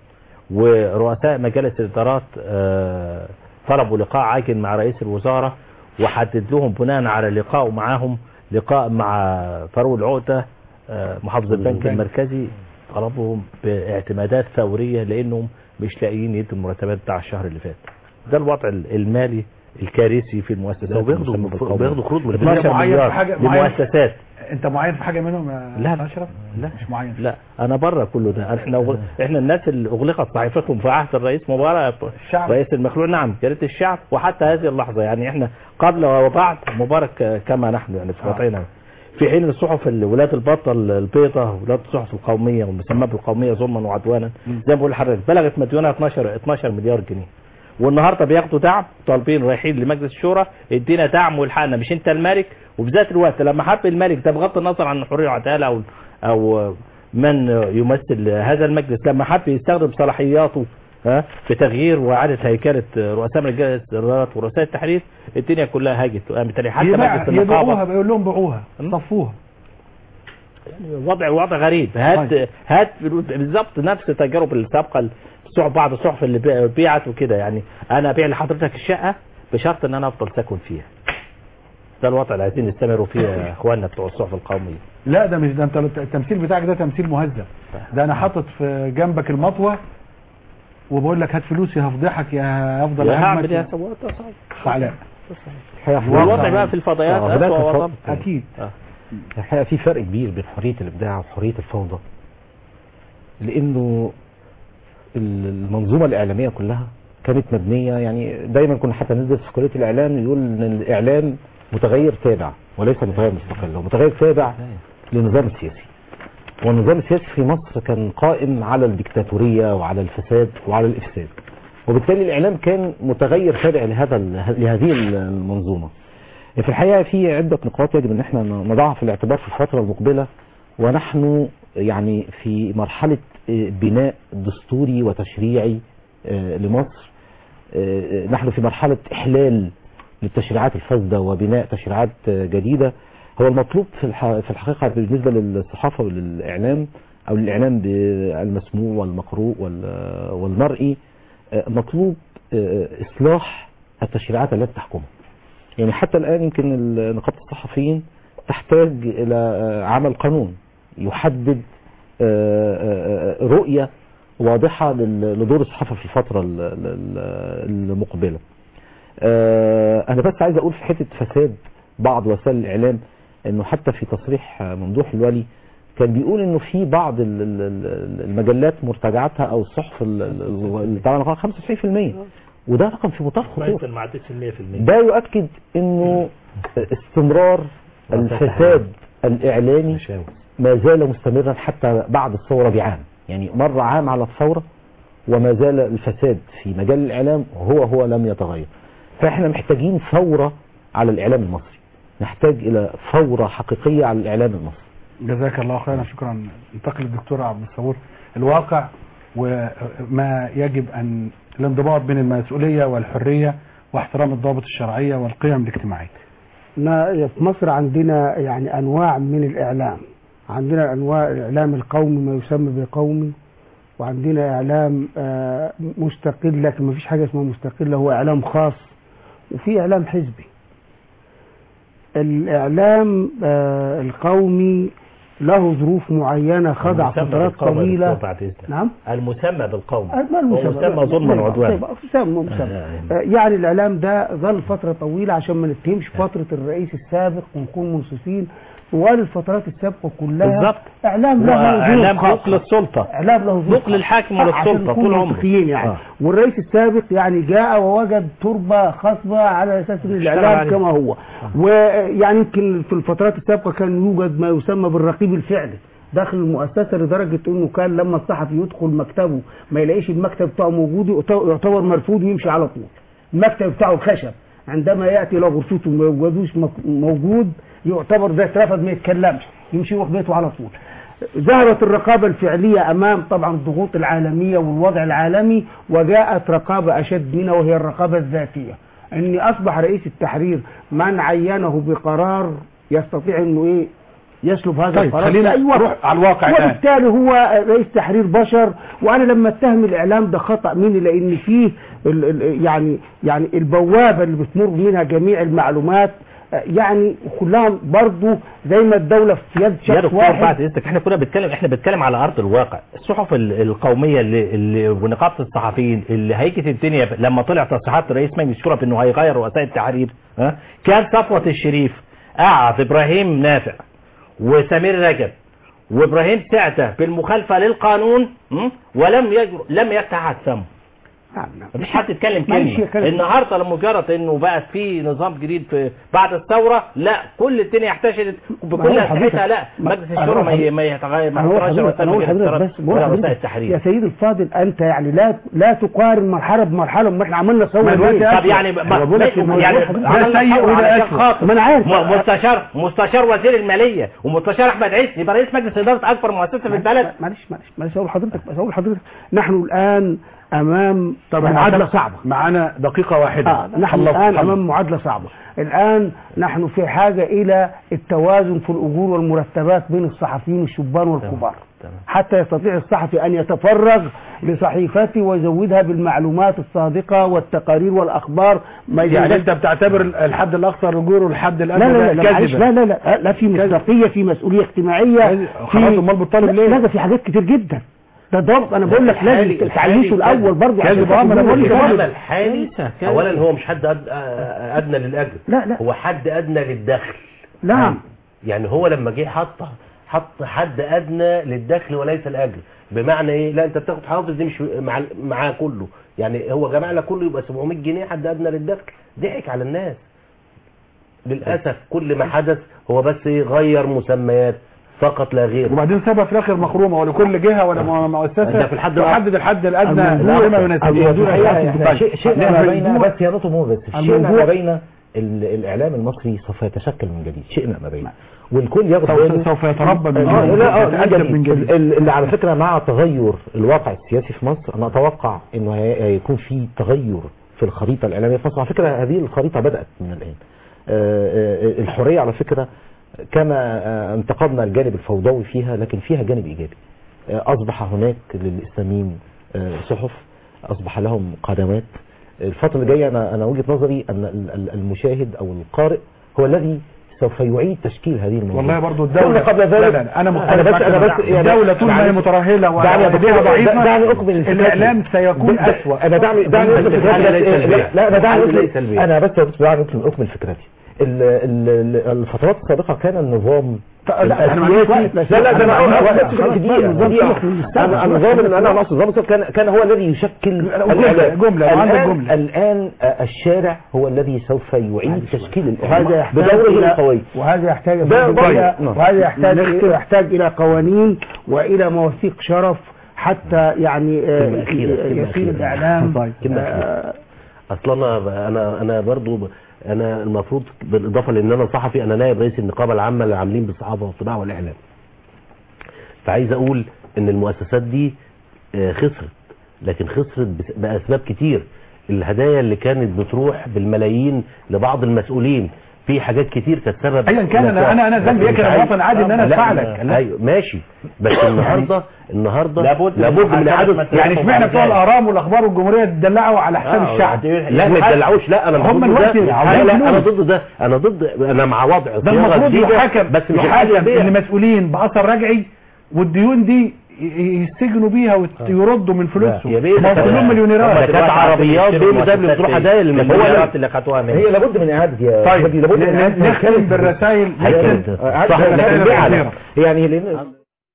ورؤساء مجالس الادارات آه، طلبوا لقاء عاجل مع رئيس الوزاره وحدد لهم بناء على لقائه معاهم لقاء مع فاروق العقده آه، محافظ البنك المركزي طلبهم باعتمادات فوريه لانهم مش لاقيين يدوا المرتبات بتاع الشهر اللي فات ده الوضع المالي الكارثي في المؤسسات ده بياخدوا- المسمى بالقومية. بياخدوا قروض من 12 معين في مليار حاجة- معين- لمؤسسات انت معين في حاجه منهم يا لا. اشرف لا مش معين لا انا بره كله ده احنا أغل... احنا الناس اللي اغلقت صحيفتهم في عهد الرئيس مبارك الشعب. رئيس المخلوع نعم جريده الشعب وحتى هذه اللحظه يعني احنا قبل وبعد مبارك كما نحن يعني في وضعنا في حين الصحف ال- ولاد البطل البيضاء ولاد الصحف القوميه والمسمى بالقوميه ظلما وعدوانا زي ما بقول لحضرتك بلغت مديونها 12 12 مليار جنيه والنهارده بياخدوا دعم طالبين رايحين لمجلس الشورى ادينا دعم والحقنا مش انت الملك وبذات الوقت لما حب الملك ده بغض النظر عن الحريه والعداله او او من يمثل هذا المجلس لما حب يستخدم صلاحياته ها في تغيير واعاده هيكله رؤساء مجالس الادارات ورؤساء التحرير الدنيا كلها هاجت وقامت تاني. حتى يبيع- مجلس يبيعوها النقابه بيقول لهم بيعوها صفوها وضع وضع غريب هات هات بالظبط نفس التجارب السابقه الصحف بعض الصحف اللي بي- بيعت وكده يعني انا ابيع لحضرتك الشقه بشرط ان انا افضل ساكن فيها ده الوضع اللي عايزين يستمروا فيه يا اخواننا بتوع الصحف القوميه لا ده مش ده انت التمثيل بتاعك ده تمثيل مهذب ده انا حاطط في جنبك المطوه وبقول لك هات فلوسي هفضحك يا افضل يا هعمل أهاجمك. ايه يا سواد ده صعب علاء والوضع بقى في الفضائيات آه، هناك أسوأ فرق. وطبعا اكيد الحقيقه في فرق كبير بين حريه الابداع وحريه الفوضى لانه المنظومه الاعلاميه كلها كانت مبنيه يعني دايما كنا حتى ندرس في كليه الاعلام يقول ان الاعلام متغير تابع وليس متغير مستقل هو متغير تابع للنظام السياسي والنظام السياسي في مصر كان قائم على الديكتاتوريه وعلى الفساد وعلى الافساد وبالتالي الاعلام كان متغير تابع لهذا ال- لهذه المنظومه في الحقيقه في عده نقاط يجب ان احنا نضعها في الاعتبار في الفتره المقبله ونحن يعني في مرحله آه، بناء دستوري وتشريعي آه، لمصر آه، نحن في مرحله احلال للتشريعات الفاسده وبناء تشريعات آه، جديده هو المطلوب في الح- في الحقيقه بالنسبه للصحافه وللاعلام او الاعلام بالمسموع والمقروء وال- والمرئي آه، مطلوب آه، اصلاح التشريعات التي تحكمها يعني حتى الآن يمكن ال- نقابة الصحفيين تحتاج إلى آه، عمل قانون يحدد آه، آه، آه، رؤية واضحة لل- لدور الصحافة في الفترة ال- ال- المقبلة آه، أنا بس عايز أقول في حتة فساد بعض وسائل الإعلام إنه حتى في تصريح آه، ممدوح الولي كان بيقول إنه في بعض ال- ال- ال- المجلات مرتجعاتها أو الصحف ال- ال- اللي طبعا 95% وده رقم في منتهى الخطورة كويس ما عدتش ال 100% ده يؤكد انه استمرار الفساد الاعلامي ما زال مستمرا حتى بعد الثوره بعام يعني مر عام على الثوره وما زال الفساد في مجال الاعلام هو هو لم يتغير فاحنا محتاجين ثوره على الاعلام المصري نحتاج الى ثوره حقيقيه على الاعلام المصري جزاك الله خيرا شكرا انتقل للدكتور عبد الصبور الواقع وما يجب ان الانضباط بين المسؤوليه والحريه واحترام الضوابط الشرعيه والقيم الاجتماعيه ما- في مصر عندنا يعني انواع من الاعلام عندنا انواع الاعلام القومي ما يسمى بقومي وعندنا اعلام آه، مستقل لكن ما فيش حاجه اسمها مستقل هو اعلام خاص وفي اعلام حزبي الاعلام آه، القومي له ظروف معينة خضع المسمى فترات بالقوم يا طويلة دكتور بعد إذنك. نعم المسمى بالقوم ما هو مسمى ظلما وعدوانا مسمى مسمى آه، يعني الاعلام ده ظل فتره طويله عشان ما نتهمش فتره الرئيس السابق ونكون منصفين طوال الفترات السابقه كلها بالظبط. اعلام له هو ظروف إعلام خاصة. ذوق للسلطة. اعلام له ظروف ذوق للحاكم خاصة. وللسلطة عشان نكون طول عمره. منطقيين يعني آه. والرئيس السابق يعني جاء ووجد تربه خصبه على اساس ان اشتغل الاعلام عليه. كما هو ويعني يمكن في الفترات السابقه كان يوجد ما يسمى بالرقيب الفعلي داخل المؤسسه لدرجه انه كان لما الصحفي يدخل مكتبه ما يلاقيش المكتب بتاعه موجود يعت- يعتبر مرفوض ويمشي على طول المكتب بتاعه خشب عندما ياتي الى غرفته ما يوجدوش مك- موجود يعتبر ده اترفض ما يتكلمش يمشي يروح بيته على طول ظهرت الرقابة الفعلية أمام طبعا الضغوط العالمية والوضع العالمي وجاءت رقابة أشد منها وهي الرقابة الذاتية أن أصبح رئيس التحرير من عينه بقرار يستطيع أنه إيه يسلب هذا طيب، القرار خلينا في أي وقت. نروح على الواقع الآن. وبالتالي هو رئيس تحرير بشر وأنا لما اتهم الإعلام ده خطأ مني لأن فيه ال ال يعني يعني البوابة اللي بتمر منها جميع المعلومات آه، يعني كلها برضو زي ما الدولة في يد يا شخص دكتور واحد بعد اذنك احنا كنا بنتكلم احنا بنتكلم على ارض الواقع الصحف ال- القوميه اللي, اللي ونقابه الصحفيين اللي هيكت الدنيا ب- لما طلع تصريحات رئيس مجلس الشورى بانه هيغير رؤساء التحرير ها كان صفوه الشريف قعد ابراهيم نافع وسمير رجب وابراهيم سعده بالمخالفه للقانون م? ولم يجر لم يفتح فمه مفيش حد يتكلم ماشي كلمه يتكلم. النهارده لمجرد انه بقت في نظام جديد في بعد الثوره لا كل الدنيا احتشدت ما هو بكل حضرتك- اسلحتها لا ما- مجلس أنا الشورى هقول ما ي- ما يتغير ما انا بقول يتغيرش حضرتك انا بقول حضرتك بس بقول ولا رؤساء حضرتك التحرير يا سيدي الفاضل انت يعني لا لا تقارن مرحله بمرحله ما احنا عملنا ثوره ما دلوقتي ليه؟ أسوأ. طب يعني ما- أنا بقول لك ما- إن يعني حضرتك- عملنا ثورة علشان خاطر. ما انا عارف م- مستشار مستشار وزير الماليه ومستشار احمد عيسى يبقى رئيس مجلس اداره اكبر مؤسسه في البلد معلش معلش معلش اقول لحضرتك بس اقول لحضرتك نحن الان امام طب معادله إحنا صعبه معانا دقيقة واحدة آه نحن خلص- الآن خلص. أمام معادلة صعبة الآن نحن في حاجة إلى التوازن في الأجور والمرتبات بين الصحفيين الشبان والكبار حتى يستطيع الصحفي أن يتفرغ لصحيفته ويزودها بالمعلومات الصادقة والتقارير والأخبار ما يعني يجوز- انت بتعتبر الحد الاقصى رجوع والحد لا الادنى لا لا ده لا, معلش، كذبة. لا لا لا لا في مصداقية في مسؤولية اجتماعية خلاص، أمال بتطالب ليه؟ لا ده في حاجات كتير جدا ده ضبط انا بقول لك لازم الحالي- تعيشه الحالي الاول برضه كذب. عشان ما انا بقول لك تفهموا. العمل الحالي اولا هو مش حد أد- ادنى للاجر لا لا هو حد ادنى للدخل نعم يعني هو لما جه حط حط حد ادنى للدخل وليس الاجر بمعنى ايه لا انت بتاخد حافظ دي مش مع معاه كله يعني هو جمع لك كله يبقى 700 جنيه حد ادنى للدخل ضحك على الناس للاسف كل ما حدث هو بس إيه؟ غير مسميات فقط لا غير وبعدين سابها في الاخر مخرومه ولكل جهه ولا م- مؤسسه ده في الحد تحدد الحد الادنى الموضوع- بما يناسبها الموضوع- شيء شيء ما بين بس يا نقطة مهمة بس شيء ما الموضوع- بين ال- الإعلام المصري سوف يتشكل من جديد شئنا ما بين والكل ياخد سوف- باله سوف يتربى من آه، جديد. لا، آه، يتأدب من جديد. ال- ال- اللي على فكرة مع تغير الواقع السياسي في مصر أنا أتوقع إنه هي- هيكون في تغير في الخريطة الإعلامية في مصر على فكرة هذه الخريطة بدأت من الآن آه، آه، الحرية على فكرة كما آه، انتقدنا الجانب الفوضوي فيها لكن فيها جانب إيجابي آه، أصبح هناك للإسلاميين آه، صحف أصبح لهم قنوات الفترة اللي جاية أنا أنا وجهة نظري أن ال- ال- المشاهد أو القارئ هو الذي سوف يعيد تشكيل هذه الموضوع والله برضو الدولة قبل ذلك لا لا انا مختلف أنا بس معك أنا تماماً. بس يعني الدولة طول ما هي معلش. مترهلة دعني وإيديها أدخل- ضعيفة دعني أكمل الفكرة دي. الإعلام سيكون ب- أسوأ انا دعني دعني بس اكمل الحل فكرتي ليس بس- سلبيا. لا انا دعني الحل ليس أكمل- سلبيا. انا بس بس دعني اكمل اكمل فكرتي ال- ال- ال- الفترات السابقه كان النظام لا، إحنا السياسي- معلش، لا لا ده انا أنا أنا- معلش، أنا- خلاص، دقيقة، النظام دقيقة. سياسي مستعمل. انا النظام اللي انا اقصد النظام كان كان هو الذي يشكل جملة- الإعلام. جملة، وعندك الآن- جملة. الان آه، الشارع هو الذي سوف يعيد تشكيل وهذا الاعلام يحتاج بدوره إلى- القوي وهذا يحتاج ده إلى- طيب. نعم. وهذا يحتاج نختم. يحتاج الى قوانين والى مواثيق شرف حتى يعني آه، كلمة أخيرة، كلمة يصير أخيرة. الاعلام كلمة آه، أخيرة. اصل انا انا انا برضو ب- انا المفروض بالاضافه لان انا صحفي انا نائب رئيس النقابه العامه للعاملين بالصحافه والطباعه والاعلام فعايز اقول ان المؤسسات دي آه، خسرت لكن خسرت بس- باسباب كتير الهدايا اللي كانت بتروح بالملايين لبعض المسؤولين في حاجات كتير كانت سبب أيا كان أنا- أنا- أنا ذنبي إيه مش كمواطن عايز- عادي إن أنا لا، أدفع لك. لا. ايوه ماشي بس النهارده النهارده لابد من لابد من محاسبة اعاده يعني اشمعنى بتوع الاهرام والاخبار والجمهوريه تدلعوا على حساب آه، الشعب لا ما يدلعوش لا انا هم ضد الوقت ده لا عاوزين لا انا فلوس. ضد ده انا ضد انا مع وضع ده صياغة المفروض جديدة، يحاكم بس مش يحاكم الحاجة المسؤولين باثر رجعي والديون دي ي- يسجنوا بيها ويردوا من فلوسهم يا بيه ما هو كلهم مليونيرات ده كانت عربيات بي ام دبليو بتروح هدايا للمسؤولين اللي خدوها منه هي لابد من اعاده يا طيب شبابي، لابد من ن- إعادة نختم الكلام. بالرسائل هيكل. نختم آه، صح إعادة الرسائل الكلام. الأخيرة. يعني لان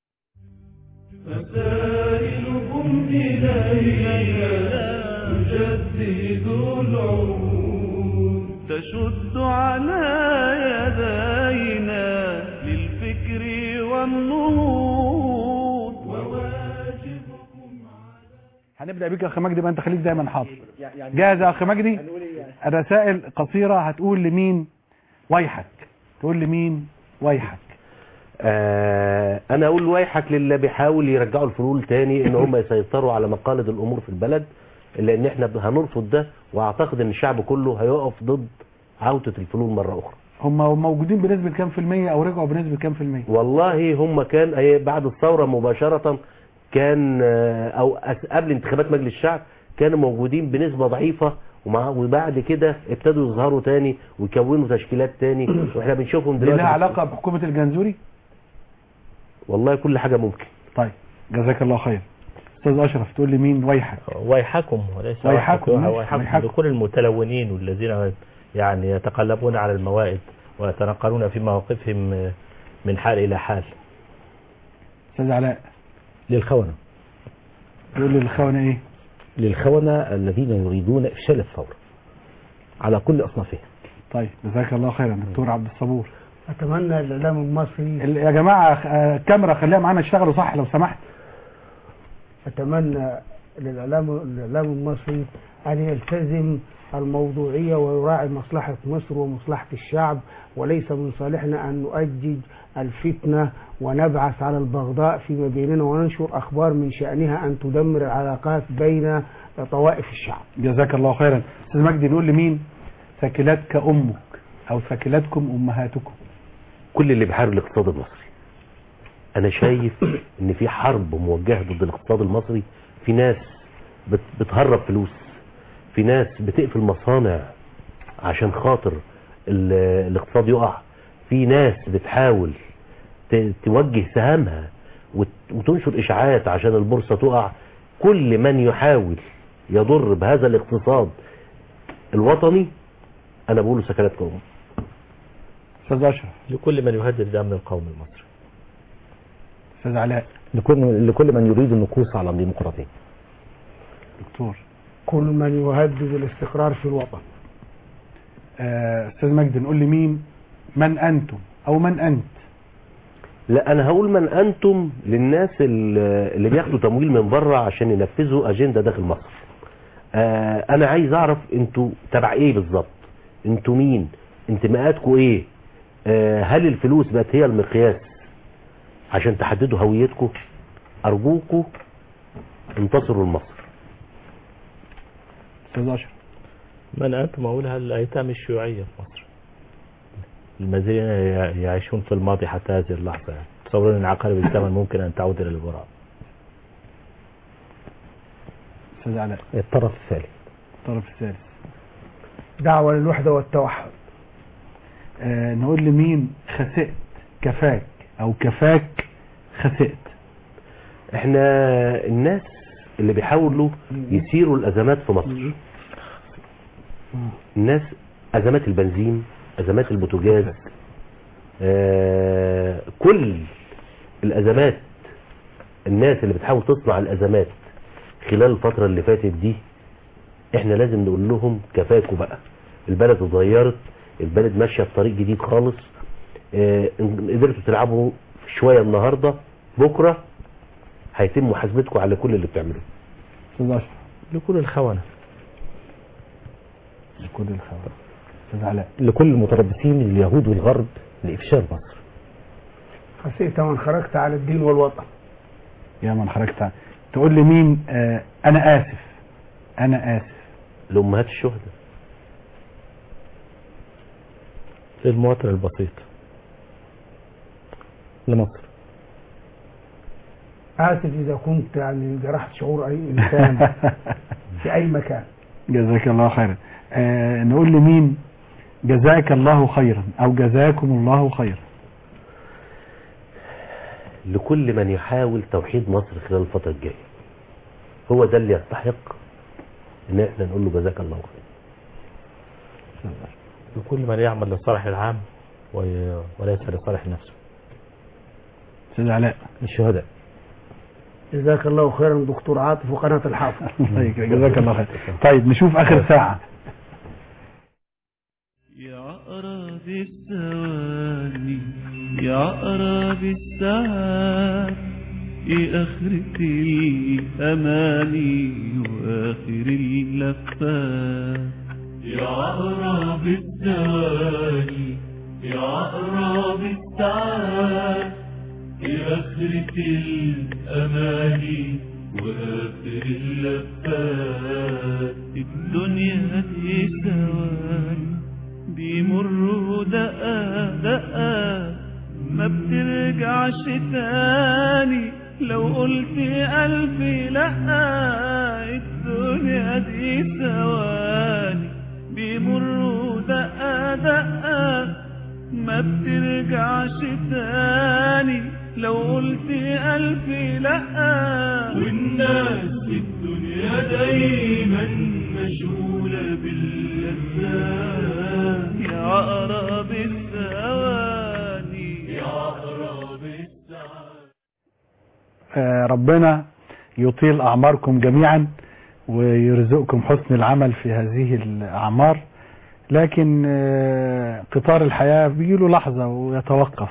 رسائلكم إلينا تجدد العهود تشد على يدينا للفكر والنهوض وواجبكم هنبدا بيك يا اخ مجدي بقى انت خليك دايما حاضر جاهز يا اخ مجدي الرسائل قصيره هتقول لمين ويحك تقول لمين ويحك آه انا اقول ويحك للي بيحاول يرجعوا الفلول تاني ان هم يسيطروا على مقاليد الامور في البلد لان احنا هنرفض ده واعتقد ان الشعب كله هيقف ضد عودة الفلول مرة اخرى هم موجودين بنسبه كام في الميه او رجعوا بنسبه كام في الميه والله هم كان أي بعد الثورة مباشرة كان آه، او أس- قبل انتخابات مجلس الشعب كانوا موجودين بنسبة ضعيفة ومع وبعد كده ابتدوا يظهروا تاني ويكونوا تشكيلات تاني واحنا بنشوفهم دي دلوقتي لها علاقه بحكومه الجنزوري والله كل حاجة ممكن طيب جزاك الله خير استاذ اشرف تقول لي مين ويحك ويحكم وليس ويحكم، ويحكم, ماشي، ويحكم ويحكم. لكل المتلونين والذين يعني يتقلبون على الموائد ويتنقلون في مواقفهم من حال إلى حال استاذ علاء للخونة تقول لي الخونه ايه للخونة الذين يريدون إفشال الثورة على كل أصنافها طيب جزاك الله خيرا دكتور عبد الصبور اتمنى الاعلام المصري ال- يا جماعه آه، الكاميرا خليها معانا اشتغلوا صح لو سمحت اتمنى للاعلام الاعلام المصري ان يلتزم الموضوعيه ويراعي مصلحه مصر ومصلحه الشعب وليس من صالحنا ان نؤجج الفتنه ونبعث على البغضاء فيما بيننا وننشر اخبار من شانها ان تدمر العلاقات بين طوائف الشعب. جزاك الله خيرا استاذ مجدي نقول لمين ثكلتك امك او ثكلتكم امهاتكم كل اللي بيحارب الاقتصاد المصري انا شايف ان في حرب موجهه ضد الاقتصاد المصري في ناس بت- بتهرب فلوس في ناس بتقفل مصانع عشان خاطر ال- الاقتصاد يقع في ناس بتحاول ت- توجه سهامها وت- وتنشر اشاعات عشان البورصه تقع كل من يحاول يضر بهذا الاقتصاد الوطني انا بقوله سكناتكم استاذ اشرف لكل من يهدد الأمن القومي المصري استاذ علاء لكل لكل من يريد النكوص على الديمقراطية دكتور كل من يهدد الاستقرار في الوطن. آه، استاذ مجدي نقول لمين من انتم او من انت لا انا هقول من انتم للناس ال- اللي بياخدوا تمويل من بره عشان ينفذوا اجنده داخل مصر آه انا عايز اعرف انتوا تبع ايه بالظبط انتوا مين انتماءاتكم ايه آه هل الفلوس بقت هي المقياس عشان تحددوا هويتكم ارجوكم انتصروا لمصر استاذ اشرف من أنتم أقولها الأيتام الشيوعية في مصر الذين يعيشون في الماضي حتى هذه اللحظة تصورون أن عقارب الزمن ممكن أن تعود إلى الوراء استاذ علاء الطرف الثالث الطرف الثالث دعوه للوحده والتوحد. آه نقول لمين خسئت كفاك او كفاك خسئت احنا الناس اللي بيحاولوا يثيروا الازمات في مصر الناس ازمات البنزين ازمات البوتاجاز آه كل الازمات الناس اللي بتحاول تصنع الازمات خلال الفترة اللي فاتت دي احنا لازم نقول لهم كفاكوا بقى البلد اتغيرت البلد ماشية في طريق جديد خالص آه إن قدرتوا تلعبوا شوية النهاردة بكرة هيتم محاسبتكم على كل اللي بتعملوه استاذ اشرف لكل الخونة لكل الخبر استاذ علاء لكل المتربصين اليهود والغرب لإفشال مصر خسئت من خرجت على الدين والوطن. يا من خرجت تقول لي مين آه انا اسف انا اسف لأمهات الشهداء للمواطن البسيط لمصر آسف إذا كنت يعني جرحت شعور أي إنسان في أي مكان جزاك الله خيرا آه نقول لمين جزاك الله خيرا او جزاكم الله خيرا لكل من يحاول توحيد مصر خلال الفترة الجاية هو ده اللي يستحق ان احنا نقول له جزاك الله خير لكل من يعمل لصالح العام وي- وليس لصالح نفسه استاذ علاء الشهداء جزاك الله خيرا دكتور عاطف وقناة الحافظ الله يكرمك، جزاك الله خير طيب نشوف اخر ساعة يا أقرب الثواني يا أقرب الساعات إيه آخرة الأماني وآخر اللفات يا أقرب الثواني يا أقرب الساعات إيه آخرة الأماني وآخر اللفات الدنيا دي ثواني بيمروا دقة دقة ما بترجعش تاني لو قلت ألف لأ الدنيا دي ثواني بيمروا دقة دقة ما بترجعش تاني لو قلت ألف لأ والناس في الدنيا دايما مشغولة باللذات يا أقرب الثواني يا أقرب الساعات آه ربنا يطيل اعماركم جميعا ويرزقكم حسن العمل في هذه الاعمار لكن آه قطار الحياة بيجيله لحظة ويتوقف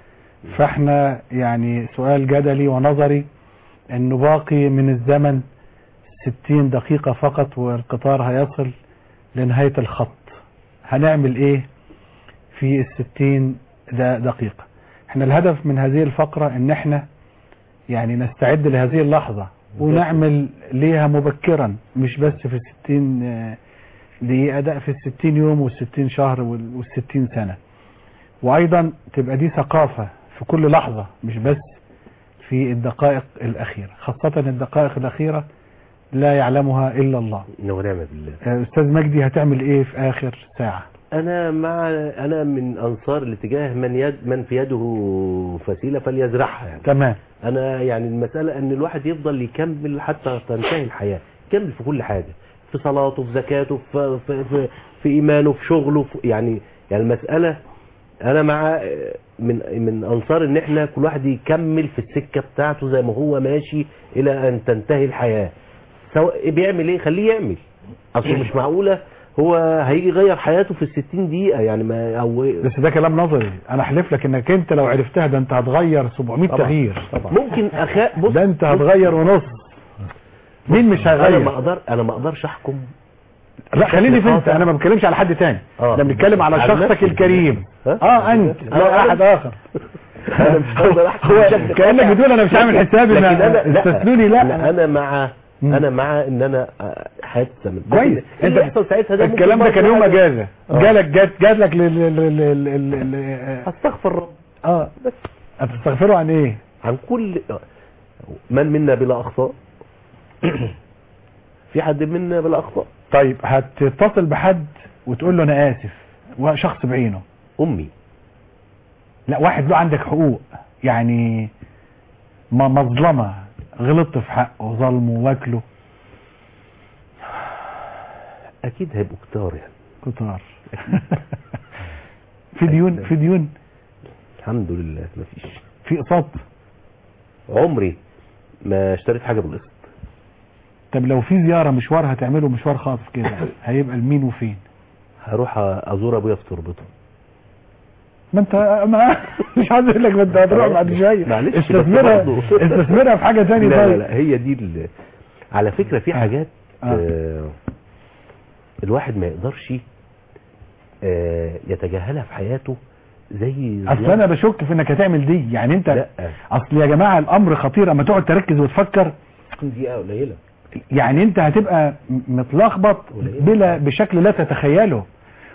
فاحنا يعني سؤال جدلي ونظري انه باقي من الزمن ستين دقيقة فقط والقطار هيصل لنهاية الخط هنعمل ايه في الستين دا- دقيقة احنا الهدف من هذه الفقرة ان احنا يعني نستعد لهذه اللحظة ونعمل ليها مبكرا مش بس في الستين آه، دقيقة ده في الستين يوم والستين شهر وال- والستين سنة وايضا تبقى دي ثقافة في كل لحظة مش بس في الدقائق الاخيرة خاصة الدقائق الاخيرة لا يعلمها الا الله ونعم بالله آه، استاذ مجدي هتعمل ايه في اخر ساعة انا مع انا من انصار الاتجاه من يد من في يده فسيله فليزرعها يعني تمام انا يعني المساله ان الواحد يفضل يكمل حتى تنتهي الحياه يكمل في كل حاجه في صلاته في زكاته في في, في, في ايمانه في شغله في يعني يعني المساله انا مع من من انصار ان احنا كل واحد يكمل في السكه بتاعته زي ما هو ماشي الى ان تنتهي الحياه سواء بيعمل ايه خليه يعمل اصل مش معقوله هو هيجي يغير حياته في الستين دقيقه يعني ما او بس ده كلام نظري انا احلف لك انك انت لو عرفتها ده انت هتغير 700 طبعا. تغيير ممكن اخاء بص ده انت هتغير ونص مين مش انا ما هيغير اقدر انا ما اقدرش احكم لا خليني في انت قاطع. انا ما بتكلمش على حد تاني آه. ده بنتكلم على على شخصك نفسي. الكريم ها؟ اه انت لا، لا أنا- احد اخر انا مش هقدر احكم هو بشكل كانك قاطع. بتقول انا مش عامل حسابي لكن ما انا لا استثنوني لا, لا انا مع انا مع ان انا آه، حياتي تستمر كويس لكن اللي يحصل ساعتها ده ممكن الكلام ده برضه كان يوم حاجة- اجازه آه. جالك جات جات لك لل- لل- لل- لل- لل- استغفر رب اه بس هتستغفروا عن ايه عن كل من منا بلا اخطاء في حد منا بلا اخطاء طيب هتتصل بحد وتقول له انا اسف وشخص بعينه امي لا واحد له عندك حقوق يعني ما مظلمة غلطت في حقه وظلمه واكله اكيد هيبقوا كتار يعني كتار في ديون في ديون الحمد لله مفيش في اقساط عمري ما اشتريت حاجه بالقسط طب لو في زيارة مشوار هتعمله مشوار خاطف كده هيبقى لمين وفين هروح ازور ابويا في تربته ما انت ما مش عايز اقول لك ما انت هتروح بعد شويه معلش بس استثمرها برضه. استثمرها في حاجه ثانيه لا لا طيب لا هي دي ال... على فكره في حاجات آه. الواحد ما يقدرش آه يتجاهلها في حياته زي اصل انا بشك في انك هتعمل دي يعني انت لا اصل يا جماعه الامر خطير اما تقعد تركز وتفكر دقيقه قليله يعني انت هتبقى م- متلخبط بلا بشكل لا تتخيله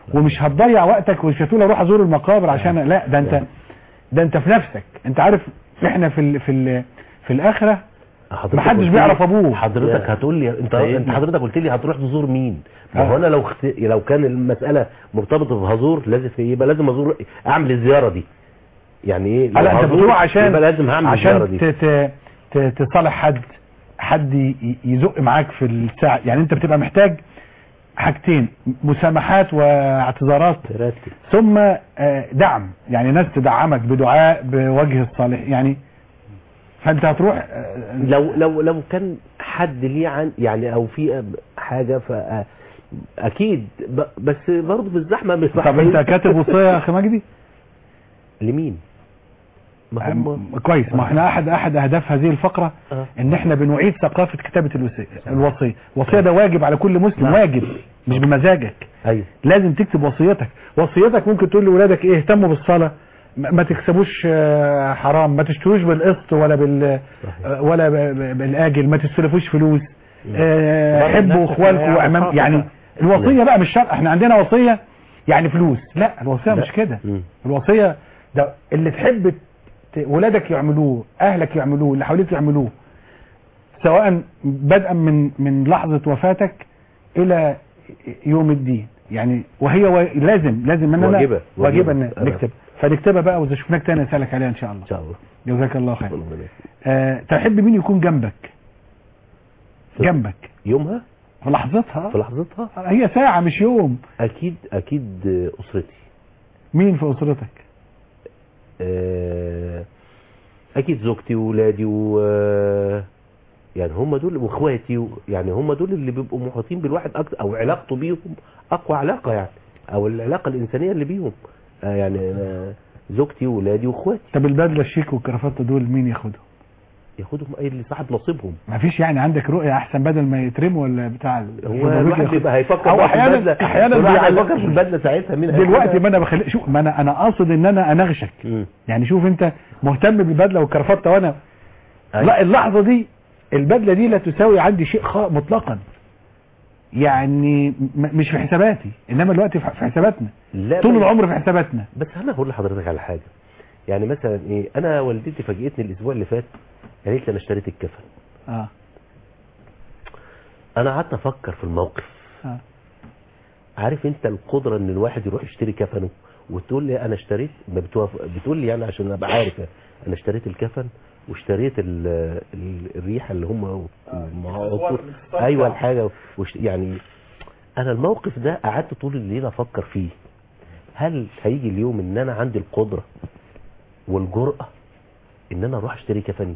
ومش هتضيع وقتك ومش هتقول اروح ازور المقابر عشان لا ده انت ده انت في نفسك انت عارف احنا في ال في ال في الاخره حضرتك محدش قلت بيعرف لي- ابوه حضرتك هتقول لي انت سيدنا. انت حضرتك قلت لي هتروح تزور مين ما آه. هو انا لو خت... لو كان المساله مرتبطه بهزور لازم يبقى لازم ازور اعمل الزياره دي يعني ايه لو لا انت هزور بتروح عشان يبقى لازم هعمل الزياره عشان دي ت- ت- ت- تصالح حد حد ي- يزق معاك في الساعه يعني انت بتبقى محتاج حاجتين مسامحات واعتذارات ثم آه، دعم يعني ناس تدعمك بدعاء بوجه الصالح يعني فانت هتروح آه، لو لو لو كان حد ليه عن يعني او في حاجه ف اكيد ب... بس برضه في الزحمه مش طب انت كاتب وصيه يا اخي مجدي لمين ما هم كويس ما احنا احد احد اهداف هذه الفقره آه. ان احنا بنعيد ثقافه كتابه الوصيه الوصيه الوصيه ده واجب على كل مسلم واجب مش بمزاجك ايوه لازم تكتب وصيتك وصيتك ممكن تقول لاولادك ايه اهتموا بالصلاه ما ما تكسبوش آه، حرام ما تشتروش بالقسط ولا بال آه، ولا ب- ب- بالاجل ما تستلفوش فلوس آه، برضه حبوا نفس اخوالكم الحياة واعمام والخاطئة. يعني الوصيه بقى مش شرط احنا عندنا وصيه يعني فلوس لا الوصيه لا. مش كده مم. الوصيه ده اللي تحب ت- ولادك يعملوه اهلك يعملوه اللي حواليك يعملوه سواء بدءا من من لحظه وفاتك الى يوم الدين يعني وهي و... لازم لازم ان انا واجبة. واجبه واجبة. ان نكتب فنكتبها بقى واذا شفناك تاني نسالك عليها ان شاء الله ان شاء الله جزاك الله خير آه تحب مين يكون جنبك جنبك يومها في لحظتها في لحظتها هي ساعه مش يوم اكيد اكيد اسرتي مين في اسرتك آه، اكيد زوجتي واولادي و يعني هم دول واخواتي و... يعني هم دول اللي بيبقوا محاطين بالواحد اكتر او علاقته بيهم اقوى علاقه يعني او العلاقه الانسانيه اللي بيهم آه يعني آه، زوجتي واولادي واخواتي طب البدله الشيك والكرافته دول مين ياخدهم ياخدهم اي اللي صاحب نصيبهم ما فيش يعني عندك رؤيه احسن بدل ما يترموا ولا بتاع ال- هو الجمهورية الواحد ياخد- بيبقى هيفكر او بقى في احيانا البدلة. احيانا الواحد بيعلق- هيفكر في البدله ساعتها مين دلوقتي هياخدها؟ ما انا بخلي شوف ما انا انا قاصد ان انا انغشك يعني شوف انت مهتم بالبدله والكرافته وانا لا اللحظه دي البدله دي لا تساوي عندي شيء خاء مطلقا يعني م- مش في حساباتي انما دلوقتي في في حساباتنا لا طول بل- العمر في حساباتنا بس انا هقول لحضرتك على حاجه يعني مثلا ايه انا والدتي فاجئتني الاسبوع اللي فات قالت لي انا اشتريت الكفن اه انا قعدت افكر في الموقف اه عارف انت القدره ان الواحد يروح يشتري كفنه وتقول لي انا اشتريت ما بتوافق بتقول لي يعني عشان ابقى عارف انا اشتريت الكفن واشتريت ال ال الريحه اللي هم الأصوات اللي بتطلع. ايوه الحاجه وش يعني انا الموقف ده قعدت طول الليل افكر فيه هل هيجي اليوم ان انا عندي القدره والجرأه ان انا اروح اشتري كفني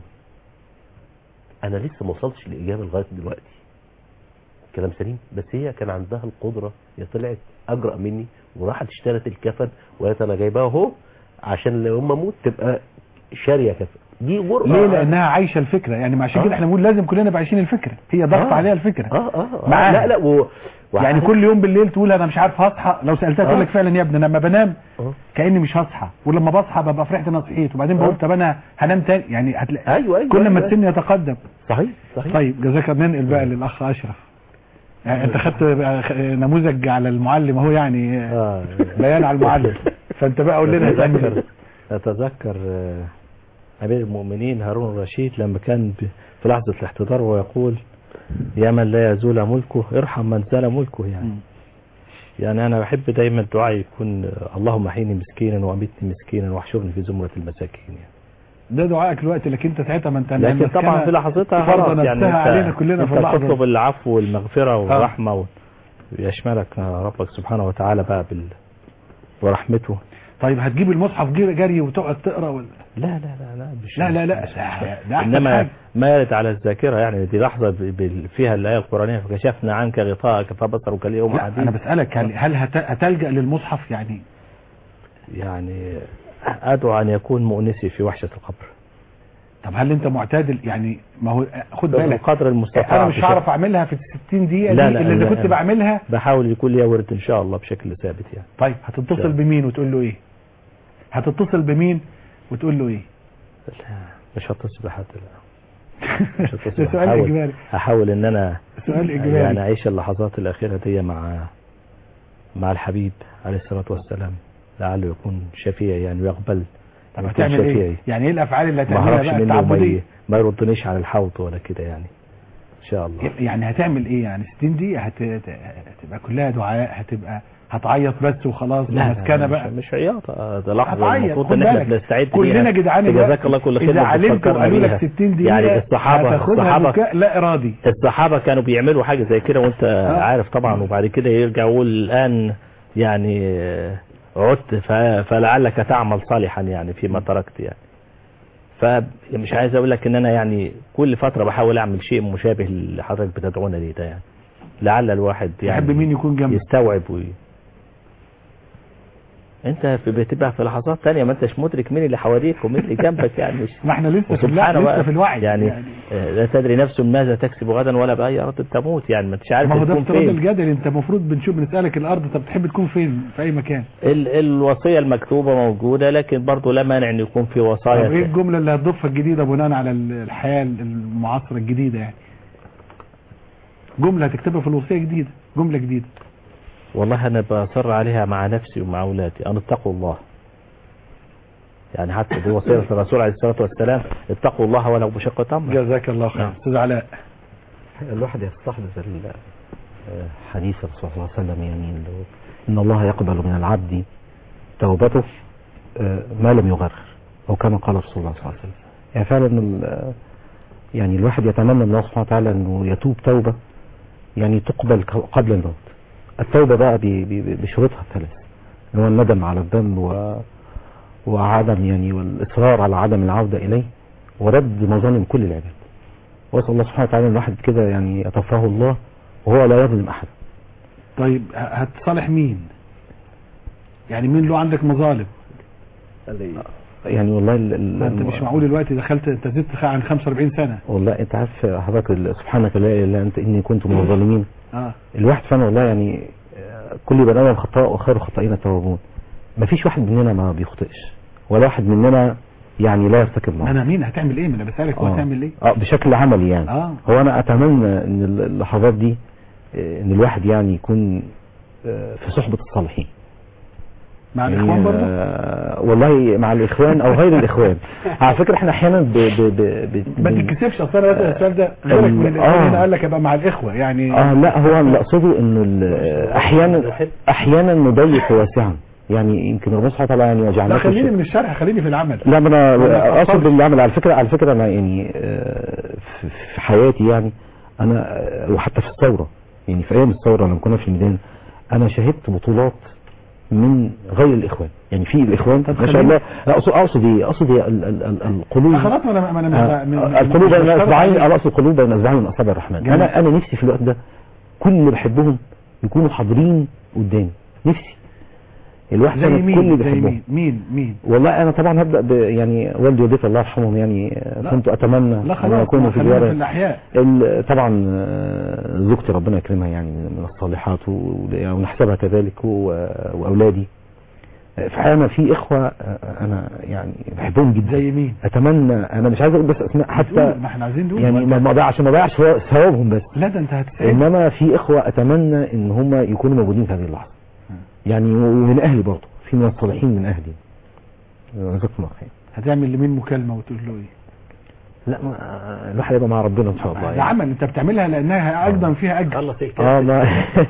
انا لسه ما وصلتش لاجابه لغايه دلوقتي كلام سليم بس هي كان عندها القدره هي طلعت اجرأ مني وراحت اشترت الكفن وقالت انا جايباه اهو عشان لما اموت تبقى شاريه كفن دي جرأه ليه لانها عايشه الفكره يعني ما عشان آه. كده احنا بنقول لازم كلنا نبقى عايشين الفكره هي ضغط آه. عليها الفكره اه اه, آه. معاها. لا لا و... يعني وعارف- كل يوم بالليل تقول انا مش عارف هصحى لو سالتها تقول آه. لك فعلا يا ابني أنا لما بنام آه. كاني مش هصحى ولما بصحى ببقى فرحت ان انا صحيت وبعدين بقول آه. طب انا هنام تاني يعني هتلاقي ايوه ايوه كل ما أيوة. السن يتقدم صحيح صحيح طيب جزاك الله ننقل بقى للاخ اشرف يعني انت خدت بقى خ- نموذج على المعلم اهو يعني اه بيان على المعلم فانت بقى قول لنا هتعمل أتذكر إيه؟ أتذكر آه، أمير المؤمنين هارون الرشيد لما كان ب- في لحظة الاحتضار ويقول يا من لا يزول ملكه ارحم من زال ملكه يعني مم. يعني أنا بحب دايما الدعاء يكون آه، اللهم احيني مسكينا وامتني مسكينا واحشرني في زمرة المساكين يعني. ده دعائك دلوقتي لكن انت ساعتها ما انت لكن المسكنة طبعا في لحظتها فرض خلاص يعني نفسها انت, علينا كلنا في انت اللحظه تطلب العفو والمغفرة والرحمة و- ويشملك ربك سبحانه وتعالى بقى بال ورحمته طيب هتجيب المصحف جري جري وتقعد تقرا ولا لا لا لا لا مش لا لا لا مش- ده احسن انما حاجه ما يرد على الذاكره يعني دي لحظه ب- ب- فيها الايه القرانيه فكشفنا عنك غطاءك فبصرك اليوم لا حديد انا بسالك هل هل هت- هتلجا للمصحف يعني يعني ادعو ان يكون مؤنسي في وحشه القبر طب هل انت معتدل يعني ما هو خد بالك بقدر المستطاع انا مش بشكل- هعرف اعملها في ال 60 دقيقه لا دي لا اللي اذا لا، كنت لا. بعملها بحاول يكون لي ورد ان شاء الله بشكل ثابت يعني طيب هتتصل طيب. بمين وتقول له ايه هتتصل بمين وتقول له ايه مش هتصل بحد لا مش هتصل ده سؤال هحاول- اجباري هحاول ان انا سؤال اجباري يعني اعيش اللحظات الاخيره دي مع مع الحبيب عليه الصلاة والسلام لعله يكون شفيع يعني ويقبل طب يكون هتعمل ايه شفيعي. يعني ايه الافعال اللي ما هتعملها اعرفش بقى منه ما, التعبديه ي- ما يردنيش على الحوض ولا كده يعني ان شاء الله يعني هتعمل ايه يعني 60 دقيقه هت... هتبقى كلها دعاء هتبقى هتعيط بس وخلاص لا مسكنه لا بقى مش, مش عياط آه، ده لحظه هتعيط، المفروض خد ان احنا بالك. بنستعد كلنا ليها. جدعان جزاك الوقت. الله كل خير اذا إنك علمت بتفكرنا وقالوا لك بيها. 60 دقيقه يعني الصحابه هتاخدها الصحابه بكاء لا ارادي الصحابه كانوا بيعملوا حاجه زي كده وانت عارف طبعا وبعد كده يرجع يقول الان يعني آه، عدت ف- فلعلك تعمل صالحا يعني فيما تركت يعني فمش عايز اقول لك ان انا يعني كل فتره بحاول اعمل شيء مشابه اللي حضرتك بتدعونا ليه ده يعني لعل الواحد يعني تحب مين يكون جنبك يستوعب وي... انت في- بتبقى في لحظات تانية ما انتش مدرك مين اللي حواليك ومين اللي جنبك يعني مش ما احنا لسه في وسبحان الوعي الله لسه في الوعي يعني, يعني. آه، لا تدري نفس ماذا تكسب غدا ولا بأي أرض تموت يعني ما انتش عارف ما هو ده تكون افتراض فين الجدل انت المفروض بنشوف بنسالك الارض طب تحب تكون فين في اي مكان ال الوصية المكتوبة موجودة لكن برضه لا مانع ان يكون في طب ايه وصايا الجمله اللي هتضيفها الجديده بناء على الحياه المعاصره الجديده يعني جمله هتكتبها في الوصيه جديده جمله جديده والله انا بصر عليها مع نفسي ومع اولادي ان اتقوا الله يعني حتى دي وصية الرسول عليه الصلاة والسلام اتقوا الله ولو بشق تمر جزاك الله خير استاذ علاء الواحد يستحضر ال- آه، حديث الرسول صلى الله عليه وسلم يعني اللي هو ان الله يقبل من العبد توبته آه، ما لم يغرر او كما قال رسول الله صلى الله عليه وسلم يعني فعلا ال- آه، يعني الواحد يتمنى من الله سبحانه وتعالى انه يتوب توبه يعني تقبل ك- قبل الموت التوبه بقى ب- ب- بشروطها الثلاث اللي هو الندم على الذنب و وعدم يعني والاصرار على عدم العوده اليه ورد مظالم كل العباد واسال الله سبحانه وتعالى ان الواحد كده يعني يتوفاه الله وهو لا يظلم احد طيب ه- هتصالح مين يعني مين له عندك مظالم يعني والله ال- ال- ما انت مش معقول دلوقتي دخلت انت زدت عن 45 سنه والله انت عارف حضرتك ال- سبحانك لا اله الا انت اني كنت من الظالمين اه الواحد فعلا والله يعني آه، كل بني ادم خطاء وخير الخطائين التوابون ما فيش واحد مننا ما بيخطئش ولا واحد مننا يعني لا يرتكب ما معصيه انا مين هتعمل ايه ما انا بسالك هو آه. هتعمل ايه اه بشكل عملي يعني اه هو انا اتمنى ان ال- اللحظات دي آه، ان الواحد يعني يكون آه، في صحبة الصالحين مع يعني، الاخوان برضه آه، والله مع الاخوان او غير الاخوان على فكرة احنا احيانا ب ب ب ب ما بن- تتكسفش اصل انا بسال السؤال ده غيرك من ال- الاخوان آه. هنا قال لك ابقى مع الاخوه يعني اه لا هو اللي اقصده انه ال- احيانا احيانا نضيق واسعا يعني يمكن ربنا سبحانه وتعالى يعني لا يجعلنا في خليني الشر- من الشرح خليني في العمل لا ما انا ولا اقصد تأثرش. بالعمل على فكره على فكره انا يعني آه، في في حياتي يعني انا آه، وحتى في الثوره يعني في ايام الثوره لما كنا في الميدان انا شهدت بطولات من غير الاخوان يعني في الاخوان ما شاء خليني- الله لا، اقصد اقصد ايه اقصد إيه؟ ال- ال- ال- القلوب آه، خلاص ما انا ما انا مش آه، ب- من- آه، القلوب مش بين بشترط اصبعين عليك. انا اقصد القلوب بين اصبعين من اصابع الرحمن جميل. انا انا نفسي في الوقت ده كل اللي بحبهم يكونوا حاضرين قدامي نفسي الواحد زي أنا كل مين اللي زي بحبهم مين مين مين والله انا طبعا هبدا ب يعني والدي ووالدتي الله يرحمهم يعني آه، لا. كنت اتمنى لا ان خلاص يكونوا ما في خلينا في زياره الاحياء ال- طبعا آه، زوجتي ربنا يكرمها يعني من من الصالحات و- ونحسبها كذلك و- واولادي آه، فانا في اخوه آه، انا يعني بحبهم جدا زي مين اتمنى انا مش عايز اقول بس اسماء حتى ما احنا عايزين نقول يعني ما ما اضيعش ما اضيعش ثوابهم بس لا ده انت هتسال انما في اخوه اتمنى ان هم يكونوا موجودين في هذه اللحظه يعني ومن اهلي برضه في من الصالحين من اهلي جزاكم الله خير هتعمل لمين مكالمه وتقول له ايه لا ما الواحد يبقى مع ربنا ان شاء الله ده عمل انت بتعملها لانها اقدم فيها اجر خلص اه ما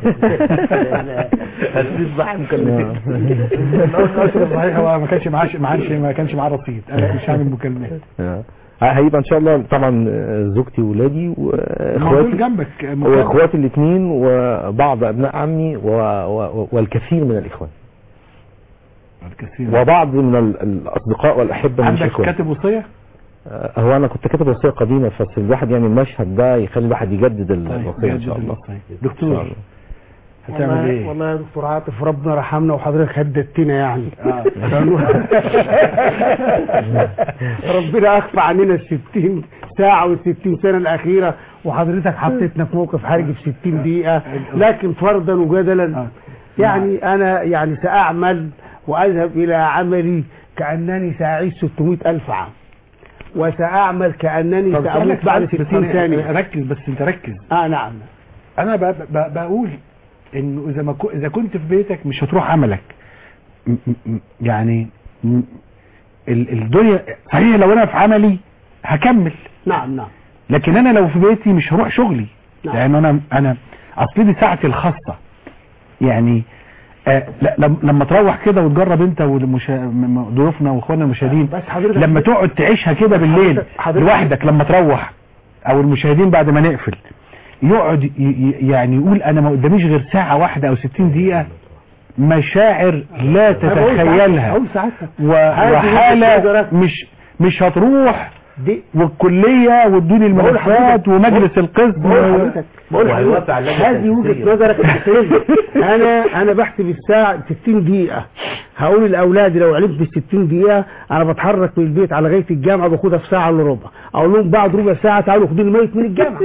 هتزيد صح مكالمتين الاشرف صحيح هو ما كانش معاه ما كانش ما كانش معاه رصيد انا مش هعمل مكالمات آه. هيبقى ان شاء الله طبعا آه، زوجتي واولادي ما هو دول واخواتي جنبك مكالمة. واخواتي الاثنين وبعض ابناء عمي و... و... والكثير من الاخوان الكثير وبعض من ال- الاصدقاء والاحبه من عندك الاخوان كاتب وصيه آه، هو انا كنت كاتب وصيه قديمه بس الواحد يعني المشهد ده يخلي الواحد يجدد طيب الوصيه ان جدد شاء الله الوصية. إن شاء دكتور الله. هتعمل والله- ايه والله يا دكتور عاطف ربنا رحمنا وحضرتك هددتنا يعني آه. ربنا اخفى عننا الستين ساعة والستين سنة الأخيرة وحضرتك حطيتنا في موقف حرج في ستين دقيقة لكن فرضا وجدلا يعني أنا يعني سأعمل وأذهب إلى عملي كأنني سأعيش 600 ألف عام وسأعمل كأنني طب سأموت سألك بعد سؤال 60 بطريقة- ثانية ركز بس انت ركز اه نعم انا ب- ب- بقول انه اذا ما كو- اذا كنت في بيتك مش هتروح عملك م- م- يعني م- ال- الدنيا صحيح لو انا في عملي هكمل نعم نعم لكن انا لو في بيتي مش هروح شغلي نعم. لان انا انا اصل دي ساعتي الخاصه يعني آه لا لم- لما تروح كده وتجرب انت وضيوفنا واخواننا المشاهدين بس حضرتك لما تقعد تعيشها كده بالليل حضرتك- حضرتك- لوحدك لما تروح او المشاهدين بعد ما نقفل يقعد ي- ي- يعني يقول انا ما قداميش غير ساعه واحده او 60 دقيقه مشاعر لا أنا بقول ساعتها- تتخيلها بقول ساعتها. و- هذه وجهة وحاله نظرك. مش مش هتروح دي والكليه وادوني بقول الملفات لحضرتك- ومجلس القسم بقول لحضرتك بقول لحضرتك هذه وجهه نظرك الفكريه انا انا بحسب الساعه 60 دقيقه هقول لاولادي لو علمت ال 60 دقيقه انا بتحرك من البيت على لغايه الجامعه باخدها في ساعه الا ربع اقول لهم بعد ربع ساعه تعالوا خدوا لي ميت من الجامعه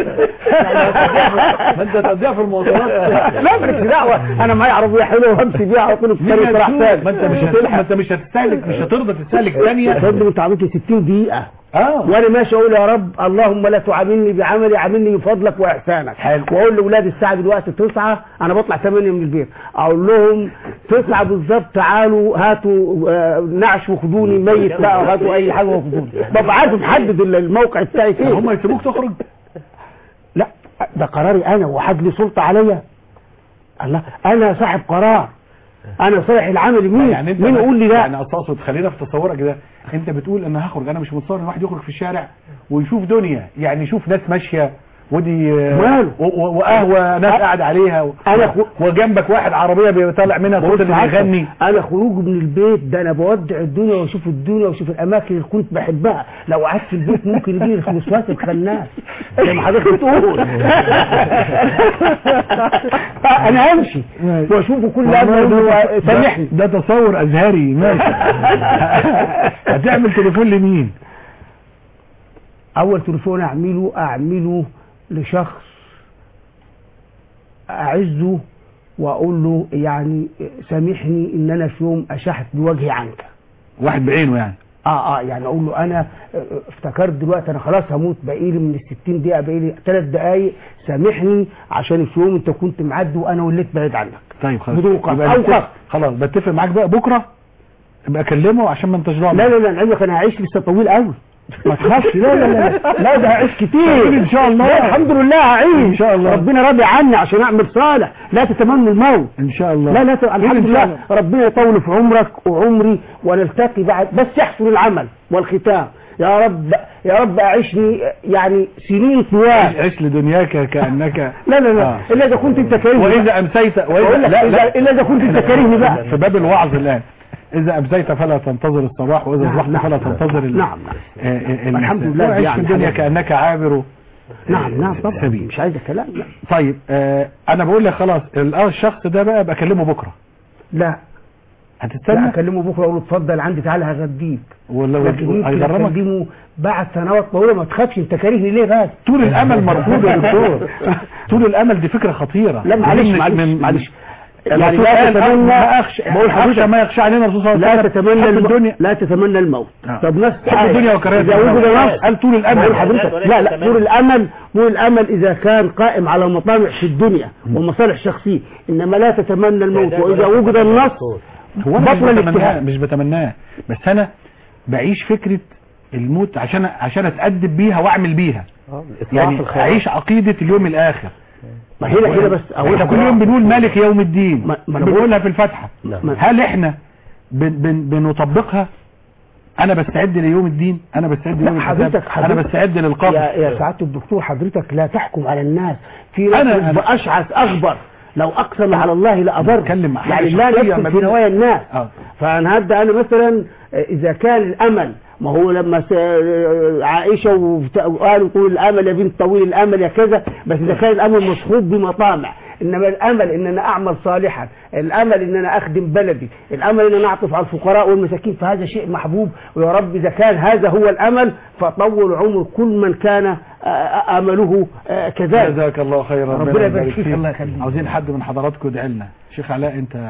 ما انت تقضيها في المواصلات لا مالكش دعوه انا معايا عربيه حلوه وامشي بيها على طول في مين الطريق راح هتسوق؟ تاني ما انت مش هتلحق ما انت مش هتستهلك مش هترضى تستهلك ثانيه يا فندم انت عملت 60 دقيقه اه وانا ماشي اقول يا رب اللهم لا تعاملني بعملي عاملني بفضلك واحسانك حلو. واقول لاولادي الساعه دلوقتي 9 انا بطلع 8 من البيت اقول لهم 9 بالظبط تعالوا هاتوا آه، نعش وخدوني ميت بقى وهاتوا اي حاجه وخدوني ببقى عارف محدد الموقع بتاعي فين هم يسيبوك تخرج لا ده قراري انا وحد لي سلطه عليا الله انا صاحب قرار انا صالح العمل مين يعني انت مين ما- يقول لي لا يعني اقصد خلينا في تصورك ده انت بتقول انا هخرج انا مش متصور ان واحد يخرج في الشارع ويشوف دنيا يعني يشوف ناس ماشيه ودي آه، ماله؟ و- و- وقهوه ناس أ- قاعد عليها و- أنا خو- وجنبك واحد عربيه بيطلع منها صوت بص اللي عارفة، بيغني انا خروج من البيت ده انا بودع الدنيا واشوف الدنيا واشوف الاماكن اللي كنت بحبها لو قعدت في البيت ممكن يجي لي الوسواس الخناس زي ما حضرتك بتقول انا امشي واشوفه كل والله لما ده- هو سامحني ده ده تصور ازهري ماشي هتعمل تليفون لمين اول تليفون اعمله اعمله لشخص اعزه واقول له يعني سامحني ان انا في يوم اشحت بوجهي عنك واحد بعينه يعني اه اه يعني اقول له انا آه، افتكرت دلوقتي انا خلاص هموت باقي لي من ال 60 دقيقه باقي لي ثلاث دقائق سامحني عشان في يوم انت كنت معدي وانا وليت بعيد عنك طيب خلاص بدون قصد يبقى او بتفق- قصد خلاص بتفق معاك بقى بكره ابقى اكلمه عشان ما انتش لا لا لا لعلمك انا هعيش لسه طويل قوي ما تخافش لا لا لا لا ده هعيش كتير ان شاء الله لا الحمد لله هعيش ان شاء الله ربنا راضي عني عشان اعمل صالح لا تتمنوا الموت ان شاء الله لا لا ت... الحمد إن شاء لله الله. ربنا يطول في عمرك وعمري ونلتقي بعد بس يحصل العمل والختام يا رب يا رب اعيشني يعني سنين طوال عيش, عيش لدنياك كانك لا لا لا آه. الا اذا كنت انت كريم واذا امسيت أقول واذا لك لا إذا- لا الا اذا كنت انت كريم بقى في باب الوعظ الان اذا امسيت فلا تنتظر الصباح واذا نعم، اصبحت نعم. فلا تنتظر ال- نعم آه، آه، الحمد المساء. لله وعيش يعني في الدنيا حاجة. كانك عابر نعم نعم طبعا سبيل. مش عايز كلام لا طيب آه انا بقول لك خلاص ال- آه، الشخص ده بقى بكلمه بكره لا لا هتستنى اكلمه بكره اقول له اتفضل عندي تعالى هغديك ولا لكن يمكن هيغرمك اكلمه بعد سنوات طويله ما تخافش انت كارهني ليه بس طول الامل مرفوض يا دكتور طول الامل دي فكره خطيره لا معلش من- معلش من- معلش يعني يعني لا لا تتمنى تتمنى ما اخشى بقول اخشى حضرتك ما يخشى علينا الرسول صلى الله لا عليه وسلم تتمنى حب الم... الدنيا لا تتمنى الموت آه. طب ناس حب الدنيا وكراهية إذا الموت. وجد نص قال طول الامل بقول حضرتك لا لا طول الامل طول الامل اذا كان قائم على مطامع في الدنيا ومصالح شخصيه انما لا تتمنى الموت واذا وجد النص هو انا مش بطل بتمناه الاجتهاد مش بتمناه بس انا بعيش فكره الموت عشان عشان اتادب بيها واعمل بيها يعني اعيش عقيده اليوم الاخر ما هنا هنا بس احنا كل يوم بنقول مالك يوم الدين ما- ما أنا بنقولها في الفاتحه نعم. هل احنا بن بن بنطبقها انا بستعد ليوم الدين انا بستعد ليوم لا الحساب حضرتك انا حضرتك بستعد للقبر يا يا سعاده الدكتور حضرتك لا تحكم على الناس في ناس أنا- بتبقى أنا- اشعث اغبر لو اقسم على الله لأضر بتكلم مع حاجة يعني لا شخصية ندخل ما في بين- نوايا الناس اه فانا هبدا انا مثلا اذا كان الامل ما هو لما س- عائشه وبت- وقالوا طول الامل يا بنت طويل الامل يا كذا بس اذا كان الامل مصحوب بمطامع انما الامل ان انا اعمل صالحا الامل ان انا اخدم بلدي الامل ان انا اعطف على الفقراء والمساكين فهذا شيء محبوب ويا رب اذا كان هذا هو الامل فطول عمر كل من كان آه، آه، امله آه، كذلك جزاك الله خيرا ربنا يبارك فيك الله يخليك عاوزين حد من حضراتكم يدعي لنا شيخ علاء انت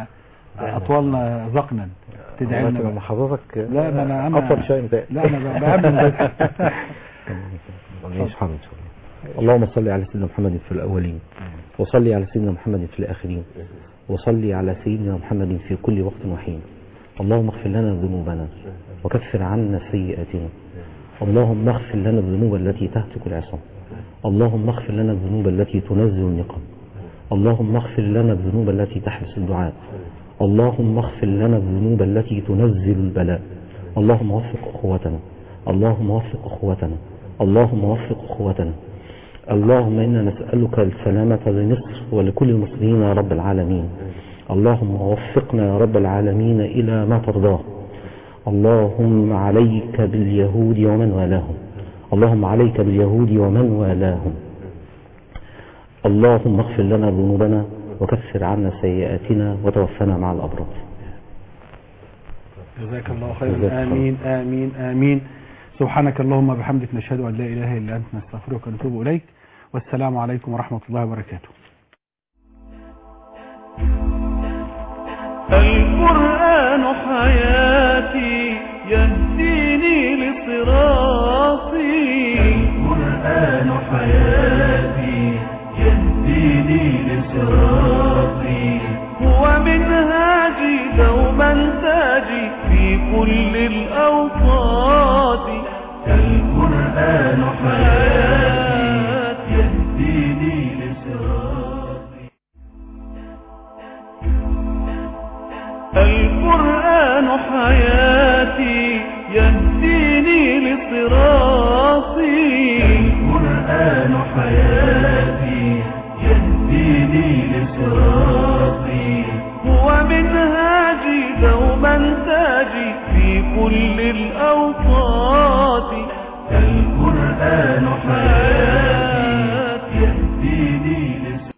اطولنا ذقنا تدعي لنا والله بقى. حضرتك لا ما انا انا اطول شويه متهيألي. لا انا بامن بس ماشي حاضر ان شاء الله اللهم صل على سيدنا محمد في الاولين وصلي على سيدنا محمد في الآخرين وصلي على سيدنا محمد في كل وقت وحين اللهم اغفر لنا ذنوبنا وكفر عنا سيئاتنا اللهم اغفر لنا الذنوب التي تهتك العصام اللهم اغفر لنا الذنوب التي تنزل النقم اللهم اغفر لنا الذنوب التي تحبس الدعاء اللهم اغفر لنا الذنوب التي تنزل البلاء اللهم وفق أخوتنا اللهم وفق أخوتنا اللهم وفق أخوتنا اللهم إنا نسألك السلامة لمصر ولكل المسلمين يا رب العالمين اللهم وفقنا يا رب العالمين إلى ما ترضاه اللهم عليك باليهود ومن والاهم اللهم عليك باليهود ومن والاهم اللهم اغفر لنا ذنوبنا وكفر عنا سيئاتنا وتوفنا مع الأبرار جزاك الله جزاك خيرا الله. آمين آمين آمين سبحانك اللهم بحمدك نشهد أن لا إله إلا أنت نستغفرك ونتوب إليك والسلام عليكم ورحمة الله وبركاته القرآن حياتي يهديني لصراطي القرآن حياتي يهديني لصراطي هو منهاجي دوما تاجي في كل الأوقات القرآن حياتي يهديني لصراطي القرآن حياتي يهديني لصراطي القرآن حياتي يهديني لصراطي هو منهاجي دوما تاجي في كل الأوقات القرآن حياتي